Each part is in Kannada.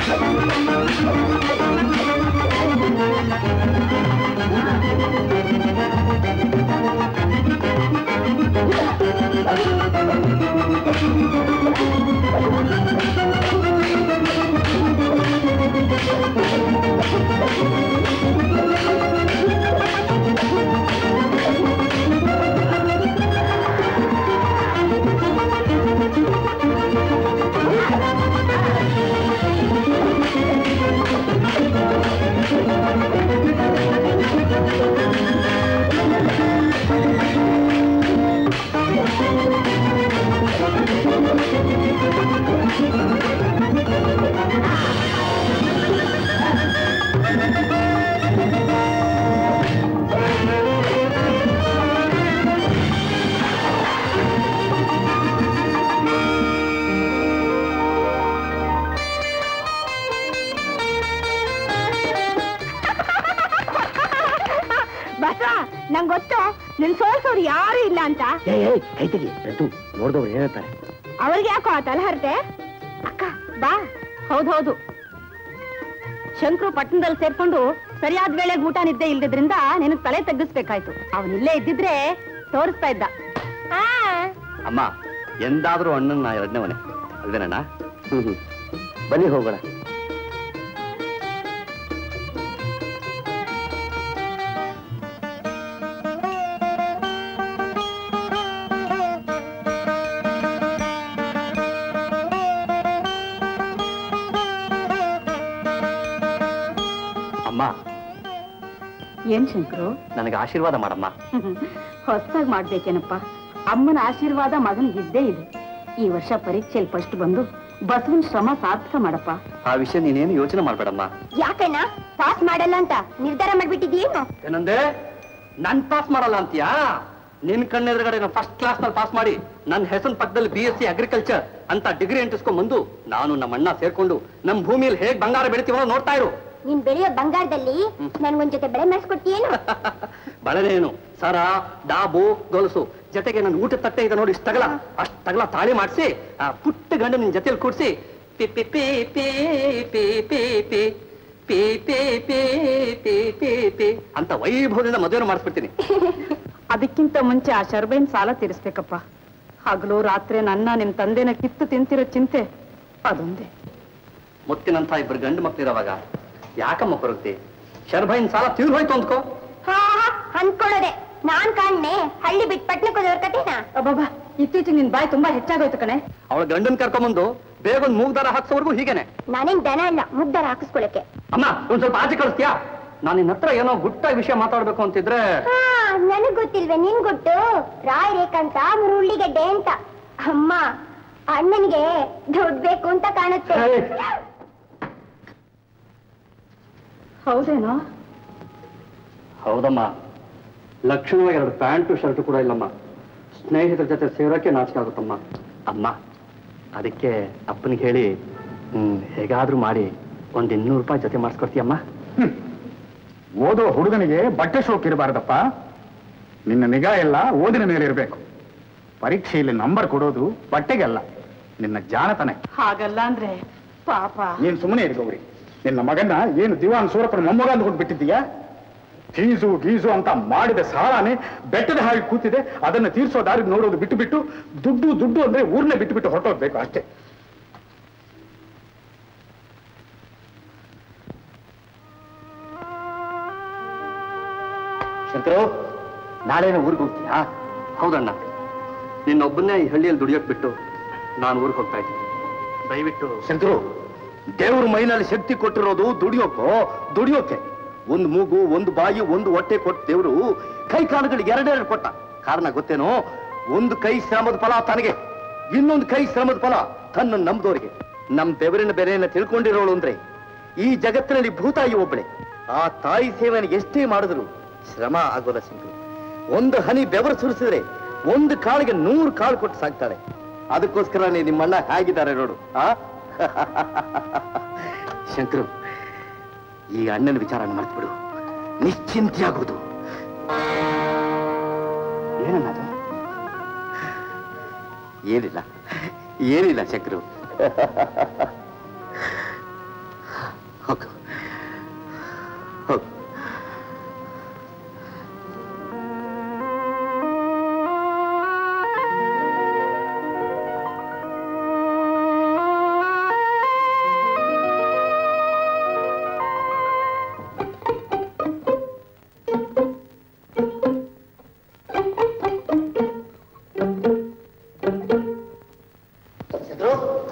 ಬಸ ನಂಗ್ ಗೊತ್ತು ನಿನ್ ಸೋಲ್ಸೋರು ಯಾರು ಇಲ್ಲ ಅಂತ ಏ ಏ ಕೈ ತೆಗಿ ರದ್ದು ನೋಡಿದವ್ರು ಹೇಳ್ತಾರೆ ಅವ್ರಿಗೆ ಯಾಕೋ ಆ ತಲಹರತೆ ಅಕ್ಕ ಬಾ ಹೌದೌದು ಶಂಕರು ಪಟ್ಟಣದಲ್ಲಿ ಸೇರ್ಕೊಂಡು ಸರಿಯಾದ ವೇಳೆಗೆ ಊಟ ನಿದ್ದೆ ಇಲ್ದಿದ್ರಿಂದ ನಿನಗ್ ತಲೆ ತಗ್ಗಿಸ್ಬೇಕಾಯ್ತು ಅವನಿಲ್ಲೇ ಇದ್ದಿದ್ರೆ ತೋರಿಸ್ತಾ ಇದ್ದ ಆ, ಅಮ್ಮ ಎಂದಾದ್ರೂ ಅಣ್ಣನ ಎರಡನೇ ಮನೆ ಅಲ್ವೇನಣ್ಣ ಹ್ಮ್ ಹ್ಮ್ ಬನ್ನಿ ಹೋಗೋಣ ಅಮ್ಮ ಏನ್ ಶಂಕರು ನನಗೆ ಆಶೀರ್ವಾದ ಮಾಡಮ್ಮ ಹೊಸದಾಗಿ ಮಾಡ್ಬೇಕೇನಪ್ಪ ಅಮ್ಮನ ಆಶೀರ್ವಾದ ಮಗನಿಗೆ ಇದ್ದೇ ಇದೆ ಈ ವರ್ಷ ಪರೀಕ್ಷೆಯಲ್ಲಿ ಫಸ್ಟ್ ಬಂದು ಬಸವನ್ ಶ್ರಮ ಸಾರ್ಥಕ ಮಾಡಪ್ಪ ಆ ವಿಷಯ ನೀನೇನು ಯೋಚನೆ ಮಾಡ್ಬೇಡಮ್ಮ ಯಾಕಣ್ಣ ಪಾಸ್ ಮಾಡಲ್ಲ ಅಂತ ನಿರ್ಧಾರ ಮಾಡ್ಬಿಟ್ಟಿದ್ಯೇನು ಏನಂದೆ ನನ್ ಪಾಸ್ ಮಾಡಲ್ಲ ಅಂತೀಯಾ ನಿನ್ ಕಣ್ಣೆದುರುಗಡೆ ನಾನು ಫಸ್ಟ್ ಕ್ಲಾಸ್ ನಲ್ಲಿ ಪಾಸ್ ಮಾಡಿ ನನ್ನ ಹೆಸರು ಪಕ್ಕದಲ್ಲಿ ಬಿ ಎಸ್ ಸಿ ಅಗ್ರಿಕಲ್ಚರ್ ಅಂತ ಡಿಗ್ರಿ ಅಂಟಿಸ್ಕೊಂಡ್ ಬಂದು ನಾನು ನಮ್ಮ ಅಣ್ಣ ಸೇರ್ಕೊಂಡು ನಮ್ಮ ಭೂಮಿಯಲ್ಲಿ ಹೇಗ್ ಬಂಗಾರ ಬೆಳಿತೀವೋ ನೋಡ್ತಾ ಇರು ನೀನ್ ಬೆಳೆಯೋ ಬಂಗಾರದಲ್ಲಿ ನನ್ಗೊಂದ್ ಜೊತೆ ಬೆಳೆ ಮಾಡಿಸ್ಕೊಡ್ತೀಯೇನು ಬಳೆನೇನು ಸರ ಡಾಬು ಗೊಲಸು ಜೊತೆಗೆ ನನ್ನ ಊಟ ತಟ್ಟೆ ಇದೆ ನೋಡಿ ಇಷ್ಟಗಲ ಅಷ್ಟಗಲ ತಾಳಿ ಮಾಡಿಸಿ ಆ ಪುಟ್ಟ ಗಂಡ ನಿನ್ ಜೊತೆಲಿ ಕೂಡ್ಸಿ P P P P P P P P P P P P P ಅಂತ ವೈಭವದಿಂದ ಮದುವೆ ಮಾಡಿಸ್ಬಿಡ್ತೀನಿ ಅದಕ್ಕಿಂತ ಮುಂಚೆ ಆ ಶರ್ಬೈನ್ ಸಾಲ ತೀರಿಸ್ಬೇಕಪ್ಪ ಹಗಲು ರಾತ್ರಿ ನನ್ನ ನಿಮ್ ತಂದೆನ ಕಿತ್ತು ತಿಂತಿರೋ ಚಿಂತೆ ಅದೊಂದೇ ಮುತ್ತಿನಂತ ಇಬ್ಬರು ಗಂಡು ಮಕ್ಳಿರೋವಾಗ ಯಾಕಮ್ಮ ಬರುತ್ತೆ ಶರ್ಬೈನ್ ಸಾಲ ತೀರ್ ಹೋಯ್ತು ಅಂದ್ಕೋ ಅನ್ಕೊಳ್ಳೋದೆ ನಾನ್ ಕಾಣ್ನೆ ಹಳ್ಳಿ ಬಿಟ್ಟು ಪಟ್ನಕ್ಕೆ ಹೋದವ್ರ ಕತೆನಾ ಅಬ್ಬಬ್ಬಾ ಇತ್ತೀಚೆಗೆ ನಿನ್ ಬಾಯಿ ತುಂಬಾ ಹೆಚ್ಚಾಗೋಯ್ತು ಕಣೆ ಅವಳ ಗಂಡನ್ ಕರ್ಕೊಂಬಂದು ಬೇಗ ಒಂದು ಮೂಗ್ದಾರ ಹಾಕ್ಸೋವರೆಗೂ ಹೀಗೇನೆ ನಾನೇನ್ ದನ ಅಲ್ಲ ಮುಗ್ದರ ಹಾಕಿಸ್ಕೊಳಕ್ಕೆ ಅಮ್ಮ ಒಂದ್ ಸ್ವಲ್ಪ ಆಚೆ ಕಳಿಸ್ತೀಯಾ ನಾನು ನಿನ್ನ ಹತ್ರ ಏನೋ ಗುಟ್ಟ ವಿಷಯ ಮಾತಾಡ್ಬೇಕು ಅಂತಿದ್ರೆ ನನಗ್ ಗೊತ್ತಿಲ್ವೇ ನಿನ್ ಗೊತ್ತು ರಾಯ್ ರೇಖಂತ ಮುರುಳ್ಳಿಗಡ್ಡೆ ಅಂತ ಅಮ್ಮ ಅಣ್ಣನಿಗೆ ದುಡ್ಡು ಬೇಕು ಅಂತ ಕಾಣುತ್ತೆ ಏಯ್. ಹೌದೇನೋ ಹೌದಮ್ಮ ಲಕ್ಷಣವಾಗಿ ಎರಡು ಪ್ಯಾಂಟು ಶರ್ಟ್ ಕೂಡ ಇಲ್ಲಮ್ಮ ಸ್ನೇಹಿತರ ಜೊತೆ ಸೇರೋಕೆ ನಾಚಿಕೆ ಆಗುತ್ತಮ್ಮ ಅಮ್ಮ ಅದಕ್ಕೆ ಅಪ್ಪನಿಗೆ ಹೇಳಿ ಹ್ಮ್, ಹೇಗಾದ್ರೂ ಮಾಡಿ ಒಂದ್ ಇನ್ನೂರು ರೂಪಾಯಿ ಜೊತೆ ಮಾಡಿಸ್ಕೊಡ್ತೀಯಮ್ಮ ಓದೋ ಹುಡುಗನಿಗೆ ಬಟ್ಟೆ ಶೋಕ್ ಇರಬಾರ್ದಪ್ಪ ನಿನ್ನ ನಿಗಾ ಎಲ್ಲ ಓದಿನ ಮೇಲೆ ಇರಬೇಕು ಪರೀಕ್ಷೆಯಲ್ಲಿ ನಂಬರ್ ಕೊಡೋದು ಬಟ್ಟೆಗೆಲ್ಲ ನಿನ್ನ ಜಾಣತನೆ ಹಾಗಲ್ಲ ಅಂದ್ರೆ ಪಾಪ ನೀನ್ ಸುಮ್ಮನೆ ಇರ್ಗೌರಿ ನಿನ್ನ ಮಗನ್ನ ಏನು ದಿವಾನ್ ಸೂರಪ್ಪನ ಮೊಮ್ಮಗ ಅಂದ್ಕೊಂಡು ಬಿಟ್ಟಿದ್ದೀಯಾ ಫೀಸು ಗೀಸು ಅಂತ ಮಾಡಿದ ಸಾಲನೇ ಬೆಟ್ಟದ ಹಾಗೆ ಕೂತಿದೆ ಅದನ್ನ ತೀರ್ಸೋ ದಾರಿ ನೋಡೋದು ಬಿಟ್ಟು ಬಿಟ್ಟು ದುಡ್ಡು ದುಡ್ಡು ಅಂದ್ರೆ ಊರ್ನೇ ಬಿಟ್ಟು ಬಿಟ್ಟು ಹೊರಟೋಗ್ಬೇಕು ಅಷ್ಟೇ ಶಂಕರು ನಾಳೆನೇ ಊರಿಗೆ ಹೋಗ್ತೀಯಾ ಹೌದಣ್ಣ ನಿನ್ನೊಬ್ಬನ್ನೇ ಈ ಹಳ್ಳಿಯಲ್ಲಿ ದುಡಿಯೋಕ್ ಬಿಟ್ಟು ನಾನು ಊರಿಗೆ ಹೋಗ್ತಾ ಇದ್ದೀನಿ ದಯವಿಟ್ಟು ಶಂಕರು ದೇವ್ರ ಮೈನಲ್ಲಿ ಶಕ್ತಿ ಕೊಟ್ಟಿರೋದು ದುಡಿಯೋಕೋ ದುಡಿಯೋಕೆ ಒಂದು ಮೂಗು ಒಂದು ಬಾಯಿ ಒಂದು ಹೊಟ್ಟೆ ಕೊಟ್ಟ ದೇವ್ರು ಕೈ ಕಾಲುಗಳಿಗೆ ಎರಡೆರಡು ಕೊಟ್ಟ ಕಾರಣ ಗೊತ್ತೇನೋ ಒಂದು ಕೈ ಶ್ರಮದ ಫಲ ತನಗೆ ಇನ್ನೊಂದು ಕೈ ಶ್ರಮದ ಫಲ ತನ್ನ ನಂಬದವರಿಗೆ ನಮ್ ಬೆವರಿನ ಬೆಲೆಯನ್ನ ತಿಳ್ಕೊಂಡಿರೋಳು ಅಂದ್ರೆ ಈ ಜಗತ್ತಿನಲ್ಲಿ ಭೂತಾಯಿ ಒಬ್ಬಳೆ ಆ ತಾಯಿ ಸೇವೆಯನ್ನು ಎಷ್ಟೇ ಮಾಡಿದ್ರು ಶ್ರಮ ಆಗೋಲ್ಲ ಶಂಕರು ಒಂದು ಹನಿ ಬೆವರು ಸುರಿಸಿದ್ರೆ ಒಂದು ಕಾಳಿಗೆ ನೂರು ಕಾಳು ಕೊಟ್ಟು ಸಾಕ್ತಾಳೆ ಅದಕ್ಕೋಸ್ಕರನೇ ನಿಮ್ಮಣ್ಣ ಹೇಗಿದ್ದಾರೆ ನೋಡು ಆ ಶಂಕರು ಈ ಅಣ್ಣನ ವಿಚಾರ ಮರ್ತ್ಬಿಡು ನಿಶ್ಚಿಂತೆಯಾಗುವುದು ಏನನ್ನದು ಏನಿಲ್ಲ ಏನಿಲ್ಲ ಶಂಕರು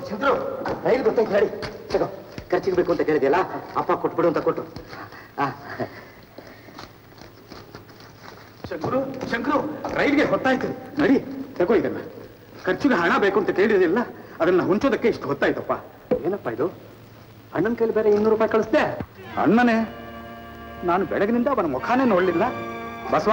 ಚಂದ್ರು ರೈಲ್ ಗೊತ್ತಾಯ್ತು ಹೇಳಿ ತಗೋ ಖರ್ಚಿಗೆ ಬೇಕು ಅಂತ ಕೇಳಿದೆಯಲ್ಲ ಅಪ್ಪ ಕೊಟ್ಬಿಡು ಅಂತ ಕೊಟ್ಟು ಆ, ಶಂಕರು ಶಂಕರು ರೈಲ್ಗೆ ಹೊತ್ತಾಯ್ತು ನಡಿ ತಗೋ ಇದನ್ನ ಖರ್ಚಿಗೆ ಹಣ ಬೇಕು ಅಂತ ಕೇಳಿದಿಲ್ಲ ಅದನ್ನ ಹೊಂಚೋದಕ್ಕೆ ಇಷ್ಟು ಹೊತ್ತಾಯ್ತಪ್ಪ ಏನಪ್ಪ ಇದು ಅಣ್ಣನ ಕೈಲಿ ಬೇರೆ ಇನ್ನೂರು ರೂಪಾಯಿ ಕಳಿಸ್ದೆ ಅಣ್ಣನೇ ನಾನು ಬೆಳಗಿನಿಂದ ಅವನ ಮುಖಾನೇ ನೋಡ್ಲಿಲ್ಲ ಬಸವ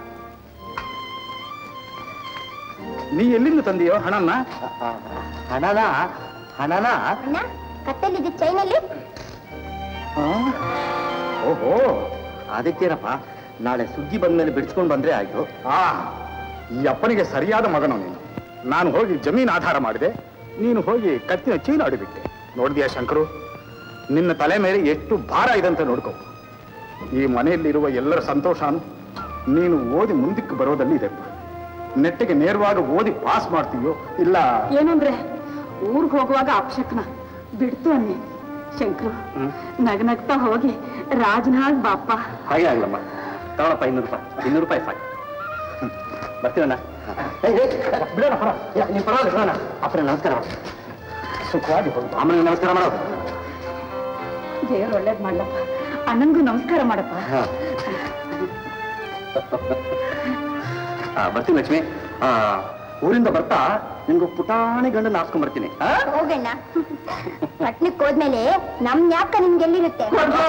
ನೀ ಎಲ್ಲಿಂದ ತಂದೆಯೋ ಹಣನ್ನ ಆ, ಹಣನ ಹಣನ ಅಣ್ಣ ಕತ್ತಲ್ಲಿದ್ದ ಚೈನಲ್ಲಿ ಆ? ಓಹೋ ಅದಕ್ಕೇನಪ್ಪ ನಾಳೆ ಸುದ್ದಿ ಬಂದ್ಮೇಲೆ ಬಿಡಿಸ್ಕೊಂಡು ಬಂದ್ರೆ ಆಯ್ತು ಆ ಈ ಅಪ್ಪನಿಗೆ ಸರಿಯಾದ ಮಗನು ನೀನು ನಾನು ಹೋಗಿ ಜಮೀನು ಆಧಾರ ಮಾಡಿದೆ ನೀನು ಹೋಗಿ ಕತ್ತಿನ ಚೀಲ ಆಡಿಬಿಟ್ಟೆ ನೋಡಿದ್ಯಾ ಶಂಕರು ನಿನ್ನ ತಲೆ ಮೇಲೆ ಎಷ್ಟು ಭಾರ ಇದೆ ಅಂತ ನೋಡ್ಕೋ ಈ ಮನೆಯಲ್ಲಿರುವ ಎಲ್ಲರ ಸಂತೋಷನು ನೀನು ಓದಿ ಮುಂದಕ್ಕೆ ಬರೋದಲ್ಲಿ ಇದೆ ನೆಟ್ಟಿಗೆ ನೇರವಾಗಿ ಓದಿ ಪಾಸ್ ಮಾಡ್ತೀಯೋ ಇಲ್ಲ ಏನು ಅಂದ್ರೆ ಊರ್ಗ್ ಹೋಗುವಾಗ ಅಪಶಕ್ನ ಬಿಡ್ತು ಅನ್ನಿ ಶಂಕರು ನಗನಗ್ತಾ ಹೋಗಿ ರಾಜನಾಗ್ ಬಾಪ್ಪ ಹಾಗೆ ಆಗ್ಲಮ್ಮ ತಗೊಳಪ್ಪ ಇನ್ನೂರು ರೂಪಾಯಿ ಇನ್ನೂರು ರೂಪಾಯಿ ಸಾಕು ಹ್ಮ್. ಬರ್ತೀವಣ್ಣ ಬಿಡೋಣ ಪರ ನೀವು ಪರವಾಗಿಲ್ಲ ಬಿಡೋಣ ಅಪ್ಪನ ನಮಸ್ಕಾರ ಮಾಡು. ಸುಖವಾಗಿ ಹೋಗಿ ಅಮ್ಮನಿಗೆ ನಮಸ್ಕಾರ ಮಾಡೋ ದೇವ್ರು ಒಳ್ಳೇದ್ ಮಾಡ್ಲಪ್ಪ ಅಣ್ಣನ್ಗೂ ನಮಸ್ಕಾರ ಮಾಡಪ್ಪ ಹಾ. ಆ, ಬರ್ತೀನಿ ಲಕ್ಷ್ಮಿ ಆ, ಊರಿಂದ ಬರ್ತಾ ನಿನ್ಗೂ ಪುಟಾಣಿ ಗಂಡನ ಹಾಸ್ಕೊಂಡ್ ಬರ್ತೀನಿ ಆ? ಹೋಗಣ್ಣ ಪಟ್ನಕ್ಕೆ ಹೋದ್ಮೇಲೆ ನಮ್ ಜ್ಞಾಪಕ ನಿಮ್ಗೆಲ್ಲಿರುತ್ತೆ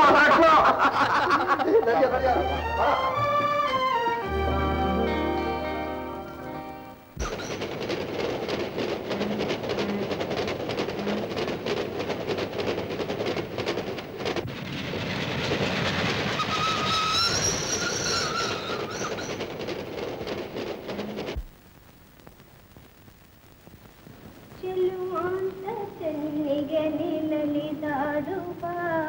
ಚೆಲುವಾಂತ ಚೆನ್ನಿಗೆ ನಿಲಲಿದಾಡುವ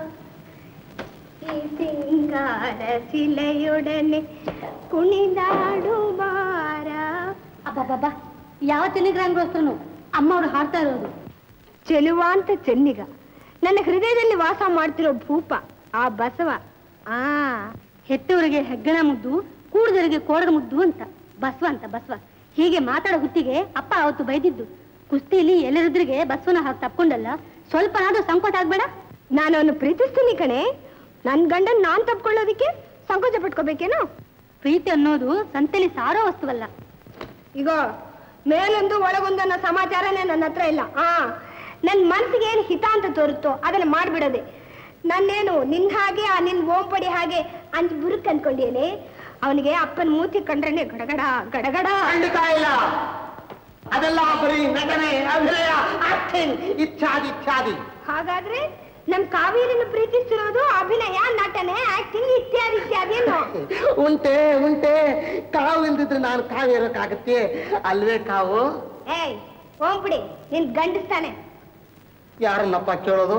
ಈ ಸಿಂಗಾರ ಶಿಲೆಯೊಡನೆ ಕುಣಿದಾಡುವಾರ ಅಬ್ಬಬ್ಬಬ್ಬ ಯಾವ ತೆಲಿಗ್ರಾಮ್ಗೋಸ್ಕರನು ಅಮ್ಮ ಅವ್ರು ಹಾಡ್ತಾ ಇರೋದು ಚೆಲುವಾಂತ ಚೆನ್ನಿಗ ನನ್ನ ಹೃದಯದಲ್ಲಿ ವಾಸ ಮಾಡ್ತಿರೋ ಭೂಪ ಆ ಬಸವ ಆ ಹೆತ್ತವರಿಗೆ ಹೆಗ್ಗಣ ಮುದ್ದು ಕೂಡದವರಿಗೆ ಕೋಡದ ಮುದ್ದು ಅಂತ ಬಸವ ಅಂತ ಬಸವ ಹೀಗೆ ಮಾತಾಡೋ ಹುತ್ತಿಗೆ ಅಪ್ಪ ಅವತ್ತು ಬೈದಿದ್ದು ಕುಸ್ತಿಲಿ ಎಲ್ಲರಿದ್ರಿಗೆ ಬಸವನ ಹಾಕಿ ತಪ್ಕೊಂಡಲ್ಲ ಸ್ವಲ್ಪನಾದ್ರೂ ಸಂಕೋಚ ಆಗ್ಬೇಡ ನಾನು ಅವನು ಪ್ರೀತಿಸ್ತೀನಿ ಕಣೆ ನನ್ ಗಂಡನ್ ನಾನ್ ತಪ್ಕೊಳ್ಳೋದಿಕ್ಕೆ ಸಂಕೋಚ ಪಟ್ಕೋಬೇಕೇನೋ ಪ್ರೀತಿ ಅನ್ನೋದು ಸಂತೆಲಿ ಸಾರೋ ವಸ್ತುವಲ್ಲ ಈಗ ಮೇಲೊಂದು ಒಳಗೊಂದು ಅನ್ನೋ ಸಮಾಚಾರನೇ ನನ್ನ ಹತ್ರ ಇಲ್ಲ ಆ ನನ್ ಮನ್ಸಿಗೆ ಏನ್ ಹಿತ ಅಂತ ತೋರುತ್ತೋ ಅದನ್ನ ಮಾಡ್ಬಿಡೋದೆ ನನ್ನೇನು ನಿನ್ ಹಾಗೆ ಆ ನಿನ್ ಓಂಪಡಿ ಹಾಗೆ ಅಂಜ್ ಬುರುಕ್ ಅನ್ಕೊಂಡಿಯೇನೆ ಅವನಿಗೆ ಅಪ್ಪನ ಮೂತಿ ಕಂಡ್ರೇನೆ ಗಡಗಡ ಗಡಗಡ ಖಂಡಿತ ಇಲ್ಲ ಅದೆಲ್ಲ ಬರೀ ನಟನೆ ಅಭಿನಯ ಆಕ್ಟಿಂಗ್ ಇತ್ಯಾದಿ ಇತ್ಯಾದಿ ಹಾಗಾದ್ರೆ ನಮ್ ಕಾವೇರಿನ ಪ್ರೀತಿಸ್ತಿರೋದು ಅಭಿನಯ ನಟನೆ ಆಕ್ಟಿಂಗ್ ಇತ್ಯಾದಿ ಇತ್ಯಾದಿ ಏನು ಉಂಟೆ ಉಂಟೆ ಕಾವು ಇಲ್ದಿದ್ರೆ ನಾನು ಕಾವು ಇರೋಕ್ಕಾಗತ್ತೆ ಅಲ್ವೇ ಕಾವು ಏಯ್ ಓಂಪಡಿ ನಿನ್ ಗಂಡಿಸ್ತಾನೆ ಯಾರನ್ನಪ್ಪ ಕೇಳೋದು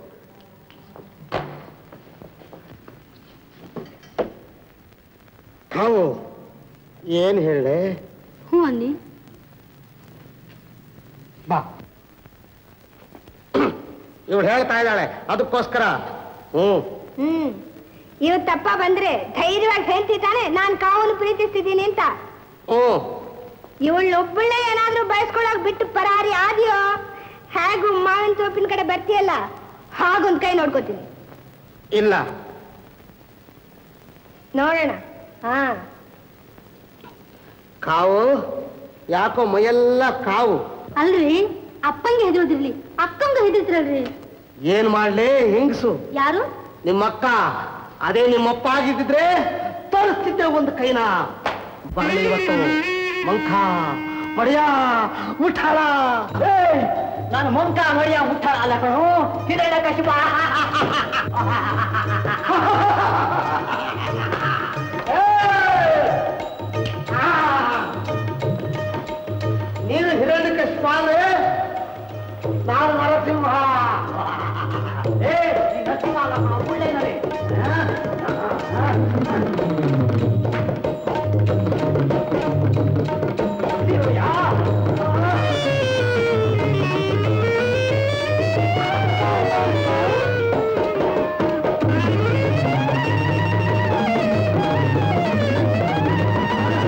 ಕಾವು ಏನ್ ಹೇಳೆ ಹ್ಞೂ ಅನ್ನಿ ಬಾ ಇವಳು ಹೇಳ್ತಾ ಇದ್ದಾಳೆ ಅದಕ್ಕೋಸ್ಕರ ಹ್ಮ್ ಹ್ಮ್ ಇವತ್ತಪ್ಪ ಬಂದ್ರೆ ಧೈರ್ಯವಾಗಿ ಹೇಳ್ತಿದ್ದಾನೆ ನಾನ್ ಕಾವನು ಪ್ರೀತಿಸ್ತಿದ್ದೀನಿ ಅಂತ ಹ್ಮ್ ಇವಳೊಬ್ಬಳೇ ಏನಾದ್ರೂ ಬಯಸ್ಕೊಳಕ್ ಬಿಟ್ಟು ಪರಾರಿ ಆದ್ಯೋ ಹೇಗೂ ಮಾವಿನ ತೋಪಿನ ಕಡೆ ಬರ್ತೀಯಲ್ಲ ಹಾಗೊಂದ್ ಕೈ ನೋಡ್ಕೋತೀನಿ ಇಲ್ಲ ನೋಡೋಣ ಹಾ ಕಾವು ಯಾಕೋ ಮೈಯೆಲ್ಲ ಕಾವು ಅಲ್ರಿ ಅಪ್ಪಂಗೆ ಹೆದರೋದಿರ್ಲಿ ಅಕ್ಕಂಗೆ ಹೆದರ್ತಿರಲ್ರಿ ಏನ್ ಮಾಡ್ಲಿ ಹೆಂಗಸು ಯಾರು ನಿಮ್ಮಕ್ಕ ಅದೇ ನಿಮ್ಮಪ್ಪ ಆಗಿದ್ದಿದ್ರೆ ತೋರಿಸ್ತಿದ್ದೆ ಒಂದು ಕೈನ ಬರಲಿ ಇವತ್ತು ಮಂಕ ಮಡಿಯ ಉಠಾಳ ನಾನು ಮಂಕ ಮಡಿಯ ಉಠಾಳ ಅಲ್ಲ ಕಣೋ ಹಿರಣ್ಯ ಕಶಿಪ ನೀನು ಹಿರಣ್ಯ ಕಶಿಪ ಅಂದ್ರೆ ನಾನು ನರಸಿಂಹ ಏ ಈ ನರಸಿಂಹ ಅಲ್ಲ ಕಣೋ, ಒಳ್ಳೆ ನರೆ.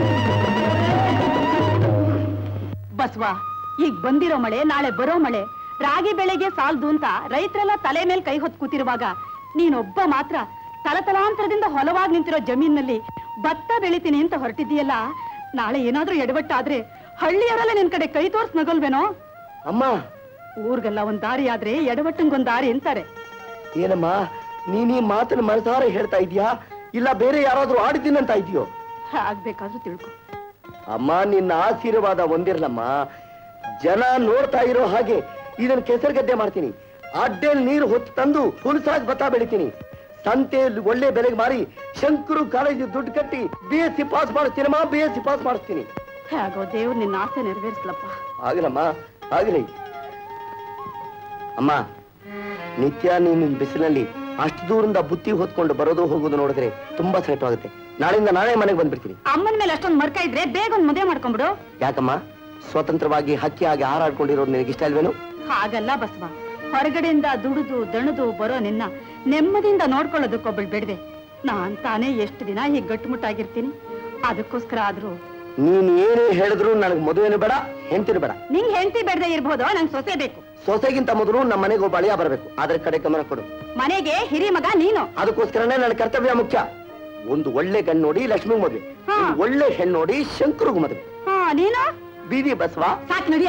ಬಸವ ಈಗ ಬಂದಿರೋ ಮಳೆ ನಾಳೆ ಬರೋ ಮಳೆ ರಾಗಿ ಬೆಳೆಗೆ ಸಾಲ್ದು ಅಂತ ರೈತರೆಲ್ಲ ತಲೆ ಮೇಲೆ ಕೈ ಹೊತ್ತು ಕೂತಿರುವಾಗ ನೀನೊಬ್ಬ ಮಾತ್ರ ತಲತಲಾಂತರದಿಂದ ಹೊಲವಾಗಿ ನಿಂತಿರೋ ಜಮೀನಲ್ಲಿ ಭತ್ತ ಬೆಳಿತೀನಿ ಅಂತ ಹೊರಟಿದ್ದೀಯಲ್ಲ ನಾಳೆ ಏನಾದ್ರೂ ಎಡವಟ್ಟಾದ್ರೆ ಹಳ್ಳಿಯವರೆಲ್ಲ ನಿನ್ ಕಡೆ ಕೈ ತೋರ್ಸ್ ನಗಲ್ವೇನೋ ಅಮ್ಮ ಊರ್ಗೆಲ್ಲ ಒಂದ್ ದಾರಿ ಆದ್ರೆ ಎಡವಟ್ಟಂಗೊಂದ್ ದಾರಿ ಅಂತಾರೆ ಏನಮ್ಮ ನೀನ್ ಈ ಮಾತನ್ನ ಮನಸಾರ ಹೇಳ್ತಾ ಇದೀಯಾ ಇಲ್ಲ ಬೇರೆ ಯಾರಾದ್ರೂ ಆಡಿದ್ದೀನಂತ ಇದೆಯೋ ಆಗ್ಬೇಕಾದ್ರೂ ತಿಳ್ಕೊ ಅಮ್ಮ ನಿನ್ನ ಆಶೀರ್ವಾದ ಒಂದಿರ್ಲಮ್ಮ ಜನ ನೋಡ್ತಾ ಇರೋ ಹಾಗೆ ಇದನ್ನ ಕೆಸರುಗದ್ದೆ ಮಾಡ್ತೀನಿ ಅಡ್ಡೆಲ್ ನೀರು ಹೊತ್ತು ತಂದು ಹುಲಸಾಗಿ ಭತ್ತ ಬೆಳಿತೀನಿ ಸಂತೆಯಲ್ಲಿ ಒಳ್ಳೆ ಬೆಲೆಗೆ ಮಾರಿ ಶಂಕರು ಕಾಲೇಜ್ ದುಡ್ಡು ಕಟ್ಟಿ ಬಿ ಎಸ್ ಸಿ ಪಾಸ್ ಮಾಡಿಸ್ತೀನಮ್ಮ ಬಿ ಎಸ್ ಸಿ ಪಾಸ್ ಮಾಡಿಸ್ತೀನಿ ಹಾಗೋ ದೇವ್ರು ನಿನ್ನ ಆಸೆ ನೆರವೇರಿಸ್ಲಪ್ಪ ಆಗಲಮ್ಮ ಆಗಲಿ ಅಮ್ಮ ನಿತ್ಯ ನೀನು ಬಿಸಿಲಲ್ಲಿ ಅಷ್ಟು ದೂರಿಂದ ಬುತ್ತಿ ಹೊತ್ಕೊಂಡು ಬರೋದು ಹೋಗೋದು ನೋಡಿದ್ರೆ ತುಂಬಾ ಸೆಟ್ ಆಗುತ್ತೆ ನಾಳೆಯಿಂದ ನಾಳೆ ಮನೆಗೆ ಬಂದ್ಬಿಡ್ತೀನಿ ಅಮ್ಮನ ಮೇಲೆ ಅಷ್ಟೊಂದು ಮರ್ಕ ಇದ್ರೆ ಬೇಗ ಒಂದ್ ಮದುವೆ ಮಾಡ್ಕೊಂಬಿಡು ಯಾಕಮ್ಮ ಸ್ವತಂತ್ರವಾಗಿ ಹಕ್ಕಿ ಆಗಿ ಹಾರಾಡ್ಕೊಂಡಿರೋದು ನಿನಗೆ ಇಷ್ಟ ಇಲ್ವೇನು ಹಾಗಲ್ಲ ಬಸವ ಹೊರಗಡೆಯಿಂದ ದುಡಿದು ದಣದು ಬರೋ ನಿನ್ನ ನೆಮ್ಮದಿಯಿಂದ ನೋಡ್ಕೊಳ್ಳೋದಕ್ಕೊಬ್ಬಳು ಬಿಡ್ದೆ ನಾನ್ ತಾನೇ ಎಷ್ಟು ದಿನ ಹೀಗೆ ಗಟ್ಟುಮುಟ್ಟಾಗಿರ್ತೀನಿ ಅದಕ್ಕೋಸ್ಕರ ಆದ್ರೂ ನೀನ್ ಏನೇ ಹೇಳಿದ್ರು ನನಗೆ ಮದುವೆನೂ ಬೇಡ ಹೆಂಡತಿನೂ ಬೇಡ ನಿಂಗ್ ಹೆಂಡತಿ ಬೆಡ್ದೆ ಇರ್ಬೋದು ನಂಗೆ ಸೊಸೆ ಬೇಕು ಸೊಸೆಗಿಂತ ಮೊದಲು ನಮ್ಮ ಮನೆಗೆ ಒಬ್ಬ ಅಳಿಯ ಬರಬೇಕು ಅದ್ರ ಕಡೆ ಗಮನ ಕೊಡು ಮನೆಗೆ ಹಿರಿ ಮಗ ನೀನು ಅದಕ್ಕೋಸ್ಕರನೇ ನನ್ನ ಕರ್ತವ್ಯ ಮುಖ್ಯ ಒಂದು ಒಳ್ಳೆ ಗಂಡು ನೋಡಿ ಲಕ್ಷ್ಮಿಗ್ ಮದುವೆ ಹಾ. ಒಂದು ಒಳ್ಳೆ ಹೆಣ್ಣು ನೋಡಿ ಶಂಕರಿಗೂ ಮದುವೆ ಹಾ ನೀನು ಬೀದಿ ಬಸವ ಸಾಕ್ ನಡಿಯ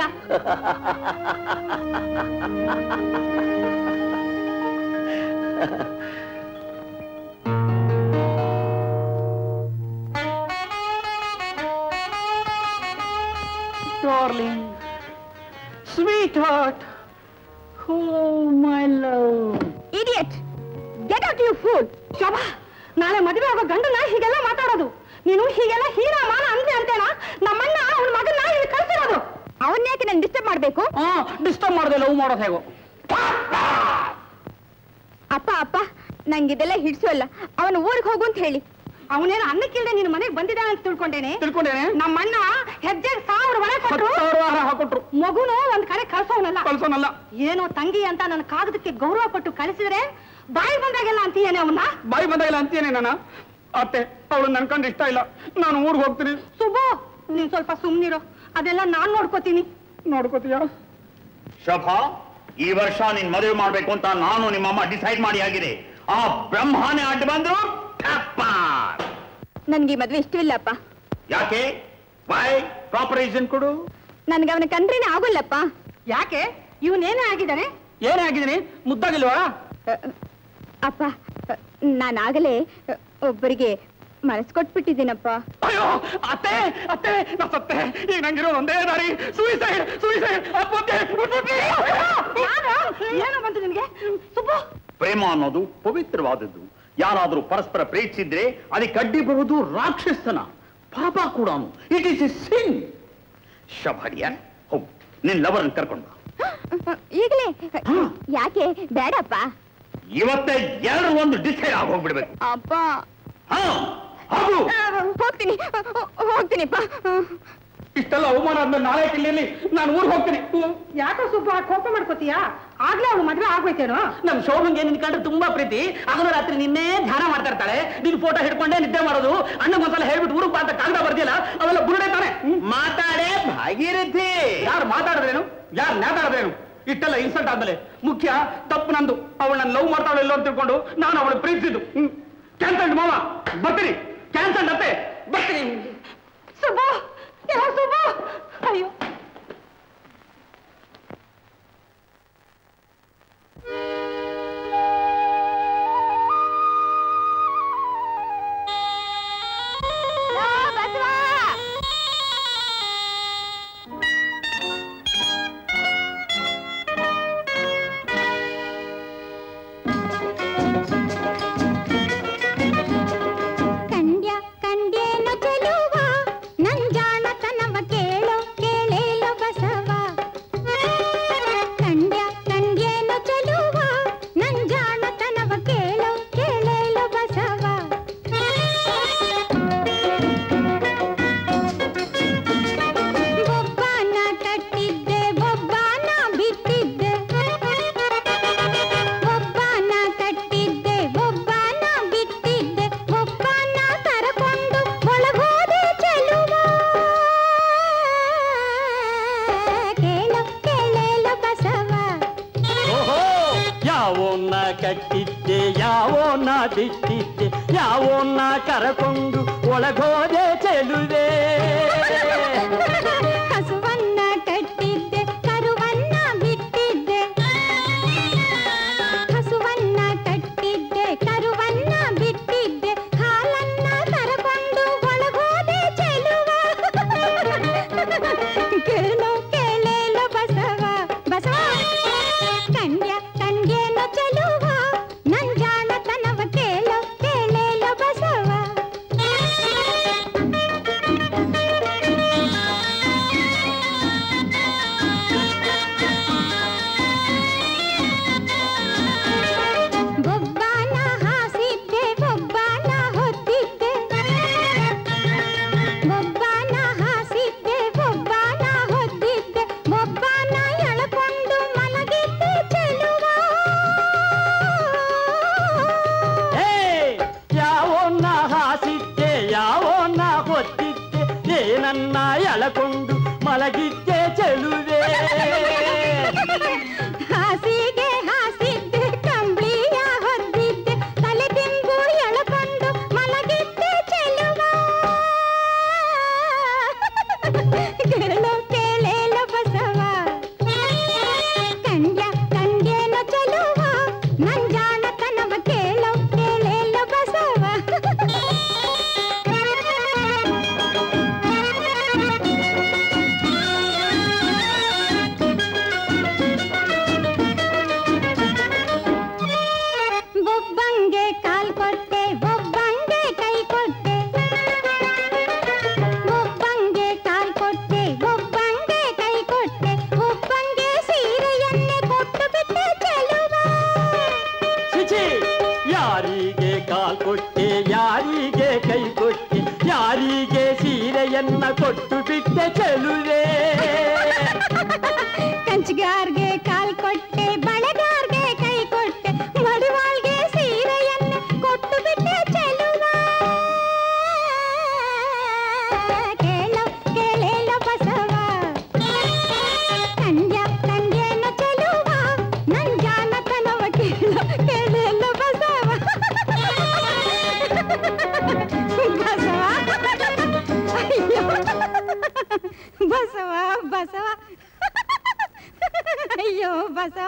darling sweetheart oh my love idiot get out you fool Shobha ನಾಳೆ ಮದುವೆ ಆಗೋ ಗಂಡನ ಹೀಗೆಲ್ಲ ಮಾತಾಡೋದು ನೀನು ಹೀಗೆಲ್ಲ ಹೀನ ಮಾನ ಅಂತೆ ಅಂತೇನ ನಮ್ಮಣ್ಣ ಅವನ ಮಗನ್ನ ಇಲ್ಲಿ ಕಳ್ಸಿರೋದು ಅವನ್ ಯಾಕೆ ನನ್ ಡಿಸ್ಟರ್ಬ್ ಮಾಡ್ಬೇಕು ಹಾ ಡಿಸ್ಟರ್ಬ್ ಮಾಡದೆ ಲವ್ ಮಾಡೋದು ಹೇಗೋ ಅಪ್ಪ ಅಪ್ಪ ನಂಗಿದೆಲ್ಲ ಹಿಡ್ಸೋಲ್ಲ ಅವನು ಊರಿಗೆ ಹೋಗು ಅಂತ ಹೇಳಿ ಅವನೇನು ಅನ್ನಕ್ಕಿಲ್ದೆ ನಿನ್ನ ಮನೆಗೆ ಬಂದಿದ್ದಾನೆ ಅಂತ ತಿಳ್ಕೊಂಡೇನೆ ತಿಳ್ಕೊಂಡೇನೆ ನಮ್ಮಣ್ಣ ಹೆಜ್ಜೆಗೆ ಸಾವಿರ ಒಳೆ ಹತ್ತು ಕೊಟ್ಟು ಸಾವಿರ ಆಹಾರ ಹಾಕೊಟ್ರು ಮಗುನು ಒಂದ್ ಕಡೆ ಕಳ್ಸೋನಲ್ಲ ಕಳ್ಸೋನಲ್ಲ ಏನೋ ತಂಗಿ ಅಂತ ನನ್ನ ಕಾಗದಕ್ಕೆ ಗೌರವ ಕೊಟ್ಟು ಕಳಿಸಿದ್ರೆ ಬಾಯಿ ಬಂದಾಗೆಲ್ಲ ಅಂತೀಯೇನೆ ಅವನ್ನ ಬಾಯಿ ಬಂದಾಗಿಲ್ಲ ಅಂತೀಯೇನೆ ನಾನು ಅತ್ತೆ ಅವಳು ನನ್ ಕಂಡು ಇಷ್ಟ ಇಲ್ಲ ನಾನು ಊರಿಗೆ ಹೋಗ್ತೀನಿ ಸುಬ್ಬು ನೀನ್ ಸ್ವಲ್ಪ ಸುಮ್ನಿರು ಅದೆಲ್ಲ ನಾನ್ ನೋಡ್ಕೋತೀನಿ ನೋಡ್ಕೋತೀಯ ಶಭಾ ಈ ವರ್ಷ ನಿನ್ ಮದುವೆ ಮಾಡ್ಬೇಕು ಅಂತ ನಾನು ನಿಮ್ಮಮ್ಮ ಡಿಸೈಡ್ ಮಾಡಿ ಆಗಿದೆ ಆ ಬ್ರಹ್ಮನೇ ಅಡ್ಡ ಬಂದ್ರು ಟಪ್ಪಾರ್. ನನ್ಗೆ ಈ ಮದ್ವೆ ಇಷ್ಟವಿಲ್ಲಪ್ಪ ಯಾಕೆ ವೈ ಪ್ರಾಪರ್ ರೀಸನ್ ಕೊಡು ನನ್ಗೆ ಅವನ ಕಂಡ್ರೇನೆ ಆಗೋಲ್ಲಪ್ಪ ಯಾಕೆ ಇವನೇನೇ ಆಗಿದ್ದಾನೆ ಏನೇ ಆಗಿದ್ದೀನಿ ಮುದ್ದಾಗಿಲ್ವಾ ಅಪ್ಪ ನಾನಾಗಲೇ ಒಬ್ಬರಿಗೆ ಮನಸ್ ಕೊಟ್ಬಿಟ್ಟಿದ್ದೀನಪ್ಪ ಅಯ್ಯೋ ಅತ್ತೆ ಅತ್ತೆ ನಾ ಸತ್ತೆ ಈಗ ನಂಗಿರೋ ಒಂದೇ ದಾರಿ ಸೂಯಿಸೈಡ್ ಸೂಯಿಸೈಡ್ ಏನೋ ಬಂತು ನಿನ್ಗೆ ಸುಬ್ಬು ಪ್ರೇಮ ಅನ್ನೋದು ಪವಿತ್ರವಾದದ್ದು ಯಾರಾದ್ರೂ ಪರಸ್ಪರ ಪ್ರೀತಿಸಿದ್ರೆ ಅದಕ್ಕೆ ಅಡ್ಡಿ ಬರುವುದು ರಾಕ್ಷಸನ ಪಾಪ ಕೂಡ ಇಟ್ ಈಸ್ ಎ ಸಿನ್ ಶಭಾಡಿಯ ಹೋಗು ನಿನ್ ಲವರ್ ಕರ್ಕೊಂಡು ಬಾ. ಈಗಲೇ ಯಾಕೆ ಬೇಡಪ್ಪ ಇವತ್ತೇ ಎರಡು ಒಂದು ಡಿಸೈಡ್ ಆಗಿ ಹೋಗ್ಬಿಡ್ಬೇಕು ಅಪ್ಪ ಹಾ ಹೋಗು ಹೋಗ್ತೀನಿ ಹೋಗ್ತೀನಿಪ್ಪ ಇಷ್ಟೆಲ್ಲ ಅವಮಾನ ಆದ್ಮೇಲೆ ನಾಳೆ ಕಿಲ್ಲಿಯಲ್ಲಿ ನಾನು ಊರಿಗೆ ಹೋಗ್ತೀನಿ ಯಾಕೋ ಸುಬ್ಬ ಕೋಪ ಮಾಡ್ಕೋತೀಯಾ ಆಗ್ಲೇ ಅವ್ಳು ಮದ್ವೆ ಆಗ್ಬೇಕೇನೋ ನಮ್ ಶೋಭನ್ಗೆ ನಿನ್ ಕಂಡ್ರೆ ತುಂಬಾ ಪ್ರೀತಿ ಅದನ್ನ ರಾತ್ರಿ ನಿನ್ನೆ ಧ್ಯಾನ ಮಾಡ್ತಾ ಇರ್ತಾಳೆ ನಿನ್ ಫೋಟೋ ಹಿಡ್ಕೊಂಡೇ ನಿದ್ದೆ ಮಾಡೋದು ಅಣ್ಣಗೊಂದ್ಸಲ ಹೇಳ್ಬಿಟ್ಟು ಊರಿಗೆ ಬಾ ಅಂತ ಕಾಗದ ಬರ್ದಿಲ್ಲ ಅವೆಲ್ಲ ಬುರುಡೆ ತಾನೆ ಮಾತಾಡೇ ಭಾಗೀರಥಿ ಯಾರು ಮಾತಾಡಿದ್ರೇನು ಯಾರು ನೇತಾಡಿದ್ರೇನು ಇಷ್ಟೆಲ್ಲ ಇನ್ಸಲ್ಟ್ ಆದ್ಮೇಲೆ ಮುಖ್ಯ ತಪ್ಪು ನಂದು ಅವಳು ನನ್ನ ಲವ್ ಮಾಡ್ತಾಳೆ ಇಲ್ಲೋ ಅಂತ ತಿಳ್ಕೊಂಡು ನಾನು ಅವಳು ಪ್ರೀತಿಸಿದ್ದು ಕ್ಯಾನ್ಸಲ್ ಮಾವ ಬರ್ತೀನಿ ಕ್ಯಾನ್ಸಲ್ ಅತ್ತೆ ಬರ್ತೀನಿ ಸುಬ್ಬು ಯಾವ ಸುಬ್ಬು ಅಯ್ಯೋ ಕಂಡ್ಯ ಕಂಡೇನು ಚೆಲುವ ನಂಜಾಣತನವ ಕೇಳು ಕೇಳೇ ಕಟ್ಟಿದ್ದೆ ಯಾವೋನ ಬಿಟ್ಟಿದ್ದೆ ಯಾವೋನ ಕರಕೊಂಡು ಒಳಗೋದೆ ಚೆಲುವೆ ಹಸುವನ್ನ ಕಟ್ಟಿದ್ದೆ ಕರುವನ್ನ ಬಿಟ್ಟಿದ್ದೆ ಹಸುವನ್ನ ಕಟ್ಟಿದ್ದೆ ಕರುವನ್ನ ಬಿಟ್ಟಿದ್ದೆ ಹಾಲನ್ನ ಕರಕೊಂಡು ಒಳಗೋದೆ ಚೆಲುವ ಕೇಳು ಕೇಳೇಲು ಬಸವ ಬಸವ ಕಂಡ್ಯ ಕಂಡ್ಯೇನು ಚೆಲುವ ನನ್ ಜಾಣತನವ ಕೇಳು ಕೇಳೇಲು ಬಸವ ಬೊಬ್ಬಾನ ಹಾಸಿದ್ದೆ ಬೊಬ್ಬಾನ ಹೊತ್ತಿದ್ದೆ ಬೊಬ್ಬಾನ ಹಾಸಿದ್ದೆ ಬೊಬ್ಬಾನ ಹೊತ್ತಿದ್ದೆ ಬೊಬ್ಬಾನ ಎಳ್ಕೊಂಡು ಮಲಗಿದ್ದೆ ಚೆಲುವ ಹೇ ಯಾವೋನ ಹಾಸಿದ್ದೆ ಯಾವೋನ ಹೊತ್ತಿದ್ದೆ ಏನನ್ನ ಎಳಕೊಂಡು ಮಲಗಿದ್ದೆ ಚೆಲುವೆ ಹಾಸಿಗೆ ಹಾಸಿದ್ದೆ ಕಂಬ್ಳಿಯ ಹೊದ್ದಿದ್ದೆ ತಲೆ ದಿಂಬು ಎಳ್ಕೊಂಡು ಮಲಗಿದ್ದೆ ಚೆಲುವ ಕೇಳು ಕೇಳೇಲ ಬಸವ ಕಂಡ್ಯ ಕಂಡ್ಯೇನು ಚೆಲುವ ನನ್ ಜಾಣತನವ ಕೇಳು ಕೇಳೇಲ ಬಸವ ಒಬ್ಬಂಗೆ ಕಾಲ್ ಕೊಟ್ಟೆ ಒಬ್ಬಂಗೆ ಕೈ ಕೊಟ್ಟೆ ಒಬ್ಬಂಗೆ ಕಾಲ್ ಕೊಟ್ಟೆ ಒಬ್ಬಂಗೆ ಕೈ ಕೊಟ್ಟೆ ಒಬ್ಬಂಗೆ ಸೀರೆಯನ್ನೇ ಕೊಟ್ಟು ಬಿಟ್ಟೆ ಚೆಲುವ ಚಿಚಿ ಯಾರಿಗೆ ಕಾಲ್ ಕೊಟ್ಟೆ ಯಾರಿಗೆ ಕೈ ಕೊಟ್ಟೆ ಯಾರಿಗೆ ಸೀರೆಯನ್ನ ಕೊಟ್ಟು ಬಿಟ್ಟೆ ಚೆಲುವೆ ಕಂಚಿಗಾರ್ಗೆ ಕಾಲ್ ಕೊಟ್ಟೆ ಬಳೆಗಾರ್ಗೆ ಕೈ ಕೊಟ್ಟೆ ಮಡಿವಾಳ್ಗೆ ಸೀರೆಯನ್ನೇ ಕೊಟ್ಟು ಬಿಟ್ಟೆ ಚೆಲುವ ಕೇಳು ಕೇಳೇಲ ಬಸವ ಕಂಡ್ಯ ಕಂಡ್ಯೇನು ಚೆಲುವ ನನ್ ಜಾಣತನವ ಕೇಳು ಕೇಳೇಲ ಬಸವ ಬಸವ ಅಯ್ಯೋ ಬಸವ ಬಸವ ಅಯ್ಯೋ ಬಸವ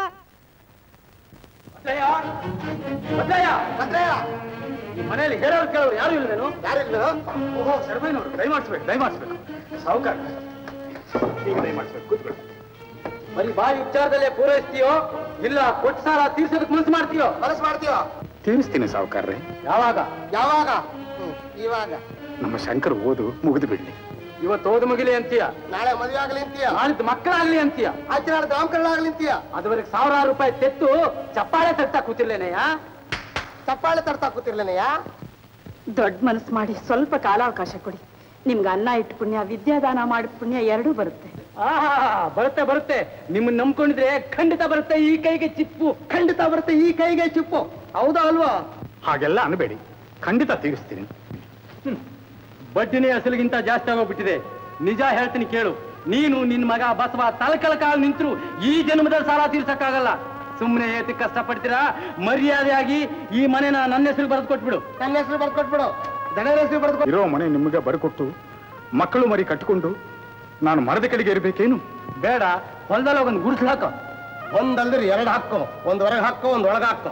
ಈ ಮನೆಯಲ್ಲಿ ಹೇಳೋರು ಕೇಳೋರು ಯಾರು ಇಲ್ವೇನು ಯಾರಿಲ್ಲ ಓಹೋ ಶರ್ಮಯ್ಯನವರು ದಯಮಾಡಿಸ್ಬೇಕು ದಯಮಾಡಿಸ್ಬೇಕು ಸಾವುಕಾರ ಈಗ ದಯಮಾಡಿಸ್ಬೇಕು ಕೂತ್ಕೊಳ್ಳಿ ಬರೀ ಬಾಯಿ ಉಚ್ಚಾರದಲ್ಲೇ ಪೂರೈಸ್ತೀಯೋ ಇಲ್ಲ ಕೊಟ್ಟು ಸಾಲ ತೀರ್ಸೋದಕ್ಕೆ ಮನಸ್ಸು ಮಾಡ್ತೀಯೋ ಮನಸ್ಸು ಮಾಡ್ತೀಯೋ ತೀರಿಸ್ತೀನಿ ಸಾವುಕಾರ್ರೆ ಯಾವಾಗ ಯಾವಾಗ ಇವಾಗ ನಮ್ಮ ಶಂಕರ್ ಓದು ಮುಗಿದು ಬಿಡ್ಲಿ ಇವತ್ತು ಓದು ಮುಗಿಲಿ ಅಂತೀಯ ನಾಳೆ ಮದುವೆ ಆಗಲಿ ಅಂತೀಯ ನಾಳಿದ್ದು ಮಕ್ಕಳಾಗ್ಲಿ ಅಂತೀಯ ಆಚೆ ನಾಳೆ ನಾಮಕರಣ ಆಗಲಿ ಅಂತೀಯ ಅದುವರೆಗೆ ಸಾವಿರಾರು ರೂಪಾಯಿ ತೆತ್ತು ಚಪ್ಪಾಳೆ ತಟ್ಟ ಕೂತಿರ್ಲೇನೆಯಾ ಚಪ್ಪಾಳೆ ತಡ್ತಾ ಕೂತಿರ್ಲೇನೆಯ ದೊಡ್ಡ ಮನಸ್ಸು ಮಾಡಿ ಸ್ವಲ್ಪ ಕಾಲಾವಕಾಶ ಕೊಡಿ ನಿಮ್ಗೆ ಅನ್ನ ಇಟ್ಟು ಪುಣ್ಯ ವಿದ್ಯಾದಾನ ಮಾಡಿದ ಪುಣ್ಯ ಎರಡೂ ಬರುತ್ತೆ ಆಹಾ ಬರುತ್ತೆ ಬರುತ್ತೆ ನಿಮ್ಮನ್ನ ನಂಬ್ಕೊಂಡಿದ್ರೆ ಖಂಡಿತ ಬರುತ್ತೆ ಈ ಕೈಗೆ ಚಿಪ್ಪು ಖಂಡಿತ ಬರುತ್ತೆ ಈ ಕೈಗೆ ಚಿಪ್ಪು ಹೌದಾ ಅಲ್ವಾ ಹಾಗೆಲ್ಲ ಅನ್ಬೇಡಿ ಖಂಡಿತ ತೀರಿಸ್ತೀನಿ ಬಡ್ಡಿನೇ ಅಸಲಿಗಿಂತ ಜಾಸ್ತಿ ಆಗೋಗ್ಬಿಟ್ಟಿದೆ ನಿಜ ಹೇಳ್ತೀನಿ ಕೇಳು ನೀನು ನಿನ್ ಮಗ ಬಸವ ತಲಕಲ ಕಾಲ್ ನಿಂತ್ರು ಈ ಜನ್ಮದಲ್ಲಿ ಸಾಲ ತೀರ್ಸಕ್ಕಾಗಲ್ಲ ಸುಮ್ಮನೆ ಏತಿ ಕಷ್ಟಪಡ್ತೀರಾ ಮರ್ಯಾದೆಯಾಗಿ ಈ ಮನೆನ ನನ್ನ ಹೆಸರು ಬರೆದು ಕೊಟ್ಬಿಡು ನನ್ನ ಹೆಸರು ಬರ್ಕೊಟ್ಬಿಡು ದಣದ ಹೆಸರು ಬರ್ಕೊಟ್ ಇರೋ ಮನೆ ನಿಮಗೆ ಬರ್ಕೊಟ್ಟು ಮಕ್ಕಳು ಮರಿ ಕಟ್ಕೊಂಡು ನಾನು ಮರದ ಕಡೆಗೆ ಇರಬೇಕೇನು ಬೇಡ ಹೊಲದಲ್ಲಿ ಒಂದು ಗುಡಿಸ್ಲು ಹಾಕೋ ಒಂದಲ್ದ್ರೆ ಎರಡು ಹಾಕೋ ಒಂದ್ ಹೊರಗೆ ಹಾಕೋ ಒಂದ್ ಒಳಗೆ ಹಾಕೋ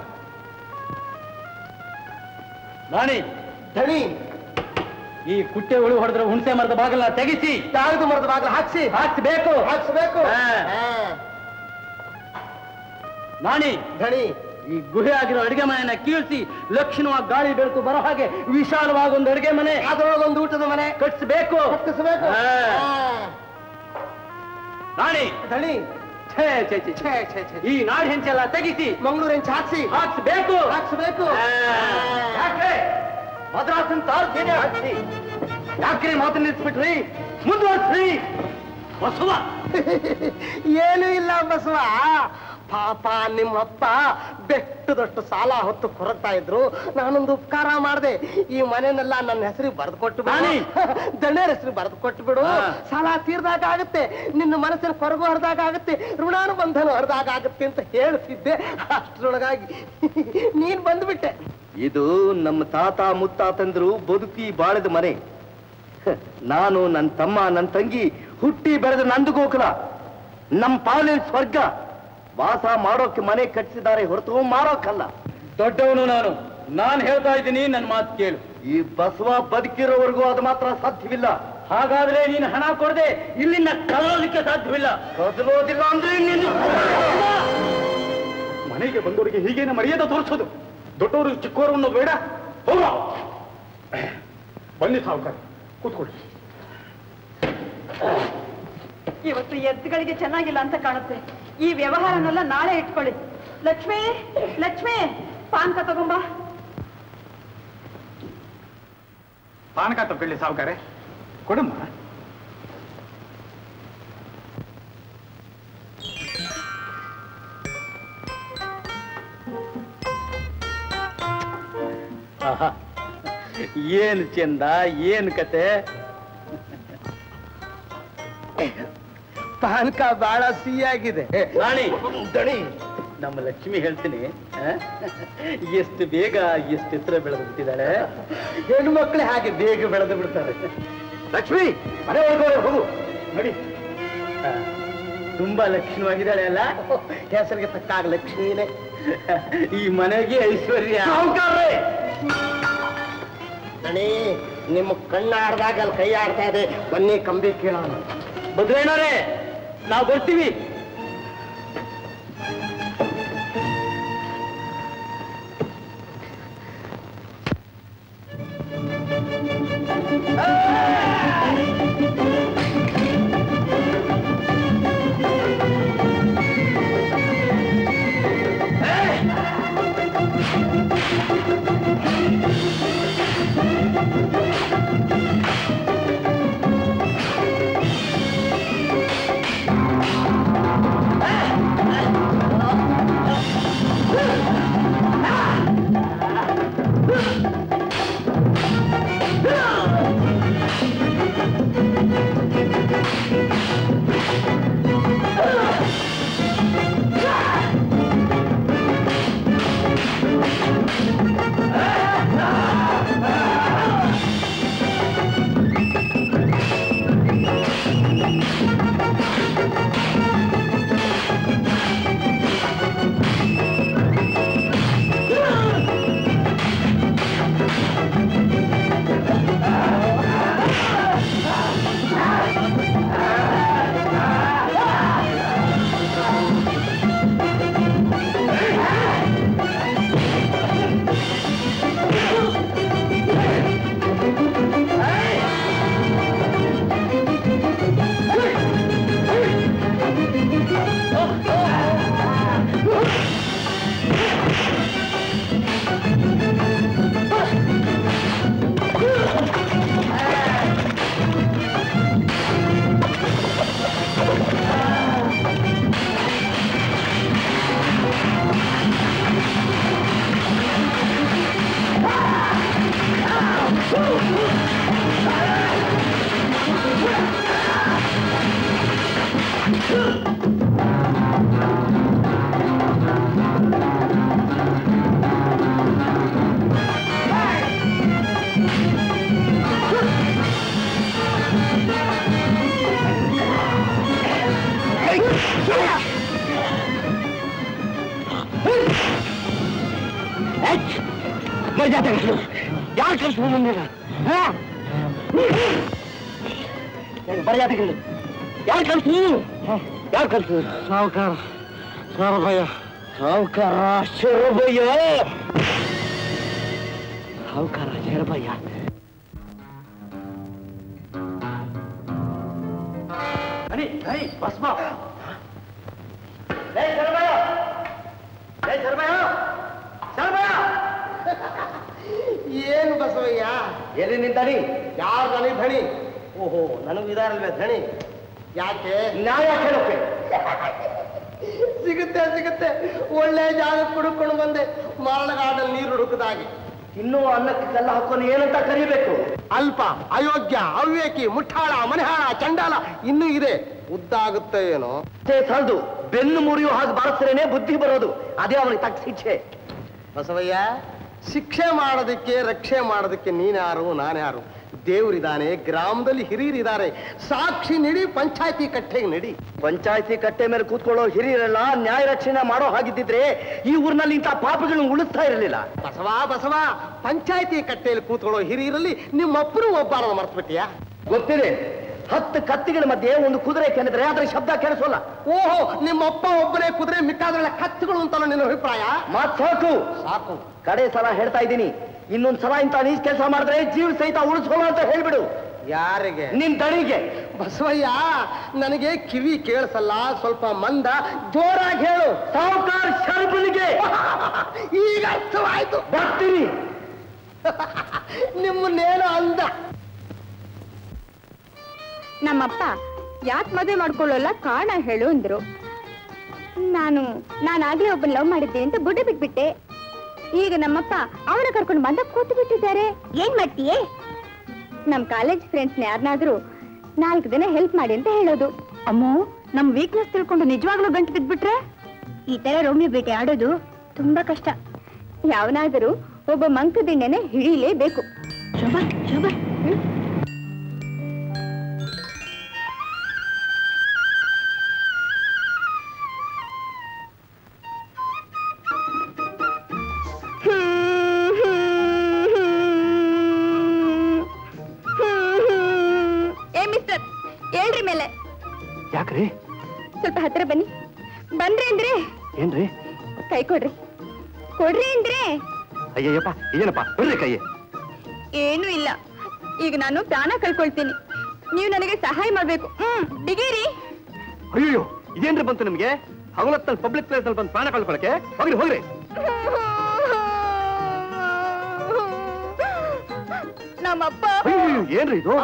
ನಾಣಿ ದಣಿ ಈ ಕುಟ್ಟೆ ಉಳಿ ಹೊಡೆದ್ರೆ ಹುಣಸೆ ಮರದ ಬಾಗಲ ತೆಗಿಸಿ ಯಾವ್ದು ಮರದ ಬಾಗಿಲು ಹಾಕ್ಸಿ ಹಾಕ್ಸ್ಬೇಕು ಹಾಕ್ಸ್ಬೇಕು ಹಾ. ಹಾ. ನಾಣಿ ದಣಿ ಈ ಗುಹೆ ಆಗಿರೋ ಅಡಿಗೆ ಮನೆಯನ್ನ ಕೀಳ್ಸಿ ಲಕ್ಷಣವಾಗಿ ಗಾಳಿ ಬೆಳಕು ಬರೋ ಹಾಗೆ ವಿಶಾಲವಾಗಿ ಒಂದು ಅಡಿಗೆ ಮನೆ ಅದ್ರೊಳಗೊಂದು ಊಟದ ಮನೆ ಕಟ್ಸ್ಬೇಕು ಕಟ್ಟಿಸ್ಬೇಕು ಹಾ. ನಾಣಿ ದಣಿ ಛೇ ಛೇ ಛೇ ಛೇ ಛೇ ಛೇ ಈ ನಾಡ್ ಹೆಂಚೆಲ್ಲ ತೆಗಿಸಿ ಮಂಗಳೂರು ಹೆಂಚ್ ಹಾಕ್ಸಿ ಹಾಕ್ಸ್ಬೇಕು ಹಾಕ್ಸ್ಬೇಕು ಹಾ. ಯಾಕೆ ಮದ್ರಾಸನ್ ತಾರ್ಕೇನೆ ಹಾಕ್ಸಿ ಯಾಕ್ರಿ ಮಾತು ನಿಲ್ಸ್ಬಿಟ್ರಿ ಮುಂದುವರ್ಸ್ರಿ ಬಸವ ಏನು ಇಲ್ಲ ಬಸವ ಪಾಪ ನಿಮ್ಮಪ್ಪ ಬೆಟ್ಟದಷ್ಟು ಸಾಲ ಹೊತ್ತು ಕೊರಗ್ತಾ ಇದ್ರು ನಾನೊಂದು ಉಪಕಾರ ಮಾಡಿದೆ ಈ ಮನೆನೆಲ್ಲ ನನ್ನ ಹೆಸರಿಗೆ ಬರೆದು ಕೊಟ್ಟು ಬಿಡು ದಣ್ಯರ ಹೆಸರು ಬರೆದು ಕೊಟ್ಟು ಬಿಡು ಸಾಲ ತೀರ್ದಾಗ ಆಗುತ್ತೆ ನಿನ್ನ ಮನಸ್ಸಿನ ಕೊರಗು ಹರಿದಾಗ ಆಗುತ್ತೆ ಋಣಾನುಬಂಧನ ಹರಿದಾಗ ಆಗುತ್ತೆ ಅಂತ ಹೇಳ್ತಿದ್ದೆ ಅಷ್ಟರೊಳಗಾಗಿ ನೀನ್ ಬಂದ್ಬಿಟ್ಟೆ ಇದು ನಮ್ಮ ತಾತ ಮುತ್ತಾತಂದ್ರು ಬದುಕಿ ಬಾಳದ ಮನೆ ಹ, ನಾನು ನನ್ನ ತಮ್ಮ ನನ್ನ ತಂಗಿ ಹುಟ್ಟಿ ಬೆಳೆದ ನಂದು ಗೋಕುಲ ನಮ್ಮ ಪಾಲಿನ ಸ್ವರ್ಗ ವಾಸ ಮಾಡೋಕೆ ಮನೆ ಕಟ್ಟಿಸಿದ್ದಾರೆ ಹೊರತು ಮಾರೋಕಲ್ಲ ದೊಡ್ಡವನು ನಾನು ನಾನ್ ಹೇಳ್ತಾ ಇದ್ದೀನಿ ನನ್ನ ಮಾತು ಕೇಳು ಈ ಬಸವ ಬದುಕಿರೋವರೆಗೂ ಅದು ಮಾತ್ರ ಸಾಧ್ಯವಿಲ್ಲ ಹಾಗಾದ್ರೆ ನೀನು ಹಣ ಕೊಡದೆ ಇಲ್ಲಿಂದ ಕದಲೋದಕ್ಕೆ ಸಾಧ್ಯವಿಲ್ಲ ಕದಲೋದಿಲ್ಲ ಅಂದ್ರೆ ನೀನು ಮನೆಗೆ ಬಂದವರಿಗೆ ಹೀಗೇನೆ ಮರ್ಯಾದೆ ತೋರಿಸೋದು ದೊಡ್ಡವರು ಚಿಕ್ಕವರು ಅನ್ನೋದು ಬೇಡ ಹೋಗ ಬನ್ನಿ ಸಾವುಕಾರ ಕೂತ್ಕೊಳ್ಳಿ ಇವತ್ತು ಎತ್ತುಗಳಿಗೆ ಚೆನ್ನಾಗಿಲ್ಲ ಅಂತ ಕಾಣುತ್ತೆ ಈ ವ್ಯವಹಾರನೆಲ್ಲ ನಾಳೆ ಇಟ್ಕೊಳ್ಳಿ ಲಕ್ಷ್ಮಿ ಲಕ್ಷ್ಮಿ ಪಾನ್ಕ ತಗೊಂಬಾ ಪಾನಕ ತಗೊಳ್ಳಿ ಸಾವುಕಾರೆ ಕೊಡಮ್ಮ ಆಹಾ. ಏನ್ ಚಂದ ಏನ್ ಕತೆ ಪಾನಕ ಬಹಳ ಸಿಹಿಯಾಗಿದೆ ರಾಣಿ ದಣಿ ನಮ್ಮ ಲಕ್ಷ್ಮಿ ಹೇಳ್ತೀನಿ ಆ? ಎಷ್ಟು ಬೇಗ ಎಷ್ಟು ಎತ್ತರ ಬೆಳೆದು ಬಿಟ್ಟಿದ್ದಾಳೆ ಹೆಣ್ಣು ಮಕ್ಕಳೇ ಹಾಗೆ ಬೇಗ ಬೆಳೆದು ಬಿಡ್ತಾರೆ ಲಕ್ಷ್ಮಿ ಮನೆ ಒಳಗಡೆ ಹೋಗು ನೋಡಿ ಆ, ತುಂಬಾ ಲಕ್ಷಣವಾಗಿದ್ದಾಳೆ ಅಲ್ಲ ಹೆಸರಿಗೆ ತಕ್ಕಾಗ ಲಕ್ಷ್ಮೀನೇ ಈ ಮನೆಗೆ ಐಶ್ವರ್ಯ ದಣಿ ನಿಮ್ಮ ಕಣ್ಣ ಆಡ್ದಾಗ ಅಲ್ಲಿ ಕೈ ಆಡ್ತಾ ಇದೆ ಬನ್ನಿ ಕಂಬಿ ಕೇಳೋಣ ಬದ್ರೇನವ್ರೆ ನಾವು ಬರ್ತೀವಿ ಯಾರು ಕಳ್ಸ್ಬೋದು ಮುಂದೆ ಮರ್ಯಾದೆಗಳು ಯಾರು ಕಳ್ಸಿ ಯಾರು ಕಳ್ಸಿ ಸಾವುಕಾರ ಸಾರಭಯ್ಯ ಸಾವುಕಾರ ಶರಭಯ್ಯ ಸಾವುಕಾರ ಶರಭಯ್ಯ ಬನ್ನಿ ಬನ್ನಿ ಭಸ್ಮ ಏನು ಬಸವಯ್ಯ ಎಲ್ಲಿ ನಿಂತಾನಿ ಯಾರು ನನಗೆ ಧಣಿ ಓಹೋ ನನಗೂ ಇದಾರಲ್ವೇ ಧಣಿ ಯಾಕೆ ನ್ಯಾಯ ಕೇಳೋಕೆ ಸಿಗುತ್ತೆ ಸಿಗುತ್ತೆ ಒಳ್ಳೆ ಜಾಗ ಹುಡುಕೊಂಡು ಬಂದೆ ಮರಳಗಾಡಲ್ಲಿ ನೀರು ಹುಡುಕದಾಗಿ ಇನ್ನೂ ಅನ್ನಕ್ಕೆ ಕಲ್ಲ ಹಾಕೊಂಡು ಏನಂತ ಕರಿಬೇಕು ಅಲ್ಪ ಅಯೋಗ್ಯ ಅವ್ಯಕಿ ಮುಠಾಳ ಮನೆಹಾಳ ಚಂಡಾಲ ಇನ್ನೂ ಇದೆ ಉದ್ದಾಗುತ್ತೆ ಏನೋ ಅಷ್ಟೇ ಸಾಲದು ಬೆನ್ನು ಮುರಿಯೋ ಹಾಗೆ ಬಾರಿಸ್ರೇನೆ ಬುದ್ಧಿ ಬರೋದು ಅದೇ ಅವನಿಗೆ ತಕ್ಕ ಶಿಕ್ಷೆ ಬಸವಯ್ಯ ಶಿಕ್ಷೆ ಮಾಡೋದಕ್ಕೆ ರಕ್ಷೆ ಮಾಡೋದಕ್ಕೆ ನೀನ್ಯಾರು ನಾನ್ಯಾರು ದೇವರಿದ್ದಾನೆ ಗ್ರಾಮದಲ್ಲಿ ಹಿರಿಯರಿದ್ದಾರೆ ಸಾಕ್ಷಿ ನಡಿ ಪಂಚಾಯತಿ ಕಟ್ಟೆಗೆ ನಡಿ ಪಂಚಾಯತಿ ಕಟ್ಟೆ ಮೇಲೆ ಕೂತ್ಕೊಳ್ಳೋ ಹಿರಿಯರೆಲ್ಲ ನ್ಯಾಯ ರಕ್ಷಣೆ ಮಾಡೋ ಹಾಗಿದ್ದಿದ್ರೆ ಈ ಊರಿನಲ್ಲಿ ಇಂಥ ಪಾಪಗಳನ್ನು ಉಳಿಸ್ತಾ ಇರಲಿಲ್ಲ ಬಸವ ಬಸವ ಪಂಚಾಯತಿ ಕಟ್ಟೆಯಲ್ಲಿ ಕೂತ್ಕೊಳ್ಳೋ ಹಿರಿಯರಲ್ಲಿ ನಿಮ್ಮಪ್ಪನು ಒಬ್ಬಾರದ ಮರ್ತ್ಬಿಟ್ಟಿಯಾ ಗೊತ್ತಿದೆ ಹತ್ತು ಕತ್ತಿಗಳ ಮಧ್ಯೆ ಒಂದು ಕುದುರೆ ಕೆನೆದ್ರೆ ಅದರ ಶಬ್ದ ಕೇಳಿಸೋಲ್ಲ ಓಹೋ ನಿಮ್ಮಪ್ಪ ಒಬ್ಬನೇ ಕುದುರೆ ಮಿಕ್ಕಾದ್ರೆಲ್ಲ ಕತ್ತುಗಳು ಅಂತಲ್ಲ ನಿನ್ನ ಅಭಿಪ್ರಾಯ ಮಾತ್ ಸಾಕು ಸಾಕು ಕಡೆ ಸಲ ಹೇಳ್ತಾ ಇದ್ದೀನಿ ಇನ್ನೊಂದ್ ಸಲ ಇಂಥ ನೀಚ್ ಕೆಲಸ ಮಾಡಿದ್ರೆ ಜೀವ ಸಹಿತ ಉಳಿಸೋಲ್ಲ ಅಂತ ಹೇಳ್ಬಿಡು ಯಾರಿಗೆ ನಿನ್ ದಣಿಗೆ ಬಸವಯ್ಯ ನನಗೆ ಕಿವಿ ಕೇಳಿಸಲ್ಲ ಸ್ವಲ್ಪ ಮಂದ ಜೋರಾಗಿ ಹೇಳು ಸಾವುಕಾರ ಶರಬನಿಗೆ ಈಗ ಅರ್ಥವಾಯ್ತು ಬರ್ತೀನಿ ನಿಮ್ಮನ್ನೇನೋ ಅಂದ ನಮ್ಮಪ್ಪ ಯಾಕೆ ಮದುವೆ ಮಾಡ್ಕೊಳ್ಳಲ್ಲ ಕಾರಣ ಹೇಳು ಅಂದ್ರು ನಾನು ನಾನಾಗ್ಲೇ ಒಬ್ಬನ ಲವ್ ಮಾಡಿದ್ದೆ ಅಂತ ಬುಡ್ಡ ಬಿಟ್ಬಿಟ್ಟೆ ಈಗ ನಮ್ಮಪ್ಪ ಅವನ ಕರ್ಕೊಂಡು ಬಂದ ಕೂತು ಬಿಟ್ಟಿದ್ದಾರೆ ಏನ್ ಮಾಡ್ತೀಯೇ ನಮ್ ಕಾಲೇಜ್ ಫ್ರೆಂಡ್ಸ್ ಯಾರನ್ನಾದ್ರೂ ನಾಲ್ಕು ದಿನ ಹೆಲ್ಪ್ ಮಾಡಿ ಅಂತ ಹೇಳೋದು ಅಮ್ಮೋ ನಮ್ ವೀಕ್ನೆಸ್ ತಿಳ್ಕೊಂಡು ನಿಜವಾಗ್ಲೂ ಗಂಟು ಬಿದ್ಬಿಟ್ರೆ ಈ ತರ ರೋಮಿಯೋ ಬೇಟೆ ಆಡೋದು ತುಂಬಾ ಕಷ್ಟ ಯಾವನಾದರೂ ಒಬ್ಬ ಮಂಕದಿಂಡೆನೆ ಹಿಡಿಲೇಬೇಕು ಶೋಭಾ ಶೋಭಾ ಹ್ಮ್ ಏ ಮಿಸ್ಟರ್ ಹೇಳ್ರಿ ಮೇಲೆ ಯಾಕ್ರಿ ಸ್ವಲ್ಪ ಹತ್ರ ಬನ್ನಿ ಬಂದ್ರಿ ಅಂದ್ರೆ ಏನ್ರಿ ಕೈ ಕೊಡ್ರಿ ಕೊಡ್ರಿ ಅಂದ್ರೆ ಅಯ್ಯಯ್ಯಪ್ಪ ಏನಪ್ಪ ಬರ್ರಿ ಕೈಯೇ ಏನೂ ಇಲ್ಲ ಈಗ ನಾನು ಪ್ರಾಣ ಕಳ್ಕೊಳ್ತೀನಿ ನೀವು ನನಗೆ ಸಹಾಯ ಮಾಡ್ಬೇಕು ಹ್ಮ್ ಬಿಗಿರಿ ಅಯ್ಯೋ ಇದೇನ್ರಿ ಬಂತು ನಿಮ್ಗೆ ಹಗಲತ್ತಲ್ಲಿ ಪಬ್ಲಿಕ್ ಪ್ಲೇಸ್ ಅಲ್ಲಿ ಬಂದು ಪ್ರಾಣ ಕಳ್ಕೊಳಕ್ಕೆ ಹೋಗ್ರಿ ಹೋಗ್ರಿ ನಮ್ಮಪ್ಪ ಅಯ್ಯೋ ಏನ್ರಿ ಇದು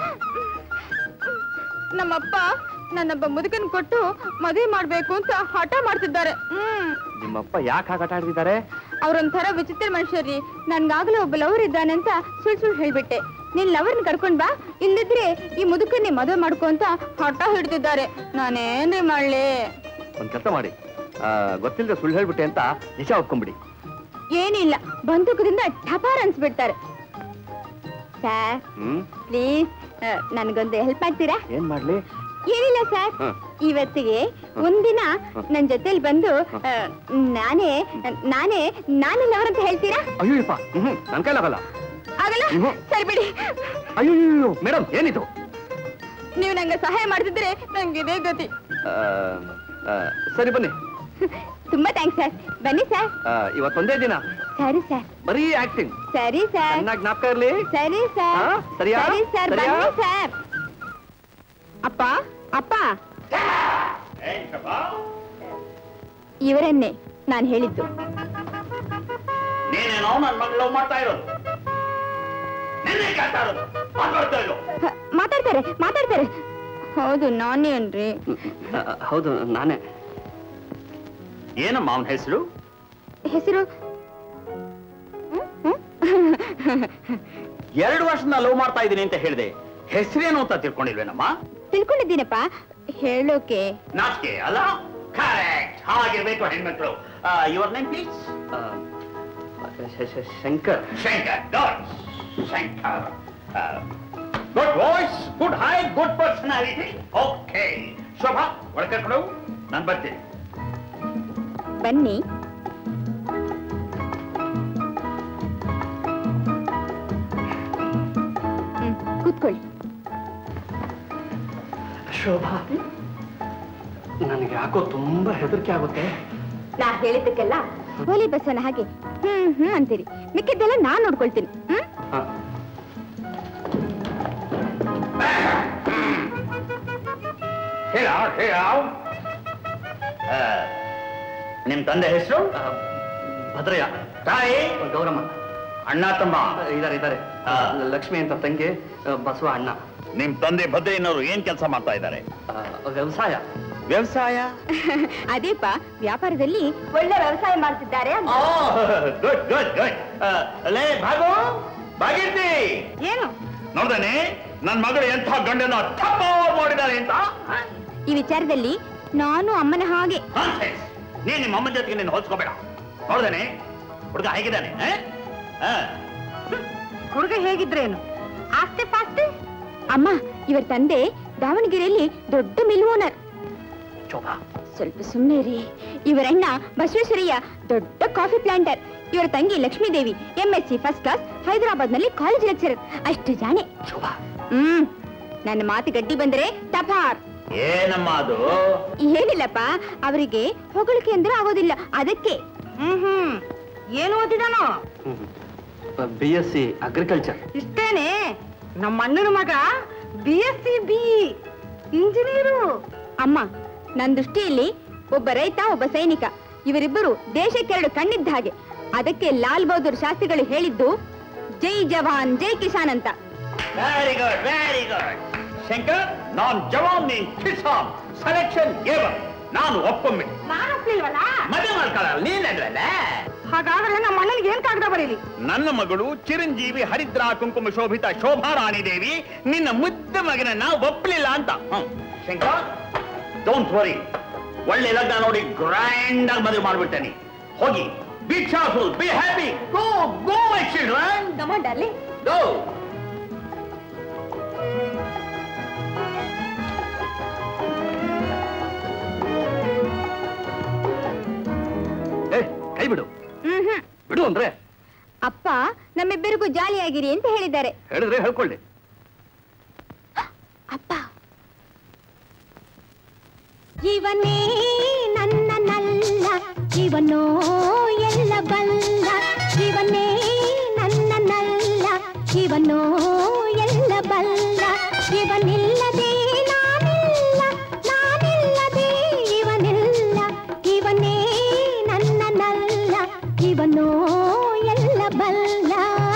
ನಮ್ಮಪ್ಪ ನನ್ನೊಬ್ಬ ಮುದುಕನ್ ಕೊಟ್ಟು ಮದುವೆ ಮಾಡ್ಬೇಕು ಅಂತ ಹಠ ಮಾಡ್ತಿದ್ದಾರೆ ಹ್ಮ್ ನಿಮ್ಮಪ್ಪ ಯಾಕೆ ಹಾಗೆ ಆಟ ಆಡ್ತಿದ್ದಾರೆ ಅವ್ರೊಂಥರ ವಿಚಿತ್ರ ಮನುಷ್ಯರಿ ನನ್ಗಾಗ್ಲೇ ಒಬ್ಬ ಲವರ್ ಇದ್ದಾನೆ ಅಂತ ಸುಳ್ ಸುಳ್ಳು ಹೇಳ್ಬಿಟ್ಟೆ ನೀನ್ ಲವರ್ನ ಕರ್ಕೊಂಡ್ ಬಾ ಇಲ್ಲದಿದ್ರೆ ಈ ಮುದುಕನ್ನೇ ಮದುವೆ ಮಾಡ್ಕೊ ಅಂತ ಹಠ ಹಿಡ್ತಿದ್ದಾರೆ ನಾನೇನ್ರಿ ಮಾಡ್ಲಿ ಒಂದ್ ಕೆಲಸ ಮಾಡಿ ಆ, ಗೊತ್ತಿಲ್ಲದೆ ಸುಳ್ಳು ಹೇಳ್ಬಿಟ್ಟೆ ಅಂತ ನಿಜ ಒಪ್ಕೊಂಬಿಡಿ ಏನಿಲ್ಲ ಬಂದೂಕದಿಂದ ಠಪಾರ್ ಅನ್ಸ್ಬಿಡ್ತಾರೆ ಸರ್ ಹ್ಮ್ ಪ್ಲೀಸ್ ನನ್ಗೊಂದು ಹೆಲ್ಪ್ ಮಾಡ್ತೀರಾ ಏನ್ ಮಾಡ್ಲಿ ಏನಿಲ್ಲ ಸರ್ ಹ. ಇವತ್ತಿಗೆ ಒಂದಿನ ನನ್ ಜೊತೆಲಿ ಬಂದು ಆ, ನಾನೇ ನಾನೇ ನಾನೇ ಲವರ್ ಅಂತ ಹೇಳ್ತೀರಾ ಅಯ್ಯೋಯಪ್ಪ ಹ್ಮ್ ನನ್ ಕೈಲಾಗಲ್ಲ ಆಗಲ್ಲ ಹ್ಮ್. ಸರಿ ಬಿಡಿ ಅಯ್ಯೋ ಮೇಡಮ್ ಏನಿದು ನೀವು ನಂಗೆ ಸಹಾಯ ಮಾಡ್ತಿದ್ರೆ ನಂಗೆ ಇದೇ ಗತಿ ಆ, ಆ, ಸರಿ ಬನ್ನಿ ತುಂಬಾ ಥ್ಯಾಂಕ್ಸ್ ಸರ್ ಬನ್ನಿ ಸರ್ ಆ, ಇವತ್ತೊಂದೇ ದಿನ ಸರಿ ಸರ್ ಬರೀ ಆಕ್ಟಿಂಗ್ ಸರಿ ಸರ್ ಚೆನ್ನಾಗಿ ಜ್ಞಾಪಕ ಇರ್ಲಿ ಸರಿ ಸರ್ ಹಾ? ಸರಿಯಾ? ಸರಿ ಸರ್ ಸರಿಯಾ? ಬನ್ನಿ ಸರ್ ಅಪ್ಪ ಅಪ್ಪ ಇವರನ್ನೇ ನಾನು ಹೇಳಿದ್ದು ನೀನೇನೋ ನನ್ನ ಮಗಳು ಲವ್ ಮಾಡ್ತಾ ಇರೋದು ನಿನ್ನೆ ಕೇಳ್ತಾ ಇರೋದು ಮಾತಾಡ್ತಾ ಇರೋ ಹ, ಮಾತಾಡ್ತಾರೆ ಮಾತಾಡ್ತಾರೆ ಹೌದು ನಾನೇನ್ರಿ ಆ, ಹೌದು ನಾನೇ ಏನಮ್ಮ ಅವನ ಹೆಸರು ಹೆಸರು ಎರಡು ವರ್ಷದಿಂದ ಲವ್ ಮಾಡ್ತಾ ಇದ್ದೀನಿ ಅಂತ ಹೇಳಿದೆ ಹೆಸರೇನು ಅಂತ ತಿಳ್ಕೊಂಡಿಲ್ವೇನಮ್ಮ ತಿಳ್ಕೊಂಡಿದ್ದೀನಪ್ಪ ಹೇಳೋಕೆ ನಾಚಿಕೆ ಅಲ್ಲ ಕರೆಕ್ಟ್ ಹಾಗಿರ್ಬೇಕು ಹೆಣ್ಮಕ್ಳು ಯುವರ್ ನೇಮ್ ಪ್ಲೀಸ್ ಆ, ಶ- ಶ- Shankar Shankar good Shankar good voice good high good personality okay Shobha ಒಳಗೆ ಕರ್ಕೊಂಡು ನಾನು ಬರ್ತೀನಿ ಬನ್ನಿ ಹ್ಮ್, ಕೂತ್ಕೊಳ್ಳಿ ಶೋಭಾ ನನಗೆ ಯಾಕೋ ತುಂಬಾ ಹೆದರಿಕೆ ಆಗುತ್ತೆ ನಾ ಹೇಳಿದ್ದಕ್ಕೆಲ್ಲ ಹೋಲಿ ಬಸವನ ಹಾಗೆ ಹ್ಮ್ ಹ್ಮ್ ಅಂತೀರಿ ಮಿಕ್ಕಿದ್ದೆಲ್ಲ ನಾನ್ ನೋಡ್ಕೊಳ್ತೀನಿ ಹ್ಮ್ ಹಾ. ಹೇಳ ಹೇಳ ನಿಮ್ ತಂದೆ ಹೆಸರು ಆ, ಭದ್ರಯ್ಯ ತಾಯಿ ಗೌರಮ್ಮ ಅಣ್ಣ ತಮ್ಮ ಇದಾರೆ ಇದಾರೆ ಆ. ಲಕ್ಷ್ಮಿ ಅಂತ ತಂಗಿ ಆ, ಬಸವ ಅಣ್ಣ ನಿಮ್ ತಂದೆ ಭದ್ರಯ್ಯನವರು ಏನ್ ಕೆಲಸ ಮಾಡ್ತಾ ಇದ್ದಾರೆ ಆ, ವ್ಯವಸಾಯ ವ್ಯವಸಾಯ ಅದೇಪ ವ್ಯಾಪಾರದಲ್ಲಿ ಒಳ್ಳೆ ವ್ಯವಸಾಯ ಮಾಡ್ತಿದ್ದಾರೆ ಅಂತ. ಗುಡ್ ಗುಡ್ ಗುಡ್ ಲೇ ಭಾಗು ಭಾಗೀರ್ತಿ ಏನು ನೋಡ್ದೇನೆ ನನ್ ಮಗಳು ಎಂಥ ಗಂಡನ ತಪ್ಪ ಮಾಡಿದಾನೆ ಅಂತ ಈ ವಿಚಾರದಲ್ಲಿ ನಾನು ಅಮ್ಮನ ಹಾಗೆ Nonsense. ನೀನ್ ನಿಮ್ಮ ಅಮ್ಮನ ಜೊತೆಗೆ ನೀನು ಹೋಲ್ಸ್ಕೋಬೇಡ ನೋಡ್ದೇನೆ ಹುಡುಗ ಹೇಗಿದ್ದಾನೆ ಆ? ಆ. ಹುಡುಗ ಹೇಗಿದ್ರೇನು ಆಸ್ತಿ ಪಾಸ್ತಿ ಅಮ್ಮ ಇವರ ತಂದೆ ದಾವಣಗೆರೆಯಲ್ಲಿ ದೊಡ್ಡ ಮಿಲ್ ಓನರ್ ಶೋಭಾ ಸ್ವಲ್ಪ ಸುಮ್ಮನೆ ರೀ ಇವರಣ್ಣ ಬಸವೇಶ್ವರಯ್ಯ ದೊಡ್ಡ ಕಾಫಿ ಪ್ಲಾಂಟರ್ ಇವರ ತಂಗಿ Lakshmidevi M S C first class Hyderabad ನಲ್ಲಿ ಕಾಲೇಜ್ ಲೆಕ್ಚರರ್ ಅಷ್ಟು ಜಾಣೆ ಶೋಭಾ ಹ್ಮ್ ನನ್ನ ಮಾತು ಗಡ್ಡಿ ಬಂದ್ರೆ ತಪಾರ್ ಏನಮ್ಮ ಅದು ಏನಿಲ್ಲಪ್ಪ ಅವರಿಗೆ ಹೊಗಳಿಕೆ ಅಂದ್ರೆ ಆಗೋದಿಲ್ಲ ಅದಕ್ಕೆ ಹ್ಮ್ ಹ್ಮ್ ಏನು ಓದಿದಾನೋ ಬಿ ಎಸ್ ಸಿ ಅಗ್ರಿಕಲ್ಚರ್ ಇಷ್ಟೇನೆ ನಮ್ಮ ಅಣ್ಣನ ಮಗ B S C B engineer ಅಮ್ಮ ನನ್ನ ದೃಷ್ಟಿಯಲ್ಲಿ ಒಬ್ಬ ರೈತ ಒಬ್ಬ ಸೈನಿಕ ಇವರಿಬ್ಬರು ದೇಶಕ್ಕೆರಡು ಕಣ್ಣಿದ್ದ ಹಾಗೆ ಅದಕ್ಕೆ ಲಾಲ್ ಬಹದ್ದೂರ್ ಶಾಸ್ತ್ರಿಗಳು ಹೇಳಿದ್ದು ಜೈ ಜವಾನ್ ಜೈ ಕಿಸಾನ್ ಅಂತ very good very good Shankar ನಾನ್ ಜವಾನ್ ನೀನ್ ಕಿಸಾನ್ ಸೆಲೆಕ್ಷನ್ ಏವ ನಾನು ಒಪ್ಪೊಮ್ಮೆ ಮದುವೆ ಮಾಡ್ಕೊಳ್ಳಲ್ಲ ನೀನಲ್ವಲ್ಲ ಹಾಗಾದ್ರೆ ನಮ್ಮ ಅಣ್ಣನಿಗೆ ಏನ್ ಕಾಗದ ಬರೀಲಿ ನನ್ನ ಮಗಳು ಚಿರಂಜೀವಿ ಹರಿದ್ರ ಕುಂಕುಮ ಶೋಭಿತ ಶೋಭಾ ರಾಣಿ ದೇವಿ ನಿನ್ನ ಮುದ್ದ ಮಗನನ್ನ ಒಪ್ಪಲಿಲ್ಲ ಅಂತ ಹ್ಮ್. ಶಂಕರ್ ಡೋಂಟ್ ವರಿ ಒಳ್ಳೆ ಲಗ್ನ ನೋಡಿ ಗ್ರ್ಯಾಂಡ್ ಆಗಿ ಮದುವೆ ಮಾಡ್ಬಿಡ್ತೇನೆ ಹೋಗಿ ಬಿ ಶಾಫುಲ್ be happy go go my children go ಏ ಕೈ ಬಿಡು ಹ್ಮ್ ಹ್ಮ್ ಬಿಡು ಅಂದ್ರೆ ಅಪ್ಪ ನಮ್ಮಿಬ್ಬರಿಗೂ ಜಾಲಿಯಾಗಿರಿ ಅಂತ ಹೇಳಿದ್ದಾರೆ ಹೇಳಿದ್ರೆ ಹೇಳ್ಕೊಳ್ಳಿ ಅಪ್ಪ ಜೀವನೇ ನನ್ನ ನಲ್ಲ ಜೀವನೋ ಎಲ್ಲ ಬಲ್ಲ ಜೀವನೇ ನನ್ನ ನಲ್ಲ ಜೀವನೋ ಎಲ್ಲ ಬಲ್ಲ ಇವನಿಲ್ಲದೆ ನಾನಿಲ್ಲ ನಾನಿಲ್ಲದೆ ಇವನಿಲ್ಲ ಇವನೇ ನನ್ನ ನಲ್ಲ ಇವನೋ ಎಲ್ಲ ಬಲ್ಲ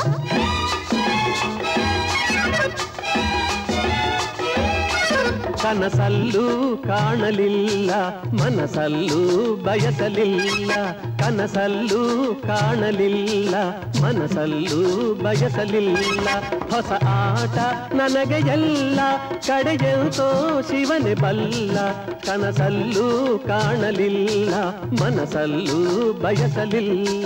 ಕನಸಲ್ಲೂ ಕಾಣಲಿಲ್ಲ ಮನಸಲ್ಲೂ ಬಯಸಲಿಲ್ಲ ಕನಸಲ್ಲೂ ಕಾಣಲಿಲ್ಲ ಮನಸಲ್ಲೂ ಬಯಸಲಿಲ್ಲ ಹೊಸ ಆಟ ನನಗೆ ಎಲ್ಲ ಕಡೆಗೆಂತೋ ಶಿವನೇ ಬಲ್ಲ ಕನಸಲ್ಲೂ ಕಾಣಲಿಲ್ಲ ಮನಸಲ್ಲೂ ಬಯಸಲಿಲ್ಲ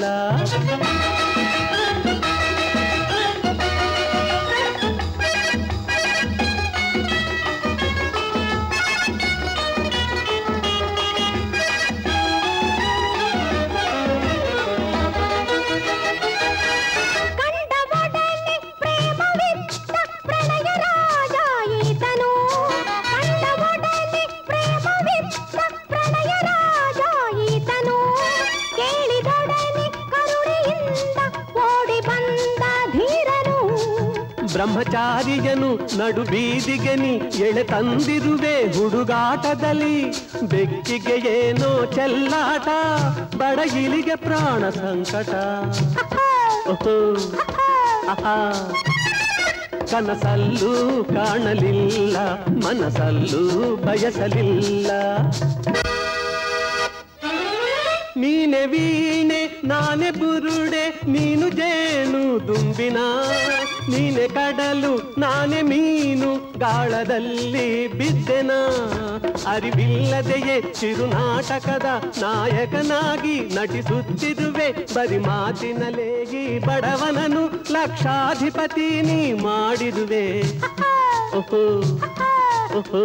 ಕಂಡ ಒಡನೆ ಪ್ರೇಮವಿತ್ತ ಪ್ರಣಯ ರಾಜ ಈತನು ಕಂಡ ಒಡನೆ ಪ್ರೇಮವಿತ್ತ ಪ್ರಣಯ ರಾಜ ಈತನು ಕೇಳಿದೊಡನೆ ಕರುಣೆಯಿಂದ ಓಡಿ ಬಂದ ಧೀರನು ಬ್ರಹ್ಮಚಾರಿಯನು ನಡು ಬೀದಿಗೆ ನೀ ಎಳೆ ತಂದಿರುವೆ ಹುಡುಗಾಟದಲ್ಲಿ ಬೆಕ್ಕಿಗೆ ಏನೋ ಚೆಲ್ಲಾಟ ಬಡಗಿಲಿಗೆ ಪ್ರಾಣ ಸಂಕಟ ಓಹೋ, ಆಹಾ. ಕನಸಲ್ಲೂ ಕಾಣಲಿಲ್ಲ ಮನಸಲ್ಲೂ ಬಯಸಲಿಲ್ಲ ನೀನೆ ವೀಣೆ ನಾನೇ ಬುರುಡೆ ನೀನು ಜೇನು ದುಂಬಿನ ನೀನೆ ಕಡಲು ನಾನೇ ಮೀನು ಗಾಳದಲ್ಲಿ ಬಿದ್ದೆನ ಅರಿವಿಲ್ಲದೆಯೇ ಚಿರುನಾಟಕದ ನಾಯಕನಾಗಿ ನಟಿಸುತ್ತಿರುವೆ ಬರಿ ಮಾತಿನಲೇ ಈ ಬಡವನನು ಲಕ್ಷಾಧಿಪತಿ ನೀ ಮಾಡಿರುವೆ ಓಹೋ ಓಹೋ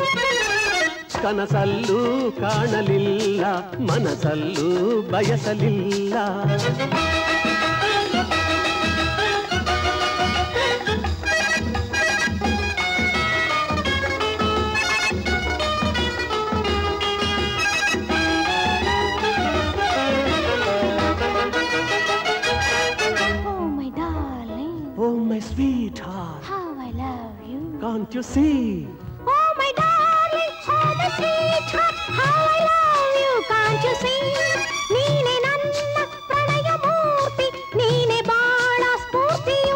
ಕನಸಲ್ಲೂ ಕಾಣಲಿಲ್ಲ ಮನಸಲ್ಲೂ ಬಯಸಲಿಲ್ಲ Oh my darling, Oh my sweetheart, how I love you. can't you see? Oh my darling, oh my sweetheart, how I love you, can't you see? ನೀನೆ ನನ್ನ ಪ್ರಣಯ ಮೂರ್ತಿ, ನೀನೆ ಬಾಳ ಸ್ಫೂರ್ತಿಯು.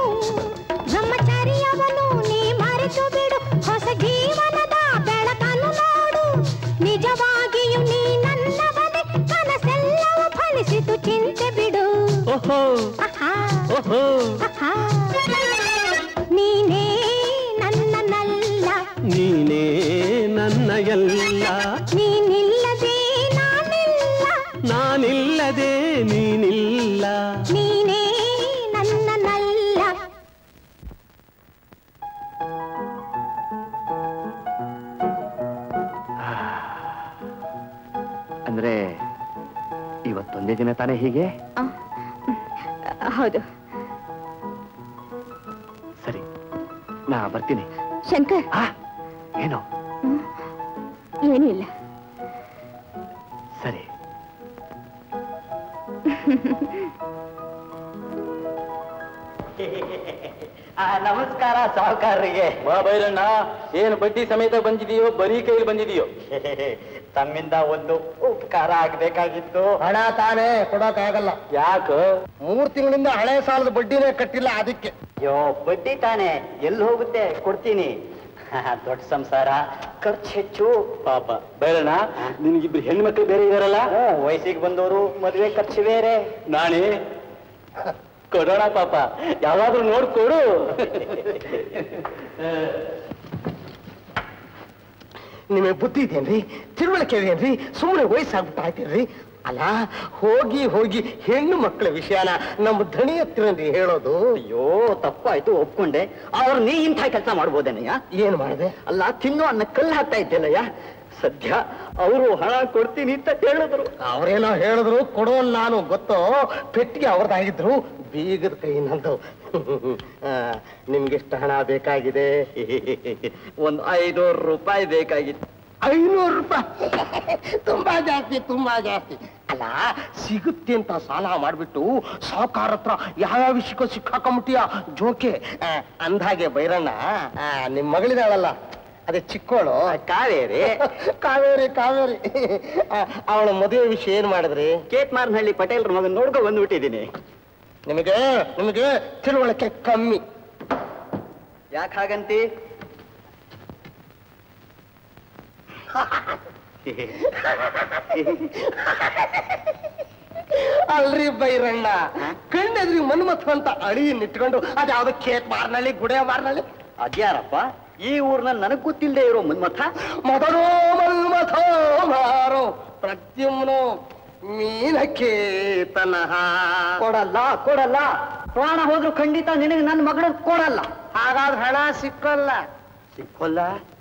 ಬ್ರಹ್ಮಚರ್ಯವನ್ನು ನೀ ಮರೆತು ಬಿಡು, ಹೊಸ ಜೀವನದ ಬೆಳಕನ್ನು ನೋಡು. ನಿಜ ನಿಜವಾಗಿಯೂ ನೀ ನನ್ನವನೇ ಕನಸೆಲ್ಲವೂ ಫಲಿಸಿತು ಚಿಂತೆ ಬಿಡು ಓಹೋ ಆಹಾ, ಓಹೋ ಆಹಾ. ನೀನೇ ನನ್ನನಲ್ಲ ನೀನೇ ನನ್ನ ಎಲ್ಲ ನೀನಿಲ್ಲದೆ ನಾನಿಲ್ಲ ನಾನಿಲ್ಲದೆ ನೀನಿಲ್ಲ ನೀನೇ ನನ್ನನಲ್ಲ ಅಂದ್ರೆ ಇವತ್ತೊಂದೇ ದಿನ ತಾನೇ ಹೀಗೆ ಹೌದು ಸರಿ ನಾ ಬರ್ತೀನಿ ಶಂಕರ್ ಆ, ಏನು ಏನೂ ಇಲ್ಲ ಸರಿ ನಮಸ್ಕಾರ ಸಾಹುಕಾರರಿಗೆ ಬಾ ಬೈರಣ್ಣ ಏನು ಬಡ್ಡಿ ಸಮೇತ ಬಂದಿದೆಯೋ ಬರೀ ಕೈಲಿ ಬಂದಿದೆಯೋ ತಮ್ಮಿಂದ ಒಂದು ಉಪಕಾರ ಆಗ್ಬೇಕಾಗಿತ್ತು ಹಣ ತಾನೇ ಕೊಡೋಕ್ಕಾಗಲ್ಲ ಯಾಕ ಮೂರ್ ತಿಂಗಳಿಂದ ಹಳೆ ಸಾಲದ ಬಡ್ಡಿನೇ ಕಟ್ಟಿಲ್ಲ ಅದಕ್ಕೆ ಅಯ್ಯೋ ಬಡ್ಡಿ ತಾನೆ ಎಲ್ಲಿ ಹೋಗುತ್ತೆ ಕೊಡ್ತೀನಿ ದೊಡ್ಡ ಸಂಸಾರ ಖರ್ಚು ಹೆಚ್ಚು ಪಾಪ ಬೇಡಣ್ಣ ನಿನ್ಗಿಬ್ರು ಹೆಣ್ಮಕ್ಳು ಬೇರೆ ಇದಾರಲ್ಲ ವಯಸ್ಸಿಗೆ ಬಂದವರು ಮದುವೆ ಖರ್ಚು ಬೇರೆ ನಾನೇ ಕೊಡೋಣ ಪಾಪ ಯಾವಾದ್ರೂ ನೋಡ್ಕೊಡು ನಿಮಗೆ ಬುದ್ಧಿ ಇದೆಯೇನ್ರಿ ತಿಳುವಳಿಕೆ ಇದೆಯೇನ್ರಿ ಸುಮ್ಮನೆ ವಯಸ್ಸಾಗ್ಬಿಟ್ಟು ಆಯ್ತಿರ್ರಿ ಅಲ್ಲ ಹೋಗಿ ಹೋಗಿ ಹೆಣ್ಣು ಮಕ್ಕಳ ವಿಷಯನ ನಮ್ಮ ಧಣಿ ಹತ್ತಿರನ್ರಿ ಹೇಳೋದು ಅಯ್ಯೋ ತಪ್ಪಾಯ್ತು ಒಪ್ಕೊಂಡೆ ಅವ್ರು ನೀ ಇಂಥ ಕೆಲಸ ಮಾಡ್ಬೋದೇನಯ್ಯ ಏನ್ ಮಾಡಿದೆ ಅಲ್ಲ ತಿನ್ನು ಅನ್ನ ಕಲ್ಲು ಹಾಕ್ತಾ ಇದ್ದಲ್ಲಯ್ಯ ಸದ್ಯ ಅವರು ಹಣ ಕೊಡ್ತೀನಿ ಅಂತ ಹೇಳಿದ್ರು ಅವ್ರೇನೋ ಹೇಳಿದ್ರು ಕೊಡೋನ್ ನಾನು ಗೊತ್ತೋ ಪೆಟ್ಟಿಗೆ ಅವ್ರದ್ದಾಗಿದ್ರು ಬೀಗದ ಕೈ ನಂದು ಆ, ನಿಮ್ಗೆಷ್ಟು ಹಣ ಬೇಕಾಗಿದೆ ಒಂದು ಐನೂರು ರೂಪಾಯಿ ಬೇಕಾಗಿತ್ತು ಐನೂರು ರೂಪಾಯಿ ತುಂಬಾ ಜಾಸ್ತಿ ತುಂಬಾ ಜಾಸ್ತಿ ಅಲ್ಲ ಸಿಗುತ್ತೆ ಅಂತ ಸಾಲ ಮಾಡ್ಬಿಟ್ಟು ಸಾವುಕಾರ ಹತ್ರ ಯಾವ್ಯಾವ ವಿಷಯಕ್ಕೂ ಸಿಕ್ಕಾಕೊಂಬಿಟ್ಟಿಯ ಜೋಕೆ ಆ, ಅಂದ್ಹಾಗೆ ಬೈರಣ್ಣ ಆ, ನಿಮ್ ಮಗಳಿದಾಳಲ್ಲ ಅದೇ ಚಿಕ್ಕೋಳು ಕಾವೇರಿ ಕಾವೇರಿ ಕಾವೇರಿ ಅವಳ ಮದುವೆ ವಿಷಯ ಏನ್ ಮಾಡಿದ್ರಿ ಕೇತ್ಮಾರ್ನಹಳ್ಳಿ ಪಟೇಲ್ರ ಮಗನ್ ನೋಡ್ಕೊ ಬಂದ್ಬಿಟ್ಟಿದ್ದೀನಿ ನಿಮಗೆ ನಿಮಗೆ ತಿಳುವಳಿಕೆ ಕಮ್ಮಿ ಯಾಕೆ ಹಾಗಂತಿ ಅಲ್ರಿ ಬೈರಣ್ಣ ಕಣ್ಣೆದ್ರಿ ಮನ್ಮಥ ಅಂತ ಅಳಿಯನ್ ಇಟ್ಕೊಂಡು ಅದ್ಯಾವ್ದು ಕೇತ್ ಮಾರ್ನಳ್ಳಿ ಗುಡೆ ಮಾರ್ನಳ್ಳಿ ಅದ್ಯಾರಪ್ಪ ಈ ಊರ್ನಲ್ಲಿ ನನಗ್ ಗೊತ್ತಿಲ್ಲದೆ ಇರೋ ಮನ್ಮಥ ಮೊದಲು ಮನ್ಮಥ ಮಾರೋ ಪ್ರದ್ಯುಮ್ನೋ ಮೀನಕೇತನಃ ಕೊಡಲ್ಲ ಕೊಡಲ್ಲ ಪ್ರಾಣ ಹೋದ್ರು ಖಂಡಿತ ನಿನಗೆ ನನ್ನ ಮಗಳು ಕೊಡಲ್ಲ ಹಾಗಾದ್ರೆ ಹಣ ಸಿಕ್ಕಲ್ಲ ಸಿಕ್ಕೋಲ್ಲ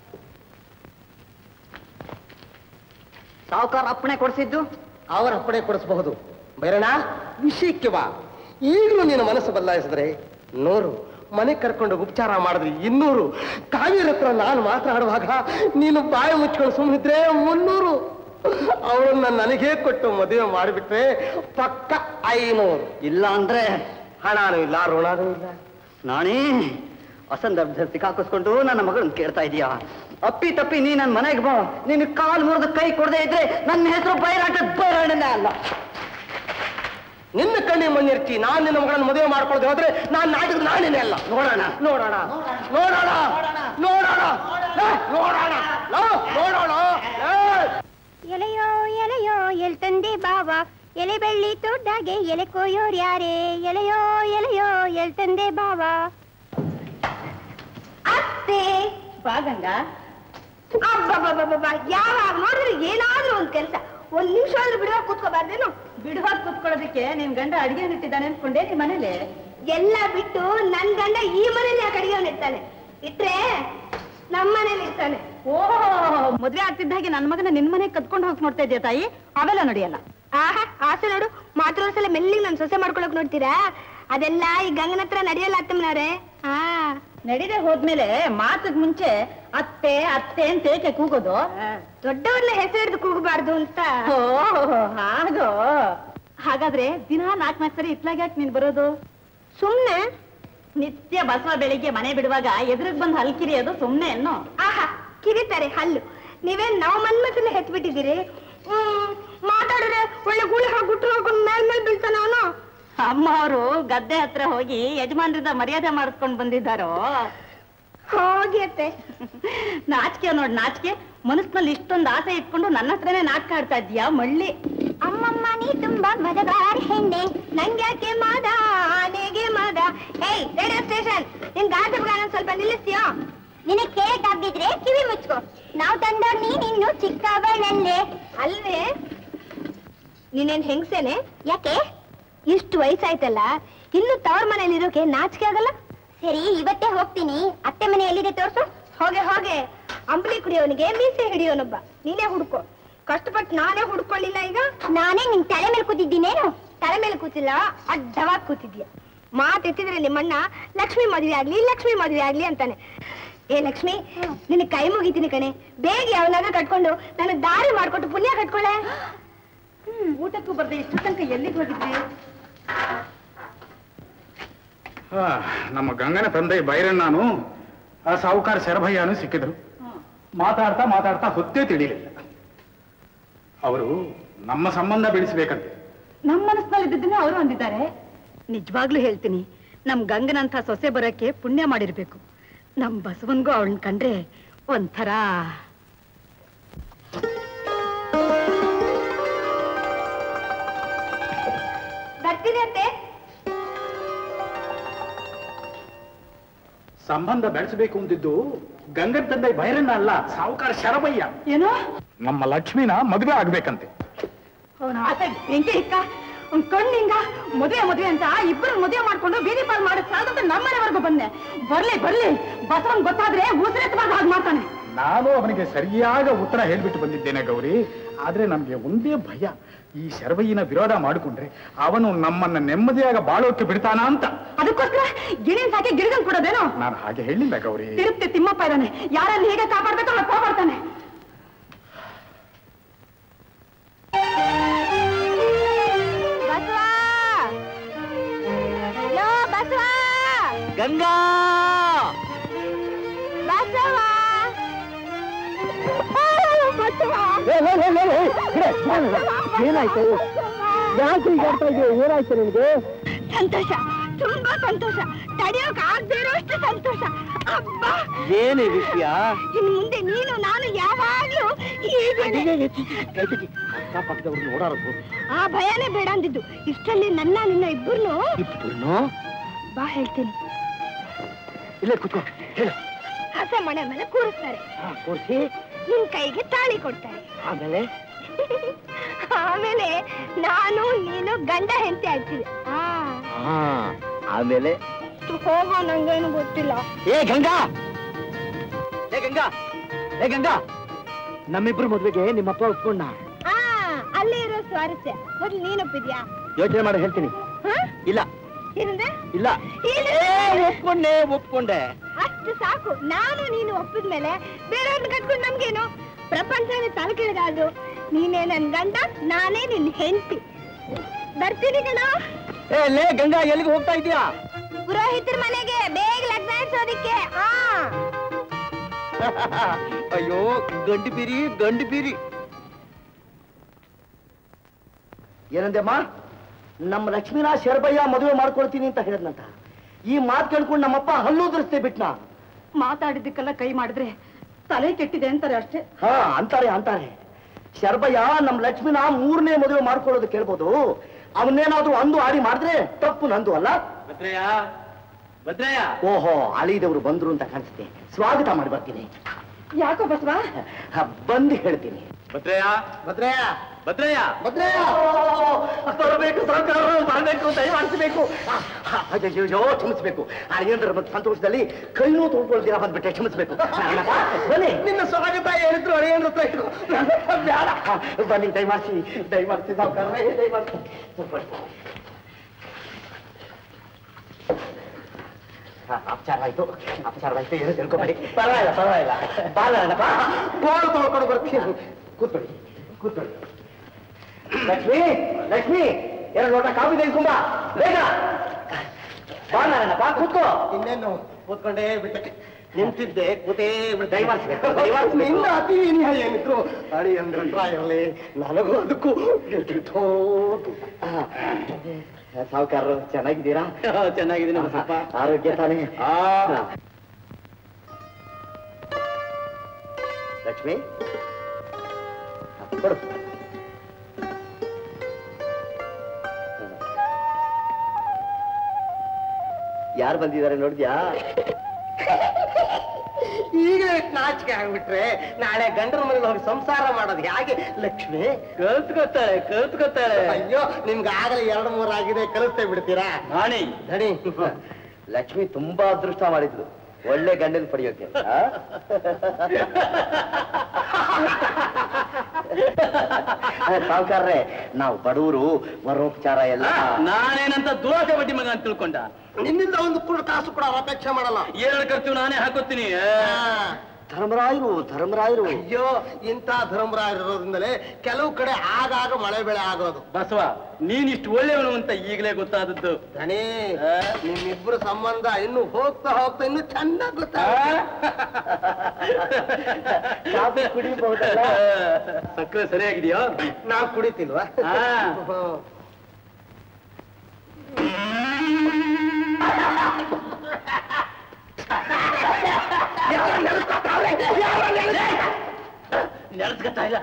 ಸಾವುಕಾರ ಅಪ್ಪಣೆ ಕೊಡಿಸಿದ್ದು ಅವರ ಅಪ್ಪಣೆ ಕೊಡಿಸಬಹುದು ಬೈರಣ್ಣ ವಿಷಯಕ್ಕೆ ಬಾ ಈಗಲೂ ನಿನ್ನ ಮನಸ್ಸು ಬದಲಾಯಿಸಿದ್ರೆ ನೂರು ಮನೆ ಕರ್ಕೊಂಡು ಉಪಚಾರ ಮಾಡಿದ್ರೆ ಇನ್ನೂರು ಕಾವೇರಿ ಹತ್ರ ನಾನು ಮಾತನಾಡುವಾಗ ನೀನು ಬಾಯಿ ಮುಚ್ಕೊಂಡು ಸುಮ್ಮನಿದ್ರೆ ಮುನ್ನೂರು ಅವಳನ್ನ ನನಗೇ ಕೊಟ್ಟು ಮದುವೆ ಮಾಡಿಬಿಟ್ರೆ ಪಕ್ಕ ಐನೂರು ಇಲ್ಲ ಅಂದ್ರೆ ಹಣನೂ ಇಲ್ಲ ಋಣನೂ ಇಲ್ಲ ನಾನೇ ಅಸಂದರ್ಭದಲ್ಲಿ ಸಿಕ್ಕಾಕಿಸ್ಕೊಂಡು ನನ್ನ ಮಗಳನ್ನ ಕೇಳ್ತಾ ಇದೀಯಾ ಅಪ್ಪಿ ತಪ್ಪಿ ನೀ ನನ್ನ ಮನೆಗೆ ಬಾ ನಿನ್ ಕಾಲ್ ಮುರಿದು ಕೈ ಕೊಡದೆ ಇದ್ರೆ ನನ್ನ ಹೆಸರು ಬೈರಾಟ ಬೈರಾಣನೇ ಅಲ್ಲ ನಿನ್ನ ಕಣ್ಣಿ ಮಣ್ಣಿರ್ತಿ ನಾನ್ ನಿನ್ನ ಮಗಳನ್ನ ಮದುವೆ ಮಾಡ್ಕೊಳ್ದೆ ಹೋದ್ರೆ ನಾನ್ ನಾಟಕ ನಾನೇನೆ ಅಲ್ಲ ನೋಡೋಣ ನೋಡೋಣ ನೋಡೋಣ ನೋಡೋಣ ಲೇ, ನೋಡೋಣ ಲೋ, ನೋಡೋಣ ಲೇ. ಎಲೆಯೋ ಎಲೆಯೋ ಎಲ್ ತಂದೆ ಬಾವ ಎಲೆ ಬೆಳ್ಳಿ ತೋಡ್ದಾಗೆ ಎಲೆ ಕೊಯ್ಯೋರ್ ಯಾರೇ ಎಲೆಯೋ ಎಲೆಯೋ ಎಲ್ ತಂದೆ ಬಾವ ಅತ್ತೆ ಬಾಗಂಗ ಅಬ್ಬಬ್ಬಬ್ಬಬ್ಬ ಯಾವಾಗ ನೋಡಿದ್ರೆ ಏನಾದ್ರೂ ಒಂದ್ ಕೆಲ್ಸ ಒಂದ್ ನಿಮಿಷ ಆದ್ರೂ ಬಿಡುವಾಗ ಕೂತ್ಕೋಬಾರ್ದೇನು ಬಿಡುವಾಗ ಕುತ್ಕೊಳ್ಳೋದಕ್ಕೆ ನಿನ್ ಗಂಡ ಅಡಿಗೆ ಇಟ್ಟಿದ್ದಾನೆ ಅನ್ಕೊಂಡೆ ನಿಮ್ ಮನೇಲಿ ಎಲ್ಲ ಬಿಟ್ಟು ನನ್ ಗಂಡ ಈ ಮನೇಲಿ ಯಾಕೆ ಅಡಿಗೆ ಇರ್ತಾನೆ ಇಟ್ರೆ ನಮ್ಮ ಮನೇಲಿ ಇರ್ತಾನೆ ಓ ಮದ್ವೆ ಆಗ್ತಿದ್ದ ಹಾಗೆ ನನ್ ಮಗನ ನಿನ್ ಮನೆಗೆ ಕದ್ಕೊಂಡು ಹೋಗಿ ನೋಡ್ತಾ ಇದೆಯಾ ತಾಯಿ ಅವೆಲ್ಲ ನಡೆಯಲ್ಲ ಆಹಾ ಆಸೆ ನೋಡು ಮಾತ್ರ ಒಂದ್ಸಲ ಮೆಲ್ಲಿಗೆ ನನ್ ಸೊಸೆ ಮಾಡ್ಕೊಳಕ್ ನೋಡ್ತೀರಾ ಅದೆಲ್ಲ ಈ ಗಂಗನ ಹತ್ರ ನಡೆಯಲ್ಲ ಅತ್ತಮ್ಮನವ್ರೆ ಹಾ ನಡೀದೆ ಹೋದ್ಮೇಲೆ ಮಾತಕ್ ಮುಂಚೆ ಅತ್ತೆ ಅತ್ತೆ ಅಂತ ಏಕೆ ಕೂಗೋದು ದೊಡ್ಡವ್ರನ್ನ ಹೆಸರು ಹಿಡಿದು ಕೂಗಬಾರ್ದು ಅಂತ ಓ ಹಾಗೋ ಹಾಗಾದ್ರೆ ದಿನ ನಾಲ್ಕ್ ನಾಲ್ಕು ಸರಿ ಇತ್ಲಾಗ ಯಾಕೆ ನೀನ್ ಬರೋದು ಸುಮ್ನೆ ನಿತ್ಯ ಬಸವ ಬೆಳಿಗ್ಗೆ ಮನೆ ಬಿಡುವಾಗ ಎದುರಿಗೆ ಬಂದು ಹಲ್ಕಿರಿ ಅದು ಸುಮ್ನೆ ಅನ್ನೋ ಆಹಾ ಕಿರಿತಾರೆ ಹಲ್ಲು ನೀವೇನ್ ನಾವು ಮನ್ಮಸನ್ನ ಹೆತ್ಬಿಟ್ಟಿದ್ದೀರಿ ಹ್ಮ್ ಮಾತಾಡಿದ್ರೆ ಒಳ್ಳೆ ಗೂಳಿ ಹಾಕಿ ಗುಟ್ಟು ಹಾಕೊಂಡು ಮೇಲ್ ಮೇಲ್ ಬೀಳ್ತಾನ ಅವನು ಅಮ್ಮ ಅವರು ಗದ್ದೆ ಹತ್ರ ಹೋಗಿ ಯಜಮಾನ್ರಿಂದ ಮರ್ಯಾದೆ ಮಾಡಿಸ್ಕೊಂಡ್ ಬಂದಿದ್ದಾರೋ ಹೋಗಿ ಅತ್ತೆ ನಾಚಿಕೆ ನೋಡ್ ನಾಚಿಕೆ ಮನಸ್ಸಿನಲ್ಲಿ ಇಷ್ಟೊಂದು ಆಸೆ ಇಟ್ಕೊಂಡು ನನ್ನ ಹತ್ರನೇ ನಾಟಕ ಆಡ್ತಾ ಇದ್ದೀಯಾ ಮಳ್ಳಿ ಅಮ್ಮಮ್ಮ ನೀ ತುಂಬಾ ಮದಗಾರ ಹೆಣ್ಣೆ ನಂಗ್ಯಾಕೆ ಮದ ಆನೆಗೆ ಮದ ಏಯ್ ರೇಡಿಯೋ ಸ್ಟೇಷನ್ ನಿನ್ ಗಾಡಿ ಗಾನ ಸ್ವಲ್ಪ ನಿಲ್ಲಿಸ್ತೀಯೋ ನಿನಗೆ ಕೇಕ್ ಆಗಿದ್ರೆ ಕಿವಿ ಮುಚ್ಕೋ ನಾವು ತಂದವ್ರು ನೀನ್ ಇನ್ನು ಚಿಕ್ಕವಳಲ್ಲೇ ಅಲ್ವೇ ನೀನೇನ್ ಹೆಂಗ್ಸೇನೆ ಯಾಕೆ ಇಷ್ಟು ವಯಸ್ಸಾಯ್ತಲ್ಲ ಇನ್ನು ತವ್ರ ಮನೇಲಿ ಇರೋಕೆ ನಾಚಿಕೆ ಆಗಲ್ಲ ಸರಿ ಇವತ್ತೇ ಹೋಗ್ತೀನಿ ಅತ್ತೆ ಮನೆ ಎಲ್ಲಿದೆ ತೋರ್ಸು ಹೋಗೆ ಹೋಗೆ ಅಂಬಲಿ ಕುಡಿಯೋನಿಗೆ ಮೀಸೆ ಹಿಡಿಯೋನೊಬ್ಬ ನೀನೇ ಹುಡ್ಕೋ ಕಷ್ಟಪಟ್ಟು ನಾನೇ ಹುಡ್ಕೊಳ್ಳಿಲ್ಲ ಈಗ ನಾನೇ ನಿನ್ ತಲೆ ಮೇಲೆ ಕೂತಿದ್ದೀನೇನು ತಲೆ ಮೇಲೆ ಕೂತಿಲ್ಲ ಅಡ್ಡವಾಗಿ ಕೂತಿದ್ಯಾ ಮಾತ್ ಎತ್ತಿದ್ರೆ ನಿಮ್ಮಣ್ಣ ಲಕ್ಷ್ಮಿ ಮದುವೆ ಆಗ್ಲಿ ಲಕ್ಷ್ಮಿ ಮದುವೆ ಆಗ್ಲಿ ಅಂತಾನೆ ಏ ಲಕ್ಷ್ಮಿ ನಿನ್ನ ಕೈ ಮುಗಿತೀನಿ ಕಣೆ ಬೇಗ ಯಾವನಾಗ ಕಟ್ಕೊಂಡು ನನಗೆ ದಾರಿ ಮಾಡ್ಕೊಟ್ಟು ಪುಣ್ಯ ಕಟ್ಕೊಳ್ಳೆ ಊಟಕ್ಕೂ ಬರ್ದೆ ಇಷ್ಟು ತನಕ ಎಲ್ಲಿಗೆ ಹೋಗಿದ್ರಿ ಆ, ನಮ್ಮ ಗಂಗನ ತಂದೆ ಬೈರಣ್ಣನು ಆ ಸಾಹುಕಾರ ಶರಭಯ್ಯನು ಸಿಕ್ಕಿದ್ರು ಮಾತಾಡ್ತಾ ಮಾತಾಡ್ತಾ ಹೊತ್ತೇ ತಿಳಿಲಿಲ್ಲ ಅವರು ನಮ್ಮ ಸಂಬಂಧ ಬೆಳೆಸಬೇಕಂತೆ ನಮ್ಮ ಮನಸ್ಸಿನಲ್ಲಿ ಇದ್ದದ್ದನ್ನೇ ಅವರು ಅಂದಿದ್ದಾರೆ ನಿಜವಾಗ್ಲೂ ಹೇಳ್ತೀನಿ ನಮ್ ಗಂಗನಂತ ಸೊಸೆ ಬರೋಕೆ ಪುಣ್ಯ ಮಾಡಿರ್ಬೇಕು ನಮ್ ಬಸವನ್ಗೂ ಅವಳನ್ನ ಕಂಡ್ರೆ ಒಂಥರ ಬರ್ತೀನಿ ಅಂತೆ ಸಂಬಂಧ ಬೆಳೆಸಬೇಕು ಅಂತಿದ್ದು ಗಂಗನ ತಂದೆ ಬೈರಣ್ಣ ಅಲ್ಲ ಸಾಹುಕಾರ ಶರಭಯ್ಯ ಏನೋ ನಮ್ಮ ಲಕ್ಷ್ಮಿನ ಮದುವೆ ಆಗ್ಬೇಕಂತೆ ಅವನ ಆಸೆ ಬೆಂಕಿ ಹಿಕ್ಕ ಅವ್ನ್ ಕಣ್ಣಿಂಗ ಮದುವೆ ಮದುವೆ ಅಂತ ಇಬ್ಬರು ಮದುವೆ ಮಾಡ್ಕೊಂಡು ಬೀದಿ ಪಾಲ್ ಮಾಡಿ ಸಾಲದ ನಮ್ಮನೆವರೆಗೂ ಬಂದೆ ಬರ್ಲಿ ಬರ್ಲಿ ಬಸವನ್ ಗೊತ್ತಾದ್ರೆ ಉಸಿರೆತ್ತಬಾರ್ದು ಹಾಗೆ ಮಾಡ್ತಾನೆ ನಾನು ಅವನಿಗೆ ಸರಿಯಾದ ಉತ್ತರ ಹೇಳ್ಬಿಟ್ಟು ಬಂದಿದ್ದೇನೆ ಗೌರಿ ಆದ್ರೆ ನಮ್ಗೆ ಒಂದೇ ಭಯ ಈ ಶರಭಯ್ಯನ ವಿರೋಧ ಮಾಡಿಕೊಂಡ್ರೆ ಅವನು ನಮ್ಮನ್ನ ನೆಮ್ಮದಿಯಾಗ ಬಾಳೋಕೆ ಬಿಡ್ತಾನ ಅಂತ ಅದಕ್ಕೋಸ್ಕರ ಗಿಣಿನ್ ಸಾಕಿ ಗಿಡಗನ್ ಕೊಡೋದೇನೋ ನಾನು ಹಾಗೆ ಹೇಳಿಲ್ಲ ಗೌರಿ ತಿರುಪ್ತಿ ತಿಮ್ಮಪ್ಪ ಇದ್ದಾನೆ ಯಾರನ್ನ ಹೇಗೆ ಕಾಪಾಡ್ಬೇಕೋ ಅವ್ರು ಕಾಪಾಡ್ತಾನೆ ಬಸವ ಲೋ ಬಸವ ಗಂಗಾ ಬಸವ ಬಸವ ಏನಾಯ್ತು ಯಾಕೆ ಈಗ ಆಡ್ತಾ ಇದೆಯಾ ಏನಾಯ್ತು ನಿನ್ಗೆ ಸಂತೋಷ ತುಂಬಾ ಸಂತೋಷ ತಡೆಯೋಕ್ ಆಗದೆ ಇರೋಷ್ಟು ಸಂತೋಷ ಅಬ್ಬಾ ಏನೇ ವಿಷಯ ಇನ್ ಮುಂದೆ ನೀನು ನಾನು ಯಾವಾಗ್ಲೂ ಹೀಗೇನೆ. ಅಕ್ಕಪಕ್ಕದವ್ರು ನೋಡಾರದು ಆ ಭಯನೇ ಬೇಡ ಅಂದಿದ್ದು ಇಷ್ಟರಲ್ಲಿ ನನ್ನ ನಿನ್ನ ಇಬ್ಬರನ್ನು ಇಬ್ಬರನ್ನು ಬಾ ಹೇಳ್ತೀನಿ ಇಲ್ಲೇ ಕುತ್ಕೋ ಹೇಳು ಹಸ ಮನೆ ಮೇಲೆ ಕೂರಿಸ್ತಾರೆ ಹಾ, ಕೂರ್ಸಿ ನಿನ್ ಕೈಗೆ ತಾಳಿ ಕೊಡ್ತಾರೆ ಆಮೇಲೆ ಆಮೇಲೆ ನಾನು ನೀನು ಗಂಡ ಹೆಂಡತಿ ಆಗ್ತೀವಿ ಆ, ಹಾ ಆಮೇಲೆ ಹೋಗೋ ನಂಗೇನು ಗೊತ್ತಿಲ್ಲ ಏ ಗಂಗಾ ಏ ಗಂಗಾ ಏ ಗಂಗಾ ನಮ್ಮಿಬ್ರು ಮದ್ವೆಗೆ ನಿಮ್ಮಪ್ಪ ಒಪ್ಕೊಂಡ ಆ ಅಲ್ಲೇ ಇರೋ ಸ್ವಾರಸ್ಯ ಮೊದ್ಲು ನೀನ್ ಒಪ್ಪಿದ್ಯಾ ಯೋಚನೆ ಮಾಡಿ ಹೇಳ್ತೀನಿ ಹ? ಇಲ್ಲ ಏನಂದೆ ಇಲ್ಲ ಇಲ್ಲ. ಏ, ಒಪ್ಕೊಂಡೆ ಒಪ್ಕೊಂಡೆ ಅಷ್ಟು ಸಾಕು ನಾನು ನೀನು ಒಪ್ಪಿದ್ಮೇಲೆ ಬೇರೆಯವ್ರನ್ನ ಕಟ್ಕೊಂಡು ನಮ್ಗೇನು ಪ್ರಪಂಚನೇ ತಲೆ ಕೆಳಗಾದ್ರು ನೀನೇ ನನ್ ಗಂಡ ನಾನೇ ನಿನ್ ಹೆಂಡತಿ ಬರ್ತೀನಿ ಕಣ ಏ ಲೇ ಗಂಗಾ ಎಲ್ಲಿಗೆ ಹೋಗ್ತಾ ಇದೀಯಾ ಪುರೋಹಿತರ ಮನೆಗೆ ಬೇಗ ಲಗ್ನ ಇಡ್ಸೋದಿಕ್ಕೆ ಆ ಅಯ್ಯೋ ಗಂಡು ಬೀರಿ ಗಂಡು ಬೀರಿ ಏನಂದೆಮ್ಮ ನಮ್ಮ ಲಕ್ಷ್ಮೀನ ಶರಭಯ್ಯ ಮದುವೆ ಮಾಡ್ಕೊಳ್ತೀನಿ ಅಂತ ಹೇಳಿದ್ನಂತ ಈ ಮಾತು ಕೇಳ್ಕೊಂಡು ನಮ್ಮಪ್ಪ ಹಲ್ಲು ಉದುರಿಸ್ತೇ ಬಿಟ್ನಾ ಮಾತಾಡಿದ್ದಕ್ಕೆಲ್ಲ ಕೈ ಮಾಡಿದ್ರೆ ತಲೆ ಕೆಟ್ಟಿದೆ ಅಂತಾರೆ ಅಷ್ಟೇ ಹಾ ಅಂತಾರೆ ಅಂತಾರೆ ಶರ್ಬಯ್ಯ ನಮ್ಮ ಲಕ್ಷ್ಮಿನ ಮೂರನೇ ಮದುವೆ ಮಾಡ್ಕೊಳ್ಳೋದು ಕೇಳ್ಬೋದು ಅವನ್ನೇನಾದ್ರೂ ಅಂದು ಆಡಿ ಮಾಡಿದ್ರೆ ತಪ್ಪು ನಂದು ಅಲ್ಲ ಭದ್ರಯ್ಯ ಭದ್ರಯ್ಯ ಓಹೋ ಅಳಿದವರು ಬಂದ್ರು ಅಂತ ಕಾಣಿಸುತ್ತೆ ಸ್ವಾಗತ ಮಾಡಿ ಬರ್ತೀನಿ ಯಾಕೋ ಬಸವ ಹ, ಬಂದು ಹೇಳ್ತೀನಿ ಭದ್ರಯ್ಯ ಭದ್ರಯ್ಯ ಭದ್ರಯ್ಯ ಭದ್ರಯ್ಯ ಬರಬೇಕು ಸರ್ಕಾರ ಬರಬೇಕು ದಯಮಾಡಿಸಬೇಕು ಅಯ್ಯೋ ಕ್ಷಮಿಸ್ಬೇಕು ಅಳಿಯಂದ್ರ ಮತ್ತು ಸಂತೋಷದಲ್ಲಿ ಕೈನೂ ತೊಳ್ಕೊಳ್ತೀರಾ ಬಂದ್ಬಿಟ್ಟೆ ಕ್ಷಮಿಸ್ಬೇಕು ಬನ್ನಿ ನಿನ್ನ ಸ್ವಾಗತ ಹೇಳಿದ್ರು ಅಳಿಯಂದ್ರ ಹತ್ರ ಇಟ್ಕೊ. ನನ್ನ ಹತ್ರ ಬೇಡ ಬನ್ನಿ ದಯಮಾಡಿಸಿ ದಯಮಾಡಿಸಿ ಸಾವುಕಾರರೇ, ದಯಮಾಡಿಸಿ ಹ, ಅಪಚಾರವಾಯ್ತು ಅಪಚಾರವಾಯ್ತು ಏನು ತಿಳ್ಕೊಬೇಡಿ ಪರವಾಗಿಲ್ಲ ಪರವಾಗಿಲ್ಲ ಬಾಲ ಬಾ ಗೋಳು ತೊಳ್ಕೊಂಡು ಬರ್ತೀನಿ ಕೂತ್ಕೊಳ್ಳಿ ಕೂತ್ಕೊಳ್ಳಿ ಲಕ್ಷ್ಮಿ ಲಕ್ಷ್ಮಿ ಎರಡು ಲೋಟ ಕಾಫಿ ತೆಗೆದುಕೊಂಬ ಬೇಗ ಬಾ ನಾರಾಯಣ ಬಾ ಕೂತ್ಕೋ ಇನ್ನೇನು ಕೂತ್ಕೊಂಡೇ ಬಿಟ್ಟೆ ನಿಂತಿದ್ದೆ ಕೂತೇ ದಯಮಾಡಿಸ್ಬೇಕು ನಿನ್ನ ಅತಿ ವಿನಯ ಏನಿದ್ರು ಅಡಿ ಅಂದ್ರೆ ಇರಲಿ ನನಗೂ ಅದಕ್ಕೂ ಗೆಲ್ತಿತ್ತು ಸಾವುಕಾರರು ಚೆನ್ನಾಗಿದ್ದೀರಾ ಚೆನ್ನಾಗಿದ್ದೀನಿ ಬಸಪ್ಪ. ಆರೋಗ್ಯ ತಾನೇ ಲಕ್ಷ್ಮಿ ಕೊಡು ಯಾರು ಬಂದಿದ್ದಾರೆ ನೋಡಿದ್ಯಾ ಈಗ ನಾಚಿಕೆ ಆಗ್ಬಿಟ್ರೆ ನಾಳೆ ಗಂಡನ ಮನೇಲಿ ಹೋಗಿ ಸಂಸಾರ ಮಾಡೋದು ಹೇಗೆ ಲಕ್ಷ್ಮಿ ಕಲ್ತ್ಕೊತಾಳೆ ಕಲ್ತ್ಕೊತಾಳೆ ಅಯ್ಯೋ ನಿಮ್ಗೆ ಆಗಲೇ ಎರಡು ಮೂರು ಆಗಿದೆ ಕಲಿಸ್ತೇ ಬಿಡ್ತೀರಾ ರಾಣಿ ನಡಿ ಲಕ್ಷ್ಮಿ ತುಂಬಾ ಅದೃಷ್ಟ ಮಾಡಿದ್ಲು ಒಳ್ಳೆ ಗಂಡನ ಪಡೆಯೋಕೆ ಆ? ಸಾವುಕಾರ್ರೆ ನಾವು ಬಡವರು ವರೋಪಚಾರ ಎಲ್ಲ ನಾನೇನಂತ ದುರಾಸೆ ಬಡ್ಡಿ ಮಗ ಅಂತ ತಿಳ್ಕೊಂಡ ನಿನ್ನಿಂದ ಒಂದು ಕೂಡ ಕಾಸು ಕೂಡ ಅವ್ರ ಅಪೇಕ್ಷೆ ಮಾಡಲ್ಲ ಎರಡು ಖರ್ಚು ನಾನೇ ಹಾಕೋತೀನಿ ಧರ್ಮರಾಯರು ಧರ್ಮರಾಯರು ಅಯ್ಯೋ ಇಂಥ ಧರ್ಮರಾಯರಿರೋದ್ರಿಂದಲೇ ಕೆಲವು ಕಡೆ ಆಗಾಗ ಮಳೆ ಬೆಳೆ ಆಗೋದು ಬಸವ ನೀನಿಷ್ಟು ಒಳ್ಳೆಯವನು ಅಂತ ಈಗಲೇ ಗೊತ್ತಾದದ್ದು ದಣಿ ನಿಮ್ಮಿಬ್ರು ಸಂಬಂಧ ಇನ್ನು ಹೋಗ್ತಾ ಹೋಗ್ತಾ ಇನ್ನು ಚೆನ್ನಾಗ್ ಗೊತ್ತಾ ಕಾಫಿ ಕುಡಿಬಹುದಲ್ಲ ಸಕ್ಕರೆ ಸರಿಯಾಗಿದೆಯಾ ನಾವ್ ಕುಡಿತಿಲ್ವಾ ಹಾ. ಹ್ಮ್. ನೆನೆಸ್ಕೊತಾ ಇಲ್ಲ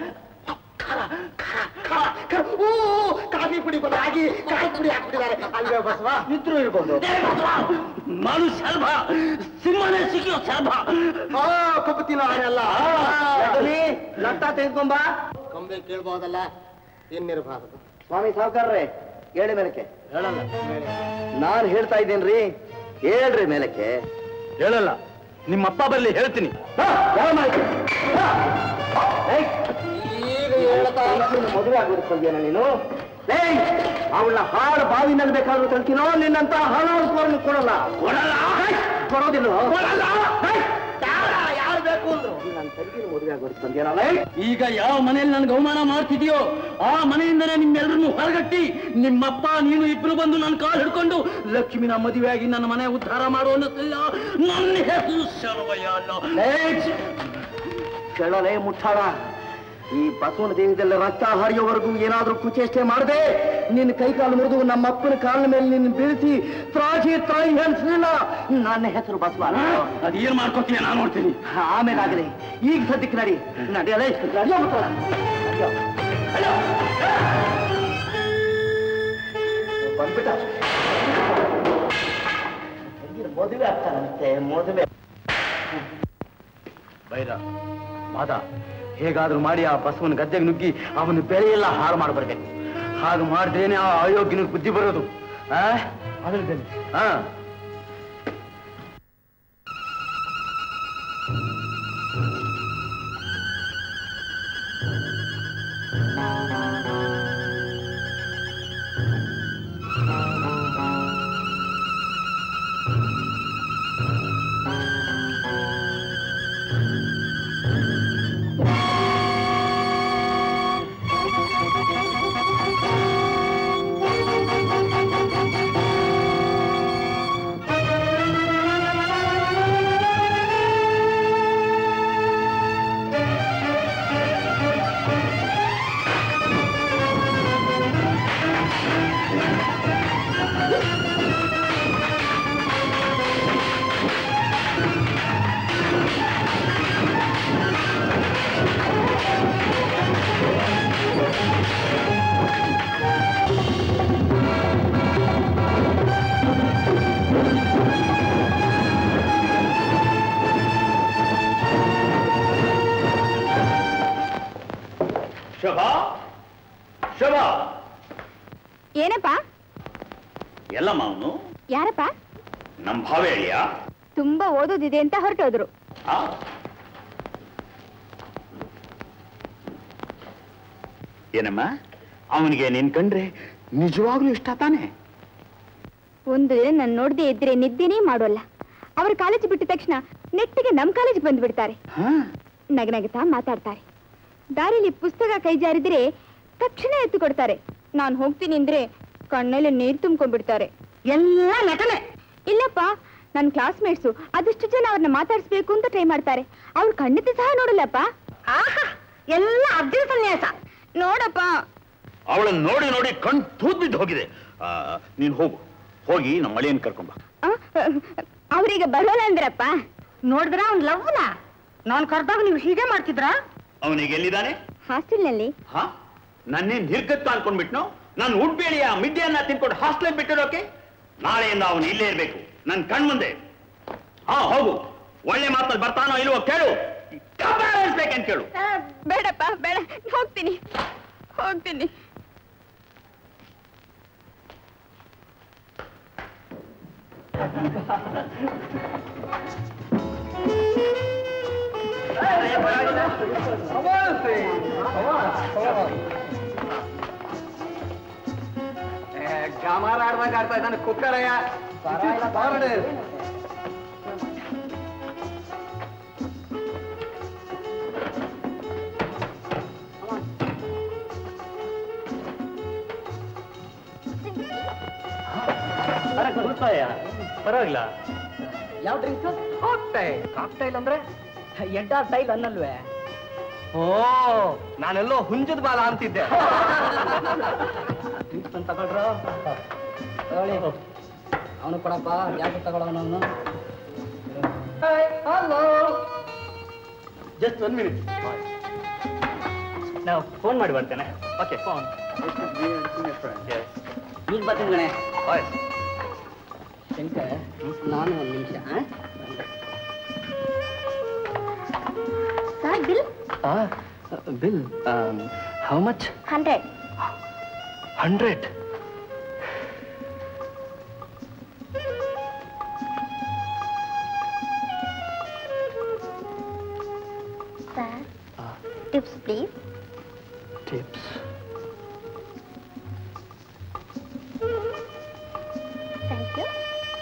ಊ, ಕಾಫಿ ಪುಡಿ ಬದಲಾಗಿ ಕಾಫಿ ಪುಡಿ ಹಾಕ್ಬಿಟ್ಟಿದ್ದಾರೆ ಅಲ್ವೇ ಬಸವ ಇದ್ರು ಇರ್ಬೋದು ಮಾನು ಶಲ್ಭ ಸಿಂಹನೇ ಸಿಕ್ಕಿಯೋ ಶಲ್ಭ ಓ ಕಬ್ಬು ತಿನ್ನೋ ಹಾಗೆಲ್ಲ ಲಕ್ಷ್ಮಿ ಲಟ್ಟ ತೆಗೆದುಕೊಂಬ ಕಂಬೆ ಕೇಳ್ಬೋದಲ್ಲ ಏನಿರಬಾರದು ಸ್ವಾಮಿ ಸಾವುಕಾರ್ರೆ ಹೇಳಿ ಮೇಲಕ್ಕೆ ಹೇಳಲ್ಲ ನಾನ್ ಹೇಳ್ತಾ ಇದ್ದೇನ್ರಿ ಹೇಳ್ರಿ ಮೇಲಕ್ಕೆ ಹೇಳಲ್ಲ ನಿಮ್ಮಪ್ಪ ಬರ್ಲಿ ಹೇಳ್ತೀನಿ ಈಗ ಹೇಳ್ತಾ ಮದುವೆ ಆಗಿರ್ತೀಯನ ನೀನು ಏಯ್ ಅವಳ ಹಾಡು ಬಾವಿನಲ್ಲಿ ಬೇಕಾದ್ರೂ ತಳ್ತೀನೋ ನಿನ್ನಂತ ಹಣವನ್ನು ಕೊಡಲ್ಲ ಕೊಡಲ್ಲ ಕೊಡೋದಿಲ್ಲ ಯಾರು ಬೇಕು ಅಂದ್ರು ನನ್ನ ತಂಗಿನ ಮದುವೆ ಆಗಿರ್ತೀಯನಲ್ಲ ಈಗ ಯಾವ ಮನೆಯಲ್ಲಿ ನನ್ಗೆ ಅವಮಾನ ಮಾಡ್ತಿದ್ಯೋ ಆ ಮನೆಯಿಂದನೇ ನಿಮ್ಮೆಲ್ಲರನ್ನು ಹೊರಗಟ್ಟಿ ನಿಮ್ಮಪ್ಪ ನೀನು ಇಬ್ರು ಬಂದು ನನ್ನ ಕಾಲು ಹಿಡ್ಕೊಂಡು ಲಕ್ಷ್ಮಿನ ಮದುವೆಯಾಗಿ ನನ್ನ ಮನೆ ಉದ್ಧಾರ ಮಾಡು ಅನ್ನಿಸ್ತಿಲ್ಲ ನನ್ನ ಹೆಸರು ಶರವಯ್ಯ ಅಲ್ಲ ಕೆಳಲೆ ಮುಟ್ಟಾಳ ಈ ಬಸವನ ದೇಹದಲ್ಲಿ ರಕ್ತ ಹರಿಯೋವರೆಗೂ ಏನಾದ್ರೂ ಕುಚೇಷ್ಟೆ ಮಾಡದೆ ನಿನ್ನ ಕೈ ಕಾಲು ಮುರಿದು ನಮ್ಮ ಅಪ್ಪನ ಕಾಲಿನ ಮೇಲೆ ನಿನ್ನ ಬೀಳಿಸಿ ತ್ರಾಜಿ ತಾಯಿ ಹೇಳಿಸ್ಲಿಲ್ಲ ನನ್ನ ಹೆಸರು ಬಸವ ಅದೇನ್ ಮಾಡ್ಕೋತೀಯ ನಾನು ನೋಡ್ತೀನಿ ಆಮೇಲೆ ಆಗಲಿ ಈಗ ಸದ್ಯಕ್ಕೆ ನಡಿ ನಡೆಯಲೇ ನಡೆಯೋ ಮುಟ್ಟಾಳ. ನಡೆಯೋ. ನಡೆಯೋ. ಬಂದ್ಬಿಟ್ಟ ತಂಗಿನ ಮದುವೆ ಆಗ್ತಾನಂತೆ ಮದುವೆ ಬೈರ ಮಾದ ಹೇಗಾದ್ರೂ ಮಾಡಿ ಆ ಬಸವನ ಗದ್ದೆಗೆ ನುಗ್ಗಿ ಅವನ ಬೆಳೆಯೆಲ್ಲ ಹಾಳು ಮಾಡ್ಬರ್ಬೇಕು ಹಾಗೆ ಮಾಡಿದ್ರೇನೆ ಆ ಅಯೋಗ್ಯನಿಗೆ ಬುದ್ಧಿ ಬರೋದು ಆ? ಅದಲ್ದೇನೆ. ಆ ಶಭಾ ಶಭಾ ಏನಪ್ಪ ಎಲ್ಲಮ್ಮ ಅವನು ಯಾರಪ್ಪ ನಮ್ ಭಾವೇಳಿಯ ತುಂಬಾ ಓದೋದಿದೆ ಅಂತ ಹೊರಟೋದ್ರು ಏನಮ್ಮ ಅವನಿಗೆ ನಿನ್ ಕಂಡ್ರೆ ನಿಜವಾಗ್ಲೂ ಇಷ್ಟ ತಾನೆ ಒಂದು ದಿನ ನಾನು ನೋಡದೆ ಇದ್ರೆ ನಿದ್ದೆನೇ ಮಾಡೋಲ್ಲ ಅವ್ರ ಕಾಲೇಜ್ ಬಿಟ್ಟ ತಕ್ಷಣ ನೆಟ್ಟಿಗೆ ನಮ್ ಕಾಲೇಜ್ ಬಂದ್ಬಿಡ್ತಾರೆ ನಗನಗುತ್ತಾ ಮಾತಾಡ್ತಾರೆ ದಾರಿಲಿ ಪುಸ್ತಕ ಕೈ ಜಾರಿದ್ರೆ ತಕ್ಷಣ ಎತ್ತು ಕೊಡ್ತಾರೆ ನಾನ್ ಹೋಗ್ತೀನಿ ಅಂದ್ರೆ ಕಣ್ಣಲ್ಲಿ ನೀರ್ ತುಂಬ್ಕೊಂಡ್ಬಿಡ್ತಾರೆ ಎಲ್ಲ ನಟನೆ ಇಲ್ಲಪ್ಪ ನನ್ನ ಕ್ಲಾಸ್ಮೇಟ್ಸು ಅದಷ್ಟು ಜನ ಅವ್ರನ್ನ ಮಾತಾಡಿಸ್ಬೇಕು ಅಂತ ಟ್ರೈ ಮಾಡ್ತಾರೆ ಅವ್ರು ಖಂಡಿತ ಸಹ ನೋಡಲ್ಲಪ್ಪ ಆಹಾ ಎಲ್ಲ ಅರ್ಜುನ ಸನ್ಯಾಸ ನೋಡಪ್ಪ ಅವಳನ್ನ ನೋಡಿ ನೋಡಿ ಕಣ್ ತೂತ್ ಬಿದ್ದು ಹೋಗಿದೆ ಆ, ನೀನ್ ಹೋಗು ಹೋಗಿ ನಮ್ಮ ಮಳೆಯನ್ನು ಕರ್ಕೊಂಬ ಅವ್ರೀಗ ಬರೋಲ್ಲ ಅಂದ್ರಪ್ಪ ನೋಡಿದ್ರ ಅವ್ನ್ ಲವ್ನ ನಾನ್ ಕರ್ದಾಗ ನೀವು ಹೀಗೆ ಮಾಡ್ತಿದ್ರಾ ಅವನಿಗೆ ಎಲ್ಲಿದ್ದಾನೆ ಹಾಸ್ಟೆಲ್ನಲ್ಲಿ ಹಾ ನನ್ನೇ ನಿರ್ಗತ್ತ ಅನ್ಕೊಂಡ್ಬಿಟ್ನು ನಾನು ಉಡ್ಬೇಳಿಯ ಮಿಡ್ಡಿಯನ್ನ ತಿನ್ಕೊಂಡು ಹಾಸ್ಟೆಲ್ ಬಿಟ್ಟಿರೋಕೆ ನಾಳೆಯಿಂದ ಅವನು ಇಲ್ಲೇ ಇರ್ಬೇಕು ನನ್ ಕಣ್ಮುಂದೆ ಹಾ ಹೋಗು ಒಳ್ಳೆ ಮಾತಲ್ಲಿ ಬರ್ತಾನೋ ಇಲ್ವೋ ಕೇಳು ಬೇಕಂತ ಕೇಳು ಬೇಡಪ್ಪ ಬೇಡ ಹೋಗ್ತೀನಿ ಹೋಗ್ತೀನಿ ಗಮಾರ ಆಡ್ದಂಗ ಆಡ್ತಾ ಇದ್ದಾನೆ ಕುಕ್ಕರಯ್ಯ ಪರವಾಗಿಲ್ಲ ಯಾವ ಡ್ರಿಂಕ್ಸ್ ಕಾಕ್ಟೈಲ್ ಕಾಕ್ಟೈಲ್ ಅಂದ್ರೆ ಎಡ್ಡ ಸ್ಟೈಲ್ ಅನ್ನಲ್ವೇ ಓ ನಾನೆಲ್ಲೋ ಹುಂಜದ ಬಾಲ ಅಂತಿದ್ದೆ ಡ್ರಿಂಕ್ಸ್ ತಗೊಳ್ರು ತಗೊಳ್ಳಿ ಅವನು ಕೊಡಪ್ಪ ಯಾಕೆ ತಗೊಳ್ಳೋನು ಹಲೋ ಜಸ್ಟ್ ಒನ್ ಮಿನಿಟ್ ನಾವು ಫೋನ್ ಮಾಡಿ ಬರ್ತೇನೆ ಓಕೆ ಫೋನ್ ಈಗ ಬರ್ತೀನಿ ಗಣೆ ಶಂಕರ್ ನಾನು ಒಂದು ನಿಮಿಷ sir bill bill how much hundred hundred sir tips please tips thank you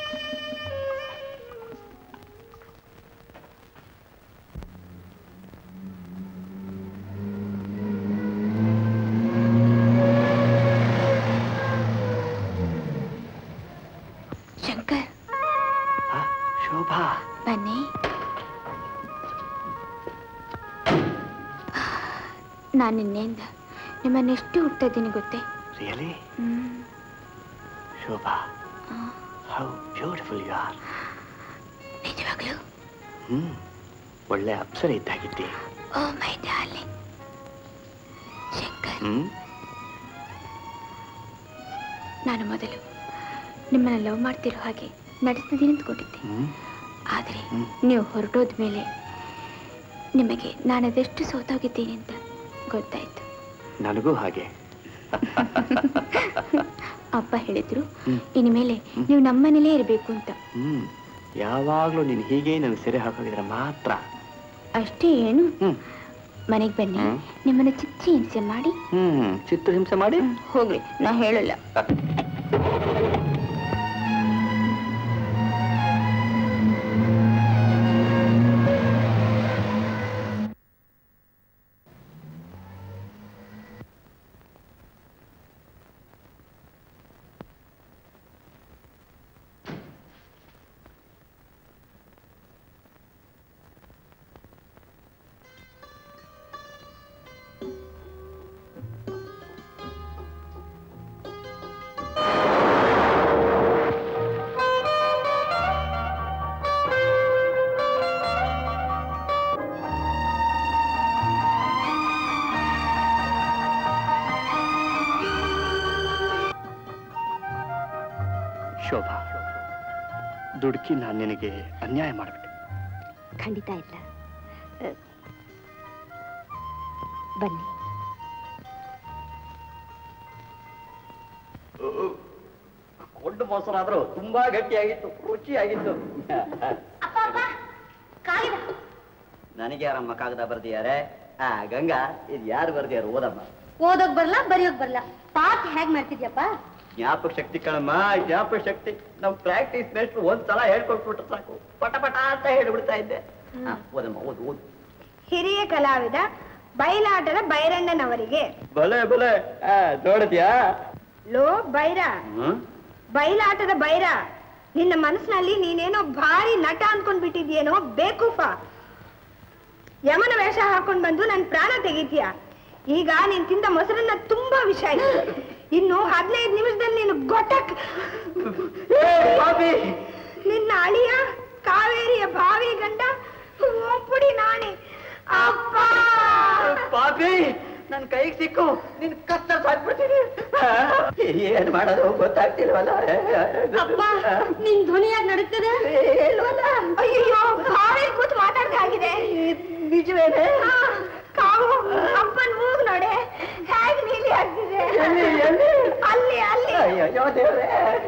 Shankar Shobha ಬನ್ನಿ ನಾನು ನಿನ್ನೆಯಿಂದ ನಿಮ್ಮನ್ನೆಷ್ಟು ಹುಡ್ತಾ ಇದ್ದೀನಿ ಗೊತ್ತೇ really hmm. Shobha how beautiful you are ನಿಜವಾಗ್ಲೂ ಹ್ಮ್ ಒಳ್ಳೆ ಅಪ್ಸರೆ ಇದ್ದಾಗಿದ್ದಿ ಓ ಮೈ ಡಾರ್ಲಿಂಗ್ ಶಂಕರ್ ಹ್ಮ್ ನಾನು ಮೊದಲು ನಿಮ್ಮನ್ನ ಲವ್ ಮಾಡ್ತಿರೋ ಹಾಗೆ ನಡೆಸ್ತಿದ್ದೀನಿ ಅಂದ್ಕೊಂಡಿದ್ದೆ ಹ್ಮ್ ಆದರೆ ಹ್ಮ್. ನೀವು ಹೊರಟೋದ ಮೇಲೆ ನಿಮಗೆ ನಾನು ಅದೆಷ್ಟು ಸೋತೋಗಿದ್ದೀನಿ ಅಂತ ಗೊತ್ತಾಯ್ತು ನನಗೂ ಹಾಗೆ ಅಪ್ಪ ಹೇಳಿದ್ರು ಹ್ಮ್. ಇನ್ಮೇಲೆ ನೀವು ನಮ್ಮನೇಲೇ ಇರಬೇಕು ಅಂತ ಹ್ಮ್ ಯಾವಾಗ್ಲೂ ನೀನು ಹೀಗೆ ನನ್ನ ಸೆರೆ ಹಾಕೋಗಿದ್ರೆ ಮಾತ್ರ ಅಷ್ಟೇ ಏನು ಹ್ಮ್ ಮನೆಗೆ ಬನ್ನಿ ಹ್ಮ್. ನಿಮ್ಮನ್ನ ಚಿಚ್ಚಿ ಹಿಂಸೆ ಮಾಡಿ ಹ್ಮ್ ಚಿತ್ರಹಿಂಸೆ ಮಾಡಿ ಹ್ಮ್, ಹೋಗ್ರಿ ನಾ ಹೇಳಲ್ಲ ಶೋಭಾ ದುಡುಕಿ ನಾನು ನಿನಗೆ ಅನ್ಯಾಯ ಮಾಡಿಬಿಟ್ಟೆ ಖಂಡಿತ ಇಲ್ಲ ಅ, ಬನ್ನಿ ಕೊಂಡು ಮೊಸರಾದ್ರೂ ತುಂಬಾ ಗಟ್ಟಿಯಾಗಿತ್ತು ರುಚಿಯಾಗಿತ್ತು ನನಗೆ ಯಾರಮ್ಮ ಕಾಗದ ಬರ್ದಿಯಾರೆ ಆ ಗಂಗಾ ಇದು ಯಾರು ಬರ್ದಿಯಾರು ಓದಮ್ಮ ಓದೋಕ್ ಬರ್ಲಾ ಬರೆಯೋಕ್ ಬರ್ಲಾ ಪಾಠ ಹೇಗ್ ಮಾಡ್ತಿದ್ಯಪ್ಪ ಜ್ಞಾಪಕ ಶಕ್ತಿ ಕಣಮ್ಮ ಜ್ಞಾಪಕ ಶಕ್ತಿ ನಮ್ ಪ್ರಾಕ್ಟೀಸ್ ಮೇಸ್ಟ್ ಒಂದ್ ಸಲ ಹೇಳ್ಕೊಟ್ಬಿಟ್ರೆ ಸಾಕು ಪಟ ಪಟ ಅಂತ ಹೇಳ್ಬಿಡ್ತಾ ಇದ್ದೆ ಆ, ಓದಮ್ಮ ಓದು ಓದು ಹಿರಿಯ ಕಲಾವಿದ ಬಯಲಾಟದ ಬೈರಣ್ಣನವರಿಗೆ ಬಲೆ ಬಲೆ ಆ, ನೋಡಿದ್ಯಾ ಲೋ ಬೈರ ಹ್ಮ್ ಬಯಲಾಟದ ಬೈರ ನಿನ್ನ ಮನಸ್ಸಿನಲ್ಲಿ ನೀನೇನೋ ಭಾರಿ ನಟ ಅನ್ಕೊಂಡ್ ಬಿಟ್ಟಿದ್ಯೇನೋ ಬೇಕೂಫ ಯಮನ ವೇಷ ಹಾಕೊಂಡ್ ಬಂದು ನನ್ ಪ್ರಾಣ ತೆಗಿತೀಯ ಈಗ ನೀನ್ ತಿಂದ ಮೊಸರನ್ನ ತುಂಬಾ ವಿಷ ಆಯ್ತು ಇನ್ನು ಹದಿನೈದು ನಿಮಿಷದಲ್ಲಿ ನೀನು ಗೊಟ್ಟಕ್ ನಿನ್ನ ಅಳಿಯ ಕಾವೇರಿಯ ಭಾವಿ ಗಂಡ ಓಂಪುಡಿ ನಾಣಿ ಅಪ್ಪ ಪಾಪಿ ನನ್ ಕೈಗೆ ಸಿಕ್ಕು ನಿನ್ ಕತ್ತ ಸಾಕ್ಬಿಡ್ತೀನಿ ಏನ್ ಮಾಡೋದು ಗೊತ್ತಾಗ್ತಿಲ್ವಲ್ಲ ಅಪ್ಪ ನಿನ್ ಧ್ವನಿಯಾಗಿ ನಡೀತದೆ ಇಲ್ವಲ್ಲ ಅಯ್ಯೋ ಕಾರಲ್ಲಿ ಕೂತು ಮಾತಾಡ್ದಾಗಿದೆ ನಿಜವೇನೆ ಆ, ಕಾವು ಅಪ್ಪನ್ ಮೂಗ್ ನೋಡೆ ಹೇಗ್ ನೀಲಿ ಆಗ್ತಿದೆ ಎಲ್ಲಿ, ಎಲ್ಲಿ? ಅಲ್ಲಿ ಅಲ್ಲಿ ಅಯ್ಯೋ ದೇವ್ರೆ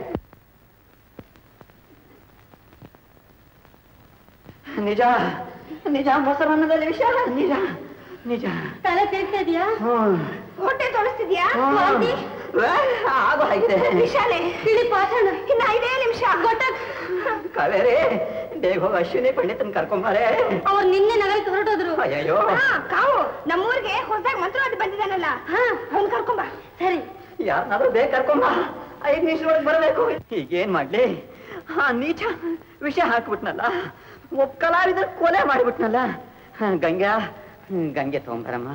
ನಿಜ ನಿಜ ಮೊಸರನ್ನದಲ್ಲಿ ವಿಷ ನಿಜ ನಿಜ ತಲೆ ತಿರ್ಗ್ತಾ ಇದೆಯಾ ಹ್ಮ್. ಹೊಟ್ಟೆ ತೊಳಸ್ತಿದ್ಯಾ ಹ್ಮ್. ಏ, ಆಗೋ ಹಾಗಿದೆ ವಿಶಾಲೆ ಇಳಿ ಪಾಠಣ ಇನ್ನ ಐದೇ ನಿಮಿಷ ಗೊತ್ತಾಗ್ ಕಾವೇರಿ ಬೇಗ ಹೋಗಿ ಅಶ್ವಿನಿ ಪಂಡಿತನ್ ಕರ್ಕೊಂಬಾರೆ ಅವ್ರು ನಿನ್ನೆ ನಗರಕ್ಕೆ ಹೊರಟೋದ್ರು ಅಯ್ಯಯ್ಯೋ ಹಾ, ಕಾವು ನಮ್ಮೂರ್ಗೆ ಹೊಸದಾಗಿ ಮಂತ್ರವಾದಿ ಬಂದಿದ್ದಾನಲ್ಲ ಹಾ ಅವ್ನ್ ಕರ್ಕೊಂಬ ಸರಿ ಯಾರನ್ನಾದ್ರೂ ಬೇಗ ಕರ್ಕೊಂಬ ಐದ್ ನಿಮಿಷದೊಳಗೆ ಬರಬೇಕು ಈಗೇನ್ ಮಾಡ್ಲಿ ಹಾ ನೀಚ ವಿಷ ಹಾಕ್ಬಿಟ್ನಲ್ಲ ಒಬ್ಬ ಕಲಾವಿದ್ರ ಕೊಲೆ ಮಾಡಿಬಿಟ್ನಲ್ಲ ಹಾ, ಗಂಗಾ ಹ್ಮ್, ಗಂಗೆ ತಗೊಂಬರಮ್ಮ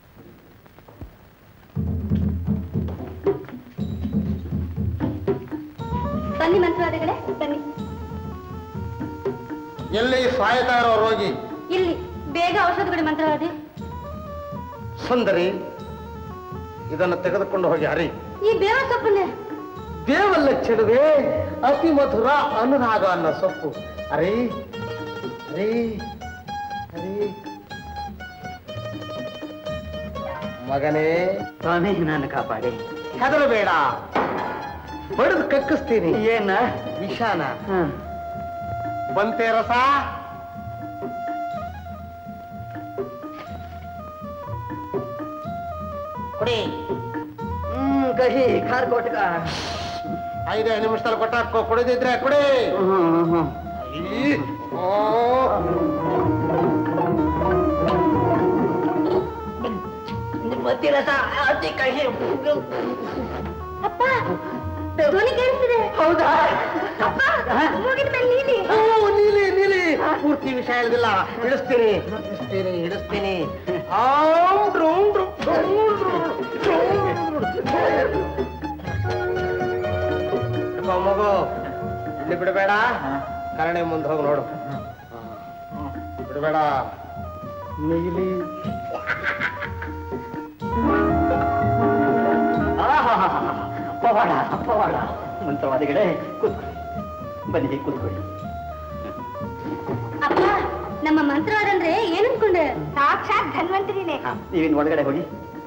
ಬನ್ನಿ ಮಂತ್ರವಾದಿಗಳೇ ಬನ್ನಿ ಎಲ್ಲಿ ಸಾಯ್ತಾ ಇರೋ ರೋಗಿ ಇಲ್ಲಿ ಬೇಗ ಔಷಧ ಕೊಡಿ ಮಂತ್ರವಾದಿ ಸುಂದರಿ ಇದನ್ನು ತೆಗೆದುಕೊಂಡು ಹೋಗಿ ಹರಿ ಈ ಬೇವ ಸೊಪ್ಪನ್ನೇ ದೇವಲ್ಲ ಚೆಲುವೆ ಅತಿ ಮಧುರ ಅನುರಾಗ ಅನ್ನೋ ಸೊಪ್ಪು ಅರೇ ಅರೇ ಅರೇ ಮಗನೇ ಸ್ವಾಮಿ ನಾನು ಕಾಪಾಡಿ ಹೆದರಬೇಡ ಬಡಿದು ಕಕ್ಕಿಸ್ತೀನಿ ಏನ ವಿಷಾನ ಹಾ. ಬಂತೆ ರಸ ಕೊಡಿ ಹ್ಮ್ ಕಹಿ ಖಾರ್ ಕೊಟ್ಕ ಐದೇ ನಿಮಿಷದಲ್ಲಿ ಕೊಟ್ಟಾಕೋ ಕುಡಿದಿದ್ರೆ ಕುಡಿ ಹ್ಮ್ ಹ್ಮ್ ಈ, ಓ. ನಿಮ್ಮತ್ತಿ ರಸ ಅತಿ ಕಹಿ ಅಪ್ಪ ಧ್ವನಿ ಕೇಳಿಸ್ತಿದೆ ಹೌದಾ ಮುಗಿದ ಮೇಲೆ ನೀಲಿ ಓ, ನೀಲಿ ನೀಲಿ ಪೂರ್ತಿ ವಿಷಯ ಹೇಳಿದಿಲ್ಲ ಹಿಡಿಸ್ತೀನಿ ಹಿಡಿಸ್ತೀನಿ ಹಿಡಿಸ್ತೀನಿ ಆಂ, ಡ್ರೂಂ, ಡ್ರೂಂ, ಡ್ರೂಂ, ಡ್ರೂಂ, ಡ್ರೂಂ. ಹಿಡ್ಕೊ ಮಗು ಇಲ್ಲಿ ಬಿಡಬೇಡ ಕರಣೆ ಮುಂದೆ ಹೋಗಿ ನೋಡು ಬಿಡಬೇಡ ನೀಲಿ ಪವಾಡ ಪವಾಡ ಮಂತ್ರವಾದಿಗಳೇ ಕೂತ್ಕೊಳ್ಳಿ ಬನ್ನಿ ಹೀಗೆ ಕೂತ್ಕೊಳ್ಳಿ ಅಪ್ಪ ನಮ್ಮ ಮಂತ್ರವಾದ ಅಂದ್ರೆ ಏನ್ ಅನ್ಕೊಂಡೆ ಸಾಕ್ಷಾತ್ ಧನ್ವಂತರಿನೇ ಹಾ, ನೀವಿನ್ ಒಳಗಡೆ ಹೋಗಿ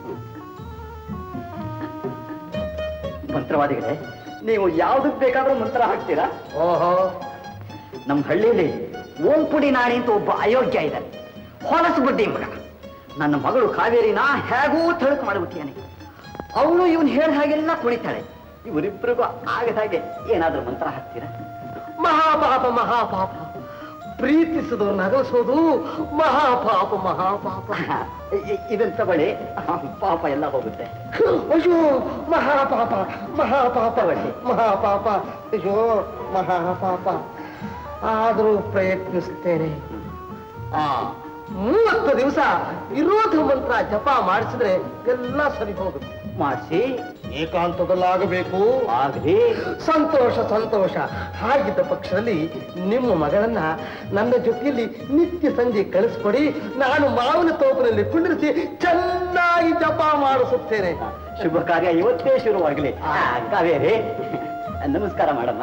ಮಂತ್ರವಾದಿಗಳೇ ನೀವು ಯಾವ್ದಕ್ ಬೇಕಾದ್ರೂ ಮಂತ್ರ ಹಾಕ್ತೀರಾ ಓಹೋ ನಮ್ಮ ಹಳ್ಳಿಯಲ್ಲಿ ಓಂ ಪುಡಿ ನಾಣಿ ಅಂತ ಒಬ್ಬ ಅಯೋಗ್ಯ ಇದ್ದಾನೆ ಹೊಲಸು ಬಡ್ಡಿ ಮಗ ನನ್ನ ಮಗಳು ಕಾವೇರಿನ ಹೇಗೂ ತಳುಕು ಮಾಡಿಬಿಟ್ಟಿಯಾನೆ ಅವಳು ಇವನು ಹೇಳ ಹಾಗೆಲ್ಲ ಕುಣಿತಾಳೆ ಇವರಿಬ್ಬರಿಗೂ ಆಗದ ಹಾಗೆ ಏನಾದ್ರೂ ಮಂತ್ರ ಹಾಕ್ತೀರಾ ಮಹಾಪಾಪ ಮಹಾಪಾಪ ಪ್ರೀತಿಸುವುದು ನಗಸೋದು ಮಹಾಪಾಪ ಮಹಾಪಾಪ ಇ- ಇ- ಇದನ್ನ ತಗೊಳ್ಳಿ ಪಾಪ ಎಲ್ಲ ಹೋಗುತ್ತೆ ಅಯ್ಯೋ ಮಹಾಪಾಪ ಮಹಾಪಾಪ ತಗೊಳ್ಳಿ. ಮಹಾಪಾಪ ಅಯ್ಯೋ ಮಹಾಪಾಪ ಆದರೂ ಪ್ರಯತ್ನಿಸ್ತೇನೆ ಆ ಮೂವತ್ತು ದಿವಸ ವಿರೋಧ ಮಂತ್ರ ಜಪ ಮಾಡಿಸಿದ್ರೆ ಎಲ್ಲ ಸರಿ ಹೋಗುತ್ತೆ ಮಾಡಿಸಿ ಏಕಾಂತದಲ್ಲಾಗಬೇಕು ಆಗ್ಲಿ ಸಂತೋಷ ಸಂತೋಷ ಹಾಗಿದ್ದ ಪಕ್ಷದಲ್ಲಿ ನಿಮ್ಮ ಮಗಳನ್ನ ನನ್ನ ಜೊತೆಯಲ್ಲಿ ನಿತ್ಯ ಸಂಜೆ ಕಳಿಸ್ಕೊಡಿ ನಾನು ಮಾವಿನ ತೋಪಿನಲ್ಲಿ ಕುಂಡಿರಿಸಿ ಚೆನ್ನಾಗಿ ಜಪ ಮಾಡಿಸುತ್ತೇನೆ ಶುಭ ಕಾರ್ಯ ಇವತ್ತೇ ಶುರುವಾಗ್ಲಿ ಆ, ಕಾವೇರಿ ನಮಸ್ಕಾರ ಮಾಡಮ್ಮ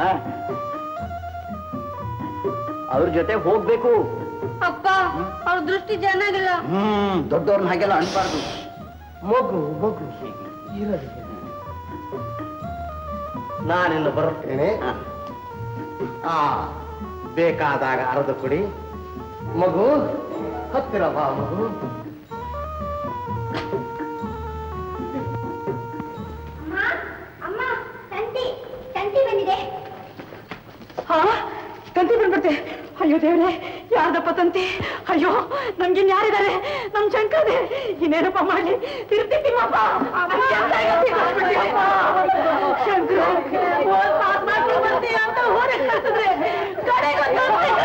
ಅವ್ರ ಜೊತೆ ಹೋಗ್ಬೇಕು ಅಪ್ಪ ಅವ್ರ ದೃಷ್ಟಿ ಚೆನ್ನಾಗಿಲ್ಲ ಹ್ಮ್ ದೊಡ್ಡವ್ರನ್ನ ಹಾಗೆಲ್ಲ ಅನ್ಬಾರ್ದು ಮಗು ಮಗು ಇರಲಿ ನಾನಿನ್ನು ಬರುತ್ತೇನೆ ಹಾ. ಆ ಬೇಕಾದಾಗ ಅರೆದು ಕೊಡಿ ಮಗು ಹತ್ತಿರ ಬಾ ಮಗು ಅಮ್ಮ ಅಮ್ಮ ತಂತಿ ತಂತಿ ಬಂದಿದೆ ಹಾ ತಂತಿ ಬಂದ್ಬಿಡ್ತೆ ಅಯ್ಯೋ ದೇವ್ರೆ ಯಾರ್ದಪ್ಪ ತಂತಿ ಅಯ್ಯೋ ನಮ್ಗಿನ್ ಯಾರಿದ್ದಾರೆ ನಮ್ ಶಂಕರದೆ ಇನ್ನೇನಪ್ಪ ಮಾಡ್ಲಿ ತಿರ್ತಿ ತಿಮ್ಮಪ್ಪ ಶಂಕರ ಒಂದ್ ಮಾತ್ ಮಾಡ್ಕೊಂಡು ಬರ್ತೀಯ ಅಂತ ಹೊರಗೆ ಕಳ್ಸಿದ್ರೆ ಕಡೆಗೊಂದು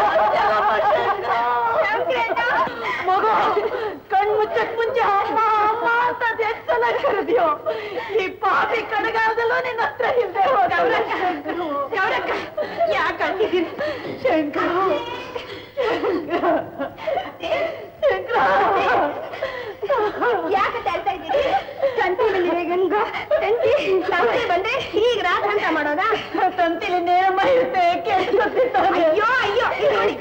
ಮಗು ಕಣ್ ಮುಚ್ಚಕ್ ಮುಂಚೆ ಅಮ್ಮ ಅಮ್ಮ ಅಂತ ಎಷ್ಟು ಸಲ ಕರೆದಿಯೋ ಈ ಪಾಪಿ ಕಡೆಗಾಲದಲ್ಲೂ ನಿನ್ನ ಹತ್ರ ಇಲ್ದೆ ಹೋಗವ್ರೆ ಯಾರಕ್ಕ ಯಾಕೆ ಅಂದಿದ್ದೀನಿ ಶಂಕರ ಯಾಕೆ ತಳ್ತಾ ಇದ್ದೀರಿ ತಂತಿ ಬಂದಿದೆ ಗಂಗ ತಂತಿ ತಂತಿ ಬಂದ್ರೆ ಈಗ ರಾಧಾಂತ ಮಾಡೋದಾ ತಂತಿಲಿ ನೇಮ ಇರುತ್ತೆ ಅಯ್ಯೋ ಅಯ್ಯೋ ಇಲ್ಲಿ ನೋಡಿ.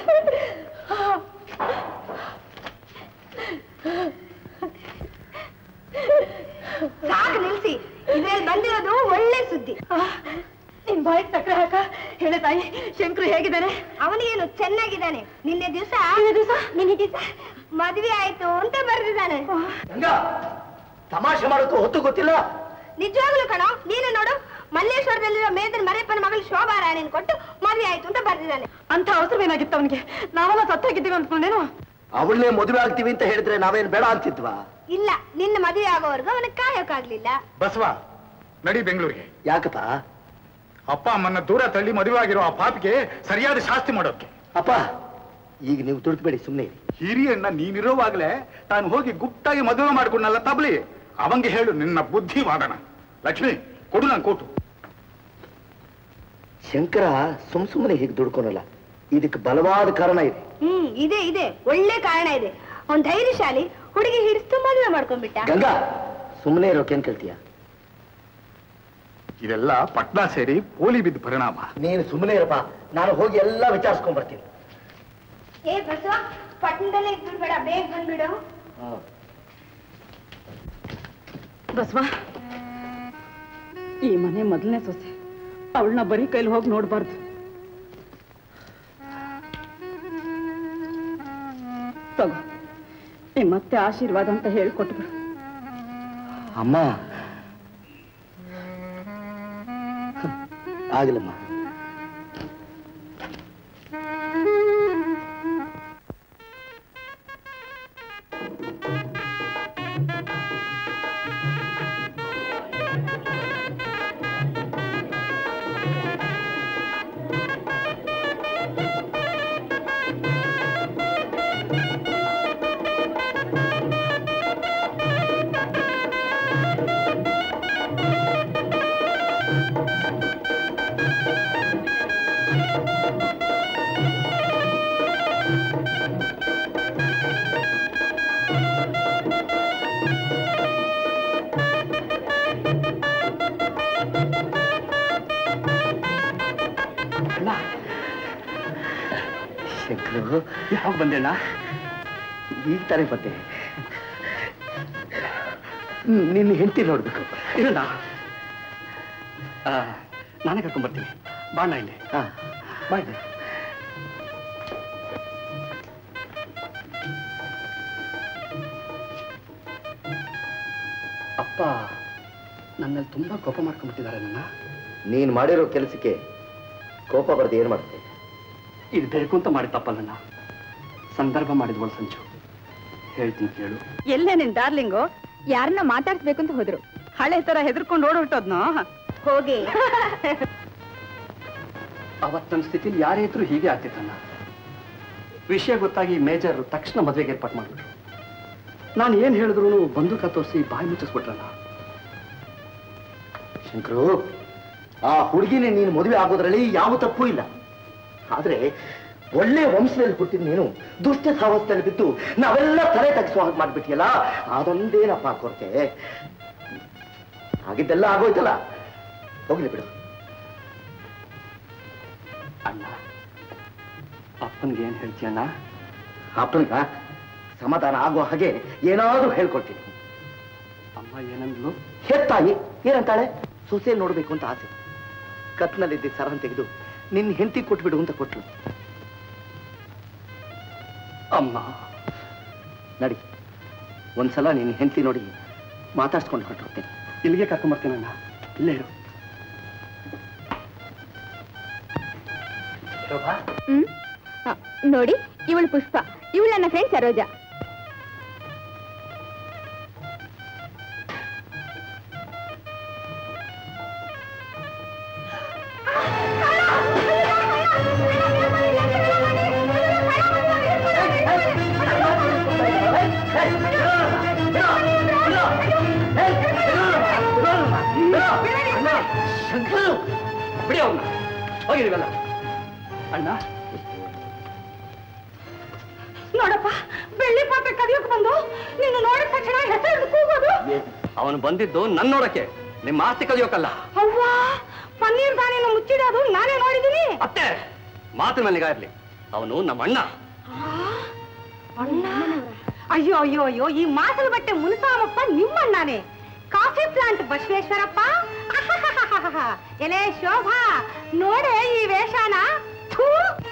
ಸಾಕು ನಿಲ್ಸಿ ಇದ್ರಲ್ಲಿ ಬಂದಿರೋದು ಒಳ್ಳೆ ಸುದ್ದಿ ನಿನ್ ಬಾಯಿ ಸಕ್ಕರೆ ಹಾಕ ಹೇಳ ತಾಯಿ ಶಂಕರು ಹೇಗಿದ್ದಾನೆ ಅವನಿಗೇನು ಚೆನ್ನಾಗಿದ್ದಾನೆ ನಿನ್ನೆ ದಿವಸ ದಿವಸ ನಿನ್ನೆ ದಿವಸ ಮದ್ವೆ ಆಯ್ತು ಅಂತ ಬರ್ದಿದ್ದಾನೆ ಗಂಗಾ ತಮಾಷೆ ಮಾಡೋಕ್ಕೂ ಹೊತ್ತು ಗೊತ್ತಿಲ್ಲ ನಿಜವಾಗ್ಲೂ ಕಣೋ ನೀನು ನೋಡು ಮಲ್ಲೇಶ್ವರದಲ್ಲಿರೋ ಮೇದನ್ ಮರೇಪ್ಪನ ಮಗಳು ಶೋಭಾ ರಾಣಿನ್ ಕೊಟ್ಟು ಮದ್ವೆ ಆಯ್ತು ಅಂತ ಬರ್ದಿದ್ದಾನೆ ಅಂತ ಅವಸರವೇನಾಗಿತ್ತು ಅವನಿಗೆ ನಾವೆಲ್ಲ ಸತ್ತೋಗಿದ್ದೀವಿ ಅನ್ಕೊಂಡೇನು ಅವಳನ್ನೇ ಮದುವೆ ಆಗ್ತೀವಿ ಅಂತ ಹೇಳಿದ್ರೆ ನಾವೇನ್ ಬೇಡ ಅಂತಿದ್ವಾ ಇಲ್ಲ ನಿನ್ನ ಮದುವೆ ಆಗೋವರೆಗೂ ಅವನಿಗೆ ಕಾಯೋಕ್ಕಾಗ್ಲಿಲ್ಲ ಬಸವ ನಡಿ ಬೆಂಗಳೂರಿಗೆ ಯಾಕಪ್ಪ ಅಪ್ಪ ಅಮ್ಮನ್ನ ದೂರ ತಳ್ಳಿ ಮದುವೆ ಆಗಿರೋ ಆ ಪಾಪಿಗೆ ಸರಿಯಾದ ಶಾಸ್ತಿ ಮಾಡೋಕೆ ಅಪ್ಪ ಈಗ ನೀವು ತುಡುಕ್ಬೇಡಿ ಸುಮ್ಮನೆ ಹಿರಿಯಣ್ಣ ನೀನಿರೋವಾಗ್ಲೇ ತಾನು ಹೋಗಿ ಗುಪ್ತಾಗಿ ಮದುವೆ ಮಾಡ್ಕೊಂಡಲ್ಲ ತಬ್ಲಿ ಅವಂಗೆ ಹೇಳು ನಿನ್ನ ಬುದ್ಧಿ ವಾದನ ಲಕ್ಷ್ಮಿ ಕೊಡು ನಾನು ಕೊಟ್ಟು ಶಂಕರ ಸುಮ್ ಸುಮ್ಮನೆ ಹೀಗೆ ದುಡ್ಕೊನಲ್ಲ ಇದಕ್ಕೆ ಬಲವಾದ ಕಾರಣ ಇದೆ ಹ್ಮ್ ಇದೆ ಇದೆ ಒಳ್ಳೆ ಕಾರಣ ಇದೆ ಅವ್ನ್ ಧೈರ್ಯಶಾಲಿ ಹುಡುಗಿ ಹಿಡಿಸ್ತು ಮದುವೆ ಮಾಡ್ಕೊಂಡ್ಬಿಟ್ಟ ಗಂಗಾ ಸುಮ್ಮನೆ ಇರೋಕೇನ್ ಕೇಳ್ತೀಯ ಇದೆಲ್ಲ ಪಟ್ನಾ ಸೇರಿ ಪೋಲಿ ಬಿದ್ದ ಪರಿಣಾಮ ನೀನು ಸುಮ್ಮನೆ ಇರಪ್ಪ ನಾನು ಹೋಗಿ ಎಲ್ಲ ವಿಚಾರಿಸ್ಕೊಂಡ್ ಬರ್ತೀನಿ ಏ ಬಸವ ಪಟ್ಟಣದಲ್ಲೇ ಇದ್ಬಿಡ್ಬೇಡ ಬೇಗ ಬಂದ್ಬಿಡು ಬಸವ ಈ ಮನೆ ಮೊದಲನೇ ಸೊಸೆ ಅವಳನ್ನ ಬರೀ ಕೈಲಿ ಹೋಗಿ ನೋಡ್ಬಾರ್ದು ತಗೋ ನಿಮ್ಮತ್ತೆ ಆಶೀರ್ವಾದ ಅಂತ ಹೇಳ್ಕೊಟ್ಬಿಡು ಅಮ್ಮ ಆಗಲಮ್ಮ ಶಂಕರು ಯಾವಾಗ ಬಂದೇಣ್ಣ ಈಗ ತಾನೇ ಬಂದೆ ನಿನ್ನ ಹೆಂಡತಿ ನೋಡ್ಬೇಕು ಇಲ್ಲ ನಾನೇ ಕರ್ಕೊಂಡ್ ಬರ್ತೀನಿ ಬಾಣ ಇಲ್ಲಿ ಹಾ ಬಾ ಇಲ್ಲಿ ಅಪ್ಪ ನನ್ನಲ್ಲಿ ತುಂಬಾ ಕೋಪ ಮಾಡ್ಕೊಂಡ್ಬಿಟ್ಟಿದ್ದಾರೆ ನನ್ನ ನೀನ್ ಮಾಡಿರೋ ಕೆಲಸಕ್ಕೆ ಕೋಪ ಬರದೆ ಏನ್ ಮಾಡ್ತೆ ಇದು ಬೇಕು ಅಂತ ಮಾಡಿ ತಪ್ಪಲ್ಲ ಸಂದರ್ಭ ಮಾಡಿದ್ವಳು ಸಂಜು ಹೇಳ್ತೀನಿ ಕೇಳು ಎಲ್ಲೇ ನಿನ್ ಡಾರ್ಲಿಂಗು ಯಾರನ್ನ ಮಾತಾಡ್ಸ್ಬೇಕು ಅಂತ ಹೋದ್ರು ಹಳೆ ತರ ಹೆದರ್ಕೊಂಡು ಓಡೋಟೋದ್ನೋ ಹೋಗಿ ಅವತ್ತು ನನ್ನ ಸ್ಥಿತಿಲಿ ಯಾರೇ ಇದ್ರು ಹೀಗೆ ಆಗ್ತಿತ್ತಣ್ಣ ವಿಷಯ ಗೊತ್ತಾಗಿ ಮೇಜರ್ ತಕ್ಷಣ ಮದುವೆಗೆ ಏರ್ಪಾಟ್ ಮಾಡ್ಬಿಟ್ರು ನಾನು ಏನ್ ಹೇಳಿದ್ರು ಬಂದೂಕ ತೋರಿಸಿ ಬಾಯಿ ಮುಚ್ಚಿಸ್ಬಿಟ್ರಣ್ಣ ಶಂಕರು ಆ ಹುಡುಗಿನೇ ನೀನು ಮದುವೆ ಆಗೋದ್ರಲ್ಲಿ ಯಾವ ತಪ್ಪು ಇಲ್ಲ ಆದ್ರೆ ಒಳ್ಳೆ ವಂಶದಲ್ಲಿ ಹುಟ್ಟಿದ ನೀನು ದುಷ್ಟ ಸಾವಸ್ಥೆಯಲ್ಲಿ ಬಿದ್ದು ನಾವೆಲ್ಲ ತಲೆ ತಗ್ಸುವ ಹಾಗೆ ಮಾಡ್ಬಿಟ್ಟಿಯಲ್ಲ ಅದೊಂದೇನಪ್ಪ ಕೊರತೆ ಆಗಿದ್ದೆಲ್ಲ ಆಗೋಯ್ತಲ್ಲ ಹೋಗ್ಲಿ ಬಿಡು ಅಣ್ಣ ಅಪ್ಪನ್ಗೆ ಏನ್ ಹೇಳ್ತೀಯಣ್ಣ ಅಪ್ಪನಿಗ ಸಮಾಧಾನ ಆಗೋ ಹಾಗೆ ಏನಾದ್ರೂ ಹೇಳ್ಕೊಡ್ತೀನಿ ಅಮ್ಮ ಏನಂದ್ಲು ಹೆತ್ತಾಗಿ ಏನಂತಾಳೆ ಸೊಸೆ ನೋಡ್ಬೇಕು ಅಂತ ಆಸೆ ಕತ್ನಲ್ಲಿದ್ದ ಸರನ್ ತೆಗೆದು ನಿನ್ನ ಹೆಂಡತಿ ಕೊಟ್ಬಿಡು ಅಂತ ಕೊಟ್ಲು ಅಮ್ಮ ನಡಿ ಒಂದ್ಸಲ ನಿನ್ನ ಹೆಂಡತಿ ನೋಡಿ ಮಾತಾಡ್ಸ್ಕೊಂಡು ಹೊರಟು ಹೋಗ್ತೀನಿ ಇಲ್ಲಿಗೆ ಕರ್ಕೊಂಡ್ಬರ್ತೀನಣ್ಣ ಇಲ್ಲೇ ಇರು ಹ್ಮ್ ಆ, ನೋಡಿ ಇವಳು ಪುಷ್ಪ ಇವಳು ನನ್ನ ಫ್ರೆಂಡ್ ಸರೋಜಾ ಬಿಡಿ ಅವ್ನ ಹೋಗಿದೀವಲ್ಲ ಅಣ್ಣ ನೋಡಪ್ಪ ಬೆಳ್ಳಿ ಪಾತ್ರೆ ಕದಿಯೋಕ್ ಬಂದು ನಿನ್ನ ನೋಡಿದ ತಕ್ಷಣ ಹೆಸರು ಕೂಗೋದು ಅವನು ಬಂದಿದ್ದು ನನ್ನ ನೋಡಕ್ಕೆ ನಿಮ್ಮ ಆಸ್ತಿ ಕಲಿಯೋಕಲ್ಲ ಅವ್ವಾ ಪನ್ನೀರ್ ದಾನಿನ ಮುಚ್ಚಿಡೋದು ನಾನೇ ನೋಡಿದ್ದೀನಿ ಅತ್ತೆ ಮಾತಿನ ಮೇಲೆ ನಿಗಾ ಇರ್ಲಿ ಅವನು ನಮ್ಮ ಅಣ್ಣ ಅಣ್ಣ ಅಯ್ಯೋ ಅಯ್ಯೋ ಅಯ್ಯೋ ಈ ಮಾಸದ ಬಟ್ಟೆ ಮುನಿಸಾಮಪ್ಪ ನಿಮ್ಮಣ್ಣನೇ ಕಾಫಿ ಪ್ಲಾಂಟ್ ಬಸವೇಶ್ವರಪ್ಪ ಅಹಹಹಹಹ. ಎಲೆ ಶೋಭಾ ನೋಡೆ ಈ ವೇಷನ ಥೂ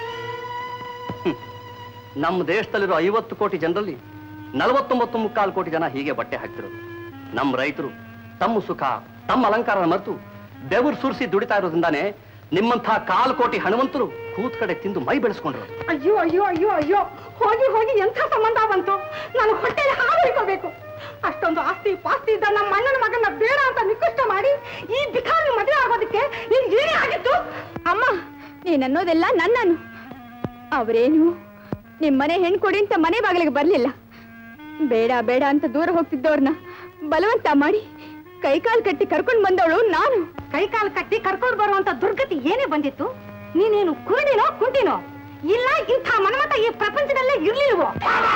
ನಮ್ಮ ದೇಶದಲ್ಲಿರೋ ಐವತ್ತು ಕೋಟಿ ಜನರಲ್ಲಿ ನಲವತ್ತೊಂಬತ್ತು ಮುಕ್ಕಾಲು ಕೋಟಿ ಜನ ಹೀಗೆ ಬಟ್ಟೆ ಹಾಕ್ತಿರೋದು ನಮ್ಮ ರೈತರು ತಮ್ಮ ಸುಖ ತಮ್ಮ ಅಲಂಕಾರ ಮರೆತು ಬೆವರು ಸುರಿಸಿ ದುಡಿತಾ ಇರೋದ್ರಿಂದಾನೆ ನಿಮ್ಮಂಥ ಕಾಲು ಕೋಟಿ ಹಣವಂತರು ಕೂತ್ ಕಡೆ ತಿಂದು ಮೈ ಬೆಳೆಸ್ಕೊಂಡಿರೋದು ಅಯ್ಯೋ ಅಯ್ಯೋ ಅಯ್ಯೋ ಅಯ್ಯೋ ಹೋಗಿ ಹೋಗಿ ಎಂಥ ಸಂಬಂಧ ಬಂತು ನಾನು ಹೊಟ್ಟೆಲಿ ಹಾಲು ಇಟ್ಕೋಬೇಕು ಅಷ್ಟೊಂದು ಆಸ್ತಿ ಪಾಸ್ತಿ ಇದ್ದ ನಮ್ಮ ಅಣ್ಣನ ಮಗನ ಬೇಡ ಅಂತ ನಿಕೃಷ್ಟ ಮಾಡಿ ಈ ಬಿಖಾರಿ ಮದುವೆ ಆಗೋದಕ್ಕೆ ನಿನ್ ಏನೇ ಆಗಿತ್ತು ಅಮ್ಮ ನೀನನ್ನೋದೆಲ್ಲ ನನ್ನನು ಅವರೇನು ನಿಮ್ಮನೆ ಹೆಣ್ಣು ಕೊಡಿ ಅಂತ ಮನೆ ಬಾಗಿಲಿಗೆ ಬರ್ಲಿಲ್ಲ ಬೇಡ ಬೇಡ ಅಂತ ದೂರ ಹೋಗ್ತಿದ್ದವ್ರನ್ನ ಬಲವಂತ ಮಾಡಿ ಕೈಕಾಲು ಕಟ್ಟಿ ಕರ್ಕೊಂಡು ಬಂದವಳು ನಾನು ಕೈ ಕಾಲು ಕಟ್ಟಿ ಕರ್ಕೊಂಡು ಬರುವಂತ ದುರ್ಗತಿ ಏನೇ ಬಂದಿತ್ತು ನೀನೇನು ಕುರುಡಿನೋ ಕುಂಟಿನೋ ಇಲ್ಲ ಇಂಥ ಮನ್ಮತ ಈ ಪ್ರಪಂಚದಲ್ಲೇ ಇರ್ಲಿಲ್ವೋ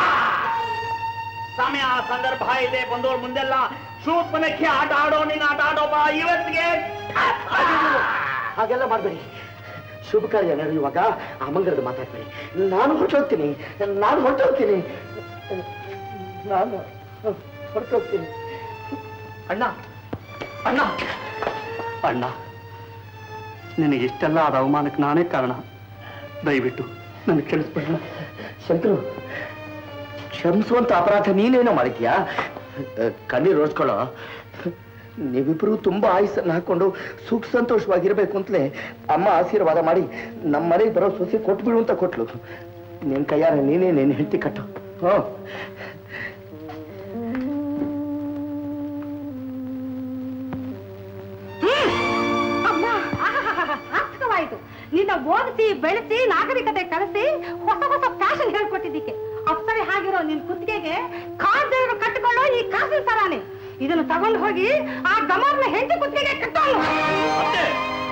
ಸಮಯ ಸಂದರ್ಭ ಇದೆ ಬಂದೋರ್ ಮುಂದೆಲ್ಲ ಶೂರ್ಪನಕ್ಕೆ ಆಟ ಆಡೋ ನೀನ್ ಆಟ ಆಡೋ ಬಾ ಇವತ್ತಿಗೆ ಹಾಗೆಲ್ಲ ಮಾಡಬೇಡಿ ಶುಭ ಕಾರ್ಯ ನಡೆಯುವಾಗ ಅಮಂಗರದ ಮಾತಾಡ್ಬೇಡಿ ನಾನು ಹೊರಟೋಗ್ತೀನಿ ನಾನು ಹೊರಟೋಗ್ತೀನಿ ನಾನು ಹೊರಟೋಗ್ತೀನಿ ಅಣ್ಣ ಅಣ್ಣ ಅಣ್ಣ ನಿನಗೆ ಇಷ್ಟೆಲ್ಲ ಆದ ಅವಮಾನಕ್ಕೆ ನಾನೇ ಕಾರಣ ದಯವಿಟ್ಟು ನನಗೆ ಕ್ಷಮಿಸ್ಬೇಡ ಶಂಕರು ಕ್ಷಮಿಸುವಂತ ಅಪರಾಧ ನೀನೇನೋ ಮಾಡಿದ್ಯಾ ಕಣ್ಣೀರು ಓಡಿಸ್ಕೊಳ್ಳೋ ನೀವಿಬ್ರು ತುಂಬಾ ಆಯುಸನ್ನು ಹಾಕೊಂಡು ಸುಖ ಸಂತೋಷವಾಗಿರ್ಬೇಕು ಅಂತಲೇ ಅಮ್ಮ ಆಶೀರ್ವಾದ ಮಾಡಿ ನಮ್ಮ ಮನೆಗೆ ಬರೋ ಸೊಸೆ ಕೊಟ್ಬಿಡು ಅಂತ ಕೊಟ್ಲು ನಿನ್ ಕೈಯಾರ ನೀನೇ ನೀನ್ ಹೆಂಡತಿ ಕಟ್ಟು ಹ್ಞೂ ಅಮ್ಮ ಸಾರ್ಥಕವಾಯಿತು ನಿನ್ನ ಓದಿಸಿ ಬೆಳೆಸಿ ನಾಗರಿಕತೆ ಕಲಿಸಿ ಹೊಸ ಹೊಸ ಫ್ಯಾಷನ್ ಹೇಳ್ಕೊಟ್ಟಿದ್ದಕ್ಕೆ ಅಪ್ಸರೆ ಆಗಿರೋ ನಿನ್ ಕುತ್ತಿಗೆಗೆ ಕಾದೇವರು ಕಟ್ಟಿಕೊಳ್ಳೋ ಈ ಕಾಸಿನ ತರಾನೆ ಇದನ್ನು ತಗೊಂಡು ಹೋಗಿ ಆ ಗಮರ್ನ ಹೆಂಡತಿ ಕುತ್ತಿಗೆಗೆ ಕಟ್ಟೋನು ಅತ್ತೆ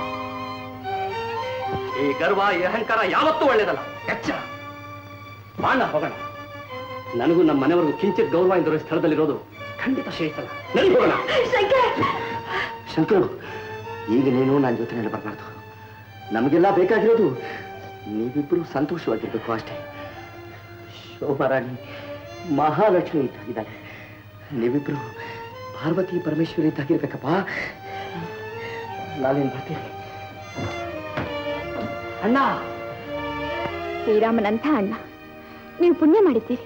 ಈ ಗರ್ವ ಈ ಅಹಂಕಾರ ಯಾವತ್ತೂ ಒಳ್ಳೇದಲ್ಲ ಎಚ್ಚ ಬಾಣ ಹೋಗೋಣ ನನಗೂ ನಮ್ಮ ಮನೆಯವರೆಗೂ ಕಿಂಚಿತ್ ಗೌರವ ಇದ್ದರೂ ಸ್ಥಳದಲ್ಲಿರೋದು ಖಂಡಿತ ಶ್ರೇಷ್ಠಲ್ಲ ನಡಿ ಹೋಗೋಣ ಶಂಕರು ಈಗ ನೀನು ನನ್ನ ಜೊತೆಯಲ್ಲಿ ಬರಬಾರ್ದು ನಮಗೆಲ್ಲ ಬೇಕಾಗಿರೋದು ನೀವಿಬ್ಬರು ಸಂತೋಷವಾಗಿರ್ಬೇಕು ಅಷ್ಟೇ ಶೋಭಾರಾಣಿ ಮಹಾಲಕ್ಷ್ಮಿ ಇದ್ದಾಗಿದ್ದಾರೆ ನೀವಿಬ್ರು ಪಾರ್ವತಿ ಪರಮೇಶ್ವರಿ ಇದ್ದಾಗಿರ್ಬೇಕಪ್ಪ ನಾನೇನು ಬರ್ತೀನಿ ಅಣ್ಣ ಶ್ರೀರಾಮನಂಥ ಅಣ್ಣ ನೀವು ಪುಣ್ಯ ಮಾಡಿದ್ದೀರಿ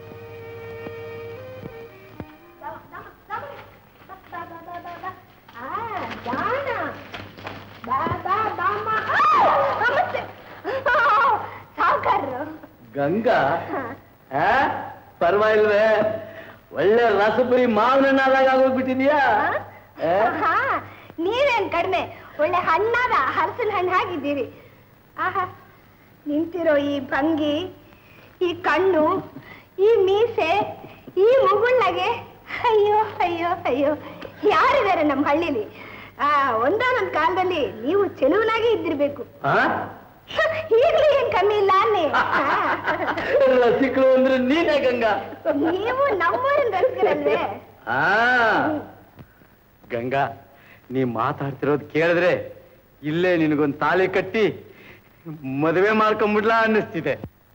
ಸಾವುಕಾರರು ಗಂಗಾ ಆ? ಪರವಾಗಿಲ್ವೇ ಒಳ್ಳೆ ರಸಪುರಿ ಮಾವಿನಣ್ಣಾದಾಗ ಆಗೋಗ್ಬಿಟ್ಟಿದ್ಯಾ ಆ? ಆಹಾ, ನೀವೇನ್ ಕಡಿಮೆ ಒಳ್ಳೆ ಹಣ್ಣಾದ ಹಲಸಿನ ಹಣ್ಣು ಹಾಗಿದ್ದೀರಿ ಆಹಾ ನಿಂತಿರೋ ಈ ಭಂಗಿ ಈ ಕಣ್ಣು ಈ ಮೀಸೆ ಈ ಮುಗುಳ್ನಗೆ ಅಯ್ಯೋ ಅಯ್ಯೋ ಅಯ್ಯೋ ಯಾರಿದ್ದಾರೆ ನಮ್ಮ ಹಳ್ಳಿಲಿ ಆ ಒಂದಾನೊಂದ್ ಕಾಲದಲ್ಲಿ ನೀವು ಚೆಲುವನಾಗಿ ಇದ್ದಿರ್ಬೇಕು ಆ? ಈಗಲೂ ಏನ್ ಕಮ್ಮಿ ಇಲ್ಲ ಅನ್ನಿ ರಸಿಕಳು ಅಂದ್ರೆ ನೀನೇ ಗಂಗಾ ನೀವು ನಮ್ಮೂರಿನ ಗಂಡಸ್ರಲ್ವೇ ಆ ಗಂಗಾ ನೀ ಮಾತಾಡ್ತಿರೋದು ಕೇಳಿದ್ರೆ ಇಲ್ಲೇ ನಿನಗೊಂದು ತಾಳಿ ಕಟ್ಟಿ ಮದುವೆ ಮಾಡ್ಕೊಂಬಿಡ್ಲಾ ಅನ್ನಿಸ್ತಿದೆ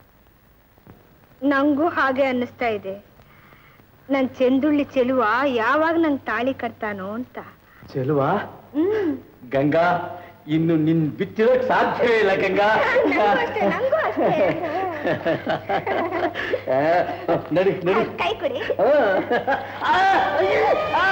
ನಂಗೂ ಹಾಗೆ ಅನ್ನಿಸ್ತಾ ಇದೆ ನನ್ ಚೆಂದುಳ್ಳಿ ಚೆಲುವ ಯಾವಾಗ ನನ್ ತಾಳಿ ಕಟ್ತಾನೋ ಅಂತ ಚೆಲುವಾ ಹ್ಮ್ ಗಂಗಾ ಇನ್ನು ನಿನ್ ಬಿತ್ತಿರೋಕ್ ಸಾಧ್ಯವೇ ಇಲ್ಲ ಗಂಗಾ ನಂಗೂ ಅಷ್ಟೇ, ನಂಗೂ ಅಷ್ಟೇ. ಆ, ನಡಿ ನಡಿ ಕೈ ಕೊಡಿ ಆ. ಆ, ಅಯ್ಯೋ, ಆ,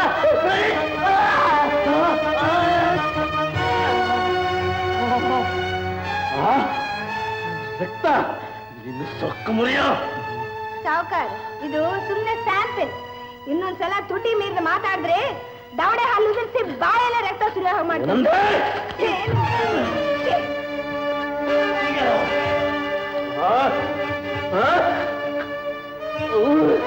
ಆ, ರಕ್ತ ಇನ್ನು ಸೊಕ್ಕ ಮುರಿಯೋ ಸಾವುಕಾರ್ ಇದು ಸುಮ್ನೆ ಸ್ಯಾಂಪಲ್ ಇನ್ನೊಂದ್ಸಲ ತುಟಿ ಮೀರಿದ ಮಾತಾಡಿದ್ರೆ ದವಡೆ ಹಾಲು ಉದುರಿಸಿ ಬಾಯೆಲ್ಲ ರಕ್ತ ಸುರಿಯೋ ಹಾಗೆ ಮಾಡ್ತೀನಿ ಒಂದೇ. ಏನು? ಛೀ. ಆ, ಆ, ಊ.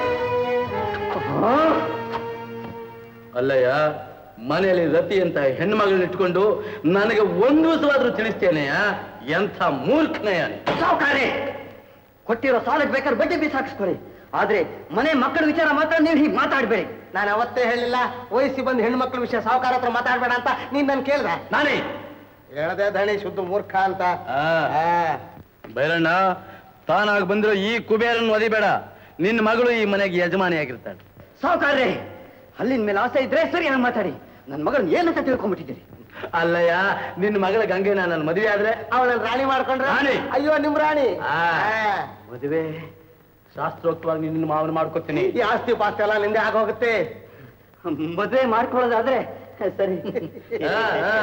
ಆ. ಅಲ್ಲಯ್ಯ ಮನೆಯಲ್ಲಿ ರತಿ ಅಂತ ಹೆಣ್ಣು ಮಗಳನ್ನ ಇಟ್ಕೊಂಡು ನನಗೆ ಒಂದು ದಿವಸವಾದ್ರೂ ತಿಳಿಸ್ತೇನೆಯ ಎಂಥ ಮೂರ್ಖನಯ್ಯ ಸಾವುಕಾರಿ ಕೊಟ್ಟಿರೋ ಸಾಲಕ್ಕೆ ಬೇಕಾದ್ರೆ ಬಡ್ಡಿ ಬೀಸಾಕಿಸ್ಕೊಳ್ಳಿ ಆದ್ರೆ ಮನೆ ಮಕ್ಕಳ ವಿಚಾರ ಮಾತ್ರ ನೀವು ಹೀಗೆ ಮಾತಾಡ್ಬೇಡಿ ನಾನು ಅವತ್ತೇ ಹೇಳಿಲ್ಲ ವಯಸ್ಸಿ ಬಂದು ಹೆಣ್ಮಕ್ಳ ವಿಷಯ ಸಾವುಕಾರ ಹತ್ರ ಮಾತಾಡ್ಬೇಡ ಅಂತ ನೀನ್ ನನ್ ಕೇಳ್ದೆ ನಾನೇ ಹೇಳ್ದೆ ಧಣಿ ಶುದ್ಧ ಮೂರ್ಖ ಅಂತ ಆ. ಬೈರಣ್ಣ ತಾನಾಗಿ ಬಂದಿರೋ ಈ ಕುಬೇರನ್ನು ಒದಿಬೇಡ ನಿನ್ನ ಮಗಳು ಈ ಮನೆಗೆ ಯಜಮಾನಿಯಾಗಿರ್ತಾಳೆ ಸಾವುಕಾರ್ರೆ ಅಲ್ಲಿನ ಮೇಲೆ ಆಸೆ ಇದ್ರೆ ಸರಿಯಾಗಿ ಮಾತಾಡಿ ನನ್ನ ಮಗಳನ್ನ ಏನಂತ ತಿಳ್ಕೊಂಡ್ಬಿಟ್ಟಿದ್ದೀರಿ ಅಲ್ಲಯ್ಯ ನಿನ್ನ ಮಗಳ ಗಂಗೆನ ನನ್ನ ಮದುವೆ ಆದ್ರೆ ಅವಳನ್ನ ರಾಣಿ ಮಾಡ್ಕೊಂಡ್ರೆ ರಾಣಿ. ಅಯ್ಯೋ ನಿಮ್ ರಾಣಿ ಆ. ಆ. ಮದುವೆ ಶಾಸ್ತ್ರೋಕ್ತವಾಗಿ ನಿನ್ನ ಮಾವನ ಮಾಡ್ಕೊತೀನಿ ಈ ಆಸ್ತಿ ಪಾಸ್ತಿ ಎಲ್ಲ ನಿಂದೆ ಆಗೋಗುತ್ತೆ ಮದುವೆ ಮಾಡ್ಕೊಳ್ಳೋದಾದ್ರೆ ಸರಿ ಆ, ಆ.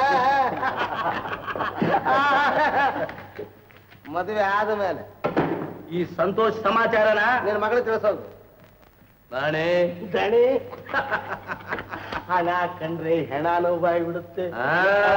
ಮದುವೆ ಆದ್ಮೇಲೆ ಈ ಸಂತೋಷ ಸಮಾಚಾರನ ನಿನ್ನ ಮಗಳು ತಿಳಿಸೋದು ನಾನೇ ದಣಿ ಹಣ ಕಂಡ್ರೆ ಹೆಣ ನೋವಾಗಿ ಬಿಡುತ್ತೆ ಆ.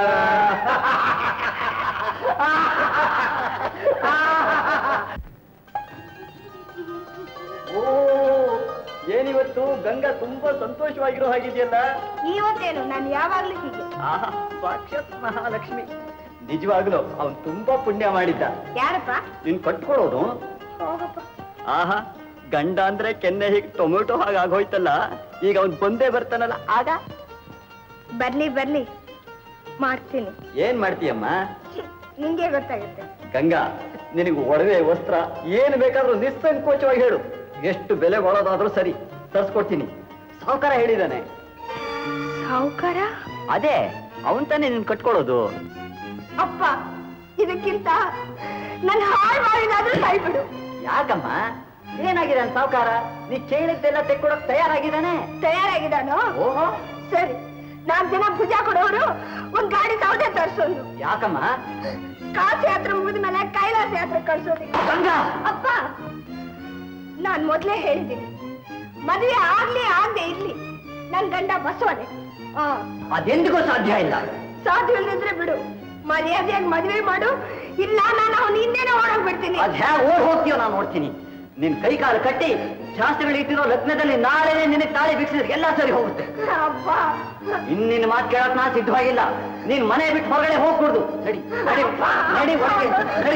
ಓ ಏನಿವತ್ತು ಗಂಗಾ ತುಂಬಾ ಸಂತೋಷವಾಗಿರೋ ಹಾಗಿದೆಯಲ್ಲ ಇವತ್ತೇನು ನಾನು ಯಾವಾಗ್ಲೂ ಹೀಗೆ ಆಹಾ ಸಾಕ್ಷಾತ್ ಮಹಾಲಕ್ಷ್ಮಿ ನಿಜವಾಗ್ಲು ಅವನ್ ತುಂಬಾ ಪುಣ್ಯ ಮಾಡಿದ್ದ ಯಾರಪ್ಪ ನೀನ್ ಕಟ್ಕೊಡೋದು ಹೋಗಪ್ಪ ಆಹಾ ಗಂಡ ಅಂದ್ರೆ ಕೆನ್ನೆ ಹೀಗೆ ಟೊಮೆಟೊ ಹಾಗೆ ಆಗೋಯ್ತಲ್ಲ ಈಗ ಅವ್ನ್ ಬಂದೇ ಬರ್ತಾನಲ್ಲ ಆಗ ಬರ್ಲಿ ಬರ್ಲಿ ಮಾಡ್ತೀನಿ ಏನ್ ಮಾಡ್ತೀಯಮ್ಮ ನಿಂಗೆ ಗೊತ್ತಾಗುತ್ತೆ ಗಂಗಾ ನಿನಗೆ ಒಡವೆ ವಸ್ತ್ರ ಏನು ಬೇಕಾದ್ರೂ ನಿಸ್ಸಂಕೋಚವಾಗಿ ಹೇಳು ಎಷ್ಟು ಬೆಲೆ ಒಳೋದಾದ್ರೂ ಸರಿ ತರ್ಸ್ಕೊಡ್ತೀನಿ ಸಾವುಕಾರ ಹೇಳಿದಾನೆ ಸಾವುಕಾರ ಅದೇ ಅವನ್ ತಾನೇ ನಿನ್ ಕಟ್ಕೊಳ್ಳೋದು ಅಪ್ಪ ಇದಕ್ಕಿಂತ ನನ್ನ ಹಾಳು ಮಾಡಿದಾದ್ರೂ ಸಾಯ್ಬಿಡು ಯಾಕಮ್ಮ ಏನಾಗಿದೆ ಸಾವುಕಾರ ನೀ ಕೇಳಿದ್ದೆಲ್ಲ ತೆಕ್ಕೊಡಕ್ ತಯಾರಾಗಿದ್ದಾನೆ ತಯಾರಾಗಿದ್ದಾನೋ ಓಹೋ ಸರಿ ನಾಲ್ಕು ಜನ ಭುಜ ಕೊಡೋರು ಒಂದ್ ಗಾಡಿ ಸೌದೆ ತರ್ಸೋದು ಯಾಕಮ್ಮ ಕಾಶಿ ಯಾತ್ರೆ ಮುಗಿದ ಮೇಲೆ ಕೈಲಾಸ ಯಾತ್ರೆ ಕಳ್ಸೋದಿಲ್ಲ ಗಂಗಾ ಅಪ್ಪ ನಾನ್ ಮೊದ್ಲೇ ಹೇಳಿದ್ದೀನಿ ಮದುವೆ ಆಗ್ಲಿ ಆಗದೆ ಇರ್ಲಿ ನನ್ ಗಂಡ ಬಸವನೆ ಆ ಅದೆಂದಿಗೂ ಸಾಧ್ಯ ಇಲ್ಲ ಸಾಧ್ಯ ಇಲ್ದಿದ್ರೆ ಬಿಡು ಮರ್ಯಾದೆಯಾಗಿ ಮದುವೆ ಮಾಡು ಇಲ್ಲ ನಾನು ಅವನು ಹಿಂದೆನೆ ಓಡೋಗ್ಬಿಡ್ತೀನಿ ಅದ್ ಹ್ಯಾ ಓಡ್ ಹೋಗ್ತೀಯೋ ನಾನು ನೋಡ್ತೀನಿ ನಿನ್ ಕೈ ಕಾಲು ಕಟ್ಟಿ ಶಾಸ್ತ್ರಗಳು ಇಟ್ಟಿರೋ ಲಗ್ನದಲ್ಲಿ ನಾಳೆನೆ ನಿನಗೆ ತಾಳಿ ಬಿಡಿಸಿದ್ರೆ ಎಲ್ಲ ಸರಿ ಹೋಗುತ್ತೆ ಅಪ್ಪ ಇನ್ನಿನ ಮಾತು ಕೇಳಕ್ ನಾ ಸಿದ್ಧವಾಗಿಲ್ಲ ನೀನ್ ಮನೆ ಬಿಟ್ಟು ಹೊರಗಡೆ ಹೋಗ್ಕೊಡ್ದು ನಡಿ ನಡಿ ನಡಿ ಒಳಗೆ ನಡಿ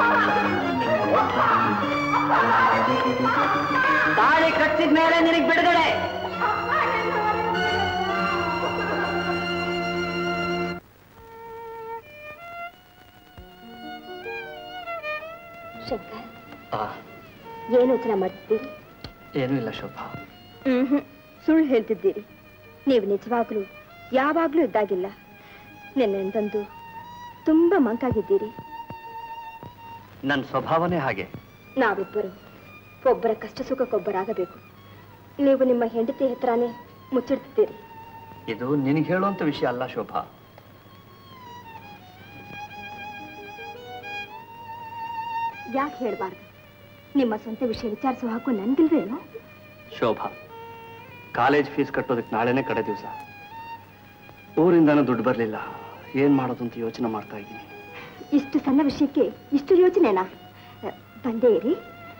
ತಾಳಿ ಕಟ್ಟಿದ ಮೇಲೆ ನಿನಗೆ ಬಿಡುಗಡೆ ಶಂಕರ್ ಏನು ಯೋಚನೆ ಮಾಡ್ತಿದ್ದೀರಿ ಏನೂ ಇಲ್ಲ ಶೋಭಾ ಹ್ಮ್ ಸುಳ್ಳು ಹೇಳ್ತಿದ್ದೀರಿ ನೀವು ನಿಜವಾಗ್ಲೂ ಯಾವಾಗ್ಲೂ ಇದ್ದಾಗಿಲ್ಲ ನಿನ್ನೆಂದಂದು ತುಂಬಾ ಮಂಕಾಗಿದ್ದೀರಿ ನನ್ನ ಸ್ವಭಾವನೇ ಹಾಗೆ ನಾವಿಬ್ಬರು ಒಬ್ಬರ ಕಷ್ಟ ಸುಖಕ್ಕೊಬ್ಬರಾಗಬೇಕು ನೀವು ನಿಮ್ಮ ಹೆಂಡತಿ ಹತ್ರನೇ ಮುಚ್ಚಿಡ್ತಿದ್ದೀರಿ ಇದು ನಿನಗೆ ಹೇಳುವಂತ ವಿಷಯ ಅಲ್ಲ ಶೋಭಾ ಯಾಕೆ ಹೇಳ್ಬಾರ್ದು ನಿಮ್ಮ ಸ್ವಂತ ವಿಷಯ ವಿಚಾರಿಸುವ ಹಾಕು ನನ್ಗಿಲ್ವೇನು ಶೋಭಾ ಕಾಲೇಜ್ ಫೀಸ್ ಕಟ್ಟೋದಕ್ಕೆ ನಾಳೆನೇ ಕಡೆ ದಿವಸ ಊರಿಂದನೂ ದುಡ್ಡು ಬರಲಿಲ್ಲ ಏನ್ ಮಾಡೋದು ಅಂತ ಯೋಚನೆ ಮಾಡ್ತಾ ಇದ್ದೀನಿ ಇಷ್ಟು ಸಣ್ಣ ವಿಷಯಕ್ಕೆ ಇಷ್ಟು ಯೋಚನೆನಾ ಅ, ಬಂದೇ ಇರಿ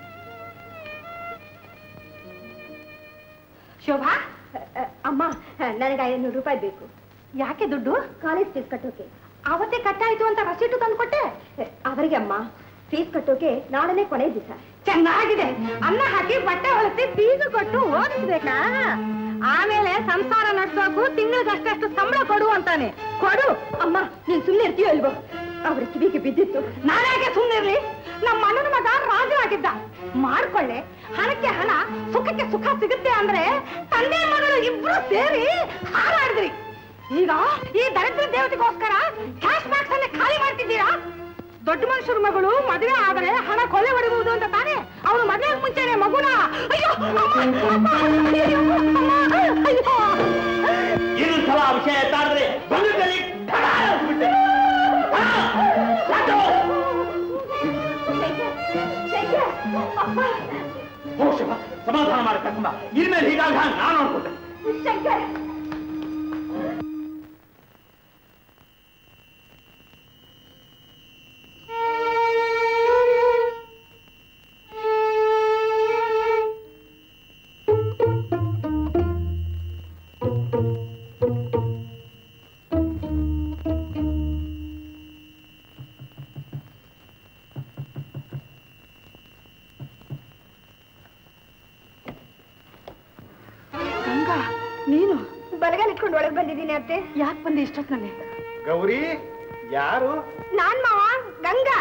ಶೋಭಾ ಅ, ಅ, ಅಮ್ಮ ನನಗೆ ಐನೂರು ರೂಪಾಯಿ ಬೇಕು ಯಾಕೆ ದುಡ್ಡು ಕಾಲೇಜ್ ಫೀಸ್ ಕಟ್ಟೋಕೆ ಅವತ್ತೇ ಕಟ್ಟಾಯ್ತು ಅಂತ ರಸೀಟು ತಂದ್ಕೊಟ್ಟೆ ಅವರಿಗೆ ಅಮ್ಮ ಫೀಸ್ ಕಟ್ಟೋಕೆ ನಾಳೆನೇ ಕೊನೆ ದಿವಸ ಚೆನ್ನಾಗಿದೆ ಅನ್ನ ಹಾಕಿ ಬಟ್ಟೆ ಹೊಲಿಸಿ ಫೀಸು ಕೊಟ್ಟು ಓದಿಸ್ಬೇಕಾ ಆಮೇಲೆ ಸಂಸಾರ ನಡ್ಸೋಕು ತಿಂಗಳಿಗೆ ಅಷ್ಟಷ್ಟು ಸಂಬಳ ಕೊಡು ಅಂತಾನೆ ಕೊಡು ಅಮ್ಮ ನೀನ್ ಸುಮ್ಮನೆ ಇರ್ತೀಯೋ ಇಲ್ವೋ ಅವ್ರ ಕಿವಿಗೆ ಬಿದ್ದಿತ್ತು ನಾನಾಗೆ ಸುಮ್ಮನಿರ್ಲಿ ನಮ್ಮ ಅಣ್ಣನ ಮಗ ರಾಜರಾಗಿದ್ದ ಮಾಡ್ಕೊಳ್ಳೆ ಹಣಕ್ಕೆ ಹಣ ಸುಖಕ್ಕೆ ಸುಖ ಸಿಗುತ್ತೆ ಅಂದ್ರೆ ತಂದೆ ಮಗಳು ಇಬ್ರು ಸೇರಿ ಹಾರಾಡಿದ್ರಿ ಈಗ ಈ ದರಿದ್ರ ದೇವತೆಗೋಸ್ಕರ ಕ್ಯಾಶ್ ಬ್ಯಾಕ್ಸ್ ಅನ್ನ ಖಾಲಿ ಮಾಡ್ತಿದ್ದೀರಾ ದೊಡ್ಡ ಮನುಷ್ಯರ ಮಗಳು ಮದುವೆ ಆದ್ರೆ ಹಣ ಕೊಲೆ ಹೊಡಿಬಹುದು ಅಂತ ತಾನೇ ಅವನು ಮದುವೆಗೆ ಮುಂಚೆನೆ ಮಗುನ ಅಯ್ಯೋ ಅಮ್ಮ, ಅಮ್ಮ, ಅಯ್ಯೋ, ಅಮ್ಮ, ಅಯ್ಯೋ ಇನ್ನೊಂದು ಸಲ ಆ ವಿಷಯ ಎತ್ತಾಡಿದ್ರೆ ಬಂದದಲ್ಲಿ ಹೋಗ್ ಶಿವ ಸಮಾಧಾನ ಮಾಡಿ ಕರ್ಕೊಂಬ ಇನ್ಮೇಲೆ ಹೀಗಾಗಿ ನಾನು ಅನ್ಕೊಂಡೆ ಶಂಕರ್ ಬಂದಿದ್ದೀನಿ ಅತ್ತೆ ಯಾಕೆ ಬಂದೆ ಇಷ್ಟೊತ್ತಿನಲ್ಲಿ ಗೌರಿ ಯಾರು ನಾನ್ ಮಾವ ಗಂಗಾ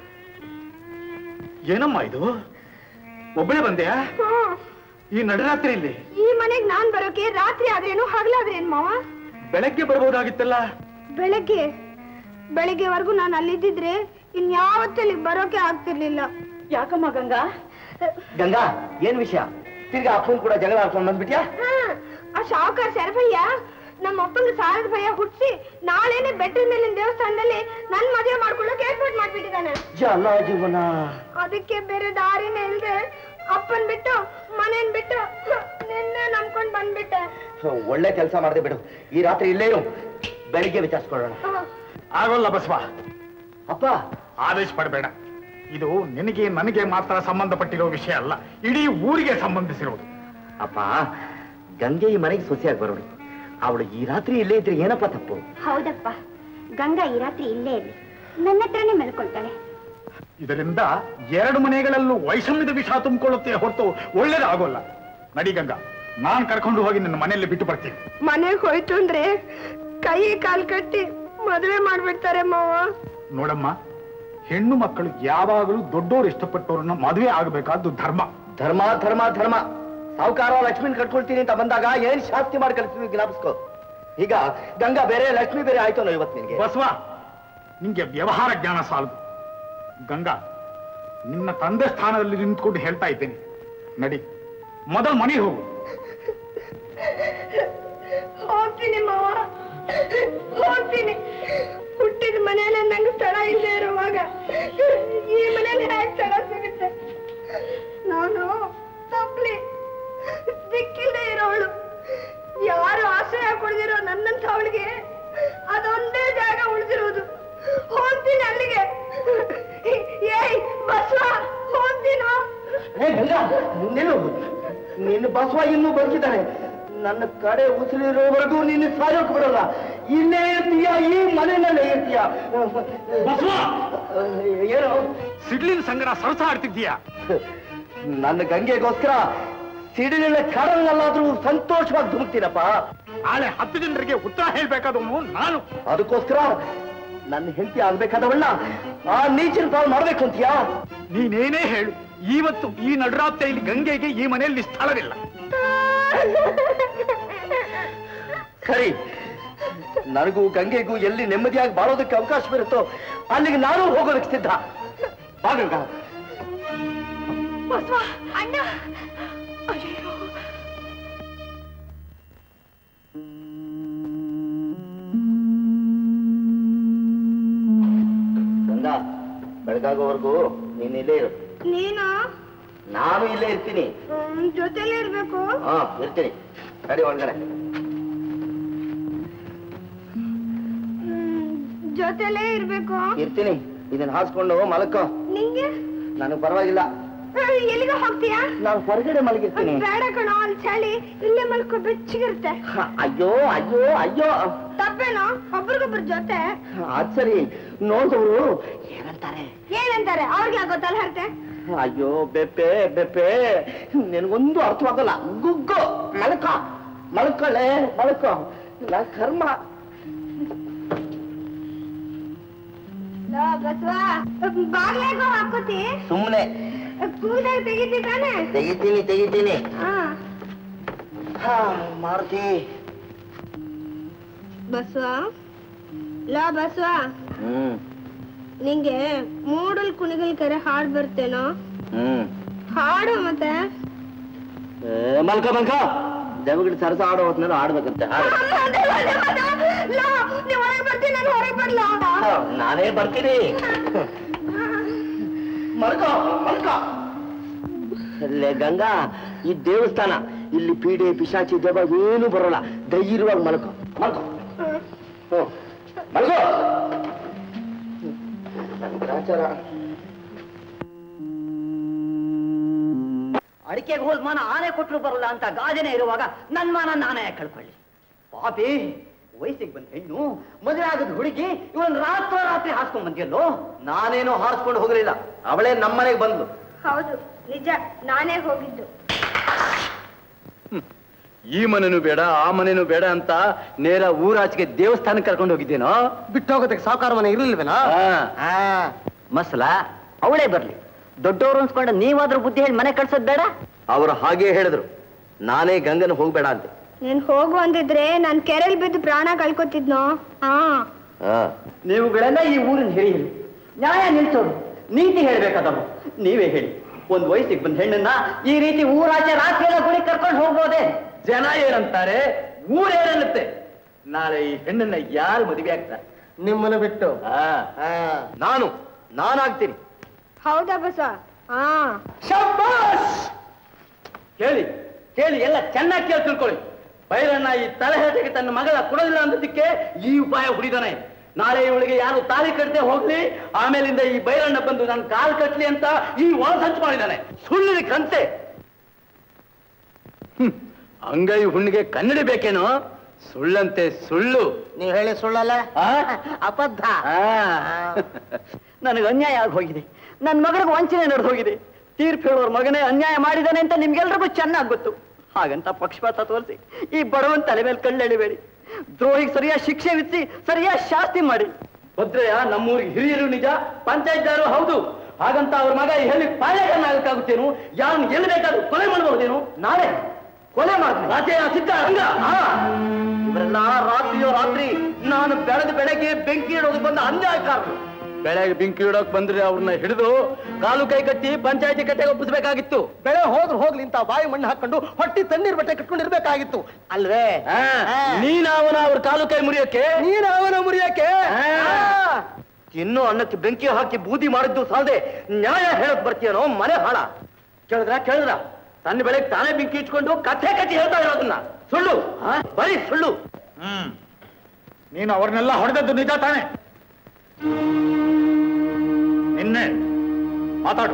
ಏನಮ್ಮ ಇದು ಒಬ್ಬಳೇ ಬಂದ್ಯಾ ಹ್ಮ್. ಈ ನಡರಾತ್ರಿಯಲ್ಲಿ ಈ ಮನೆಗ್ ನಾನ್ ಬರೋಕೆ ರಾತ್ರಿ ಆದ್ರೇನು ಹಗಲಾದ್ರೇನು ಮಾವ ಬೆಳಗ್ಗೆ ಬರ್ಬೋದಾಗಿತ್ತಲ್ಲ ಬೆಳಗ್ಗೆ ಬೆಳಗ್ಗೆವರೆಗೂ ನಾನು ಅಲ್ಲಿದ್ದಿದ್ರೆ ಇನ್ಯಾವತ್ತೂ ಇಲ್ಲಿಗ್ ಬರೋಕೆ ಆಗ್ತಿರ್ಲಿಲ್ಲ ಯಾಕಮ್ಮ ಗಂಗಾ ಗಂಗಾ ಏನ್ ವಿಷಯ ತಿರ್ಗಾ ಅಪ್ಪನ್ ಕೂಡ ಜಗಳ ಆಡ್ಕೊಂಡ್ ಬಂದ್ಬಿಟ್ಯಾ ಹಾ, ಆ ಶಾವುಕಾರ ಶರಭಯ್ಯ ನಮ್ಮ ಅಪ್ಪಂಗೆ ಸಾಲದ ಭಯ ಹುಟ್ಟಿಸಿ ನಾಳೆನೆ ಬೆಟ್ಟದ ಮೇಲಿನ ದೇವಸ್ಥಾನದಲ್ಲಿ ನನ್ ಮದುವೆ ಮಾಡ್ಕೊಳ್ಳೋಕೆ ಏರ್ಪಾಟ್ ಮಾಡ್ಬಿಟ್ಟಿದ್ದಾನೆ ಜಲ ಜೀವನ ಅದಕ್ಕೆ ಬೇರೆ ದಾರಿನೇ ಇಲ್ದೆ ಅಪ್ಪನ್ ಬಿಟ್ಟು ಮನೇನ್ ಬಿಟ್ಟು ನಿನ್ನೆ ನಂಬ್ಕೊಂಡ್ ಬಂದ್ಬಿಟ್ಟೆ ಒಳ್ಳೆ ಕೆಲಸ ಮಾಡದೆ ಬಿಡು ಈ ರಾತ್ರಿ ಇಲ್ಲೇ ಇರು ಬೆಳಿಗ್ಗೆ ವಿಚಾರಿಸ್ಕೊಳ್ಳೋಣ ಆಗೋಲ್ಲ ಬಸವ ಅಪ್ಪ ಆದೇಶ ಪಡಬೇಡ ಇದು ನಿನಗೆ ನನಗೆ ಮಾತ್ರ ಸಂಬಂಧಪಟ್ಟಿರೋ ವಿಷಯ ಅಲ್ಲ ಇಡೀ ಊರಿಗೆ ಸಂಬಂಧಿಸಿರೋದು ಅಪ್ಪ ಗಂಗೆ ಈ ಮನೆಗೆ ಸೊಸೆಯಾಗಿ ಬರೋಳು ಅವಳು ಈ ರಾತ್ರಿ ಇಲ್ಲೇ ಇದ್ರೆ ಏನಪ್ಪ ತಪ್ಪು ಹೌದಪ್ಪ ಗಂಗಾ ಈ ರಾತ್ರಿ ಇಲ್ಲೇ ಇರ್ಲಿ ನನ್ನ ಹತ್ರನೇ ಮಲ್ಕೊಳ್ತಾಳೆ ಇದರಿಂದ ಎರಡು ಮನೆಗಳಲ್ಲೂ ವೈಷಮ್ಯದ ವಿಷ ತುಂಬಿಕೊಳ್ಳುತ್ತೆ ಹೊರತು ಒಳ್ಳೇದಾಗೋಲ್ಲ ನಡಿ ಗಂಗಾ ನಾನ್ ಕರ್ಕೊಂಡು ಹೋಗಿ ನಿನ್ನ ಮನೆಯಲ್ಲಿ ಬಿಟ್ಟು ಬರ್ತೀನಿ ಮನೆಗ್ ಹೋಯ್ತು ಅಂದ್ರೆ ಕೈ ಕಾಲ್ ಕಟ್ಟಿ ಮದುವೆ ಮಾಡ್ಬಿಡ್ತಾರೆ ಮಾವ ನೋಡಮ್ಮ ಹೆಣ್ಣು ಮಕ್ಕಳು ಯಾವಾಗಲೂ ದೊಡ್ಡೋರು ಇಷ್ಟಪಟ್ಟವ್ರನ್ನ ಮದುವೆ ಆಗಬೇಕಾದ್ದು ಧರ್ಮ ಧರ್ಮ ಧರ್ಮ ಧರ್ಮ ಸಾವುಕಾರ ಲಕ್ಷ್ಮಿನ ಕಟ್ಕೊಳ್ತೀನಿ ಅಂತ ಬಂದಾಗ ಏನ್ ಶಾಸ್ತಿ ಮಾಡಿ ಕಳಿಸ್ತೀವಿ ಜ್ಞಾಪಿಸ್ಕೋ ಈಗ ಗಂಗಾ ಬೇರೆ ಲಕ್ಷ್ಮಿ ಬೇರೆ ಆಯ್ತು ಇವತ್ತು ನಿನ್ಗೆ ಬಸವ ನಿಂಗೆ ವ್ಯವಹಾರ ಜ್ಞಾನ ಸಾಲದು ಗಂಗಾ ನಿನ್ನ ತಂದೆ ಸ್ಥಾನದಲ್ಲಿ ನಿಂತ್ಕೊಂಡು ಹೇಳ್ತಾ ಇದ್ದೇನೆ ನಡಿ ಮೊದಲು ಮನೆಗೆ ಹೋಗು ಹೋಗ್ತೀನಿ ಮಾವ ಹೋಗ್ತೀನಿ ಹುಟ್ಟಿದ ಮನೇಲಿ ನಂಗೆ ಸ್ಥಳ ಇಲ್ಲದೆ ಇರುವಾಗ ಈ ಮನೇಲಿ ಹೇಗೆ ಸ್ಥಳ ಸಿಗುತ್ತೆ ನಾನು ತಪ್ಲಿ ದಿಕ್ಕಿಲ್ಲದೆ ಇರೋಳು ಯಾರು ಆಶ್ರಯ ಕೊಡ್ದಿರೋ ನನ್ನಂತ ಅವಳಿಗೆ ಅದೊಂದೇ ಜಾಗ ಉಳಿದಿರೋದು ಹೋಗ್ತೀನಿ ಅಲ್ಲಿಗೆ ಏಯ್ ಬಸವ ಹೋಗ್ತೀನೋ ಏ ಗಂಗಾ ನಿಲ್ಲು ನಿನ್ನ ಬಸವ ಇನ್ನೂ ಬದುಕಿದ್ದಾನೆ ನನ್ನ ಕಡೆ ಉಸಿರಿರೋವರೆಗೂ ನಿನ್ನ ಸಾಯೋಕ್ ಬಿಡಲ್ಲ ಇಲ್ಲೇ ಇರ್ತೀಯ ಈ ಮನೆಯಲ್ಲೇ ಇರ್ತೀಯ ಬಸವ ಏನು ಸಿಡ್ಲಿನ ಸಂಗಡ ಸರಸ ಆಡ್ತಿದ್ದೀಯಾ ನನ್ನ ಗಂಗೆಗೋಸ್ಕರ ಸಿಡಿಲಿನ ಕಡಲ್ನಲ್ಲಾದ್ರೂ ಸಂತೋಷವಾಗಿ ಧುಮುಕ್ತೀನಪ್ಪ ನಾಳೆ ಹತ್ತು ಜನರಿಗೆ ಉತ್ತರ ಹೇಳ್ಬೇಕಾದವನು ನಾನು ಅದಕ್ಕೋಸ್ಕರ ನನ್ನ ಹೆಂಡತಿ ಆಗ್ಬೇಕಾದವಳ್ಳ ಆ ನೀಚಿನ ಪಾಲ್ ಮಾಡ್ಬೇಕು ಅಂತೀಯಾ ನೀನೇನೇ ಹೇಳು ಇವತ್ತು ಈ ನಡರಾತ್ರಿಯಲ್ಲಿ ಗಂಗೆಗೆ ಈ ಮನೆಯಲ್ಲಿ ಸ್ಥಳವಿಲ್ಲ ಸರಿ ನನಗೂ ಗಂಗೆಗೂ ಎಲ್ಲಿ ನೆಮ್ಮದಿಯಾಗಿ ಬಾಳೋದಕ್ಕೆ ಅವಕಾಶವಿರುತ್ತೋ ಅಲ್ಲಿಗೆ ನಾನು ಹೋಗೋದಕ್ಕೆ ಸಿದ್ಧ ಬಾ ಗಂಗಾ ಬಸವ ಅಣ್ಣ ಅಯ್ಯೋ ಗಂಗಾ ಬೆಳಗಾಗೋವರೆಗೂ ನೀನ್ ಇಲ್ಲೇ ಇರು ನೀನು ನಾನು ಇಲ್ಲೇ ಇರ್ತೀನಿ ಹ್ಮ್, ಜೊತೆಲೇ ಇರ್ಬೇಕು ಹಾ ಇರ್ತೀನಿ ನಡಿ ಒಳಗಡೆ ಹ್ಮ್, ಜೊತೆಲೇ ಇರ್ಬೇಕು ಇರ್ತೀನಿ ಇದನ್ನ ಹಾಸ್ಕೊಂಡು ಮಲಕ್ಕೋ ನಿಂಗೆ ನನಗೆ ಪರವಾಗಿಲ್ಲ ಏ, ಎಲ್ಲಿಗೆ ಹೋಗ್ತೀಯಾ ನಾನು ಹೊರಗಡೆ ಮಲಗಿರ್ತೀನಿ ಬೇಡ ಕಣೋ ಅಲ್ಲಿ ಚಳಿ ಇಲ್ಲೇ ಮಲ್ಕೋ ಬೆಚ್ಚಗಿರುತ್ತೆ ಹ, ಅಯ್ಯೋ ಅಯ್ಯೋ ಅಯ್ಯೋ ತಪ್ಪೇನೋ ಒಬ್ರಿಗೊಬ್ರ ಜೊತೆ ಅದ್ ಸರಿ ನೋಡಿದವರು ಏನಂತಾರೆ ಏನಂತಾರೆ ಅವ್ರಿಗೆ ಗೊತ್ತಲ್ಲ ಹರ್ತೆ ಅಯ್ಯೋ ಬೆಪ್ಪೆ ಬೆಪ್ಪೆ ನಿನಗೊಂದು ಅರ್ಥವಾಗಲ್ಲ ಗುಗ್ಗು ಮಲ್ಕ ಮಲ್ಕೊಳ್ಳೆ ಮಲ್ಕೋ ನಾ ಕರ್ಮ ಬಸವ ಬಾಗ್ಲಾಗ ಹಾಕೋತಿ ಸುಮ್ಮನೆ ಕೂದಾಗ ತೆಗಿತಿ ತಾನೆ ತೆಗಿತೀನಿ ತೆಗಿತೀನಿ ಹಾ ಹಾ ಮಾರುತಿ ಬಸವ ಲಾ ಬಸವ ಹ್ಮ್ ನಿಂಗೆ ಮೂಡಲ್ ಕುಣಿಗಲ್ ಕೆರೆ ಹಾಡ್ ಬರ್ತೇನೋ ಹ್ಮ್ ಹಾಡು ಮತ್ತೆ ಏ, ಮಲ್ಕ ಮಲ್ಕ ದೆವಗಿಡ ಸರಸ ಆಡೋ ಹೊತ್ನಲ್ಲಿ ಆಡ್ಬೇಕಂತೆ ಹಾಡು. ಲಾ, ನೀವ್ ಹೊರಗ್ ಬರ್ತೀನಿ ನಾನು ಹೊರಗ್ ಬರ್ಲಾ ಹ, ನಾನೇ ಬರ್ತೀನಿ ಮಲ್ಕ ಮಲ್ಕ ಅಲ್ಲೇ ಗಂಗಾ ಈ ದೇವಸ್ಥಾನ ಇಲ್ಲಿ ಪೀಡೆ ಪಿಶಾಚಿ ದೆವ್ವ ಏನು ಬರೋಲ್ಲ ಧೈರ್ಯವಾಗಿ ಮಲ್ಕೋ ಮಲ್ಕೋ ಹ್ಞೂ ಮಲ್ಕೋ ನನ್ನ ಗ್ರಾಚಾರ ಅಡಿಕೆಗೆ ಹೋದ್ ಮಾನ ಆನೆ ಕೊಟ್ಟರು ಬರಲ್ಲ ಅಂತ ಗಾದೆನೇ ಇರುವಾಗ ನನ್ ಮಾನ ನಾನೇ ಯಾಕ್ ಕಳ್ಕೊಳ್ಳಿ ಪಾಪಿ ವಯಸ್ಸಿಗೆ ಬಂದ ಹೆಣ್ಣು ಮದುವೆ ಆಗದ ಹುಡುಗಿ ಇವನ್ ರಾತ್ರೋ ರಾತ್ರಿ ಹಾಸ್ಕೊಂಡ್ ಬಂದಿಯಲ್ಲೋ ನಾನೇನು ಹಾರಿಸ್ಕೊಂಡು ಹೋಗಲಿಲ್ಲ ಅವಳೇ ನಮ್ಮನೆಗೆ ಬಂದ್ಲು ಹೌದು ನಿಜ ನಾನೇ ಹೋಗಿದ್ದು ಈ ಮನೆನೂ ಬೇಡ ಆ ಮನೆನೂ ಬೇಡ ಅಂತ ನೇರ ಊರಾಚೆಗೆ ದೇವಸ್ಥಾನಕ್ಕೆ ಕರ್ಕೊಂಡು ಹೋಗಿದ್ದೇನೋ ಬಿಟ್ಟು ಹೋಗೋದಕ್ಕೆ ಸಾವುಕಾರ ಮನೆ ಇರ್ಲಿಲ್ವೇನಾ ಆ. ಮಸಲ ಅವಳೇ ಬರ್ಲಿ ದೊಡ್ಡವರು ಅನ್ಸ್ಕೊಂಡು ನೀವಾದ್ರೂ ಬುದ್ಧಿ ಹೇಳಿ ಮನೆ ಕಳ್ಸೋದ್ ಬೇಡ ಅವರು ಹಾಗೆ ಹೇಳಿದ್ರು ನಾನೇ ಗಂಗನ ಹೋಗ್ಬೇಡ ಅಂತೆ ನೀನ್ ಹೋಗು ಅಂದಿದ್ರೆ ನಾನ್ ಕೆರೆಲ್ ಬಿದ್ದು ಪ್ರಾಣ ಕಳ್ಕೊತಿದ್ನೋ ಹಾ ನೀವುಗಳೆಲ್ಲ ಈ ಊರಿನ ಹಿರಿಯರು ನ್ಯಾಯ ನಿಲ್ಸೋರು ನೀತಿ ಹೇಳ್ಬೇಕಾದವರು ನೀವೇ ಹೇಳಿ ಒಂದ್ ವಯಸ್ಸಿಗೆ ಬಂದ ಹೆಣ್ಣನ್ನ ಈ ರೀತಿ ಊರಾಚೆ ರಾತ್ರಿ ಎಲ್ಲ ಗುಡಿ ಕರ್ಕೊಂಡು ಹೋಗ್ಬೋದೇ ಜನ ಏನಂತಾರೆ ಊರೇನಂತೆ ನಾಳೆ ಈ ಹೆಣ್ಣನ್ನ ಯಾರು ಮದುವೆ ಆಗ್ತಾರೆ ನಿಮ್ಮನ್ನ ಬಿಟ್ಟು ಆ, ನಾನು ನಾನಾಗ್ತೀನಿ ಹೌದಾ ಬಸ ಹಾ ಶಬ್ಬಾಷ್! ಕೇಳಿ ಕೇಳಿ ಎಲ್ಲ ಚೆನ್ನಾಗಿ ಕೇಳಿ ತಿಳ್ಕೊಳ್ಳಿ ಬೈರಣ್ಣ ಈ ತಲೆಹರಟೆಗೆ ತನ್ನ ಮಗಳ ಕೊಡಲಿಲ್ಲ ಅನ್ನೋದಕ್ಕೆ ಈ ಉಪಾಯ ಹುಡಿದಾನೆ ನಾಳೆ ಇವಳಿಗೆ ಯಾರು ತಾಳಿ ಕಟ್ಟದೆ ಹೋಗ್ಲಿ ಆಮೇಲಿಂದ ಈ ಬೈರಣ್ಣ ಬಂದು ನನ್ನ ಕಾಲ್ ಕಟ್ಲಿ ಅಂತ ಈ ಒಳ ಸಂಚು ಮಾಡಿದಾನೆ ಸುಳ್ಳಿನ ಕಂತೆ ಹ್ಮ್. ಅಂಗೈ ಹುಣ್ಣಿಗೆ ಕನ್ನಡಿ ಬೇಕೇನೋ ಸುಳ್ಳಂತೆ ಸುಳ್ಳು ನೀವ್ ಹೇಳಿ ಸುಳ್ಳಲ್ಲ ಆ? ಅಬದ್ಧ ನನಗೆ ಅನ್ಯಾಯ ಆಗಿ ಹೋಗಿದೆ ನನ್ನ ಮಗನಿಗೆ ವಂಚನೆ ನಡೆದು ಹೋಗಿದೆ ತೀರ್ಪು ಹೇಳೋರ್ ಮಗನೇ ಅನ್ಯಾಯ ಮಾಡಿದಾನೆ ಅಂತ ನಿಮ್ಗೆಲ್ರಿಗೂ ಚೆನ್ನಾಗಿ ಗೊತ್ತು ಹಾಗಂತ ಪಕ್ಷಪಾತ ತೋರಿಸಿ ಈ ಬಡವನ್ ತಲೆ ಮೇಲೆ ಕಳ್ಳೆಳಿಬೇಡಿ ದ್ರೋಹಿಗೆ ಸರಿಯಾದ ಶಿಕ್ಷೆ ವಿಧಿಸಿ ಸರಿಯಾದ ಶಾಸ್ತಿ ಮಾಡಿ ಭದ್ರಯ್ಯ ನಮ್ಮೂರಿಗೆ ಹಿರಿಯರು ನಿಜ ಪಂಚಾಯತ್ದಾರು ಹೌದು ಹಾಗಂತ ಅವ್ರ ಮಗ ಹೇಳಿ ಪಾಯಕನ್ನಾಗಕ್ಕಾಗುತ್ತೇನು ಯಾರನ್ನು ಎಲ್ಲಿ ಬೇಕಾದ್ರೂ ಕೊಲೆ ಮಾಡಬಹುದೇನು ನಾಳೆ ಕೊಲೆ ಮಾಡ್ತೀನಿ ರಾಜೇನ ಸಿದ್ಧ ರಂಗ ಆ. ಇವರೆಲ್ಲ ರಾತ್ರಿಯೋ ರಾತ್ರಿ ನಾನು ಬೆಳೆದ ಬೆಳಗ್ಗೆ ಬೆಂಕಿ ಇಡೋದು ಬಂದ ಅನ್ಯಾಯಕಾರರು ಬೆಳಗ್ಗೆ ಬೆಂಕಿ ಇಡೋಕ್ ಬಂದ್ರೆ ಅವ್ರನ್ನ ಹಿಡಿದು ಕಾಲು ಕೈ ಕಟ್ಟಿ ಪಂಚಾಯತಿ ಕಟ್ಟೆಗೆ ಒಪ್ಪಿಸ್ಬೇಕಾಗಿತ್ತು ಬೆಳೆ ಹೋದ್ರು ಹೋಗ್ಲಿ ಅಂತ ಬಾಯಿ ಮಣ್ಣು ಹಾಕೊಂಡು ಹೊಟ್ಟಿ ತಣ್ಣೀರ್ ಬಟ್ಟೆ ಕಟ್ಕೊಂಡಿರ್ಬೇಕಾಗಿತ್ತು ಅಲ್ವೇ ಆ, ನೀನ್ ಅವನ ಅವ್ರ ಕಾಲು ಕೈ ಮುರಿಯಕ್ಕೆ ನೀನ್ ಅವನ ಮುರಿಯಕ್ಕೆ ಇನ್ನು ಅನ್ನಕ್ಕೆ ಬೆಂಕಿ ಹಾಕಿ ಬೂದಿ ಮಾಡಿದ್ದು ಸಾಲದೆ ನ್ಯಾಯ ಹೇಳಕ್ ಬರ್ತೀಯನೋ ಮನೆ ಹಾಳ ಕೇಳಿದ್ರ ಕೇಳಿದ್ರ ತನ್ನ ಬೆಳಗ್ಗೆ ತಾನೇ ಬೆಂಕಿ ಇಟ್ಕೊಂಡು ಕಥೆ ಕಥೆ ಹೇಳ್ತಾ ಇರೋದನ್ನ ಸುಳ್ಳು ಆ? ಬರೀ ಸುಳ್ಳು ಹ್ಮ್ ನೀನು ಅವ್ರನ್ನೆಲ್ಲ ಹೊಡೆದದ್ದು ನಿಜ ತಾನೆ ನಿನ್ನೆ ಮಾತಾಡು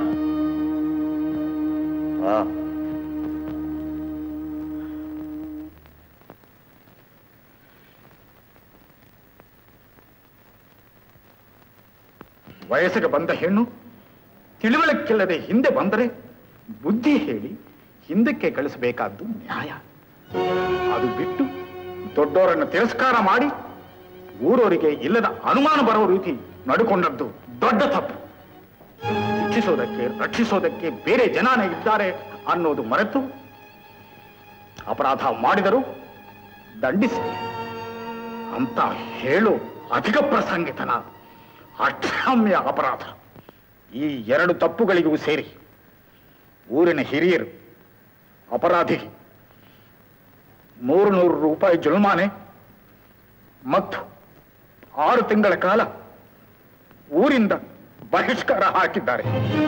ವಯಸ್ಸಿಗೆ ಬಂದ ಹೆಣ್ಣು ತಿಳುವಳಿಕಿಲ್ಲದೆ ಹಿಂದೆ ಬಂದರೆ ಬುದ್ಧಿ ಹೇಳಿ ಹಿಂದಕ್ಕೆ ಕಳಿಸಬೇಕಾದ್ದು ನ್ಯಾಯ ಅದು ಬಿಟ್ಟು ದೊಡ್ಡವರನ್ನು ತಿರಸ್ಕಾರ ಮಾಡಿ ಊರವರಿಗೆ ಇಲ್ಲದ ಅನುಮಾನ ಬರೋ ರೀತಿ ನಡ್ಕೊಂಡದ್ದು ದೊಡ್ಡ ತಪ್ಪು ಶಿಕ್ಷಿಸೋದಕ್ಕೆ ರಕ್ಷಿಸೋದಕ್ಕೆ ಬೇರೆ ಜನಾನೇ ಇದ್ದಾರೆ ಅನ್ನೋದು ಮರೆತು ಅಪರಾಧ ಮಾಡಿದರು ದಂಡಿಸಿ ಅಂತ ಹೇಳು ಅಧಿಕ ಪ್ರಸಂಗಿತನ ಅಕ್ಷಮ್ಯ ಅಪರಾಧ ಈ ಎರಡು ತಪ್ಪುಗಳಿಗೂ ಸೇರಿ ಊರಿನ ಹಿರಿಯರು ಅಪರಾಧಿಗೆ ಮೂರು ನೂರು ರೂಪಾಯಿ ಜುಲ್ಮಾನೆ ಮತ್ತು ಆರು ತಿಂಗಳ ಕಾಲ ಊರಿಂದ ಬಹಿಷ್ಕಾರ ಹಾಕಿದ್ದಾರೆ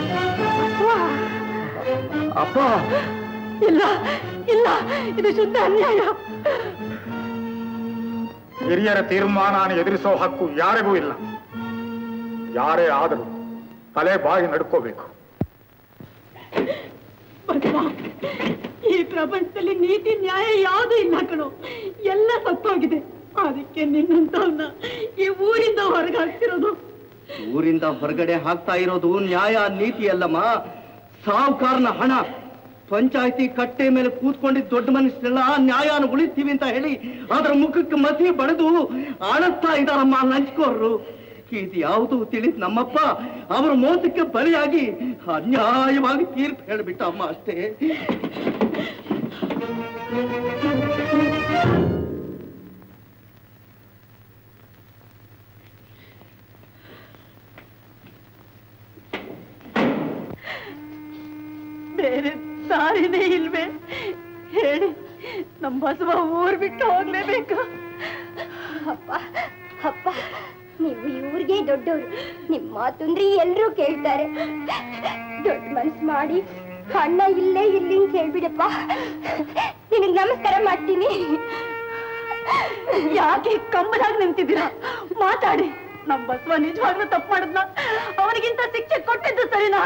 ಅಪ್ಪ ಇಲ್ಲ ಇಲ್ಲ ಇದು ಶುದ್ಧ ಅನ್ಯಾಯ ಹಿರಿಯರ ತೀರ್ಮಾನ ಎದುರಿಸೋ ಹಕ್ಕು ಯಾರಿಗೂ ಇಲ್ಲ ಯಾರೇ ಆದರೂ ತಲೆ ಬಾಯಿ ನಡ್ಕೋಬೇಕು ಭಗವಾ, ಈ ಪ್ರಪಂಚದಲ್ಲಿ ನೀತಿ ನ್ಯಾಯ ಯಾವುದು ಇಲ್ಲ ಕಣೋ ಎಲ್ಲ ಸತ್ತೋಗಿದೆ ಅದಕ್ಕೆ ನಿನ್ನಂತವನ್ನ ಈ ಊರಿಂದ ಹೊರಗೆ ಹಾಕ್ತಿರೋದು ಊರಿಂದ ಹೊರಗಡೆ ಹಾಕ್ತಾ ಇರೋದು ನ್ಯಾಯ ನೀತಿ ಅಲ್ಲಮ್ಮ ಸಾಹುಕಾರನ ಹಣ ಪಂಚಾಯತಿ ಕಟ್ಟೆ ಮೇಲೆ ಕೂತ್ಕೊಂಡಿದ್ದ ದೊಡ್ಡ ಮನುಷ್ಯರೆಲ್ಲ ನ್ಯಾಯನ ಉಳಿತೀವಿ ಅಂತ ಹೇಳಿ ಅದರ ಮುಖಕ್ಕೆ ಮಸಿ ಬಡಿದು ಆಣಸ್ತಾ ಇದ್ದಾರಮ್ಮ ಲಂಚ್ಕೋರ್ರು ಇದು ಯಾವುದು ತಿಳಿದ್ ನಮ್ಮಪ್ಪ ಅವರ ಮೋಸಕ್ಕೆ ಬಲಿಯಾಗಿ ಅನ್ಯಾಯವಾಗಿ ತೀರ್ಪು ಹೇಳ್ಬಿಟ್ಟ ಅಮ್ಮ ಅಷ್ಟೇ ಬೇರೆ ದಾರಿನೇ ಇಲ್ವೇ ಹೇಳಿ ನಮ್ಮ ಬಸವ ಊರ್ ಬಿಟ್ಟು ಹೋಗ್ಲೇಬೇಕು ಅಪ್ಪ ಅಪ್ಪ ನೀವು ಇವ್ರಿಗೆ ದೊಡ್ಡವರು ನಿಮ್ ಮಾತಂದ್ರೆ ಎಲ್ರೂ ಕೇಳ್ತಾರೆ ದೊಡ್ಡ ಮನ್ಸ್ ಮಾಡಿ ಅಣ್ಣ ಇಲ್ಲೇ ಇಲ್ಲಿ ಅಂತ ಹೇಳ್ಬಿಡಪ್ಪ ನಿನಗ್ ನಮಸ್ಕಾರ ಮಾಡ್ತೀನಿ ಯಾಕೆ ಕಂಬನಾಗಿ ನಿಂತಿದ್ದೀರಾ ಮಾತಾಡಿ ನಮ್ ಬಸವ ನಿಜವಾಗ್ಲೂ ತಪ್ಪು ಮಾಡಿದ್ನ ಅವನಿಗಿಂತ ಶಿಕ್ಷೆ ಕೊಟ್ಟಿದ್ದು ಸರಿನಾ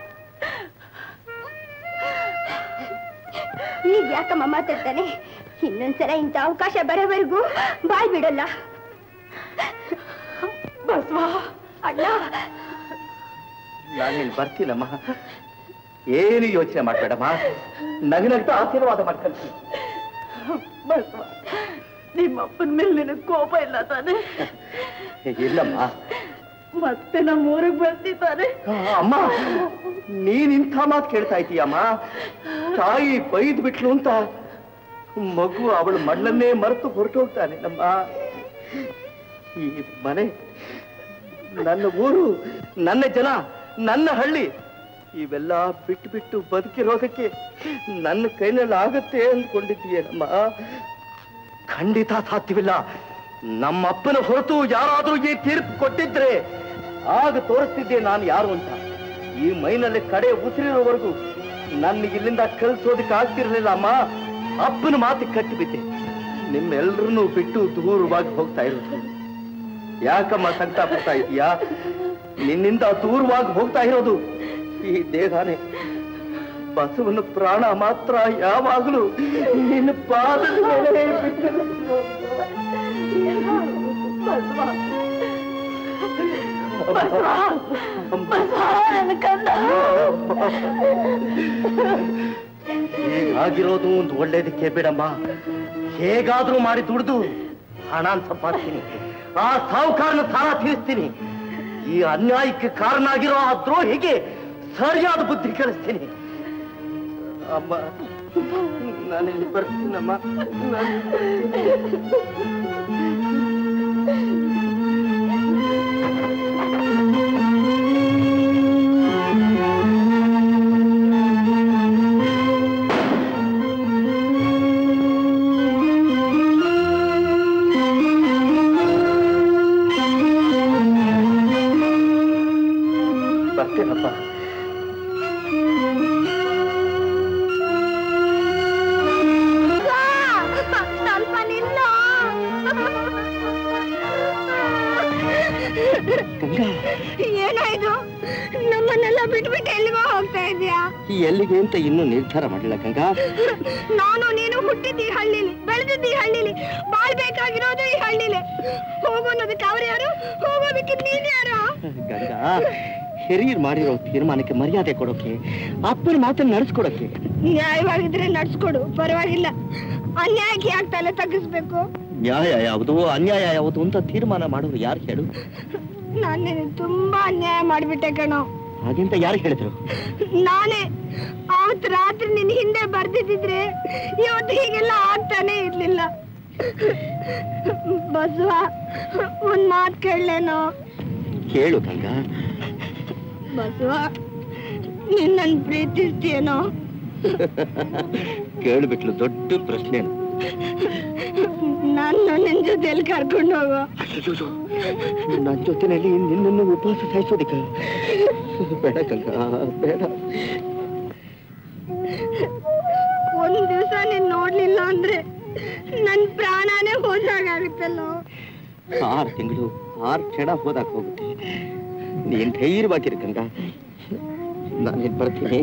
ಈಗ ಯಾಕಮ್ಮ ಮಾತಾಡ್ತಾನೆ ಇನ್ನೊಂದ್ಸಲ ಇಂಥ ಅವಕಾಶ ಬರೋವರೆಗೂ ಬಾಯ್ ಬಿಡಲ್ಲ ಬಸವ ಅಣ್ಣ ನಾನು ಇಲ್ಲಿ ಬರ್ತೀನಮ್ಮ ಏನು ಯೋಚನೆ ಮಾಡ್ಬೇಡಮ್ಮ ನಗನಗ್ತಾ ಆಶೀರ್ವಾದ ಮಾಡ್ಕೊಳ್ತೀನಿ ಬಸವ ನಿಮ್ಮ ಅಪ್ಪನ ಮೇಲೆ ನಿನಗೆ ಕೋಪ ಇಲ್ಲ ತಾನೆ ಇಲ್ಲಮ್ಮ ಮತ್ತೆ ನಮ್ಮ ಊರಿಗೆ ಬರ್ತಿದ್ದಾನೆ ಆ, ಅಮ್ಮ ನೀನ್ ಇಂಥ ಮಾತು ಕೇಳ್ತಾ ಇದೀಯಮ್ಮ ತಾಯಿ ಬೈದ್ ಬಿಟ್ಲು ಅಂತ ಮಗು ಅವಳ ಮಣ್ಣನ್ನೇ ಮರೆತು ಹೊರಟೋಗ್ತಾನೆ ನಮ್ಮ ಈ ಮನೆ ನನ್ನ ಊರು ನನ್ನ ಜನ ನನ್ನ ಹಳ್ಳಿ ಇವೆಲ್ಲ ಬಿಟ್ಟು ಬಿಟ್ಟು ಬದುಕಿರೋದಕ್ಕೆ ನನ್ನ ಕೈನಲ್ಲಿ ಆಗತ್ತೆ ಅಂದ್ಕೊಂಡಿದ್ದೀಯನಮ್ಮ ಖಂಡಿತ ಸಾಧ್ಯವಿಲ್ಲ ನಮ್ಮ ಅಪ್ಪನ ಹೊರತು ಯಾರಾದ್ರೂ ಈ ತೀರ್ಪು ಕೊಟ್ಟಿದ್ರೆ ಆಗ ತೋರಿಸ್ತಿದ್ದೆ ನಾನು ಯಾರು ಅಂತ ಈ ಮೈನಲ್ಲಿ ಕಡೆ ಉಸಿರಿರೋವರೆಗೂ ನನ್ನ ಇಲ್ಲಿಂದ ಕಳಿಸೋದಕ್ಕೆ ಆಗ್ತಿರ್ಲಿಲ್ಲ ಅಮ್ಮ ಅಪ್ಪನ ಮಾತು ಕಟ್ಟಿಬಿದ್ದೆ ನಿಮ್ಮೆಲ್ಲರನ್ನೂ ಬಿಟ್ಟು ದೂರವಾಗಿ ಹೋಗ್ತಾ ಇರೋದು ಯಾಕಮ್ಮ ಸಂಕಟ ಪಡ್ತಾ ಇದೀಯಾ ನಿನ್ನಿಂದ ದೂರವಾಗಿ ಹೋಗ್ತಾ ಇರೋದು ಈ ದೇಹನೇ ಬಸವನ ಪ್ರಾಣ ಮಾತ್ರ ಯಾವಾಗಲೂ ನಿನ್ನ ಪಾದದ ಮೇಲೆ ಬಿಟ್ಟಿರುತ್ತೆ. ಹೀಗಾಗಿರೋದು ಒಂದು ಒಳ್ಳೇದಕ್ಕೆ ಬಿಡಮ್ಮ ಹೇಗಾದ್ರೂ ಮಾಡಿ ದುಡ್ದು ಹಣ ಸಂಪಾದಿಸ್ತೀನಿ ಆ ಸಾಹುಕಾರನ ಸಾಲ ತೀರಿಸ್ತೀನಿ ಈ ಅನ್ಯಾಯಕ್ಕೆ ಕಾರಣ ಆಗಿರೋ ಆ ದ್ರೋಹಿಗೆ ಸರಿಯಾದ ಬುದ್ಧಿ ಕಲಿಸ್ತೀನಿ ಅಮ್ಮ ನಾನು ಬರ್ತೀನಮ್ಮ ನಾನು ಬರ್ತೀನಪ್ಪ ಸ್ವಲ್ಪ ನಿಲ್ಲು ಏನೋ ಇದು ನಮ್ಮನ್ನೆಲ್ಲ ಬಿಟ್ಬಿಟ್ಟು ಎಲ್ಲಿಗೋ ಹೋಗ್ತಾ ಇದೀಯಾ ಎಲ್ಲಿಗೆ ಅಂತ ಇನ್ನೂ ನಿರ್ಧಾರ ಮಾಡಿಲ್ಲ ಗಂಗಾ ನಾನು ನೀನು ಹುಟ್ಟಿದ್ದ ಈ ಹಳ್ಳಿಲಿ ಬೆಳೆದಿದ್ದ ಈ ಹಳ್ಳಿಲಿ ಬಾಳ್ಬೇಕಾಗಿರೋದು ಈ ಹಳ್ಳಿಲಿ ಹೋಗು ಅನ್ನೋದಕ್ಕೆ ಅವ್ರು ಯಾರು ಹೋಗೋದಕ್ಕೆ ನೀನ್ ಯಾರು ಗಂಗಾ ಹಿರಿಯರು ಮಾಡಿರೋ ತೀರ್ಮಾನಕ್ಕೆ ಮರ್ಯಾದೆ ಕೊಡೋಕೆ ಅಪ್ಪನ ಮಾತನ್ನು ನಡೆಸ್ಕೊಡೋಕೆ ನ್ಯಾಯವಾಗಿದ್ರೆ ನಡ್ಸ್ಕೊಡು ಪರವಾಗಿಲ್ಲ ಅನ್ಯಾಯಕ್ಕೆ ಯಾಕೆ ತಲೆ ತಗ್ಗಿಸ್ಬೇಕು ನ್ಯಾಯ ಯಾವುದು ಅನ್ಯಾಯ ಯಾವುದು ಅಂತ ತೀರ್ಮಾನ ಮಾಡೋರು ಯಾರು ಹೇಳು ನಾನು ನಿನಗೆ ತುಂಬಾ ಅನ್ಯಾಯ ಮಾಡ್ಬಿಟ್ಟೆ ಕಣೋ ಹಾಗೆಂತ ಯಾರು ಹೇಳಿದ್ರು ನಾನೇ ಅವತ್ ರಾತ್ರಿ ನಿನ್ ಹಿಂದೆ ಬರ್ದಿದ್ರೆ ಇವತ್ತು ಹೀಗೆಲ್ಲ ಆಗ್ತಾನೆ ಇರ್ಲಿಲ್ಲ ಬಸವ ಒಂದ್ ಮಾತ್ ಕೇಳಲೇನೋ ಕೇಳು ಗಂಗಾ ಬಸವ ನೀನ್ ನನ್ ಪ್ರೀತಿಸ್ತೀಯೇನೋ ಕೇಳ್ಬಿಟ್ಲು ದೊಡ್ಡ ಪ್ರಶ್ನೆ ನಾನು ನಿನ್ ಜೊತೆಲಿ ಕರ್ಕೊಂಡು ಹೋಗೋ ನನ್ನ ಜೊತೆನಲ್ಲಿ ನಿನ್ನನ್ನು ಉಪವಾಸ ಸಾಯಿಸೋದಿಕ್ಕ ಬೇಡ ಗಂಗಾ ಬೇಡ ಒಂದ್ ದಿವ್ಸ ನೀನ್ ನೋಡ್ಲಿಲ್ಲ ಅಂದ್ರೆ ನನ್ ಪ್ರಾಣನೇ ಹೋದಾಗುತ್ತಲ್ಲೋ ಆರು ತಿಂಗಳು ಆರು ಕ್ಷಣ ಹೋದಾಕ ಹೋಗುತ್ತೆ ನೀನ್ ಧೈರ್ಯವಾಗಿರು ಗಂಗಾ ನಾನೇನ್ ಬರ್ತೀನಿ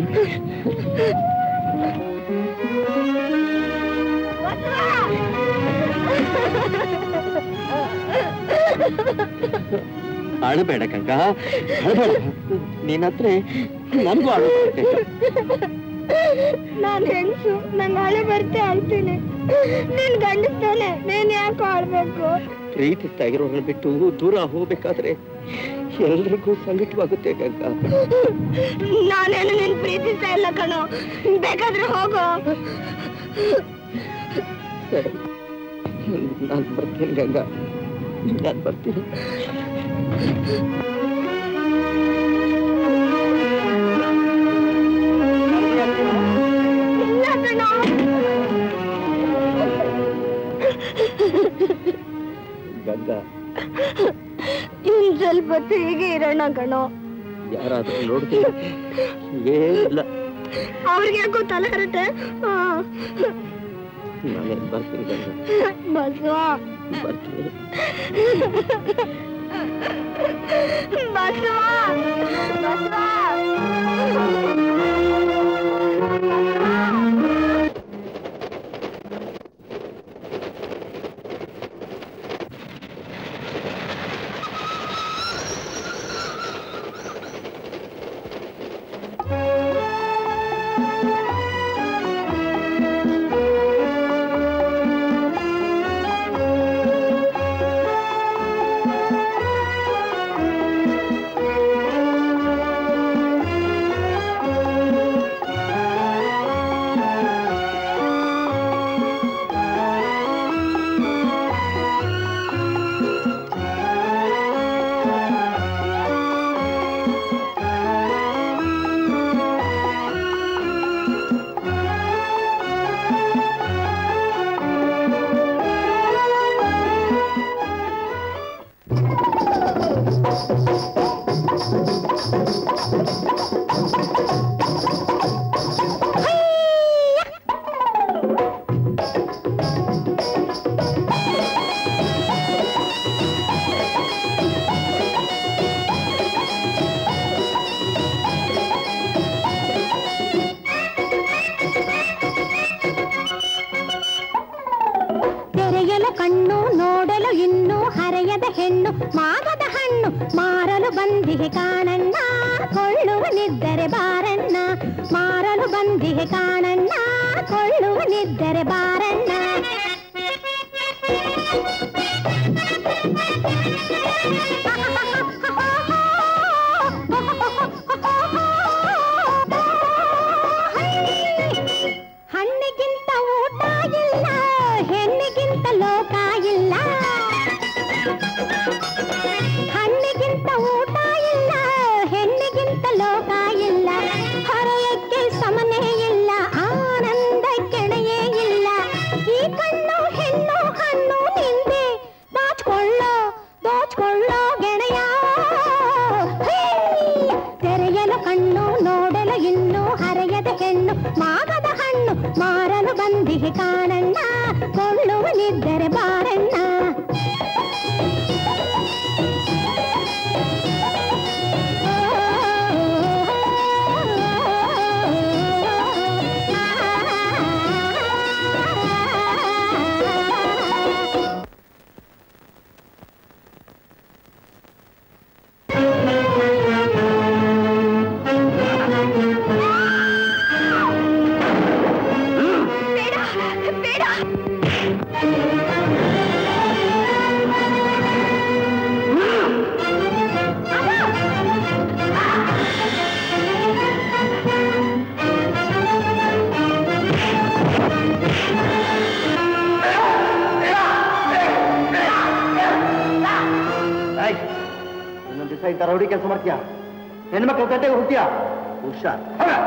ಅಳಬೇಡ ಗಂಗಾ ಅಳಬೇಡ ನೀನ್ ಹತ್ರ ನನ್ಗೂ ಅಳು ಬರುತ್ತೆ. ನಾನ್ ಹೆಂಗ್ಸು ನಂಗ್ ಹಳೆ ಬರ್ತೆ ಅಳ್ತೀನಿ ನೀನ್ ಗಂಡಸ್ತಾನೆ ನೀನ್ ಯಾಕೆ ಆಳ್ಬೇಕು ಪ್ರೀತಿಸ್ತಾ ಇರೋರನ್ನ ಬಿಟ್ಟು ದೂರ ಹೋಗ್ಬೇಕಾದ್ರೆ ಎಲ್ರಿಗೂ ಸಂಕಟವಾಗುತ್ತೆ ಗಂಗಾ ನಾನೇನು ನಿನ್ ಪ್ರೀತಿಸ್ತಾ ಇಲ್ಲ ಕಣೋ ಬೇಕಾದ್ರೆ ಹೋಗೋ ನಾನು ಬರ್ತೀನಿ ಗಂಗಾ ನಾನು ಬರ್ತೀನಿ ಇಲ್ಲ ಕಣೋ ಗಂಗಾ ಇನ್ ಸ್ವಲ್ಪ ಹೊತ್ತು ಹೀಗೆ ಇರೋಣ ಕಣೋ ಯಾರಾದ್ರೂ ನೋಡಿದ್ರೆ ಏನಿಲ್ಲ ಅವ್ರಿಗೆ ಯಾಕೋ ತಲೆ ಹರಟೆ ಆ, ನಾನೇನ್ ಬರ್ತೀನಿ ಗಂಗಾ ಬಸವ ಬರ್ತೀನಿ ಬಸವ ಬಸವ ಆ ಹರೆಯದ ಹೆಣ್ಣು ಮಾಗದ ಹಣ್ಣು ಮಾರಲು ಬಂದಿಗೆ ಕಾಣಣ್ಣ ಕೊಳ್ಳುವನಿದ್ದರೆ ಬಾರಣ್ಣ ಮಾರಲು ಬಂದಿಗೆ ಕಾಣಣ್ಣ ಕೊಳ್ಳುವನಿದ್ದರೆ ಬಾರಣ್ಣ ಹಣ್ಣಿಗಿಂತ ಊಟ ಇಲ್ಲ ಹೆಣ್ಣಿಗಿಂತ ಲೋಕ ಇಲ್ಲ ಹಣ್ಣಿಗಿಂತ ಊಟ ಇಲ್ಲ ಹೆಣ್ಣಿಗಿಂತ ಲೋಕ ಇಲ್ಲ ಹರೆಯಕ್ಕೆ ಸಮನೇ ಇಲ್ಲ ಆನಂದ ಕೆಣೆಯೇ ಇಲ್ಲ ಈ ಕಣ್ಣು ಹೆಣ್ಣು ಹಣ್ಣು ನಿಂದೆ ಬಾಚ್ಕೊಳ್ಳೋ ದೋಚ್ಕೊಳ್ಳೋ ಗೆಳೆಯ ಹೇ! ತೆರೆಯಲು ಕಣ್ಣು ನೋಡಲು ಇನ್ನು ಹರೆಯದ ಹೆಣ್ಣು ಮಾಗದ ಹಣ್ಣು ಮಾರಲು ಬಂದಿಗೆ ಕಾಣಣ್ಣ ಕೊಳ್ಳುವನಿದ್ದರೆ ಬಾರಣ್ಣ ಇನ್ನೊಂದು ದಿವಸ ಇಂಥ ರೌಡಿ ಕೆಲಸ ಮಾಡ್ತೀಯ ಹೆಣ್ಮಕ್ಳ ಗಂಟೆಗೆ ಹುಟ್ಟಿಯ ಹುಷಾರ್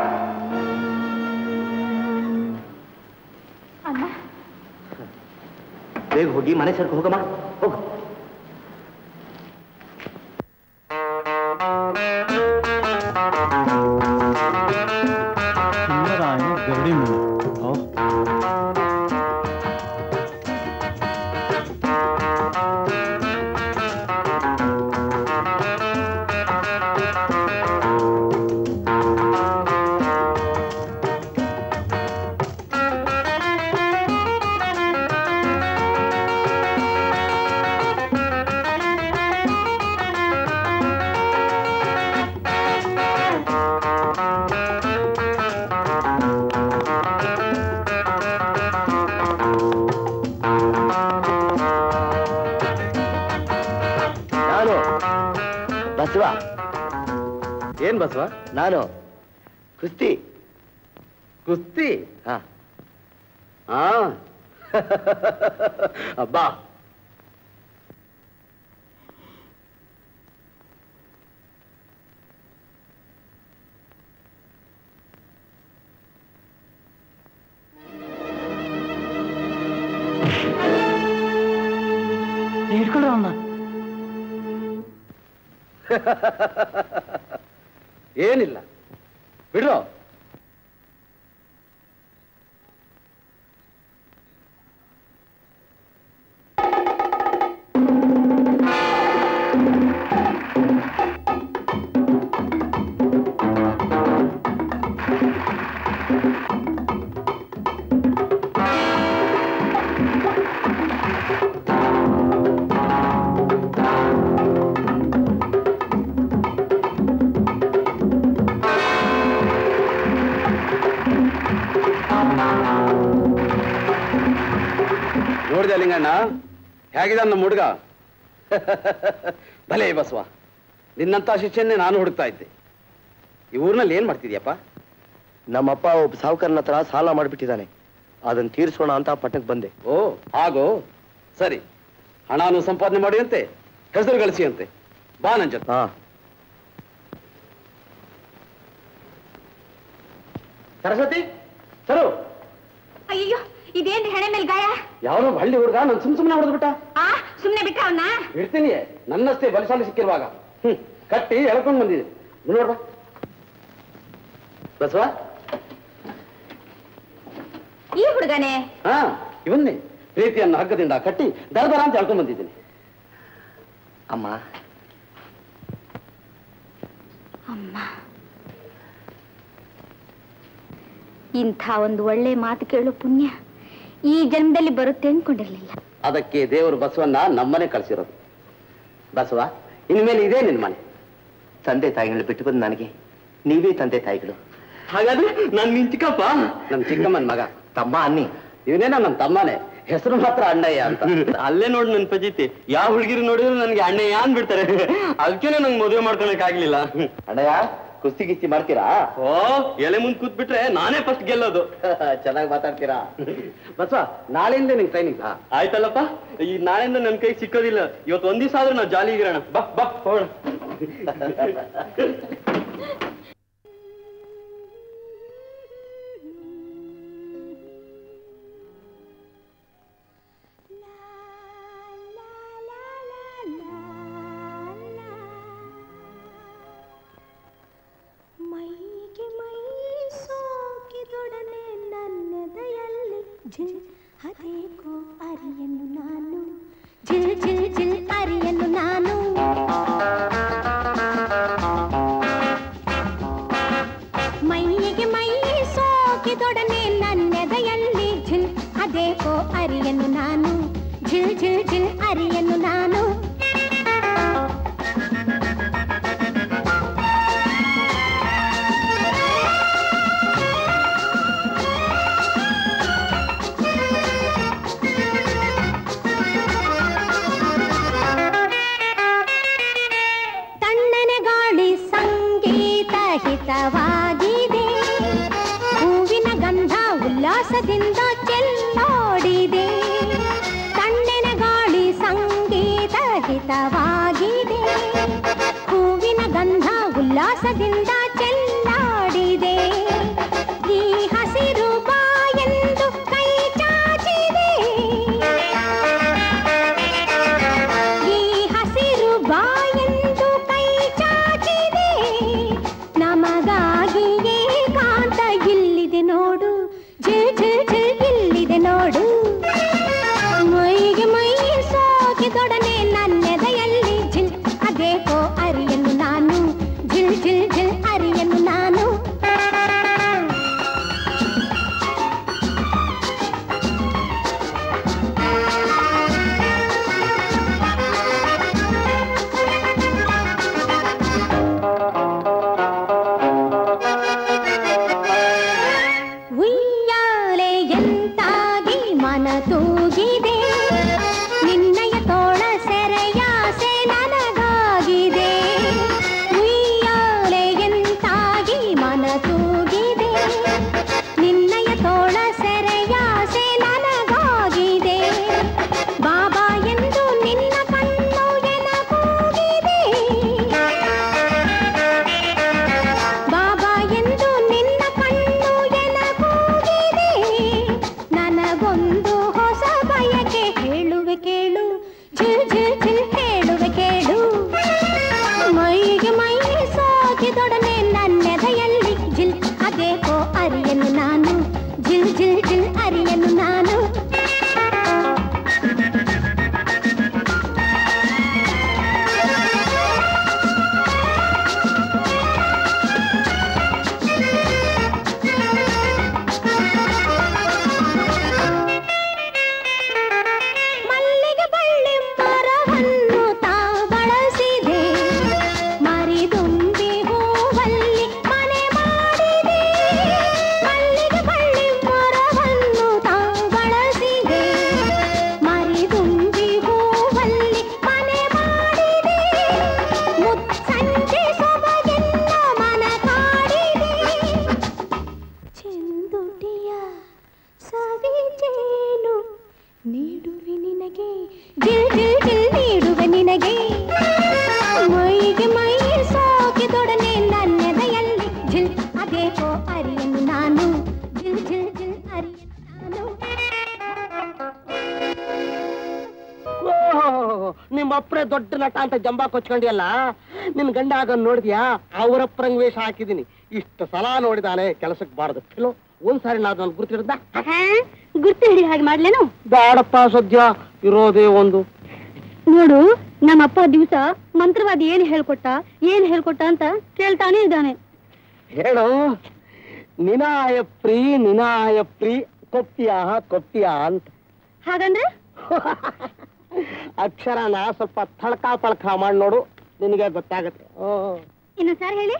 ಅಣ್ಣ ಬೇಗ ಹೋಗಿ ಮನೆ ಸೇರ್ಕೊಂಡು ಹೋಗಮ್ಮ ಹೋಗು ಗರಡಿ ಮೀನು ನಾನು ಬಸವ ಏನ್ ಬಸವ ನಾನು ಕುಸ್ತಿ ಕುಸ್ತಿ ಹಾ ಹಾ ಅಬ್ಬಾ ಹಿಡ್ಕೊಳ್ರ ಅವನ್ನ ಏನಿಲ್ಲ ಬಿಡ್ರೋ ನೋಡಿದೆ ಲಿಂಗಣ್ಣ ಹೇಗಿದ ನಮ್ಮ ಹುಡುಗ ಭಲೇ ಬಸವ ನಿನ್ನಂತ ಶಿಷ್ಯನ್ನೇ ನಾನು ಹುಡುಕ್ತಾ ಇದ್ದೆ ಈ ಊರಿನಲ್ಲಿ ಏನ್ ಮಾಡ್ತಿದ್ಯಪ್ಪ ನಮ್ಮಪ್ಪ ಒಬ್ಬ ಸಾಹುಕಾರನ ಹತ್ರ ಸಾಲ ಮಾಡಿಬಿಟ್ಟಿದ್ದಾನೆ ಅದನ್ನ ತೀರಿಸೋಣ ಅಂತ ಪಟ್ಟಣಕ್ಕೆ ಬಂದೆ ಓ ಹಾಗೋ ಸರಿ ಹಣಾನು ಸಂಪಾದನೆ ಮಾಡಿ ಅಂತೆ ಹೆಸರು ಗಳಿಸಿ ಅಂತೆ ಬಾ ನನ್ ಜೊತೆ ಹಾ ಸರಸ್ವತಿ ಸರು ಅಯ್ಯೋ ಇದೇನ್ ಹೆಣೆ ಮೇಲೆ ಗಾಯ ಯಾವನೋ ಹಳ್ಳಿ ಹುಡುಗ ನಾನು ಸುಮ್ ಸುಮ್ಮನೆ ಹೊಡೆದ್ಬಿಟ್ಟ ಆ ಸುಮ್ನೆ ಬಿಟ್ಟ ಅವನ್ನ ಬಿಡ್ತೀನಿ ನನ್ನಷ್ಟೇ ಬಲಶಾಲಿ ಸಿಕ್ಕಿರುವಾಗ ಹ್ಮ್ ಕಟ್ಟಿ ಎಳ್ಕೊಂಡು ಬಂದಿದೆ ನೋಡ್ಬಾ ಬಸವ ಈ ಹುಡುಗನೇ ಹಾ ಇವನ್ನೇ ಪ್ರೀತಿಯನ್ನು ಹಗ್ಗದಿಂದ ಕಟ್ಟಿ ದರದರ ಅಂತ ಎಳ್ಕೊಂಡ್ ಬಂದಿದ್ದೀನಿ ಅಮ್ಮ ಅಮ್ಮ ಇಂಥ ಒಂದು ಒಳ್ಳೆ ಮಾತು ಕೇಳೋ ಪುಣ್ಯ ಈ ಜನ್ಮದಲ್ಲಿ ಬರುತ್ತೆ ಅನ್ಕೊಂಡಿರ್ಲಿಲ್ಲ ಅದಕ್ಕೆ ದೇವರು ಬಸವನ್ನ ನಮ್ಮನೆ ಕಳಿಸಿರೋದು ಬಸವ ಇನ್ಮೇಲೆ ಇದೇ ನಿನ್ ಮನೆ ತಂದೆ ತಾಯಿಗಳು ಬಿಟ್ಟು ಬಂದು ನನಗೆ ನೀವೇ ತಂದೆ ತಾಯಿಗಳು ಹಾಗಾದ್ರೆ ನನ್ ನಿನ್ ಚಿಕ್ಕಪ್ಪ ನಮ್ ಚಿಕ್ಕಮ್ಮನ್ ಮಗ ತಮ್ಮ ಅನ್ನಿ ಇವನೇನ ನಮ್ ತಮ್ಮನೇ ಹೆಸರು ಮಾತ್ರ ಅಣ್ಣಯ್ಯ ಅಂತ ಅಲ್ಲೇ ನೋಡಿ ನನ್ ಪಜಿತಿ ಯಾವ ಹುಡುಗಿರು ನೋಡಿದ್ರು ನನ್ಗೆ ಅಣ್ಣಯ್ಯ ಅಂದ್ಬಿಡ್ತಾರೆ ಅದಕ್ಕೇನೆ ನಂಗೆ ಮದುವೆ ಮಾಡ್ಕೊಳಕ್ ಆಗ್ಲಿಲ್ಲ ಅಣ್ಣಯ್ಯ ಕುಸ್ತಿ ಗಿಸ್ತಿ ಮಾಡ್ತೀರಾ ಓ ಎಲೆ ಮುಂದ್ ಕೂತ್ಬಿಟ್ರೆ ನಾನೇ ಫಸ್ಟ್ ಗೆಲ್ಲೋದು ಚೆನ್ನಾಗಿ ಮಾತಾಡ್ತೀರಾ ಬಸವ ನಾಳೆಯಿಂದ ನಿಂಗೆ ಟ್ರೈನಿಂಗ್ ಆಯ್ತಲ್ಲಪ್ಪ ಈ ನಾಳೆಯಿಂದ ನನ್ ಕೈ ಸಿಕ್ಕೋದಿಲ್ಲ ಇವತ್ತು ಒಂದ್ ದಿವಸ ಆದ್ರೂ ನಾವು ಜಾಲಿ ಇರೋಣ ಬಾ ಬಾ ಹೋಗೋಣ ಮೈಗೆ ಮೈ ಸೋಕಿದೊಡನೆ ನನ್ನೆದೆಯಲ್ಲಿ ಜಿಲ್ ಅದೇಕೋ ಅರಿಯನು ನಾನು ಜಿಲ್ ಜಿಲ್ ಜಿಲ್ ಅರಿಯನು ನಾನು ಮೈಗೆ ಮೈ ಸೋಕಿದೊಡನೆ ನನ್ನೆದೆಯಲ್ಲಿ ಜಿಲ್ ಅದೇಕೋ ಅರಿಯನು ನಾನು ಜಿಲ್ ಜಿಲ್ ಜಿಲ್ ಅರಿಯನು ನಾನು ತಣ್ಣನೆ ಗಾಳಿ ಸಂಗೀತ ಹಿತವಾಗಿದೆ ಹೂವಿನ ಗಂಧ ಉಲ್ಲಾಸದಿಂದ ಚೆಲ್ಲಾಡಿದೆ ತಣ್ಣನ ಗಾಳಿ ಸಂಗೀತ ಹಿತವಾಗಿದೆ ಹೂವಿನ ಗಂಧ ಉಲ್ಲಾಸದಿಂದ ಚೆಲ್ಲಾಡಿದೆ ಈ ಹಸಿರು ಬಾಯೆಂದು ಕೈ ಚಾಚಿದೆ ಈ ಹಸಿರು ಬಾಯೆಂದು ಕೈ ಚಾಚಿದೆ ನಮಗಾಗಿಯೇ ಕಾಂತ ಇಲ್ಲಿದೆ ನೋಡು ಜಿಲ್ ಜಿಲ್ ಜಿಲ್ ಇಲ್ಲಿದೆ ನೋಡು ಮೈಗೆ ಮೈ ಸೋಕಿದೊಡನೆ ನನ್ನೆದೆಯಲ್ಲಿ ಜಿಲ್ ಅದೇಕೋ ಅರಿಯನು ನಾನು ಜಿಲ್ ಜಿಲ್ ಜಿಲ್ ಅರಿಯನು ನಾನು ಉಯ್ಯಾಲೆ ಎಂತಾಗಿ ಮನ ತೂಗಿದೆ ನಿನ್ನಯ ತೋಳ ಸೆರೆಯಾಸೆ ನನಗಾಗಿದೆ ಉಯ್ಯಾಲೆ ಎಂತಾಗಿ ಮನ ತೂಗಿದೆ ನಿನ್ನಯ ತೋಳ ಸೆರೆಯಾಸೆ ನನಗಾಗಿದೆ ಬಾಬಾ ಎಂದು ನಿನ್ನ ಕಣ್ಣು ಎನಗೂಗಿದೆ ಬಾಬಾ ಎಂದು ನಿನ್ನ ಕಣ್ಣು ಎನಗೂಗಿದೆ ನನಗೊಂದು ಹೊಸ ಬಯಕೆ ಹೇಳುವೆ ಕೇಳು ಜಿಲ್ ಜಿಲ್ ಜಿಲ್ ಹೇಳುವೆ ಕೇಳು ಮೈಗೆ ಮೈ ಸಾಗಿದೊಡನೆ ನನ್ನೆದೆಯಲ್ಲಿ ಜಿಲ್ ಅದೇಕೋ ಅರಿಯನು ನಾನು ಜಿಲ್ ಜಿಲ್ ಜಿಲ್ ಅರಿಯನು ನಾನು ಮಲ್ಲಿಗೆ ಬಳ್ಳಿ ಮರವನ್ನು ತಾ ಬಳಸಿದೆ ಮರಿದುಂಬಿ ಹೂವಲ್ಲಿ ಮನೆ ಮಾಡಿದೆ ಮಲ್ಲಿಗೆ ಬಳ್ಳಿ ಮರವನ್ನು ತಾ ಬಳಸಿದೆ ಮರಿದುಂಬಿ ಹೂವಲ್ಲಿ ಮನೆ ಮಾಡಿದೆ ಮುತ್ಸಂಜೆ ಸೊಬಗೆನ್ನ ಮನ ಕಾಡಿದೆ ಚೆಂದುಟಿಯ ಸವಿಜೇನು ನೀಡುವೆ ನಿನಗೆ ಜಿಲ್ ಜಿಲ್ ಜಿಲ್ ನೀಡುವೆ ನಿನಗೆ ಮೈಗೆ ಮೈ ಸಾಕಿದೊಡನೆ ನನ್ನೆದೆಯಲ್ಲಿ ಜಿಲ್ ಅದೇಕೋ ಅರಿಯನು ನಾನು ಜಿಲ್ ಜಿಲ್ ಜಿಲ್ ಅರಿಯನು ನಾನು ನಿಮ್ಮ ಅಪ್ಪರೇ ದೊಡ್ಡ ನಟ ಅಂತ ಜಂಬಾ ಕೊಚ್ಕೊಂಡಿಯಲ್ಲ ನಿನ್ ಗಂಡ ಅದನ್ನ ನೋಡಿದ್ಯಾ ಅವರಪ್ಪರಂಗ್ ವೇಷ ಹಾಕಿದೀನಿ ಇಷ್ಟು ಸಲ ನೋಡಿದಾನೆ ಕೆಲಸಕ್ಕೆ ಬಾರದು ಕೆಲವು ಒಂದ್ಸಾರಿ ನಾವು ನಾನು ಗುರ್ತಿಡ್ದ ಗುರ್ತು ಹಿಡಿ ಹಾಗೆ ಮಾಡ್ಲೇನು ಬೇಡಪ್ಪ ಸದ್ಯ ಇರೋದೇ ಒಂದು ನೋಡು ನಮ್ಮಪ್ಪ ದಿವಸ ಮಂತ್ರವಾದಿ ಏನ್ ಹೇಳ್ಕೊಟ್ಟ ಏನ್ ಹೇಳ್ಕೊಟ್ಟ ಅಂತ ಕೇಳ್ತಾನೆ ಇದ್ದಾನೆ ಹೇಳು ನಿನಾಯ ಪ್ರೀ ನಿನಾಯ ಪ್ರೀ ಕೊಪ್ತಿಯ ಕೊಪ್ತಿಯ ಅಂತ ಹಾಗಂದ್ರೆ ಅಕ್ಷರನ ಸ್ವಲ್ಪ ತಳ್ಕ ಪಳ್ಕ ಮಾಡಿ ನೋಡು ನಿನಗೆ ಗೊತ್ತಾಗುತ್ತೆ ಇನ್ನು ಸರ್ ಹೇಳಿ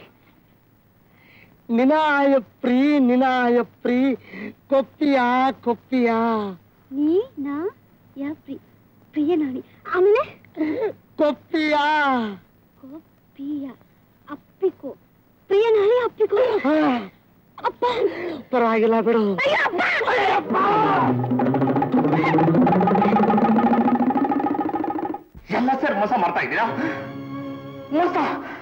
ನಿನಾಯ ಪ್ರೀ ನಿನಾಯ ಪ್ರೀ ಕೊಪ್ಪಿಯ ಕೊಪ್ಪಿಯ ನೀ ನಾ ಯಾ ಪ್ರಿ ಪ್ರಿಯ ನಾಣಿ ಆಮೇಲೆ ಕೊಪ್ಪಿಯ ಪಿಯ ಅಪ್ಪಿಕೋ ಪ್ರಿಯ ನಾಣಿ ಅಪ್ಪಿಕೋ ಅಪ್ಪ ಪರವಾಗಿಲ್ಲ ಬಿಡು ಎಲ್ಲ ಸರ್ ಮೋಸ ಮಾಡ್ತಾ ಇದ್ದೀರಾ ಮೋಸ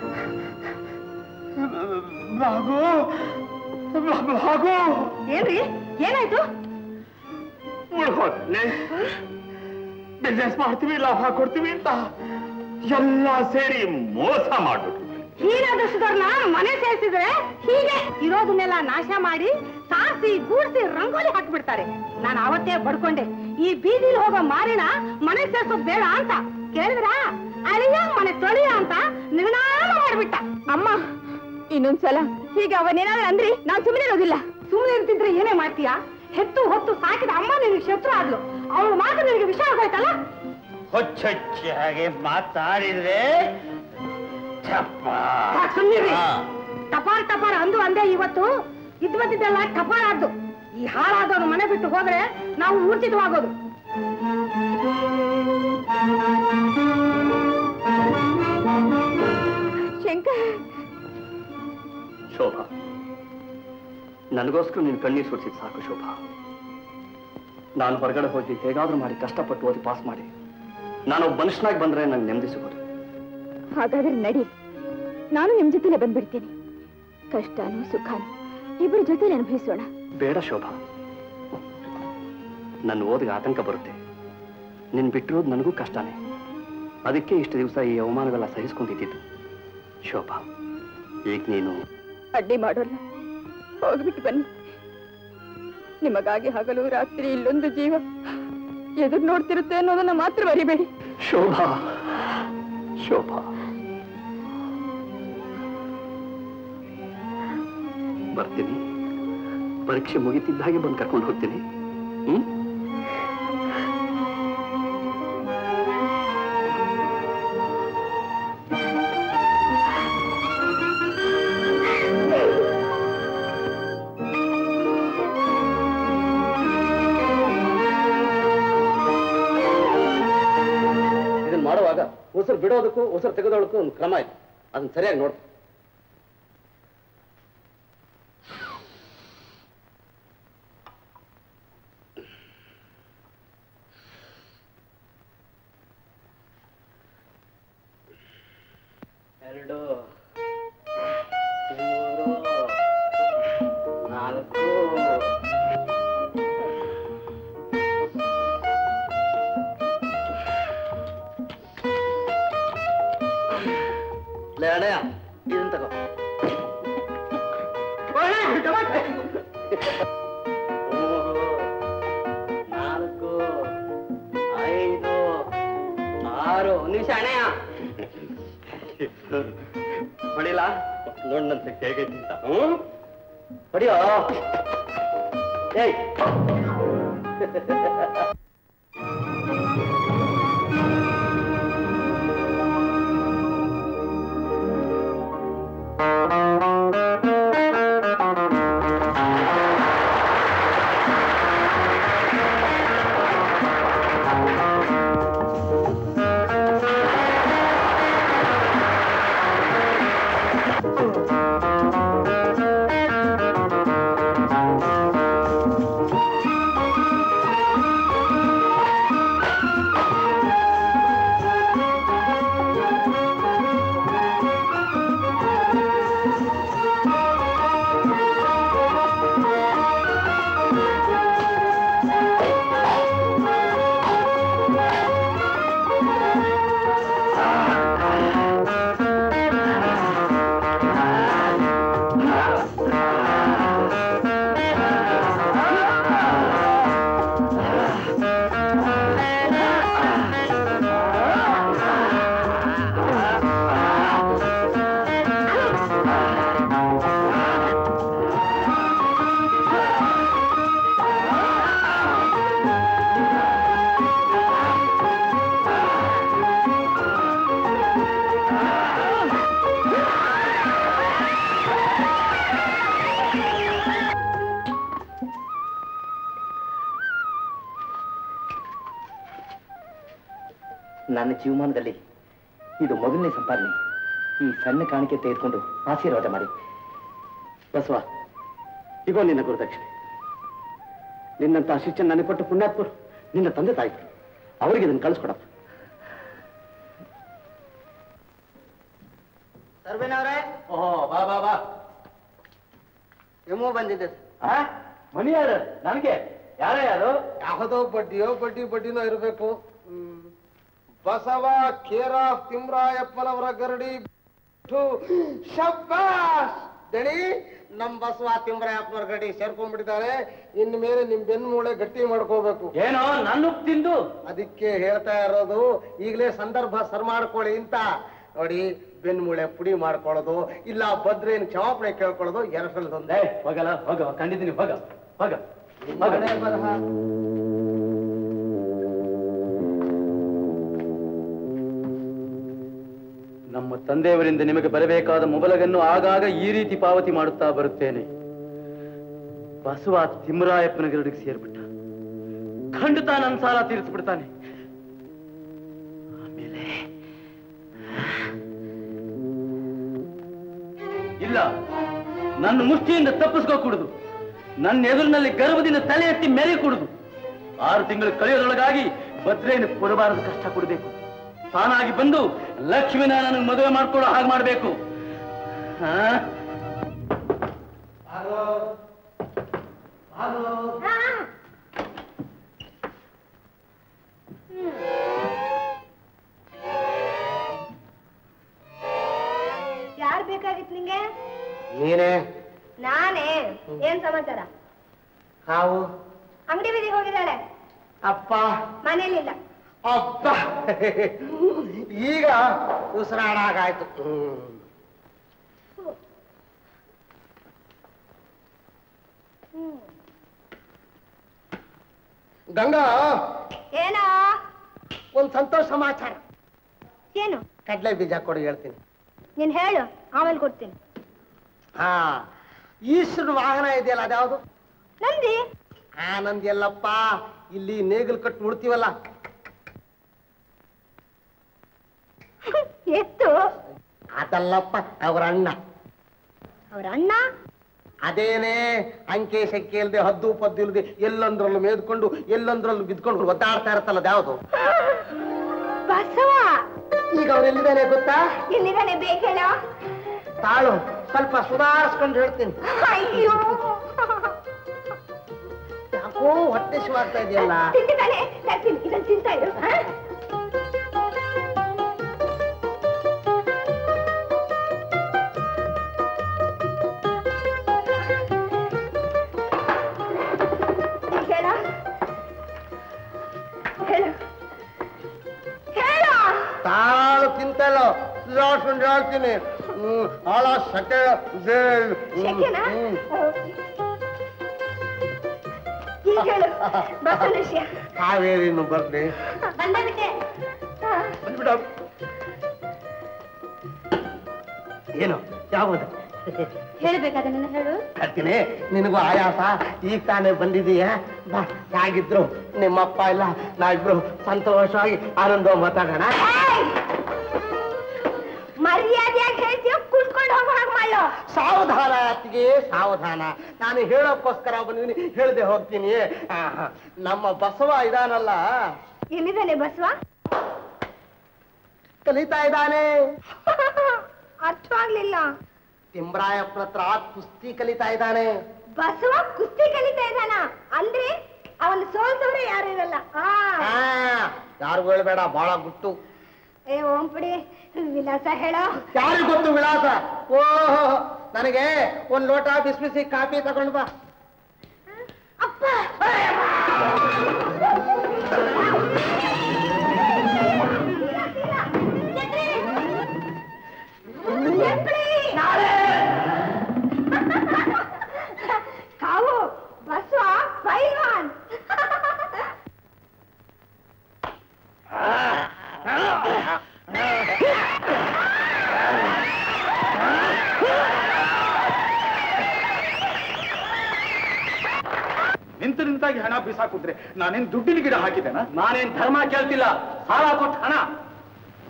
ಭಾಗು ಭಾಗು ಏನ್ರಿ ಏನಾಯ್ತು ಉಳ್ಕೋದ್ನೆ ಬಿಸ್ನೆಸ್ ಮಾಡ್ತೀವಿ ಲಾಭ ಕೊಡ್ತೀವಿ ಅಂತ ಎಲ್ಲ ಸೇರಿ ಮೋಸ ಮಾಡ್ಬಿಟ್ರು ಹೀನಾದಷ್ಟದವ್ರನ್ನ ಮನೆ ಸೇರಿಸಿದ್ರೆ ಹೀಗೆ ಇರೋದನ್ನೆಲ್ಲ ನಾಶ ಮಾಡಿ ಸಾರಿಸಿ ಗೂಡಿಸಿ ರಂಗೋಲಿ ಹಾಕ್ಬಿಡ್ತಾರೆ ನಾನು ಅವತ್ತೇ ಬಡ್ಕೊಂಡೆ ಈ ಬೀದಿಲಿ ಹೋಗೋ ಮಾರಿನ ಮನೆ ಸೇರ್ಸೋದ್ ಬೇಡ ಅಂತ ಕೇಳಿದ್ರ ಅಳಿಯ ಮನೆ ತೊಳಿಯ ಅಂತ ನಿರ್ಣಾಮ ಮಾಡ್ಬಿಟ್ಟ ಅಮ್ಮ ಇನ್ನೊಂದ್ಸಲ ಹೀಗೆ ಅವನೇನಾದ್ರೂ ಅಂದ್ರಿ ನಾನ್ ಸುಮ್ಮನೆ ಇರೋದಿಲ್ಲ ಸುಮ್ಮನೆ ಇರ್ತಿದ್ರೆ ಏನೇ ಮಾಡ್ತೀಯಾ ಹೆತ್ತು ಹೊತ್ತು ಸಾಕಿದ ಅಮ್ಮ ನಿನಗೆ ಶತ್ರು ಆದ್ಲು ಅವಳ ಮಾತು ನಿನಗೆ ವಿಷಯ ಆಗೋಯ್ತಲ್ಲ ಹೊಚ್ಚೊಚ್ಚಾಗೆ ಮಾತಾಡಿದ್ರೆ ಚಪ್ಪ ಸಾಕ್ ಸುಮ್ನಿರಿ. ಹಾ. ಟಪಾರ್ ಟಪಾರ್ ಅಂದು ಅಂದೆ ಇವತ್ತು ಇದ್ ಬಂದಿದ್ದೆಲ್ಲ ಟಪಾರ್ ಆದ್ದು ಈ ಹಾಳಾದವನು ಮನೆ ಬಿಟ್ಟು ಹೋದ್ರೆ ನಾವು ಊರ್ಜಿತವಾಗೋದು ಶಂಕರ್ ಶೋಭಾ ನನಗೋಸ್ಕರ ನೀನು ಕಣ್ಣೀರು ಸುರಿಸಿದ್ ಸಾಕು ಶೋಭಾ ನಾನು ಹೊರಗಡೆ ಹೋಗಿ ಹೇಗಾದ್ರೂ ಮಾಡಿ ಕಷ್ಟಪಟ್ಟು ಓದಿ ಪಾಸ್ ಮಾಡಿ ನಾನೊಬ್ಬ ಮನುಷ್ಯನಾಗಿ ಬಂದ್ರೆ ನಂಗೆ ನೆಮ್ಮದಿ ಸಿಗೋದು ಹಾಗಾದ್ರೆ ನಡಿ ನಾನು ನಿಮ್ ಜೊತೆಲೆ ಬಂದ್ಬಿಡ್ತೀನಿ ಕಷ್ಟನೋ ಸುಖನೋ ಇಬ್ಬರ ಜೊತೆಲಿ ಅನುಭವಿಸೋಣ ಬೇಡ ಶೋಭಾ ನನ್ನ ಓದಿಗೆ ಆತಂಕ ಬರುತ್ತೆ ನಿನ್ ಬಿಟ್ಟಿರೋದು ನನಗೂ ಕಷ್ಟನೇ ಅದಕ್ಕೆ ಇಷ್ಟು ದಿವಸ ಈ ಅವಮಾನವೆಲ್ಲ ಸಹಿಸ್ಕೊಂಡಿದ್ದು ಶೋಭಾ ಈಗ ನೀನು ಅಡ್ಡಿ ಮಾಡೋಲ್ಲ ಹೋಗ್ಬಿಟ್ಟು ಬನ್ನಿ ನಿಮಗಾಗಿ ಹಗಲು ರಾತ್ರಿ ಇಲ್ಲೊಂದು ಜೀವ ಎದುರು ನೋಡ್ತಿರುತ್ತೆ ಅನ್ನೋದನ್ನ ಮಾತ್ರ ಬರಿಬೇಡಿ ಶೋಭಾ ಶೋಭಾ ಬರ್ತೀನಿ ಪರೀಕ್ಷೆ ಮುಗಿತಿದ್ದ ಹಾಗೆ ಬಂದು ಕರ್ಕೊಂಡು ಹೋಗ್ತೀನಿ ಹ್ಮ್ ಇದನ್ನ ಮಾಡುವಾಗ ಉಸಿರು ಬಿಡೋದಕ್ಕೂ ಉಸಿರು ತೆಗೆದೋದಕ್ಕೂ ಒಂದು ಕ್ರಮ ಇದೆ ಅದನ್ನ ಸರಿಯಾಗಿ ನೋಡು ಎರಡು ಮೂರು ನಾಲ್ಕು ಲೇ ಅಣ್ಣಯ್ಯ ಇದನ್ನ ತಗೋ ಮೂರು ನಾಲ್ಕು ಐದು ಆರು ಒಂದು ನಿಮಿಷ ಅಣ್ಣಯ್ಯ ಹೊಡಿಲ ನೋಡ್ನಂತೆ ಹೇಗೈತಿ ಅಂತ ಹ್ಮ್ ಹೊಡಿಯೋ ಏಯ್ ಆ ನನ್ನ ಜೀವಮಾನದಲ್ಲಿ ಇದು ಮೊದಲನೇ ಸಂಪಾದನೆ ಈ ಸಣ್ಣ ಕಾಣಿಕೆ ತೆಗೆದುಕೊಂಡು ಆಶೀರ್ವಾದ ಮಾಡಿ ಬಸವ ಇಗೋ ನಿನ್ನ ಗುರುದಕ್ಷಿಣೆ ನಿನ್ನಂತ ಶಿಷ್ಯ ನನಗೆ ಕೊಟ್ಟು ಪುಣ್ಯಾತ್ಮರು ನಿನ್ನ ತಂದೆ ತಾಯಿ ಅವರಿಗೆ ಇದನ್ನು ಕಳಿಸ್ಕೊಡಪ್ಪ ಸರ್ವೇನವ್ರೆ ಓಹೋ ಬಾ ಬಾ ಬಾ ಎಮ್ಮೋ ಬಂದಿದೆ ಆ ಮನಿ ಯಾರು ನನಗೆ ಯಾರೇ ಯಾರು ಯಾವುದೋ ಬಡ್ಡಿಯೋ ಬಡ್ಡಿ ಬಡ್ಡಿನೋ ಇರಬೇಕು ಬಸವ ಕೇರ ತಿಮ್ರಾಯಪ್ಪನವರ ಗರಡಿ ಬಿಟ್ಟು ಶಬ್ಬಾಸ್ ದಣಿ ನಮ್ ಬಸವ ತಿಮ್ರಾಯಪ್ಪನವರ ಗರಡಿ ಸೇರ್ಕೊಂಡ್ಬಿಟ್ಟಿದ್ದಾರೆ ಇನ್ ಮೇಲೆ ನಿಮ್ ಬೆನ್ನು ಮೂಳೆ ಗಟ್ಟಿ ಮಾಡ್ಕೋಬೇಕು ಏನೋ ನನ್ನ ತಿಂದು ಅದಕ್ಕೆ ಹೇಳ್ತಾ ಇರೋದು ಈಗಲೇ ಸಂದರ್ಭ ಸರ್ ಮಾಡ್ಕೊಳ್ಳಿ ಅಂತ ನೋಡಿ ಬೆನ್ನು ಮೂಳೆ ಪುಡಿ ಮಾಡ್ಕೊಳ್ಳೋದು ಇಲ್ಲ ಭದ್ರೇನ್ ಕ್ಷಮಾಪಣೆ ಕೇಳ್ಕೊಳ್ಳೋದು ಎರಡರಲ್ಲೊಂದೇ ಹೋಗಲ್ಲ ಹೋಗ ಕಂಡಿದ್ದೀನಿ ಹೋಗ ಹೋಗ ಮನೆ ಬರಹ ನಮ್ಮ ತಂದೆಯವರಿಂದ ನಿಮಗೆ ಬರಬೇಕಾದ ಮೊಬಲಗನ್ನು ಆಗಾಗ ಈ ರೀತಿ ಪಾವತಿ ಮಾಡುತ್ತಾ ಬರುತ್ತೇನೆ ಬಸವ ತಿಮ್ಮರಾಯಪ್ಪನ ಗರಡಿಗೆ ಸೇರ್ಬಿಟ್ಟ ಖಂಡಿತ ನನ್ನ ಸಾಲ ತೀರಿಸ್ಬಿಡ್ತಾನೆ ಆಮೇಲೆ ಇಲ್ಲ ನನ್ನ ಮುಷ್ಟಿಯಿಂದ ತಪ್ಪಿಸ್ಕೋ ಕುಡುದು ನನ್ನ ಎದುರಿನಲ್ಲಿ ಗರ್ವದಿಂದ ತಲೆ ಎತ್ತಿ ಮೆರೆ ಕುಡುದು ಆರು ತಿಂಗಳು ಕಳೆಯೋದ್ರೊಳಗಾಗಿ ಭದ್ರೇನು ಕೊಡಬಾರದು ಕಷ್ಟ ಕೊಡಬೇಕು ತಾನಾಗಿ ಬಂದು ಲಕ್ಷ್ಮಿನ ನನಗೆ ಮದುವೆ ಮಾಡ್ಕೊಳ್ಳೋ ಹಾಗೆ ಮಾಡ್ಬೇಕು ಹಾ ಯಾರ್ ಬೇಕಾಗಿತ್ತು ನಿಂಗೆ ನೀನೇ ನಾನೇ ಏನ್ ಸಮಾಚಾರ ಹಾವು ಅಂಗಡಿ ಬೀದಿಗೆ ಹೋಗಿದ್ದಾಳೆ ಅಪ್ಪ ಮನೇಲಿಲ್ಲ ಅಪ್ಪ ಈಗ ಉಸಿರಾಡಾಗಾಯ್ತು ಹ್ಮ್. ಗಂಗಾ ಏನೋ ಒಂದ್ ಸಂತೋಷ ಸಮಾಚಾರ ಏನು ಕಡ್ಲೆ ಬೀಜ ಕೊಡಿ ಹೇಳ್ತೀನಿ ನೀನ್ ಹೇಳು ಆಮೇಲೆ ಕೊಡ್ತೀನಿ ಹಾ ಈಶ್ವರನ ವಾಹನ ಇದೆಯಲ್ಲ ಅದ್ಯಾವುದು ನಂದಿ ಆನಂದ್ ಎಲ್ಲಪ್ಪ ಇಲ್ಲಿ ನೇಗಿಲು ಕಟ್ಟು ಮುಡ್ತೀವಲ್ಲ ಎತ್ತು ಅದಲ್ಲಪ್ಪ ಅವರ ಅಣ್ಣ ಅವ್ರ ಅಣ್ಣ ಅದೇನೇ ಅಂಕೆ ಶಂಕೆ ಇಲ್ಲದೆ ಹದ್ದು ಪದ್ದು ಇಲ್ಲದೆ ಎಲ್ಲಂದ್ರಲ್ಲೂ ಮೇದ್ಕೊಂಡು ಎಲ್ಲಂದ್ರಲ್ಲೂ ಬಿದ್ಕೊಂಡು ಒದ್ದಾಡ್ತಾ ಇರತ್ತಲ್ಲ ಅದ್ಯಾವುದು ಬಸವ ಈಗ ಅವ್ರೆಲ್ಲಿದ್ದಾನೆ ಗೊತ್ತಾ ಎಲ್ಲಿದ್ದಾನೆ ಬೇಕೇಳ ತಾಳು ಸ್ವಲ್ಪ ಸುಧಾರಿಸ್ಕೊಂಡು ಹೇಳ್ತೀನಿ ಅಯ್ಯೋ ಯಾಕೋ ಹೊಟ್ಟೆ ಶಿವಾಗ್ತಾ ಇದೆಯಲ್ಲ ತಿಂತಿದ್ದಾನೆ ತರ್ತೀನಿ ಇದನ್ನ ತಿಂತಾ ಇರು ಹಾ? ಈಗ ಹೇಳ ಹೇಳು ಹೇಳು ತಾಳು ತಿಂತಲ್ಲ ಸುಧಾರಿಸ್ಕೊಂಡು ಹೇಳ್ತೀನಿ ಹ್ಮ್ ಆಳ ಸಕೆ ಶೆಕೆನಾ? ಈಗ ಹೇಳು ಬಸ್ಸನ ವಿಷಯ ಕಾವೇರಿನು ಬರ್ಲಿ ಬಂದ್ಬಿಟ್ಟೆ ಹಾ. ಬಂದ್ಬಿಡ ಏನು ಯಾವುದು ಹೇಳ್ಬೇಕಾದ್ರೆ ಹೇಳು ಹೇಳ್ತೀನಿ ನಿನಗೂ ಆಯಾಸ ಈಗ ತಾನೇ ಬಂದಿದೀಯ ಬಾ ಹೇಗಿದ್ರು ನಿಮ್ಮಪ್ಪ ಇಲ್ಲ ನಾವಿಬ್ರು ಸಂತೋಷವಾಗಿ ಆನಂದ ಮಾತಾಡೋಣ ಮರ್ಯಾದೆಯಾಗಿ ಹೇಳ್ತೀಯ ಕುತ್ಕೊಂಡು ಹೋಗೋ ಹಾಗೆ ಮಾಡೋ ಸಾವಧಾನ ಅತ್ತಿಗೆ ಸಾವಧಾನ ನಾನು ಹೇಳೋಕ್ಕೋಸ್ಕರ ಬಂದಿದ್ದೀನಿ ಹೇಳ್ದೆ ಹೋಗ್ತೀನಿ ಆಹಾ. ನಮ್ಮ ಬಸವ ಇದಾನಲ್ಲ ಎಲ್ಲಿದ್ದಾನೆ ಬಸವ ಕಲಿತಾ ಇದ್ದಾನೆ ಅರ್ಥವಾಗ್ಲಿಲ್ಲ ತಿಮ್ರಾಯಪ್ಪನ ಹತ್ರ ಕುಸ್ತಿ ಕಲಿತಾ ಇದ್ದಾನೆ ಬಸವ ಕುಸ್ತಿ ಕಲಿತಾ ಇದ್ದಾನ ಅಂದ್ರೆ ಅವನ ಸೋಲ್ಸವ್ರೆ ಯಾರು ಇರಲ್ಲ ಆ ಆ, ಯಾರಿಗೂ ಹೇಳ್ಬೇಡ ಬಹಳ ಗುಟ್ಟು ಏ ಓಂಪುಡಿ ವಿಲಾಸ ಹೇಳೋ ಯಾರಿಗೂ ಗೊತ್ತು ವಿಳಾಸ ಓಹೋ ನನಗೆ ಒಂದ್ ಲೋಟ ಬಿಸಿ ಬಿಸಿ ಕಾಫಿ ತಗೊಂಡ್ ಬಾ ಅಪ್ಪ ಕಾವು ಬಸವ ಪೈಲ್ವಾನ್ ನಿಂತು ನಿಂತಾಗಿ ಹಣ ಬಿಸಾಕಿದ್ರೆ ನಾನೇನ್ ದುಡ್ಡಿನ ಗಿಡ ಹಾಕಿದ್ದೇನಾ ನಾನೇನ್ ಧರ್ಮ ಕೇಳ್ತಿಲ್ಲ ಸಾಲ ಕೊಟ್ಟು ಹಣ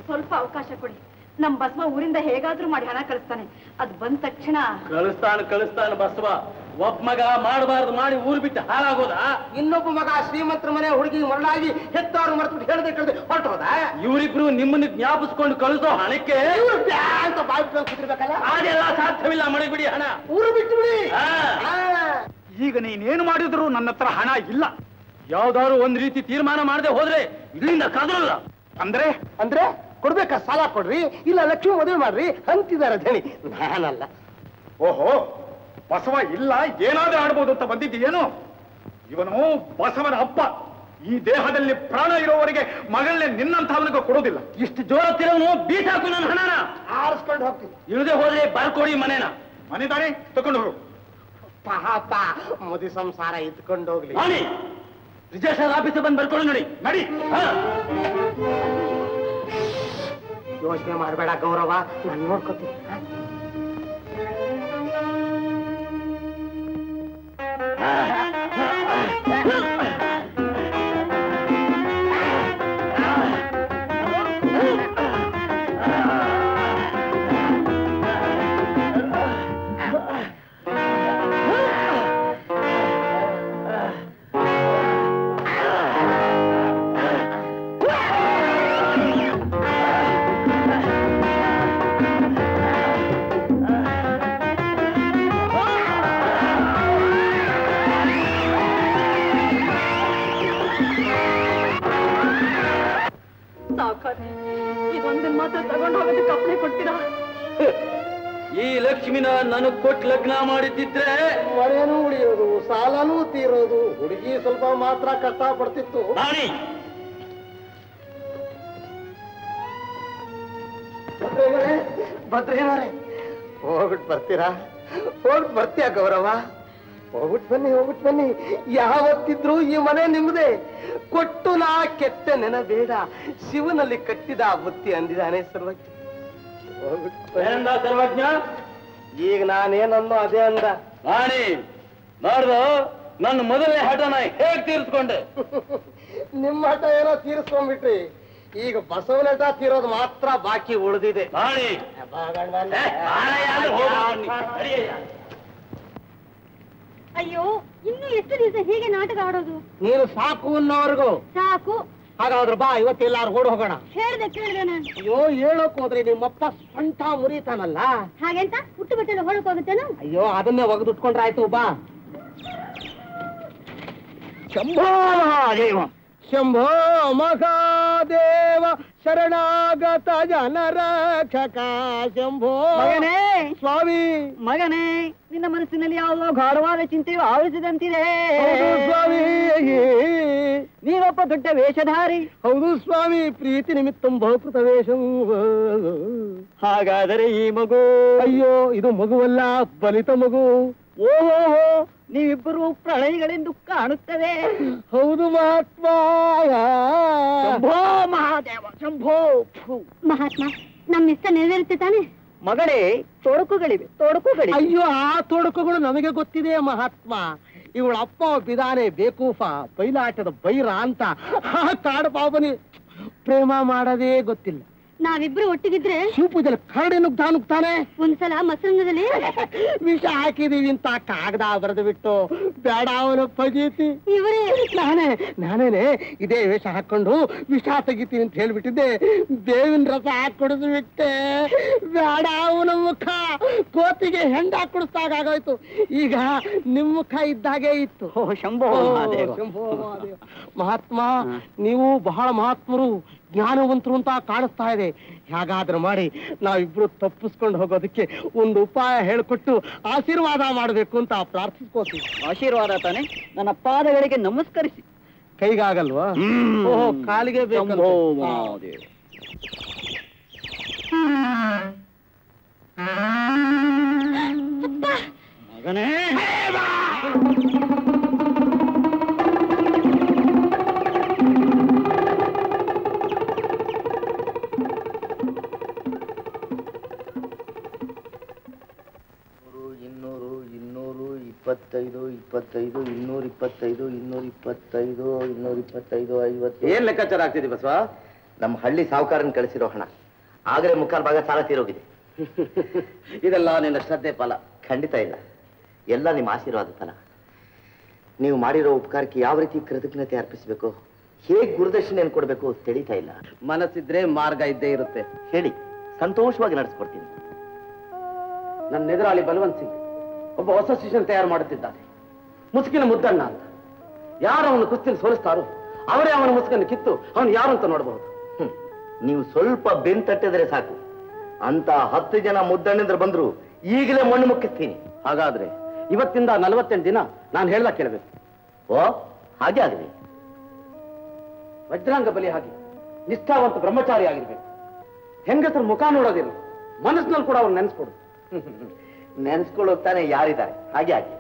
ಸ್ವಲ್ಪ ಅವಕಾಶ ಕೊಡಿ ನಮ್ ಬಸವ ಊರಿಂದ ಹೇಗಾದ್ರೂ ಮಾಡಿ ಹಣ ಕಳಿಸ್ತಾನೆ ಅದ್ ಬಂದ ತಕ್ಷಣ ಕಳಿಸ್ತಾನ ಕಳಿಸ್ತಾನ ಬಸವ ಒಬ್ಬ ಮಗ ಮಾಡಬಾರ್ದು ಮಾಡಿ ಊರು ಬಿಟ್ಟು ಹಾಳಾಗೋದಾ ಇನ್ನೊಬ್ಬ ಮಗ ಶ್ರೀಮಂತರ ಮನೆ ಹುಡುಗಿ ಮರಳಾಗಿ ಹೆತ್ತವ್ರು ಮರ್ತ್ಬಿಟ್ಟು ಹೇಳ್ದೆ ಕೇಳ್ದೆ ಹೊರಟು ಹೋದ ಇವರಿಬ್ರು ನಿಮ್ಮನ್ನ ಜ್ಞಾಪಿಸ್ಕೊಂಡು ಕಳಿಸೋ ಹಣಕ್ಕೆ ಇವ್ರು ಬ್ಯಾ ಅಂತ ಬಾಯಿ ಬಿಟ್ಕೊಂಡು ಕೂತಿರ್ಬೇಕಲ್ಲ ಅದೆಲ್ಲ ಸಾಧ್ಯವಿಲ್ಲ ಮಡಗ್ಬಿಡಿ ಹಣ ಊರು ಬಿಟ್ಟು ಬಿಡಿ ಹಾ. ಈಗ ನೀನೇನು ಮಾಡಿದ್ರು ನನ್ನ ಹತ್ರ ಹಣ ಇಲ್ಲ ಯಾವ್ದಾದ್ರು ಒಂದ್ ರೀತಿ ತೀರ್ಮಾನ ಮಾಡದೆ ಹೋದ್ರೆ ಇಲ್ಲಿಂದ ಕದರಲ್ಲ ಅಂದ್ರೆ ಅಂದ್ರೆ ಕೊಡ್ಬೇಕಾ ಸಾಲ ಕೊಡ್ರಿ ಇಲ್ಲ ಲಕ್ಷ್ಮಿ ಮದುವೆ ಮಾಡ್ರಿ ಅಂತಿದ್ದಾರೆ ಧಣಿ ನಾನಲ್ಲ ಓಹೋ ಬಸವ ಇಲ್ಲ ಏನಾದ್ರೂ ಆಡ್ಬೋದು ಅಂತ ಬಂದಿದ್ದೀಯೇನು ಇವನು ಬಸವನ ಅಪ್ಪ ಈ ದೇಹದಲ್ಲಿ ಪ್ರಾಣ ಇರೋವರೆಗೆ ಮಗಳನ್ನೇ ನಿನ್ನಂಥವನಿಗೆ ಕೊಡೋದಿಲ್ಲ ಇಷ್ಟು ಜೋರ ತಿರುವು ಬೀಟ್ ಹಾಕು ನನ್ನ ಹಣನ ಆರಿಸ್ಕೊಂಡು ಹೋಗ್ತೀನಿ ಇಳದೆ ಹೋದ್ರೆ ಬರ್ಕೊಡಿ ಮನೇನ ಮನೆ ತಾನೇ ತಕೊಂಡು ಹೋಗು ಪಾಪ ಮದುವೆ ಸಂಸಾರ ಇದ್ಕೊಂಡು ಹೋಗ್ಲಿ ಮಾಡಿ ರಿಜಿಸ್ಟರ್ ಆಫೀಸ್ ಬಂದು ಬರ್ಕೊಳ್ಳಿ ನೋಡಿ ನಡಿ ಹಾ. ಯೋಚನೆ ಮಾಡಬೇಡ ಗೌರವ ನಾನು ನೋಡ್ಕೋತೀನಿ ಹ? ಸಾಕಾನೆ ಇದೊಂದನ್ ಮಾತ್ರ ತಗೊಂಡು ಹೋಗೋದಕ್ಕೆ ಅಪ್ಪಣೆ ಕೊಡ್ತೀರಾ ಈ ಲಕ್ಷ್ಮಿನ ನನಗ್ ಕೊಟ್ಟು ಲಗ್ನ ಮಾಡಿದ್ದಿದ್ರೆ ಮನೇನೂ ಉಳಿಯೋದು ಸಾಲನೂ ತೀರೋದು ಹುಡುಗಿ ಸ್ವಲ್ಪ ಮಾತ್ರ ಕಷ್ಟ ಪಡ್ತಿತ್ತು ರಾಣಿ ಭದ್ರೇನರೇ ಭದ್ರೇನರೇ ಹೋಗ್ಬಿಟ್ಟು ಬರ್ತೀರಾ ಹೋಗ್ಬಿಟ್ಟು ಬರ್ತೀಯಾ ಗೌರವ ಹೋಗ್ಬಿಟ್ಟು ಬನ್ನಿ ಹೋಗ್ಬಿಟ್ಟು ಬನ್ನಿ ಯಾವತ್ತಿದ್ರು ಈ ಮನೆ ನಿಮ್ಮದೇ ಕೊಟ್ಟು ನಾ ಕೆಟ್ಟ ನೆನಬೇಡ ಶಿವನಲ್ಲಿ ಕಟ್ಟಿದ ಆ ಬುತ್ತಿ ಅಂದಿದ್ದಾನೆ ಸರ್ವಜ್ಞ ಹೋಗ್ಬಿಟ್ಟು ಬನ್ನಿ. ಏನಂದ ಸರ್ವಜ್ಞ ಈಗ ನಾನೇನನ್ನೋ ಅದೇ ಅಂದ ರಾಣಿ ನೋಡ್ದು ನನ್ನ ಮೊದಲನೇ ಹಠನ ಹೇಗ್ ತೀರಿಸ್ಕೊಂಡೆ ನಿಮ್ಮ ಹಠ ಏನೋ ತೀರಿಸ್ಕೊಂಡ್ಬಿಟ್ರಿ ಈಗ ಬಸವನ ಹಠ ತೀರೋದು ಮಾತ್ರ ಬಾಕಿ ಉಳಿದಿದೆ ರಾಣಿ ಏ, ಬಾರಯ್ಯ ಅಂದ್ರೆ ಹೋಗು ರಾಣಿ. ನಡಿಯಯ್ಯ. ಅಯ್ಯೋ ಇನ್ನು ಎಷ್ಟು ದಿವಸ ಹೀಗೆ ನಾಟಕ ಆಡೋದು ನೀನು ಸಾಕು ಅನ್ನೋವರೆಗೂ ಸಾಕು ಹಾಗಾದ್ರೆ ಬಾ ಇವತ್ತೆಲ್ಲಾರು ಓಡ್ ಹೋಗೋಣ ಹೇಳ್ದೆ ಕೇಳಿದೆ ನಾನು ಅಯ್ಯೋ ಹೇಳೋಕ್ ಹೋದ್ರೆ ನಿಮ್ಮಪ್ಪ ಸೊಂಟ ಮುರಿತಾನಲ್ಲ ಹಾಗೆಂತ ಹುಟ್ಟು ಬಟ್ಟೆಲ್ಲ ಹೊಳಕ್ ಹೋಗುತ್ತೇನು ಅಯ್ಯೋ ಅದನ್ನೇ ಒಗೆದಿಟ್ಕೊಂಡ್ರೆ ಆಯ್ತು ಬಾ ಶಂಭೋ ಮಹಾದೇವ ಶಂಭೋ ಮಹಾದೇವ ಶರಣಾಗತ ಜನರಕ್ಷಕ ಶಂಭೋ ಮಗನೇ ಸ್ವಾಮಿ ಮಗನೇ ನಿನ್ನ ಮನಸ್ಸಿನಲ್ಲಿ ಯಾವುದೋ ಗಾಢವಾದ ಚಿಂತೆಯು ಆವರಿಸಿದಂತಿದೆ ಹೌದು ಸ್ವಾಮಿ ನೀನೊಬ್ಬ ದೊಡ್ಡ ವೇಷಧಾರಿ ಹೌದು ಸ್ವಾಮಿ ಪ್ರೀತಿ ನಿಮಿತ್ತಂ ಬಹುಕೃತ ವೇಷಂ ಹಾಗಾದರೆ ಈ ಮಗು ಅಯ್ಯೋ ಇದು ಮಗುವಲ್ಲ ಬಲಿತ ಮಗು ಓಹೋ ನೀವಿಬ್ಬರು ಪ್ರಣಯಿಗಳೆಂದು ಕಾಣುತ್ತದೆ ಹೌದು ಮಹಾತ್ಮ ಶಂಭೋ ಮಹಾದೇವ ಶಂಭೋ ಫು. ಮಹಾತ್ಮ ನಮ್ಮ ಇಷ್ಟ ನೆರವೇರುತ್ತೆ ತಾನೆ ಮಗಳೇ ತೊಡಕುಗಳಿವೆ ತೊಡಕುಗಳಿವೆ ಅಯ್ಯೋ ಆ ತೊಡಕುಗಳು ನಮಗೆ ಗೊತ್ತಿದೆ ಮಹಾತ್ಮ ಇವಳ ಅಪ್ಪ ಬಿದಾನೆ ಬೇಕೂಫ ಬೈಲಾಟದ ಬೈರ ಅಂತ ಆ ಕಾಡು ಪಾಪನಿ ಪ್ರೇಮ ಮಾಡೋದೇ ಗೊತ್ತಿಲ್ಲ ನಾವಿಬ್ರು ಒಟ್ಟಿಗಿದ್ರೆ ಶಿವಪೂಜೆಲಿ ಕರಡಿ ನುಗ್ತಾ ನುಗ್ತಾನೆ ಒಂದ್ಸಲ ಮಸಂಗದಲ್ಲಿ ವಿಷ ಹಾಕಿದೀವಿ ಅಂತ ಕಾಗದ ಬರೆದು ಬಿಟ್ಟು ಬೇಡ ಅವನು ಪಗೀತಿ ಇವರೇ ನಾನೇ ನಾನೇನೆ ಇದೇ ವೇಷ ಹಾಕೊಂಡು ವಿಷ ತೆಗಿತೀನಿ ಅಂತ ಹೇಳ್ಬಿಟ್ಟಿದ್ದೆ ಬೇವಿನ ರಸ ಹಾಕಿ ಕುಡಿದು ಬಿಟ್ಟೆ ಬೇಡ ಅವನ ಮುಖ ಕೋತಿಗೆ ಹೆಂಡ ಕುಡಿಸ್ದಾಗೋಯ್ತು ಈಗ ನಿಮ್ ಮುಖ ಇದ್ದಾಗೆ ಇತ್ತು ಓ ಶಂಭೋ ಓ, ಮಹಾದೇವ ಶಂಭೋ ಮಹಾದೇವ. ಮಹಾತ್ಮ ನೀವು ಬಹಳ ಮಹಾತ್ಮರು ಜ್ಞಾನವಂತರು ಅಂತ ಕಾಣಿಸ್ತಾ ಇದೆ ಹೇಗಾದ್ರೂ ಮಾಡಿ ನಾವಿಬ್ರು ತಪ್ಪಿಸ್ಕೊಂಡು ಹೋಗೋದಕ್ಕೆ ಒಂದು ಉಪಾಯ ಹೇಳ್ಕೊಟ್ಟು ಆಶೀರ್ವಾದ ಮಾಡಬೇಕು ಅಂತ ಪ್ರಾರ್ಥಿಸ್ಕೋತೀವಿ ಆಶೀರ್ವಾದ ತಾನೆ ನನ್ನ ಪಾದಗಳಿಗೆ ನಮಸ್ಕರಿಸಿ ಕೈಗಾಗಲ್ವಾ ಓಹೋ ಕಾಲಿಗೆ ಶಂಭೋ ಬೇಕು ಮಹಾದೇವ ಮಗನೇ ಇನ್ನೂರು ಇನ್ನೂರು ಇಪ್ಪತ್ತೈದು ಇಪ್ಪತ್ತೈದು ಇನ್ನೂರ ಇಪ್ಪತ್ತೈದು ಇನ್ನೂರ ಇಪ್ಪತ್ತೈದು ಇನ್ನೂರ ಇಪ್ಪತ್ತೈದು ಐವತ್ತು ಏನ್ ಲೆಕ್ಕಾಚಾರ ಆಗ್ತಿದೆ ಬಸವ ನಮ್ಮ ಹಳ್ಳಿ ಸಾಹುಕಾರನ್ ಕಳಿಸಿರೋ ಹಣ ಆಗಲೇ ಮುಕ್ಕಾಲು ಭಾಗ ಸಾಲ ತೀರೋಗಿದೆ ಇದೆಲ್ಲ ನಿನ್ನ ಶ್ರದ್ಧೆ ಫಲ ಖಂಡಿತ ಇಲ್ಲ ಎಲ್ಲ ನಿಮ್ಮ ಆಶೀರ್ವಾದ ಫಲ ನೀವು ಮಾಡಿರೋ ಉಪಕಾರಕ್ಕೆ ಯಾವ ರೀತಿ ಕೃತಜ್ಞತೆ ಅರ್ಪಿಸಬೇಕು ಹೇಗೆ ಗುರುದರ್ಶನ ಕೊಡಬೇಕು ತಿಳಿತಾ ಇಲ್ಲ ಮನಸ್ಸಿದ್ರೆ ಮಾರ್ಗ ಇದ್ದೇ ಇರುತ್ತೆ ಹೇಳಿ ಸಂತೋಷವಾಗಿ ನಡೆಸ್ಕೊಡ್ತೀನಿ ನನ್ನ ಎದುರಾಳಿ ಬಲವಂತ್ ಸಿಂಗ್ ಒಬ್ಬ ಹೊಸ ಶಿಷ್ಯನ ತಯಾರು ಮಾಡುತ್ತಿದ್ದಾನೆ ಮುಸುಕಿನ ಮುದ್ದಣ್ಣ ಅಂತ ಯಾರು ಅವನು ಕುಸ್ತಿನ ಸೋಲಿಸ್ತಾರೋ ಅವರೇ ಅವನ ಮುಸುಕನ್ನು ಕಿತ್ತು ಅವನು ಯಾರು ಅಂತ ನೋಡಬಹುದು ಹ್ಮ್. ನೀವು ಸ್ವಲ್ಪ ಬೆನ್ ತಟ್ಟಿದ್ರೆ ಸಾಕು ಅಂತ ಹತ್ತು ಜನ ಮುದ್ದಣ್ಣಿಂದ್ರ ಬಂದ್ರು ಈಗಲೇ ಮಣ್ಣು ಮುಕ್ಕಿಸ್ತೀನಿ ಹಾಗಾದ್ರೆ ಇವತ್ತಿಂದ ನಲವತ್ತೆಂಟು ದಿನ ನಾನು ಹೇಳ್ದ ಕೇಳಬೇಕು ಓ ಹಾಗೆ ಆಗಲಿ ವಜ್ರಾಂಗ ಬಲಿ ಹಾಗೆ ನಿಷ್ಠಾವಂತ ಬ್ರಹ್ಮಚಾರಿ ಆಗಿರ್ಬೇಕು ಹೆಂಗಸರ ಮುಖ ನೋಡೋದಿಲ್ಲ ಮನಸ್ಸಿನಲ್ಲಿ ಕೂಡ ಅವ್ರು ನೆನೆಸ್ಕೊಡು ನೆನೆಸ್ಕೊಳ್ಳೋಕ್ ತಾನೆ ಯಾರಿದ್ದಾರೆ ಹಾಗೆ ಆಗಿ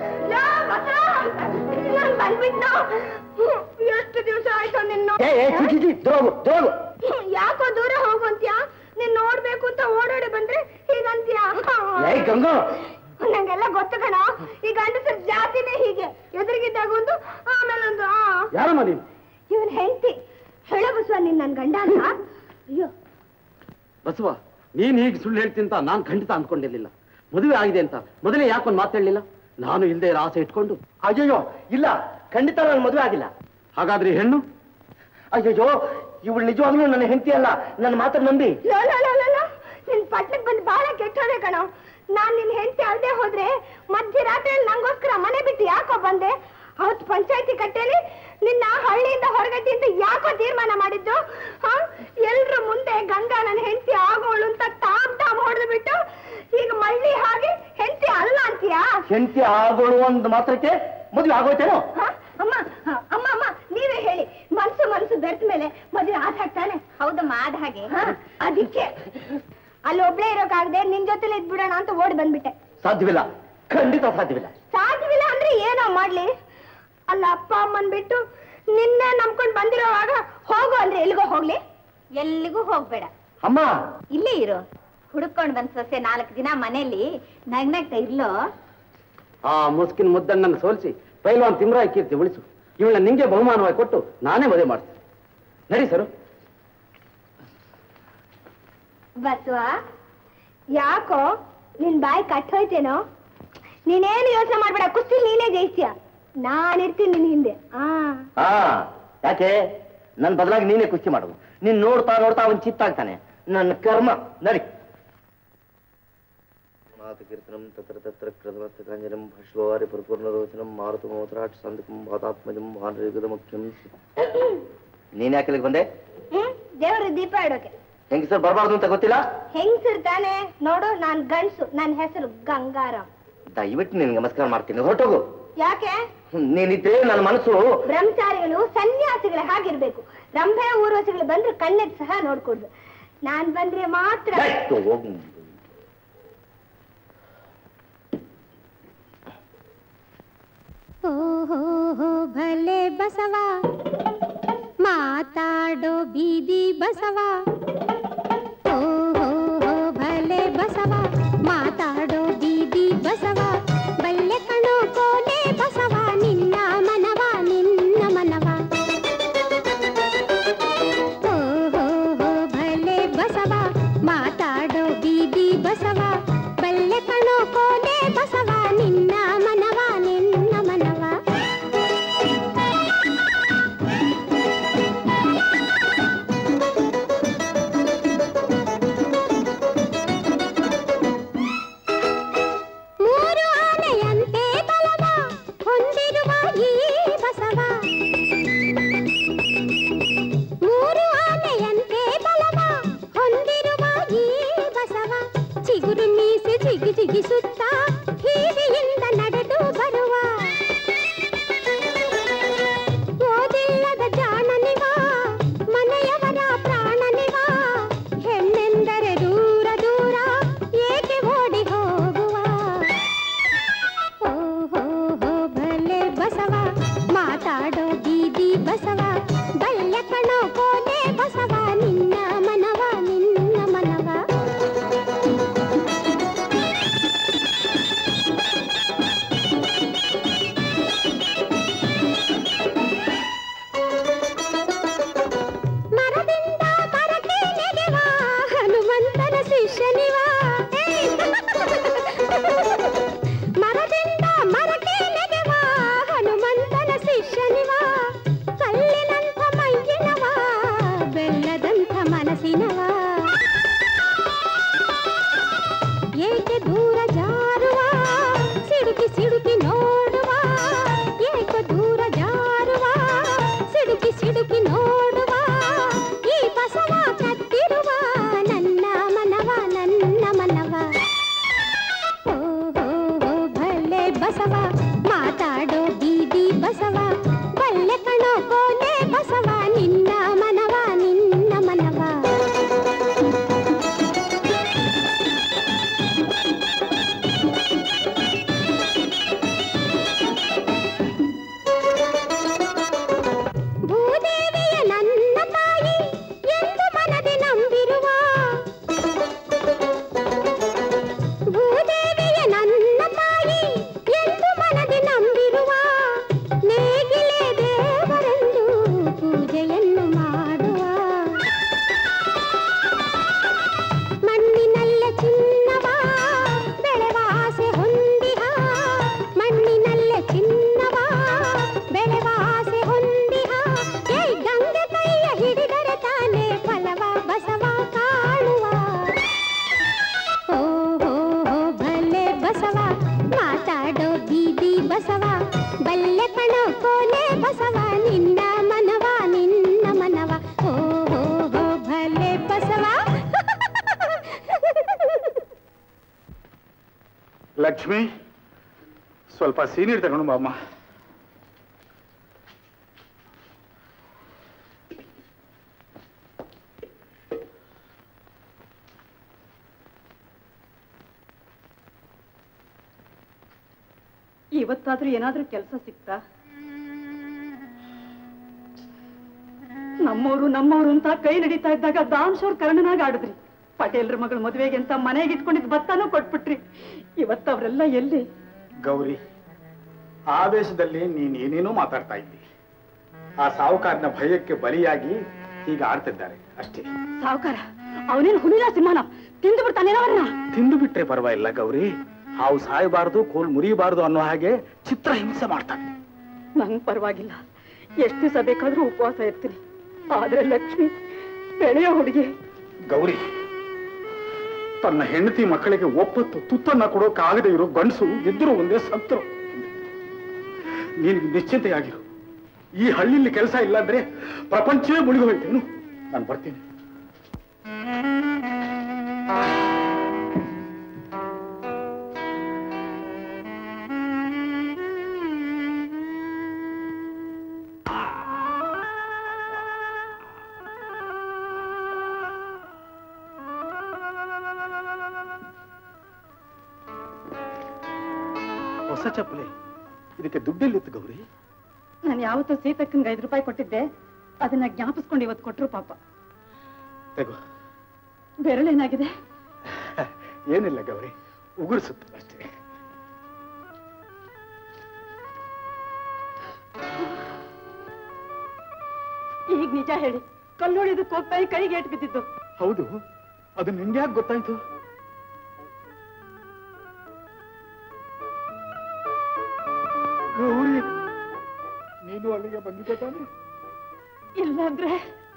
ಬಂದ್ಬಿಟ್ನೋ ಎಷ್ಟು ದಿವಸ ಆಯ್ತು ನಿನ್ನ ಏ ಏ, ಚಿ, ಚಿ, ಚಿ, ದ್ರೋಗು ದ್ರೋಗು ಯಾಕೋ ದೂರ ಹೋಗಂತ್ಯಾ ನೀನ್ ನೋಡ್ಬೇಕು ಅಂತ ಓಡಾಡಿ ಬಂದ್ರೆ ಹೀಗಂತ್ಯಾ ಏ ಗಂಗಾ ನಂಗೆಲ್ಲ ಗೊತ್ತು ಕಣ ಈ ಗಂಡಸರ ಜಾತಿನೇ ಹೀಗೆ ಎದುರಿಗಿದ್ದಾಗ ಒಂದು ಆಮೇಲೆ ಒಂದು ಆ ಯಾರಮ್ಮ ನೀನು ಇವನ್ ಹೆಂಡತಿ ಹೇಳಬಸ್ವ ನೀನ್ ನನ್ ಗಂಡ ಅಂತ ಅಯ್ಯೋ ಬಸವ ನೀನ್ ಹೀಗೆ ಸುಳ್ಳು ಹೇಳ್ತೀನಿ ಅಂತ ನಾನು ಖಂಡಿತ ಅನ್ಕೊಂಡಿರ್ಲಿಲ್ಲ ಮದುವೆ ಆಗಿದೆ ಅಂತ ಮೊದಲೇ ಯಾಕೊಂದು ಮಾತು ಹೇಳಲಿಲ್ಲ ನಾನು ಇಲ್ಲದೆ ಆಸೆ ಇಟ್ಕೊಂಡು ಅಯ್ಯಯ್ಯೋ ಇಲ್ಲ ಖಂಡಿತ ನಾನು ಮದುವೆ ಆಗಿಲ್ಲ ಹಾಗಾದ್ರೆ ಈ ಹೆಣ್ಣು ಅಯ್ಯಯ್ಯೋ ಇವಳು ನಿಜವಾಗ್ಲೂ ನನ್ನ ಹೆಂಡತಿ ಅಲ್ಲ ನನ್ನ ಮಾತನ್ನ ನಂಬಿ ಲೋ, ಲೋ, ಲೋ, ಲೋ, ಲೋ. ನಿನ್ ಪಟ್ನಕ್ ಬಂದು ಬಹಳ ಕೆಟ್ಟೋದೆ ಕಣೋ ನಾನ್ ನಿನ್ ಹೆಂಡತಿ ಅಲ್ದೆ ಹೋದ್ರೆ ಮಧ್ಯರಾತ್ರಿಯಲ್ಲಿ ನಂಗೋಸ್ಕರ ಮನೆ ಬಿಟ್ಟು ಯಾಕೋ ಬಂದೆ ಅವತ್ ಪಂಚಾಯತಿ ಕಟ್ಟೆಲಿ ನಿನ್ನ ಹಳ್ಳಿಯಿಂದ ಹೊರಗಟ್ಟಿ ಅಂತ ಯಾಕೋ ತೀರ್ಮಾನ ಮಾಡಿದ್ದು ಹ ಎಲ್ರ ಮುಂದೆ ಗಂಗಾ ನನ್ನ ಹೆಂಡತಿ ಆಗೋಳು ಅಂತ ಟಾಮ್ ಟಾಮ್ ಹೊಡೆದು ಬಿಟ್ಟು ಈಗ ಮಳ್ಳಿ ಹಾಗೆ ಹೆಂಡತಿ ಅಲ್ಲ ಅಂತೀಯಾ ಹೆಂಡತಿ ಆಗೋಳು ಒಂದು ಮಾತ್ರಕ್ಕೆ ಮದುವೆ ಆಗೋಯ್ತೇನೋ ಹ? ಅಮ್ಮ ಹ, ಅಮ್ಮ ಅಮ್ಮ ನೀವೇ ಹೇಳಿ ಮನ್ಸು ಮನ್ಸು ಬೆರ್ತ ಮೇಲೆ ಮದುವೆ ಆದ ಹಾಕ್ತಾನೆ ಹೌದಮ್ಮ ಆದ ಹಾಗೆ ಅದಕ್ಕೆ ಅಲ್ಲಿ ಒಬ್ಳೇ ಇರೋಕಾಗದೆ ನಿನ್ ಜೊತೆಲೆ ಇದ್ಬಿಡೋಣ ಅಂತ ಓಡಿ ಬಂದ್ಬಿಟ್ಟೆ ಸಾಧ್ಯವಿಲ್ಲ ಖಂಡಿತ ಸಾಧ್ಯವಿಲ್ಲ ಸಾಧ್ಯವಿಲ್ಲ ಅಂದ್ರೆ ಏನೋ ಮಾಡ್ಲಿ ಅಲ್ಲ ಅಪ್ಪ ಅಮ್ಮನ್ ಬಿಟ್ಟು ನಿನ್ನೆ ನಂಬ್ಕೊಂಡ್ ಬಂದಿರೋವಾಗ ಹೋಗು ಅಂದ್ರೆ ಎಲ್ಲಿಗೋ ಹೋಗ್ಲಿ ಎಲ್ಲಿಗೂ ಹೋಗ್ಬೇಡ ಅಮ್ಮ ಇಲ್ಲೇ ಇರು ಹುಡುಕೊಂಡ್ ಬಂದ್ ಸೊಸೆ ನಾಲ್ಕು ದಿನ ಮನೇಲಿ ನಗ್ನಗ್ತಾ ಇರ್ಲೋ ಆ ಮುಸ್ಕಿನ ಮುದ್ದಣ್ಣನ ಸೋಲಿಸಿ ಪೈಲ್ವಾನ್ ತಿಮ್ರಾಯ ಕೀರ್ತಿ ಉಳಿಸು ಇವಳನ್ನ ನಿಂಗೆ ಬಹುಮಾನವಾಗಿ ಕೊಟ್ಟು ನಾನೇ ಮದುವೆ ಮಾಡ್ತೀನಿ ನಡಿ ಸರು ಬಸವ ಯಾಕೋ ನಿನ್ ಬಾಯಿ ಕಟ್ಟೋಯ್ತೇನೋ ನೀನೇನು ಯೋಚನೆ ಮಾಡ್ಬೇಡ ಕುಸ್ತಿ ನೀನೇ ಜಯಿಸ್ತೀಯ ನಾನಿರ್ತೀನಿ ನಿನ್ ಹಿಂದೆ ಆ ಹಾ ಯಾಕೆ ನನ್ನ ಬದಲಾಗಿ ನೀನೇ ಕುಸ್ತಿ ಮಾಡುದು ನೀನ್ ನೋಡ್ತಾ ನೋಡ್ತಾ ಅವನ್ ಚಿತ್ತಾಗ್ತಾನೆ ನನ್ನ ಕರ್ಮ ನಡಿ ಕೀರ್ತನಂ ತತ್ರ ತತ್ರ ಕೃತಮಸ್ತಕಾಂಜನಂ ಭಶ್ವಾರಿ ಪರಿಪೂರ್ಣರೋಚನಂ ಮಾರುತ ಮೋತ್ರಾಟ್ ಸಂದಕಂ ಭಾತಾತ್ಮಜಂ ಭಾನರೇಗದ ಮುಖ್ಯಂ ನೀನ್ ಯಾಕೆ ಇಲ್ಲಿಗೆ ಬಂದೆ ಹ್ಮ್ ದೇವ್ರ ದೀಪ ಇಡೋಕೆ ಹೆಂಗ್ ಸರ್ ಬರಬಾರ್ದು ಅಂತ ಗೊತ್ತಿಲ್ಲ ಹೆಂಗ್ಸಿರ್ತಾನೆ ನೋಡು ನಾನ್ ಗಂಡ್ಸು ನನ್ ಹೆಸರು ಗಂಗಾರಾಮ್ ದಯವಿಟ್ಟು ನಿನ್ಗೆ ನಮಸ್ಕಾರ ಮಾಡ್ತೀನಿ ಹೊರಟೋಗು ಯಾಕೆ ನೀನಿದ್ರೆ ನನ್ನ ಮನಸ್ಸು ಬ್ರಹ್ಮಚಾರಿಗಳು ಸನ್ಯಾಸಿಗಳ ಹಾಗಿರ್ಬೇಕು ರಂಭೆ ಊರ್ವಶಿಗಳು ಬಂದ್ರೆ ಕಣ್ಣೆತ್ ಸಹ ನೋಡ್ಕೊಡ್ದು ನಾನ್ ಬಂದ್ರೆ ಮಾತ್ರ ಆಯ್ತು, ಹೋಗು. ಓ ಹೋ ಹೋ ಭಲೆ ಬಸವ ಮಾತಾಡೋ ಬೀದಿ ಬಸವ ಓ ಹೋ ಹೋ ಭಲೆ ಬಸವ ಮಾತಾಡೋ ಬೀದಿ ಬಸವ ಬಲ್ಲೆ ಕಣೋ ಕೋಲೆ ಬಸವ ನಿನ್ನ ಮನವ ನಿನ್ನ ಮನವ ಓ ಹೋ ಹೋ ಭಲೆ ಬಸವ ಮಾತಾಡೋ ಬೀದಿ ಬಸವ ಬಲ್ಲೆ ಕಣೋ ಕೋಲೆ ಬಸವ ನಿನ್ನ ಮನವ ನಿನ್ನ ಮನವ ಮೂರು ಆನೆಯಂತೆ ಬಲವ ಹೊಂದಿರುವ ಈ ಬಸವ ಮೂರು ಆನೆಯಂತೆ ಬಲವ ಹೊಂದಿರುವ ಈ ಬಸವ ಚಿಗುರು ಮೀಸೆ ಜಿಗಿ ಜಿಗಿಸುತ್ತ ಹೀರಿಯಿಂದ ನಡೆದು ಬರುವ ಓದಿಲ್ಲದ ಜಾಣನಿವ ಮನೆಯವರ ಪ್ರಾಣನಿವ ಹೆಣ್ಣೆಂದರೆ ದೂರ ದೂರ ಏಕೆ ಓಡಿ ಹೋಗುವ ಓ ಹೋ ಹೋ ಭಲೆ ಬಸವ ಮಾತಾಡೋ ಬೀದಿ ಬಸವ ಬಲ್ಯ ಕಣೋ ಕೋಲೆ ಬಸವ ನಿನ್ನ ಮನವ ನಿನ್ನ ಮನವ ಶಿಷ್ಯನಿವ ಏಯ್! ಮರದಿಂದ ಮರಕ್ಕೆ ನೆಗೆವ ಹನುಮಂತನ ಶಿಷ್ಯನಿವ ಕಲ್ಲಿನಂಥ ಮೈಯಿನವ ಬೆಳ್ಳದಂಥ ಮನಸ್ಸಿನವ ಏಕೆ ದೂರ ಜಾರುವ ಸಿಡುಕಿ ಸಿಡುಕಿ ನೋಡುವ ಏಕೆ ದೂರ ಜಾರುವ ಸಿಡುಕಿ ಸಿಡುಕಿ ನೋಡುವ ಈ ಬಸವ ಕತ್ತಿರುವ ನನ್ನ ಮನವ ನನ್ನ ಮನವ ಓ ಹೋ ಹೋ ಭಲೆ ಬಸವ ಮಾತಾಡೋ ಬೀದಿ ಬಸವ ಬಲ್ಲೆ ಕಣೋ ಕೋಲೆ ಬಸವ ನಿನ್ನ ಮನವ ನಿನ್ನ ಮನವ ಭೂದೇವಿಯ ನನ್ನ ತಾಯಿ ಎಂದು ಮನದೆ ನಂಬಿರುವ ಭೂದೇವಿಯ ನನ್ನ ತಾಯಿ ಎಂದು ಮನದೆ ನಂಬಿರುವ ನೇಗಿಲೆ ದೇವರೆಂದು ಪೂಜೆಯನ್ನು ಮಾಡುವ ಮಣ್ಣಿನಲ್ಲ ಚಿನ್ನವ ಬೆಳೆವ ಆಸೆ ಹೊಂದಿಹ ಮಣ್ಣಿನಲ್ಲ ಚಿನ್ನವ ಬೆಳೆವ ಆಸೆ ಹೊಂದಿಹ ಏಯ್ ಗಂಗೆ ಕೈಯ ಹಿಡಿದರೆ ತಾನೇ ಫಲವ ಬಸವ ಕಾಣುವ ಓ ಹೋ ಹೋ ಭಲೆ ಬಸವ ಮಾತಾಡೋ ಬೀದಿ ಬಸವ ಬಲ್ಲೆ ಕಣೋ ಕೋಲೆ ಬಸವ ನಿನ್ನ ಮನವ ನಿನ್ನ ಮನವ ಓ ಹೋ ಹೋ ಭಲೆ ಬಸವ ಲಕ್ಷ್ಮಿ ಸ್ವಲ್ಪ ಸೀನಿಯರ್ ತಗೊಂಡು ಬಾಮ್ಮ ಇವತ್ತಾದ್ರೂ ಏನಾದ್ರೂ ಕೆಲಸ ಸಿಕ್ತಾ ನಮ್ಮವರು ನಮ್ಮವರು ಅಂತ ಕೈ ನಡೀತಾ ಇದ್ದಾಗ ದಾನ್ಶೋರ್ ಕರ್ಣನಾಗ ಆಡಿದ್ರಿ ಪಟೇಲ್ರ ಮಗಳ ಮದುವೆಗೆ ಅಂತ ಮನೆಗೆ ಇಟ್ಕೊಂಡಿದ್ ಭತ್ತಾನು ಕೊಟ್ಬಿಟ್ರಿ ಇವತ್ತು ಅವರೆಲ್ಲ ಎಲ್ಲಿ ಗೌರಿ ಆವೇಶದಲ್ಲಿ ನೀನ್ ಏನೇನೋ ಮಾತಾಡ್ತಾ ಇದ್ದಿ ಆ ಸಾಹುಕಾರನ ಭಯಕ್ಕೆ ಬಲಿಯಾಗಿ ಹೀಗೆ ಆಡ್ತಿದ್ದಾರೆ ಅಷ್ಟೇ ಸಾವುಕಾರ ಅವನೇನು ಹುಲಿನ ಸಿಂಹನ ತಿಂದು ಬಿಡ್ತಾನೇನವರನ್ನ ತಿಂದು ಬಿಟ್ರೆ ಪರವಾಗಿಲ್ಲ ಗೌರಿ ಹಾವು ಸಾಯಬಾರದು ಕೋಲ್ ಮುರಿಯಬಾರದು ಅನ್ನೋ ಹಾಗೆ ಚಿತ್ರ ಹಿಂಸೆ ಮಾಡ್ತಾನೆ ನಂಗ್ ಪರವಾಗಿಲ್ಲ ಎಷ್ಟು ದಿವಸ ಬೇಕಾದ್ರೂ ಉಪವಾಸ ಇರ್ತೀನಿ ಆದ್ರೆ ಲಕ್ಷ್ಮಿ ಬೆಳೆಯೋ ಹುಡುಗಿ ಗೌರಿ ತನ್ನ ಹೆಂಡತಿ ಮಕ್ಕಳಿಗೆ ಒಪ್ಪತ್ತು ತುತ್ತನ್ನ ಕೊಡೋಕಾಗದೆ ಇರೋ ಗಂಡಸು ಇದ್ರು ಒಂದೇ ಸತ್ರು ನೀನು ನಿಶ್ಚಿಂತೆಯಾಗಿರು ಈ ಹಳ್ಳಿಲಿ ಕೆಲಸ ಇಲ್ಲ ಅಂದ್ರೆ ಪ್ರಪಂಚವೇ ಮುಳುಗಿ ಹೋಯ್ತೇನು ನಾನು ಬರ್ತೀನಿ ಹೊಸ ಚಪ್ಪಲಿ ಇದಕ್ಕೆ ದುಡ್ಡೆಲ್ಲಿತ್ತು ಗೌರಿ ನಾನು ಯಾವತ್ತೂ ಸೀತಕ್ಕಂಗೆ ಐದು ರೂಪಾಯಿ ಕೊಟ್ಟಿದ್ದೆ ಅದನ್ನ ಜ್ಞಾಪಿಸ್ಕೊಂಡು ಇವತ್ತು ಕೊಟ್ರು ಪಾಪ ತೆಗೋ ಬೆರಳೇನಾಗಿದೆ ಏನಿಲ್ಲ ಗೌರಿ ಉಗುರಿಸುತ್ತೆ ಅಷ್ಟೇ ಈಗ ನಿಜ ಹೇಳಿ ಕಲ್ಲೊಳಿದಕ್ಕೆ ಹೋಗ್ತಾ ಕೈಗೆ ಏಟ್ ಬಿದ್ದಿದ್ದು ಹೌದು ಅದು ನಿಂಗೆ ಯಾಕೆ ಗೊತ್ತಾಯ್ತು ಗೌರಿ ನೀನು ಅಲ್ಲಿಗೆ ಬಂದಿದ್ದೆ ತಾನೆ ಇಲ್ಲಾಂದ್ರೆ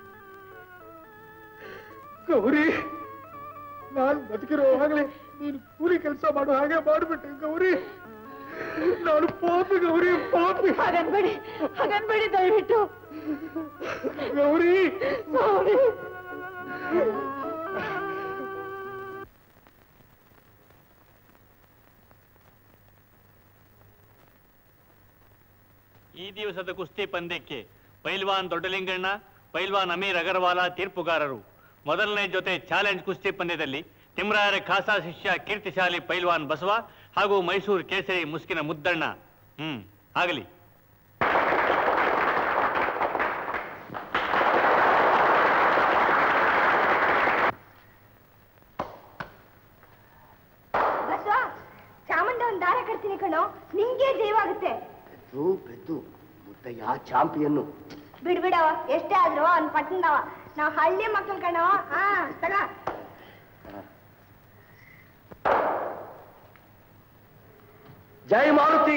ಗೌರಿ ನಾನು ಬದುಕಿರುವಾಗಲೇ ನೀನು ಕೂಲಿ ಕೆಲಸ ಮಾಡೋ ಹಾಗೆ ಮಾಡ್ಬಿಟ್ಟೆ ಗೌರಿ ನಾನು ಪಾಪಿ ಗೌರಿ ಪಾಪಿ ಹಾಗನ್ಬೇಡಿ ಹಾಗನ್ಬೇಡಿ ದಯವಿಟ್ಟು ಗೌರಿ ಸ್ವಾಮಿ. ಈ ದಿವಸದ ಕುಸ್ತಿ ಪಂದ್ಯಕ್ಕೆ ಪೈಲ್ವಾನ್ ದೊಡ್ಡಲಿಂಗಣ್ಣ ಪೈಲ್ವಾನ್ ಅಮೀರ್ ಅಗರ್ವಾಲ ತೀರ್ಪುಗಾರರು ಮೊದಲನೇ ಜೊತೆ ಚಾಲೆಂಜ್ ಕುಸ್ತಿ ಪಂದ್ಯದಲ್ಲಿ ತಿಮ್ರಾಯರ ಖಾಸಾ ಶಿಷ್ಯ ಕೀರ್ತಿಶಾಲಿ ಪೈಲ್ವಾನ್ ಬಸವ ಹಾಗೂ ಮೈಸೂರು ಕೇಸರಿ ಮುಸ್ಕಿನ ಮುದ್ದಣ್ಣ ಹ್ಮ್ ಆಗಲಿ ಬಸವ ಚಾಮುಂಡ ಒಂದ್ ದಾರ ಕಟ್ತೀನಿ ಕಣೋ ನಿಂಗೆ ಜೀವಾಗುತ್ತೆ ಬೆದ್ದು ಬೆದ್ದು ಮುದ್ದಯ್ಯ ಚಾಂಪಿಯನ್ನು ಬಿಡ್ಬಿಡವ ಎಷ್ಟೇ ಆದ್ರೂ ಅವ್ನ್ ಪಟ್ಟಣದವ ನಾವ್ ಹಳ್ಳಿ ಮಕ್ಳು ಕಣೋ ಹಾ ತಗ ಜೈ ಮಾರುತಿ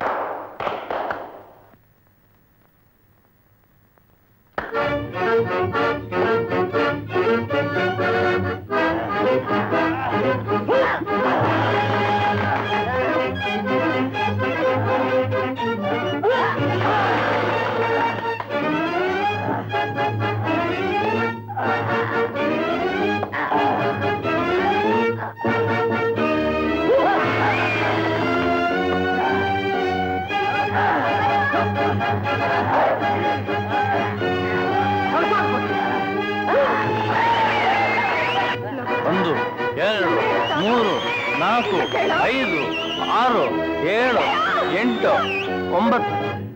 ಒಂದು ಎರಡು ಮೂರು ನಾಲ್ಕು ಐದು ಆರು ಏಳು ಎಂಟು ಒಂಬತ್ತು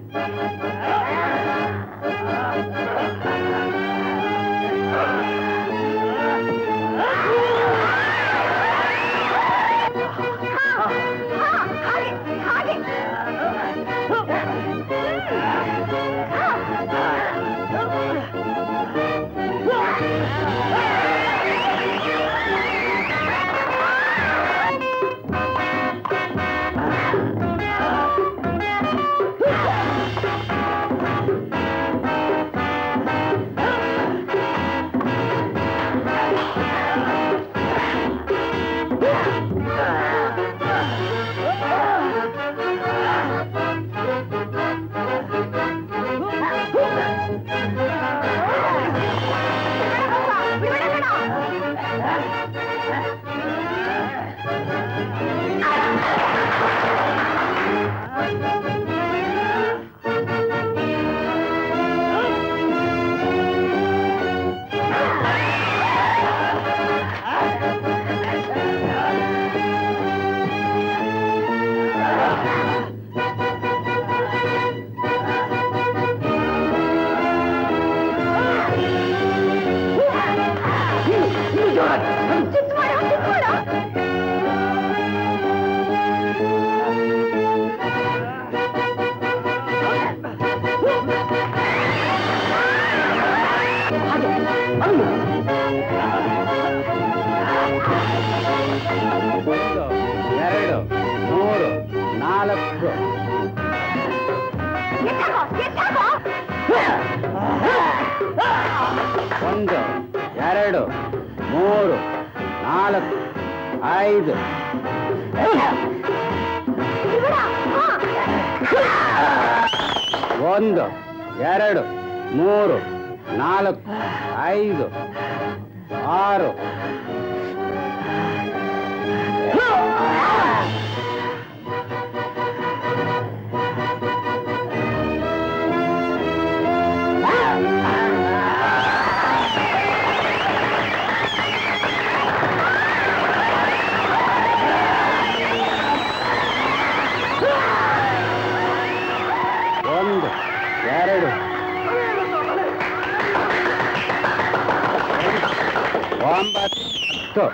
ಎರಡು ಮೂರು ನಾಲ್ಕು ಒಂದು ಎರಡು ಮೂರು ನಾಲ್ಕು ಐದು ಒಂದು ಎರಡು ಮೂರು ನಾಲ್ಕು ಐದು ಆರು ಒಂದು ಎರಡು ಒಂಬತ್ತು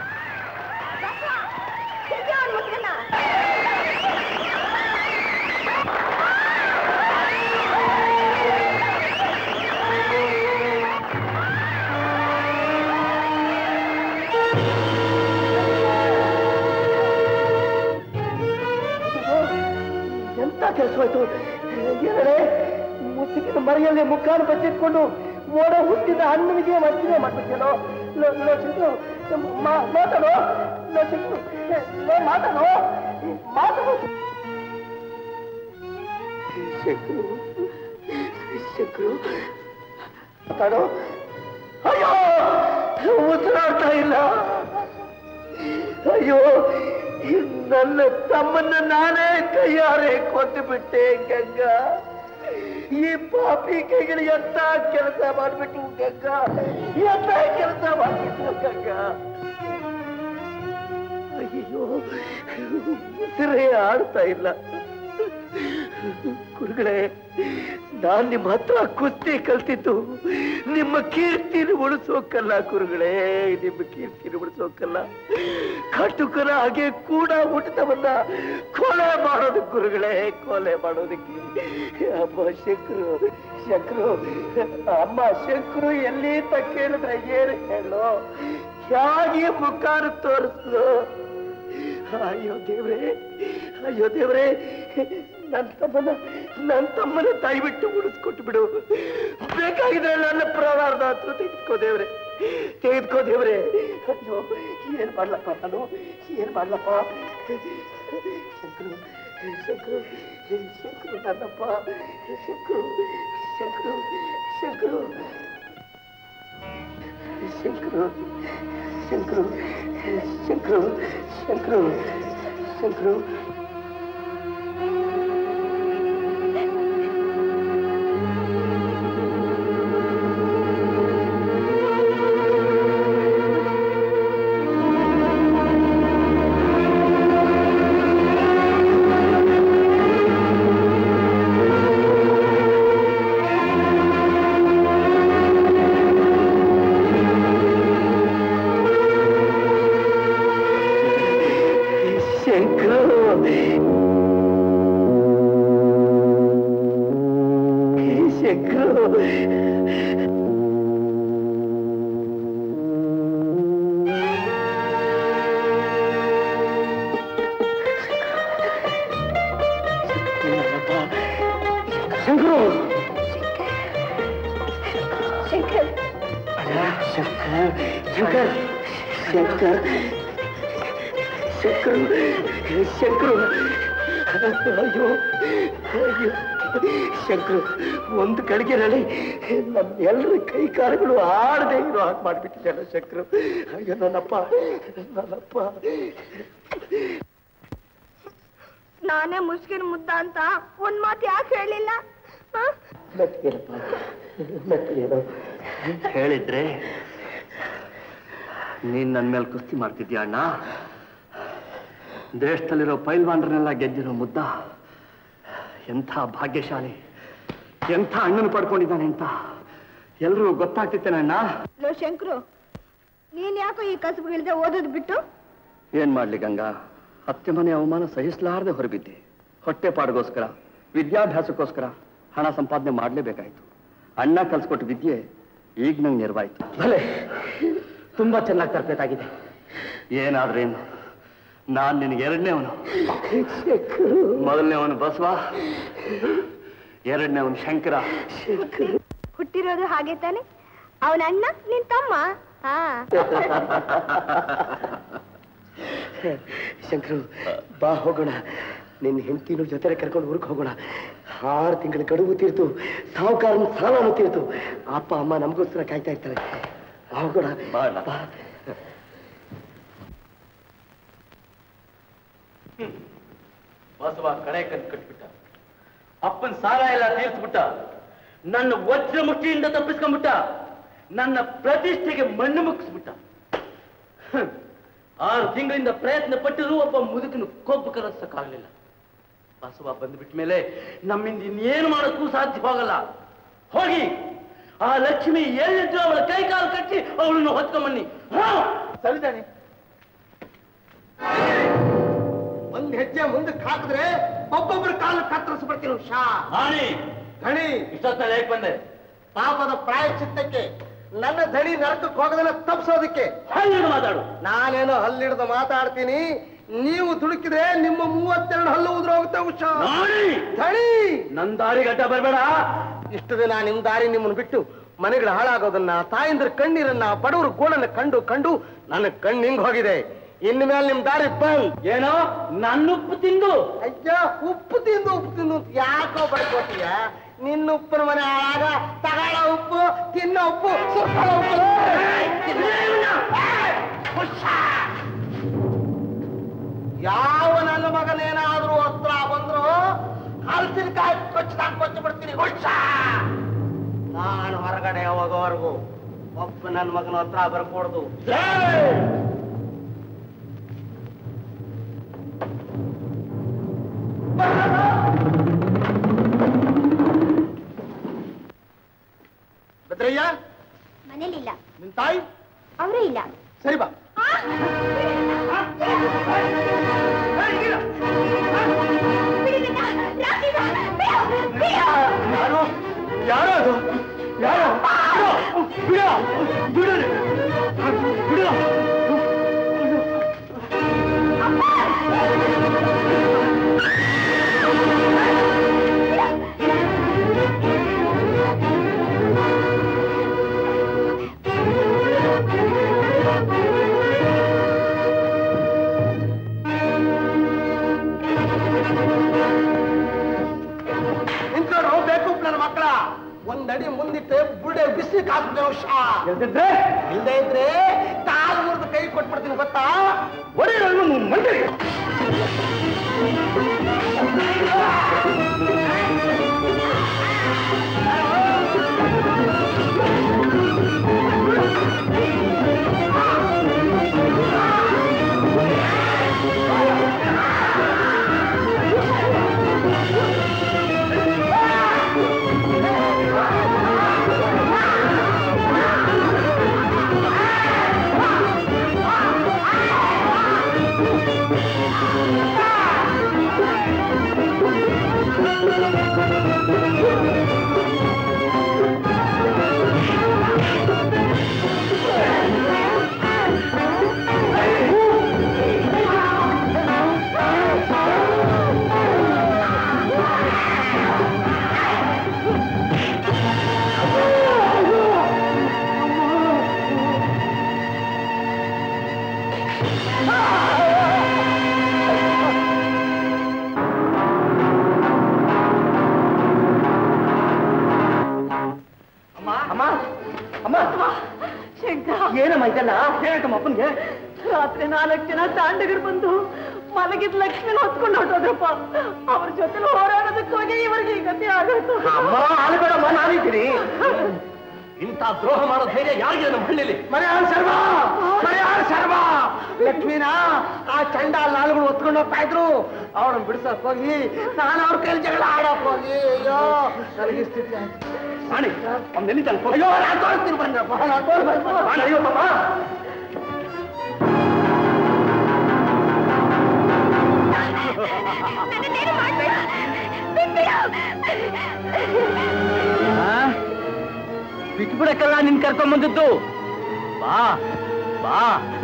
ಎಂತ ಕೆಲಸವಾಯ್ತು ಏನಡೆ ಮುಸುಕಿನ ಮರೆಯಲ್ಲಿ ಮುಖಾನ ಬಚ್ಚಿಟ್ಕೊಂಡು ಓಡ ಹುಟ್ಟಿದ ಹಣ್ಣನಿಗೆ ವಂಚನೆ ಮಾಡ್ಬಿಟ್ಟೇನೋ ಲೋ- ಲೋ ಸಿದ್ದು, ಮಾ- ಮಾತಾಡೋ ಲೋ ಸಿದ್ದು, ಲೋ ಮಾತಾಡೋ ಮಾತಾಡೋ ಶಂಕರು ಶಂಕರು ಮಾತಾಡೋ ಅಯ್ಯೋ ಉಸಿರಾಡ್ತಾ ಇಲ್ಲ ಅಯ್ಯೋ ನನ್ನ ತಮ್ಮನ್ನ ನಾನೇ ಕೈಯಾರೆ ಕೊಂದು ಬಿಟ್ಟೆ ಗಂಗಾ ಈ ಪಾಪಿ ಕೈಗಳು ಎಂತ ಕೆಲಸ ಮಾಡ್ಬಿಟ್ಟು ಗಂಗಾ ಎಂತ ಕೆಲಸ ಮಾಡ್ಬಿಟ್ಟು ಗಂಗಾ ಅಯ್ಯೋ ಉಸಿರೇ ಆಡ್ತಾ ಇಲ್ಲ ಗುರುಗಳೇ ನಾನ್ ನಿಮ್ಮ ಹತ್ರ ಕುಸ್ತಿ ಕಲ್ತಿದ್ದು ನಿಮ್ಮ ಕೀರ್ತಿನ ಉಳಿಸೋಕಲ್ಲ ಗುರುಗಳೇ ನಿಮ್ಮ ಕೀರ್ತಿನ ಉಳಿಸೋಕಲ್ಲ ಕಟುಕರ ಹಾಗೆ ಕೂಡ ಊಟದವನ್ನ ಕೊಲೆ ಮಾಡೋದು ಗುರುಗಳೇ ಕೊಲೆ ಮಾಡೋದಕ್ಕೆ ಅಮ್ಮ ಶಂಕರು ಶಂಕರು ಅಮ್ಮ ಶಂಕರು ಎಲ್ಲಿ ಅಂತ ಕೇಳಿದ್ರೆ ಏನು ಹೇಳು ಹೇಗೆ ಮುಖಾನ ತೋರಿಸ್ರು ಅಯ್ಯೋ ದೇವ್ರೇ ಅಯ್ಯೋ ದೇವ್ರೇ ನನ್ನ ತಮ್ಮನ ನನ್ನ ತಮ್ಮನ ತಾಯಿ ಬಿಟ್ಟು ಉಳಿಸ್ಕೊಟ್ಟು ಬಿಡು ಬೇಕಾಗಿದ್ರೆ ನನ್ನ ಪ್ರಾಣಾರ್ಧ ಹತ್ರ ತೆಗೆದುಕೋ ದೇವ್ರೆ ತೆಗೆದುಕೋ ದೇವ್ರೆ ಅಯ್ಯೋ ಏನ್ ಮಾಡ್ಲಪ್ಪ ನಾನು ಏನ್ ಮಾಡ್ಲಪ್ಪ ಶಂಕರು ಶಂಕರು ಶಂಕರು ನನ್ನಪ್ಪ ಶಂಕರು ಶಂಕರು ಶಂಕರು ಶಂಕರು ಶಂಕರು ಶಂಕರು ಶಂಕರು ಶಂಕರು ಶಂಕರು ಶಂಕರು ಶಂಕರು ಶಂಕರ್ ಶಂಕರ್ ಶಂಕರ್ ಶಂಕರ್ ಶಂಕರು ಶಂಕರು ಅಯ್ಯೋ ಅಯ್ಯೋ ಶಂಕರು ಒಂದು ಗಳಿಗೆ ನಮ್ಮ ಎಲ್ಲರ ಕೈ ಕಾಲುಗಳು ಆಡದೆ ಇರೋ ಹಾಗೆ ಮಾಡಿಬಿಟ್ಟಿದ್ದಲ್ಲ ಶಂಕರು ಅಯ್ಯೋ ನನ್ನಪ್ಪ ನನ್ನಪ್ಪ ನಾನೇ ಮುಸ್ಕಿನ ಮುದ್ದ ಅಂತ ಒಂದ್ ಮಾತು ಯಾಕೆ ಹೇಳಿಲ್ಲ ಮೆತ್ತಗೇನಪ್ಪ ಮೆತ್ತಗೇನು ಹೇಳಿದ್ರೆ ನೀನ್ ನನ್ನ ಮೇಲೆ ಕುಸ್ತಿ ಮಾಡ್ತಿದ್ಯಾ ಅಣ್ಣ ದೇಶದಲ್ಲಿರೋ ಪೈಲ್ವಾನ್ರನ್ನೆಲ್ಲ ಗೆದ್ದಿರೋ ಮುದ್ದ ಎಂಥ ಭಾಗ್ಯಶಾಲಿ ಎಂಥ ಅಣ್ಣನ ಪಡ್ಕೊಂಡಿದ್ದಾನೆ ಅಂತ ಎಲ್ರಿಗೂ ಗೊತ್ತಾಗ್ತಿತ್ತೇನಣ್ಣ ಲೋ ಶಂಕರು ನೀನ್ ಯಾಕೋ ಈ ಕಸಬುಗಿಳ್ದೆ ಓದೋದ್ ಬಿಟ್ಟು ಏನ್ ಮಾಡ್ಲಿ ಗಂಗಾ ಹತ್ತೆ ಮನೆ ಅವಮಾನ ಸಹಿಸಲಾರದೆ ಹೊರಬಿದ್ದೆ ಹೊಟ್ಟೆ ಪಾಡ್ಗೋಸ್ಕರ ವಿದ್ಯಾಭ್ಯಾಸಕ್ಕೋಸ್ಕರ ಹಣ ಸಂಪಾದನೆ ಮಾಡ್ಲೇಬೇಕಾಯ್ತು ಅಣ್ಣ ಕಲ್ಸ್ಕೊಟ್ಟು ವಿದ್ಯೆ ಈಗ ನಂಗೆ ನೆರವಾಯ್ತು ಭಲೆ ತುಂಬಾ ಚೆನ್ನಾಗಿ ತರಬೇತಾಗಿದೆ ಏನಾದ್ರೇನು ನಾನ್ ನಿನಗೆ ಎರಡನೇವನು ಮೊದಲನೇವನು ಬಸವ ಎರಡನೇವನು ಶಂಕರ ಹುಟ್ಟಿರೋದು ಹಾಗೆ ತಾನೆ ಅವನ ಅಣ್ಣ ನಿನ್ ತಮ್ಮ ಹಾ ಶಂಕರು ಬಾ ಹೋಗೋಣ ನಿನ್ನ ಹೆಂಡತಿನೂ ಜೊತೆ ಕರ್ಕೊಂಡು ಊರಿಗೆ ಹೋಗೋಣ ಆರು ತಿಂಗಳ ಗಡುವು ತೀರ್ತು ಸಾಹುಕಾರನ ಸಾಲನು ತೀರ್ತು ಅಪ್ಪ ಅಮ್ಮ ನಮಗೋಸ್ಕರ ಕಾಯ್ತಾ ಇರ್ತಾರೆ ಬಾ ಹೋಗೋಣ ಬಾ. ಬಸವ ಕಡೆ ಕಣ್ ಕಟ್ಬಿಟ್ಟ ಅಪ್ಪನ ಸಾಲ ಎಲ್ಲ ತೀರ್ಸ್ಬಿಟ್ಟ ನನ್ನ ವಜ್ರ ಮುಷ್ಟಿಯಿಂದ ತಪ್ಪಿಸ್ಕೊಂಡ್ಬಿಟ್ಟ ನನ್ನ ಪ್ರತಿಷ್ಠೆಗೆ ಮಣ್ಣು ಮುಗಿಸ್ಬಿಟ್ಟ ಹ್ಮ್. ಆರು ತಿಂಗಳಿಂದ ಪ್ರಯತ್ನ ಪಟ್ಟರೂ ಒಬ್ಬ ಮುದುಕನು ಕೊಬ್ಬು ಕಲಿಸಕ್ಕಾಗ್ಲಿಲ್ಲ ಬಸವ ಬಂದ್ಬಿಟ್ಟ ಮೇಲೆ ನಮ್ಮಿಂದ ಇನ್ನೇನು ಮಾಡೋಕ್ಕೂ ಸಾಧ್ಯವಾಗಲ್ಲ ಹೋಗಿ ಆ ಲಕ್ಷ್ಮಿ ಎಲ್ಲಿದ್ರು ಅವಳ ಕೈ ಕಾಲು ಕಟ್ಟಿ ಅವಳನ್ನು ಹೊತ್ಕೊಂಬನ್ನಿ ಸರಿದಾನೆ ಒಂದ್ ಹೆಜ್ಜೆ ಮುಂದಕ್ಕೆ ಹಾಕಿದ್ರೆ ಒಬ್ಬೊಬ್ಬರ ಕಾಲು ಕತ್ತರಿಸ್ಬಿಡ್ತೀನಿ ಶಾ ರಾಣಿ ಧಣಿ ಇಷ್ಟೊತ್ತಲ್ಲಿ ಹೇಗೆ ಬಂದೆ ಪಾಪದ ಪ್ರಾಯಶ್ಚಿತ್ತಕ್ಕೆ ನನ್ನ ಧಣಿ ನರಕಕ್ಕೆ ಹೋಗದನ್ನ ತಪ್ಪಿಸೋದಕ್ಕೆ ಹಲ್ಲಿಡು ಮಾತಾಡು ನಾನೇನೋ ಹಲ್ಲಿಡ್ದು ಮಾತಾಡ್ತೀನಿ ನೀವು ದುಡುಕಿದ್ರೆ ನಿಮ್ಮ ಮೂವತ್ತೆರಡು ಹಲ್ಲು ಉದುರೋಗುತ್ತೆ ಉಷಾ ರಾಣಿ ಧಣಿ ನನ್ ದಾರಿ ಗಡ್ಡ ಬರಬೇಡ ಇಷ್ಟು ದಿನ ನಿಮ್ ದಾರಿ ನಿಮ್ಮನ್ನು ಬಿಟ್ಟು ಮನೆಗಳು ಹಾಳಾಗೋದನ್ನ ತಾಯಂದ್ರ ಕಣ್ಣೀರನ್ನ ಬಡವರು ಗೋಳನ್ನ ಕಂಡು ಕಂಡು ನನ್ನ ಕಣ್ಣು ಹಿಂಗ್ ಹೋಗಿದೆ ಇನ್ನು ಮೇಲೆ ನಿಮ್ ದಾರಿ ಬಂದ್ ಏನೋ ನನ್ನ ಉಪ್ಪು ತಿಂದು ಅಯ್ಯ ಉಪ್ಪು ತಿಂದು ಉಪ್ಪು ತಿಂದು ಅಂತ ಯಾಕೋ ಬಡ್ಕೋತೀಯ ನಿನ್ನ ಉಪ್ಪಿನ ಮನೆ ಹಾಳಾಗ ತಗಳ ಉಪ್ಪು ತಿನ್ನ ಉಪ್ಪು ಸುತ್ತಲ ಉಪ್ಪು ಯಾವ ನನ್ನ ಮಗನೇನಾದ್ರೂ ಹತ್ರ ಬಂದ್ರು ಹಲಸಿನಕಾಯಿ ಕೊಚ್ಚಿದಾಗ ಕೊಚ್ಚಿ ಬಿಡ್ತೀನಿ ಹುಷ ನಾನು ಹೊರಗಡೆ ಹೋಗೋವರೆಗೂ ಒಬ್ಬ ನನ್ನ ಮಗನ ಹತ್ರ ಬರ್ಕೊಡ್ದು ಭದ್ರಯ್ಯ ಮನೇಲಿಲ್ಲ ನಿನ್ ತಾಯಿ ಅವರೇ ಇಲ್ಲ ಸರಿ ಬಾ ಯಾರು ಯಾರು ಅದು ಯಾರು ಬಿಡ ಬಿಡ ಬಿಡ ಒಂದಡಿ ಮುಂದಿಟ್ಟೆ ಬುಲ್ಡೆ ಬಿಸಿ ಕಾಸ್ಬಿಟ್ಟೆ ಶಾ ಇಲ್ದಿದ್ರೆ ಇಲ್ದೇ ಇದ್ರೆ ಕಾಲು ಮುರಿದು ಕೈ ಕೊಟ್ಬಿಡ್ತೀನಿ ಗೊತ್ತಾ ಒಡೆ ಮಂಡಿ ಅಮ್ಮ ಅಮ್ಮ ಶಂಕರ ಏನಮ್ಮ ಇದೆಲ್ಲ ಹೇಳಕ್ಕಮ್ಮ ಅಪ್ಪನ್ಗೆ ರಾತ್ರಿ ನಾಲ್ಕು ಜನ ತಾಂಡಗರು ಬಂದು ಮಲಗಿದ ಲಕ್ಷ್ಮಿ ಹೊತ್ಕೊಂಡು ಹೊರಟೋದ್ರಪ್ಪ ಅವ್ರ ಜೊತೆ ಹೋರಾಡೋದಕ್ಕೆ ಹೋಗಿ ಇವರಿಗೆ ಈ ಗತಿ ಆಗೋಯ್ತು ಅಮ್ಮ ಆಳ್ಬೇಡಮ್ಮ ನಾನಿದ್ದೀನಿ ಇಂಥ ದ್ರೋಹ ಮಾಡೋ ಧೈರ್ಯ ಯಾರಿಗೆ ನಮ್ಮ ಹಳ್ಳಿಲಿ ಮನೆಯಾಳ ಸರ್ವ ಮನೆಯಾಳ ಸರ್ವ ಲಕ್ಷ್ಮೀನ ಆ ಚಂಡಾಲ ನಾಳುಗಳು ಹೊತ್ಕೊಂಡು ಹೋಗ್ತಾ ಇದ್ರು ಅವ್ರನ್ನ ಬಿಡ್ಸಕ್ ಹೋಗಿ ನಾನು ಅವ್ರ ಕೈಲಿ ಜಗಳ ಆಡಕ್ ಹೋಗಿ ಅಯ್ಯೋ ನನಗೆ ಈ ಸ್ಥಿತಿ ಆಯ್ತು ರಾಣಿ ಅವ್ನು ಎಲ್ಲಿದ್ದಾನೆ ಅಯ್ಯೋ ನಾನು ತೋರಿಸ್ತೀನಿ ಬನ್ರಪ್ಪ ನಾನು ತೋರಿಸ್ತೀನಿ ರಾಣಿ ಅಯ್ಯೋ ಮಾಮ ಬಿಟ್ಬಿಡಕ್ಕಲ್ಲ ನಿನ್ ಕರ್ಕೊಂಡ್ ಬಂದದ್ದು ಬಾ ಬಾ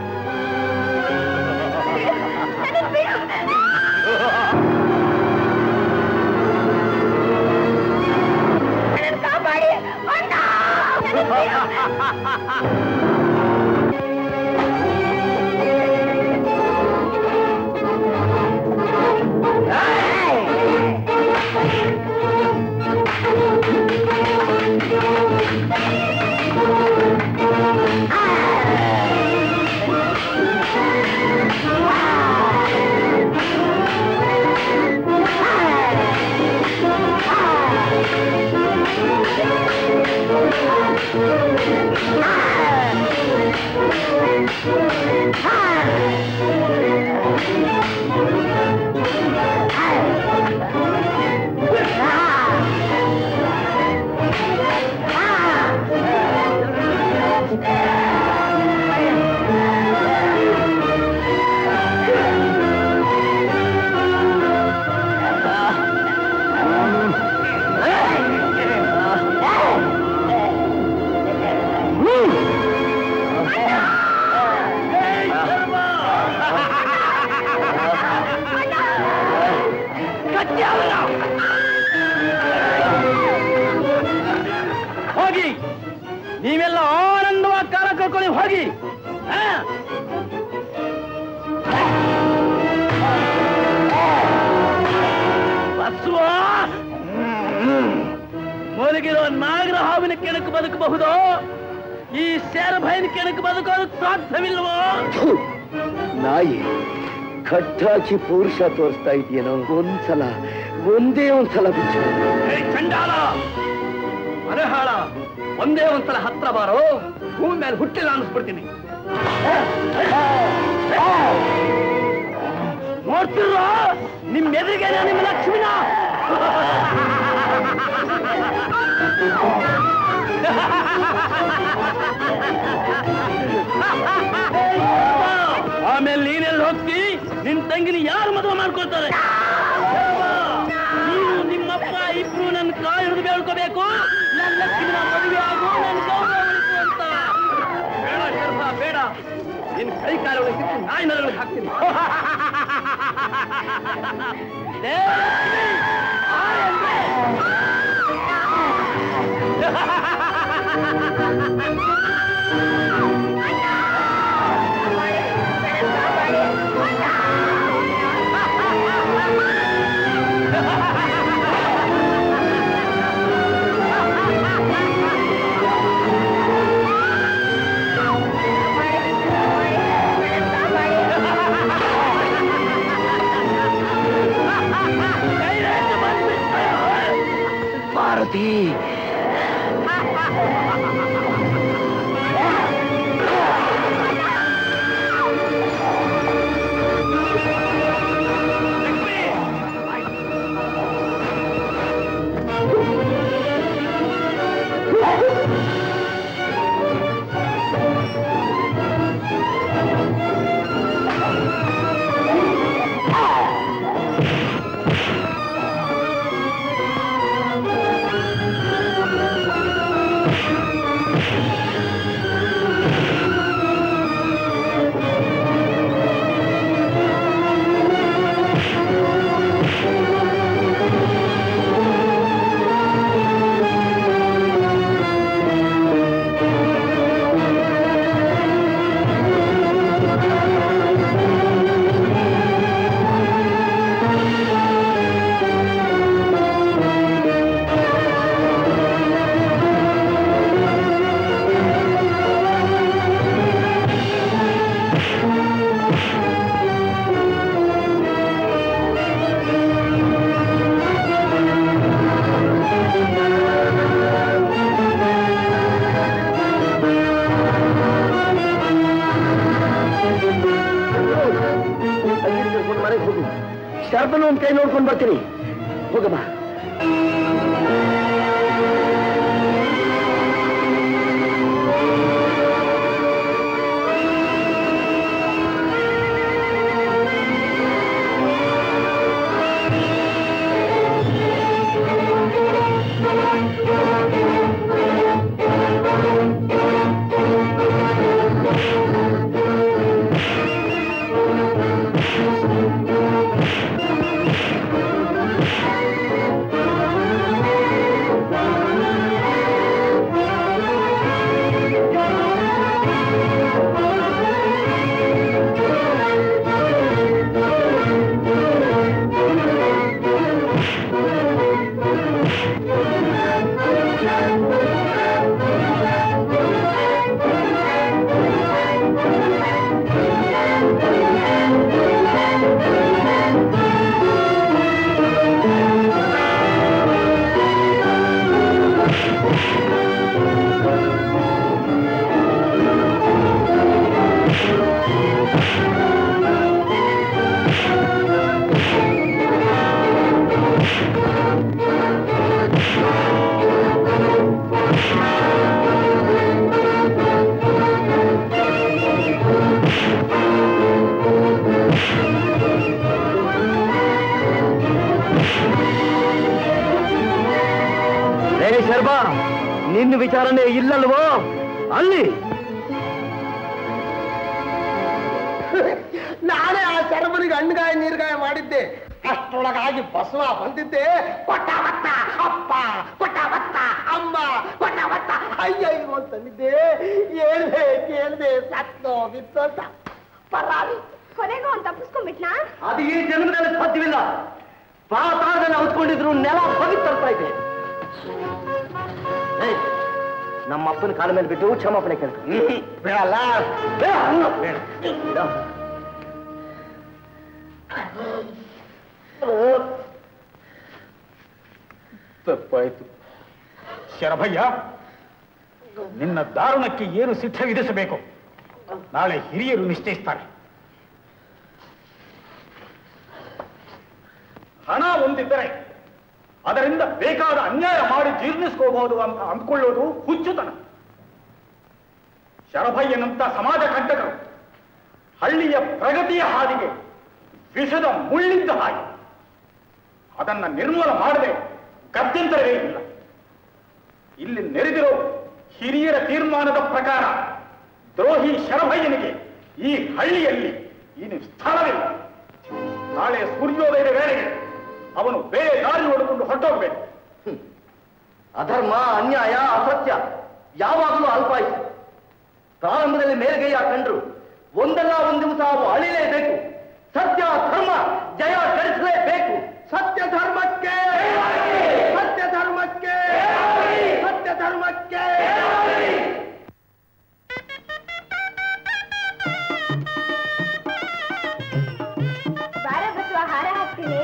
ಹೋಗಿ ನೀವೆಲ್ಲ ಆನಂದವಾಗಿ ಕಾಲ ಕಳ್ಕೊಳ್ಳಿ ಹೋಗಿ ಆ? ಬಸವ! ಮುಳುಗಿರೋ ನಾಗರ ಹಾವಿನ ಕೆಣಕು ಬದುಕಬಹುದು ಈ ಸೇರ ಭಯನ ಕೆಣಕು ಬದುಕೋದು ಸಾಧ್ಯವಿಲ್ವೋ ನಾಯಿ ಕಟ್ಟಾಕಿ ಪೌರುಷ ತೋರಿಸ್ತಾ ಇದೆಯೇನೋ ಒಂದ್ಸಲ ಒಂದೇ ಒಂದ್ಸಲ ಬಿಚ್ಚು ಏ ಚಂಡಾಲ ಮನೆಹಾಳ ಒಂದೇ ಒಂದ್ಸಲ ಹತ್ರ ಬಾರೋ ಭೂಮಿ ಮೇಲೆ ಹುಟ್ಟಿಲ್ಲ ಅನ್ಸ್ಬಿಡ್ತೀನಿ ನೋಡ್ತಿರೋ ನಿಮ್ ಎದುರಿಗೆ ನಿಮ್ಮ ಲಕ್ಷ್ಮಿನ ಆಮೇಲೆ ನೀನೆಲ್ಲಿ ಹೋಗ್ತಿ ನಿನ್ ತಂಗಿನ ಯಾರು ಮದುವೆ ಮಾಡ್ಕೊಳ್ತಾರೆ ನೀನು ನಿಮ್ಮಪ್ಪ ಇಬ್ರು ನನ್ನ ಕಾಲು ಹಿಡಿದು ಬೇಡ್ಕೋಬೇಕು ನನ್ನ ಲಕ್ಷ್ಮಿನ ಮದುವೆ ಆಗು ನನ್ನ ಗೌರವ ಉಳಿಸು ಅಂತ ಬೇಡ ಶರ್ಮ ಬೇಡ ನಿನ್ ಕೈ ಕಾಲುಗಳು ಕಿತ್ತು ನಾಯಿ ನರಗಳಿಗೆ ಹಾಕ್ತೀನಿ ಲೇ ಲಕ್ಷ್ಮಿ, ಆಯ್ ಅಂದ್ರೆ. ತಂಗಿನ ಕರ್ಕೊಂಡು ಮನೆಗೆ ಹೋಗು ಶರ್ಬನ ಒಂದ್ ಕೈ ನೋಡ್ಕೊಂಡು ಬರ್ತೀನಿ ಹೋಗಮ್ಮ ರೇ ಶರ್ಮಾ ನಿನ್ನ ವಿಚಾರನೆ ಇಲ್ಲಲ್ವೋ ಅಲ್ಲಿ ನಾನೇ ಆ ಶರ್ಮನಿಗೆ ಹಣ್ಣುಗಾಯ ನೀರ್ಗಾಯ ಮಾಡಿದ್ದೆ ಅಷ್ಟೊಳಗಾಗಿ ಬಸವ ಬಂದಿದ್ದೆ ಕೊಟ್ಟಾವತ್ತ ಅಪ್ಪ ಕೊಟ್ಟಾವತ್ತ ಅಮ್ಮ ಕೊಟ್ಟಾವತ್ತ ಅಯ್ಯಯ್ಯೋ ಅಂತಂದಿದ್ದೆ ಹೇಳ್ದೆ ಕೇಳ್ದೆ ಸತ್ತೋ ಬಿತ್ತು ಅಂತ ಪರಾರಿ ಕೊನೆಗೂ ಅವ್ನು ತಪ್ಪಿಸ್ಕೊಂಡ್ಬಿಟ್ನಾ ಅದು ಈ ಜನ್ಮದಲ್ಲಿ ಸಾಧ್ಯವಿಲ್ಲ ಪಾತಾಳದಲ್ಲಿ ಹೊತ್ಕೊಂಡಿದ್ರು ನೆಲ ಬಗಿ ತರ್ತಾ ಇದೆ ಏಯ್, ನಮ್ಮ ಅಪ್ಪನ ಕಾಲ ಮೇಲೆ ಬಿಟ್ಟು ಕ್ಷಮಾಪಣೆ ಕೇಳ್ತು ಬೇಡಲ್ಲ ಬೇಡ, ಬೇಡ. ಬೇಡ. ತಪ್ಪಾಯ್ತು ಶರಭಯ್ಯ ನಿನ್ನ ದಾರುಣಕ್ಕೆ ಏನು ಶಿಕ್ಷೆ ವಿಧಿಸಬೇಕು ನಾಳೆ ಹಿರಿಯರು ನಿಶ್ಚಯಿಸ್ತಾರೆ ಹಣ ಒಂದಿದ್ದರೆ ಅದರಿಂದ ಬೇಕಾದ ಅನ್ಯಾಯ ಮಾಡಿ ಜೀರ್ಣಿಸ್ಕೋಬಹುದು ಅಂತ ಅಂದ್ಕೊಳ್ಳೋದು ಹುಚ್ಚುತನ ಶರಭಯ್ಯನಂತ ಸಮಾಜ ಕಂಟಕರು ಹಳ್ಳಿಯ ಪ್ರಗತಿಯ ಹಾದಿಗೆ ವಿಷದ ಮುಳ್ಳಿದ್ದ ಹಾಗೆ ಅದನ್ನ ನಿರ್ಮೂಲ ಮಾಡದೆ ಗತ್ಯಂತರವೇ ಇಲ್ಲ ಇಲ್ಲಿ ನೆರೆದಿರೋ ಹಿರಿಯರ ತೀರ್ಮಾನದ ಪ್ರಕಾರ ದ್ರೋಹಿ ಶರಭಯ್ಯನಿಗೆ ಈ ಹಳ್ಳಿಯಲ್ಲಿ ಇನ್ನು ಸ್ಥಳವಿಲ್ಲ ನಾಳೆ ಸೂರ್ಯೋದಯದ ವೇಳೆಗೆ ಅವನು ಬೇರೆ ದಾರಿ ನೋಡಿಕೊಂಡು ಹೊರಟೋಗ್ಬೇಕು ಅಧರ್ಮ ಅನ್ಯಾಯ ಅಸತ್ಯ ಯಾವಾಗಲೂ ಅಲ್ಪಾಯಿತು ಪ್ರಾರಂಭದಲ್ಲಿ ಮೇಲ್ಗೈಯ ಕಂಡ್ರು ಒಂದಲ್ಲ ಒಂದು ದಿವಸ ಅವು ಅಳಿಲೇಬೇಕು ಸತ್ಯ ಧರ್ಮ ಜಯ ಗಳಿಸಲೇಬೇಕು ಸತ್ಯ ಧರ್ಮಕ್ಕೆ ಸತ್ಯ ಧರ್ಮಕ್ಕೆ ಸತ್ಯ ಧರ್ಮಕ್ಕೆ ಬಾರ ಬಸವ ಹಾರ ಹಾಕ್ತೀನಿ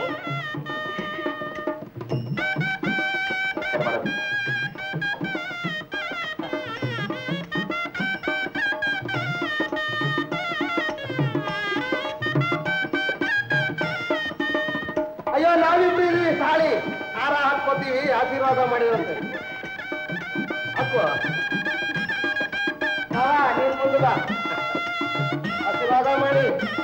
ಅಯ್ಯೋ ನಾವಿಬ್ರು ಇದೀವಿ ತಾಳಿ ಹಾರ ಹಾಕ್ಕೋತೀವಿ ಆಶೀರ್ವಾದ ಮಾಡಿರಂತೆ ಹಾಕುವ ಹಾ ನೀನ್ ಮುಂದೆ ಬಾ ಆಶೀರ್ವಾದ ಮಾಡಿ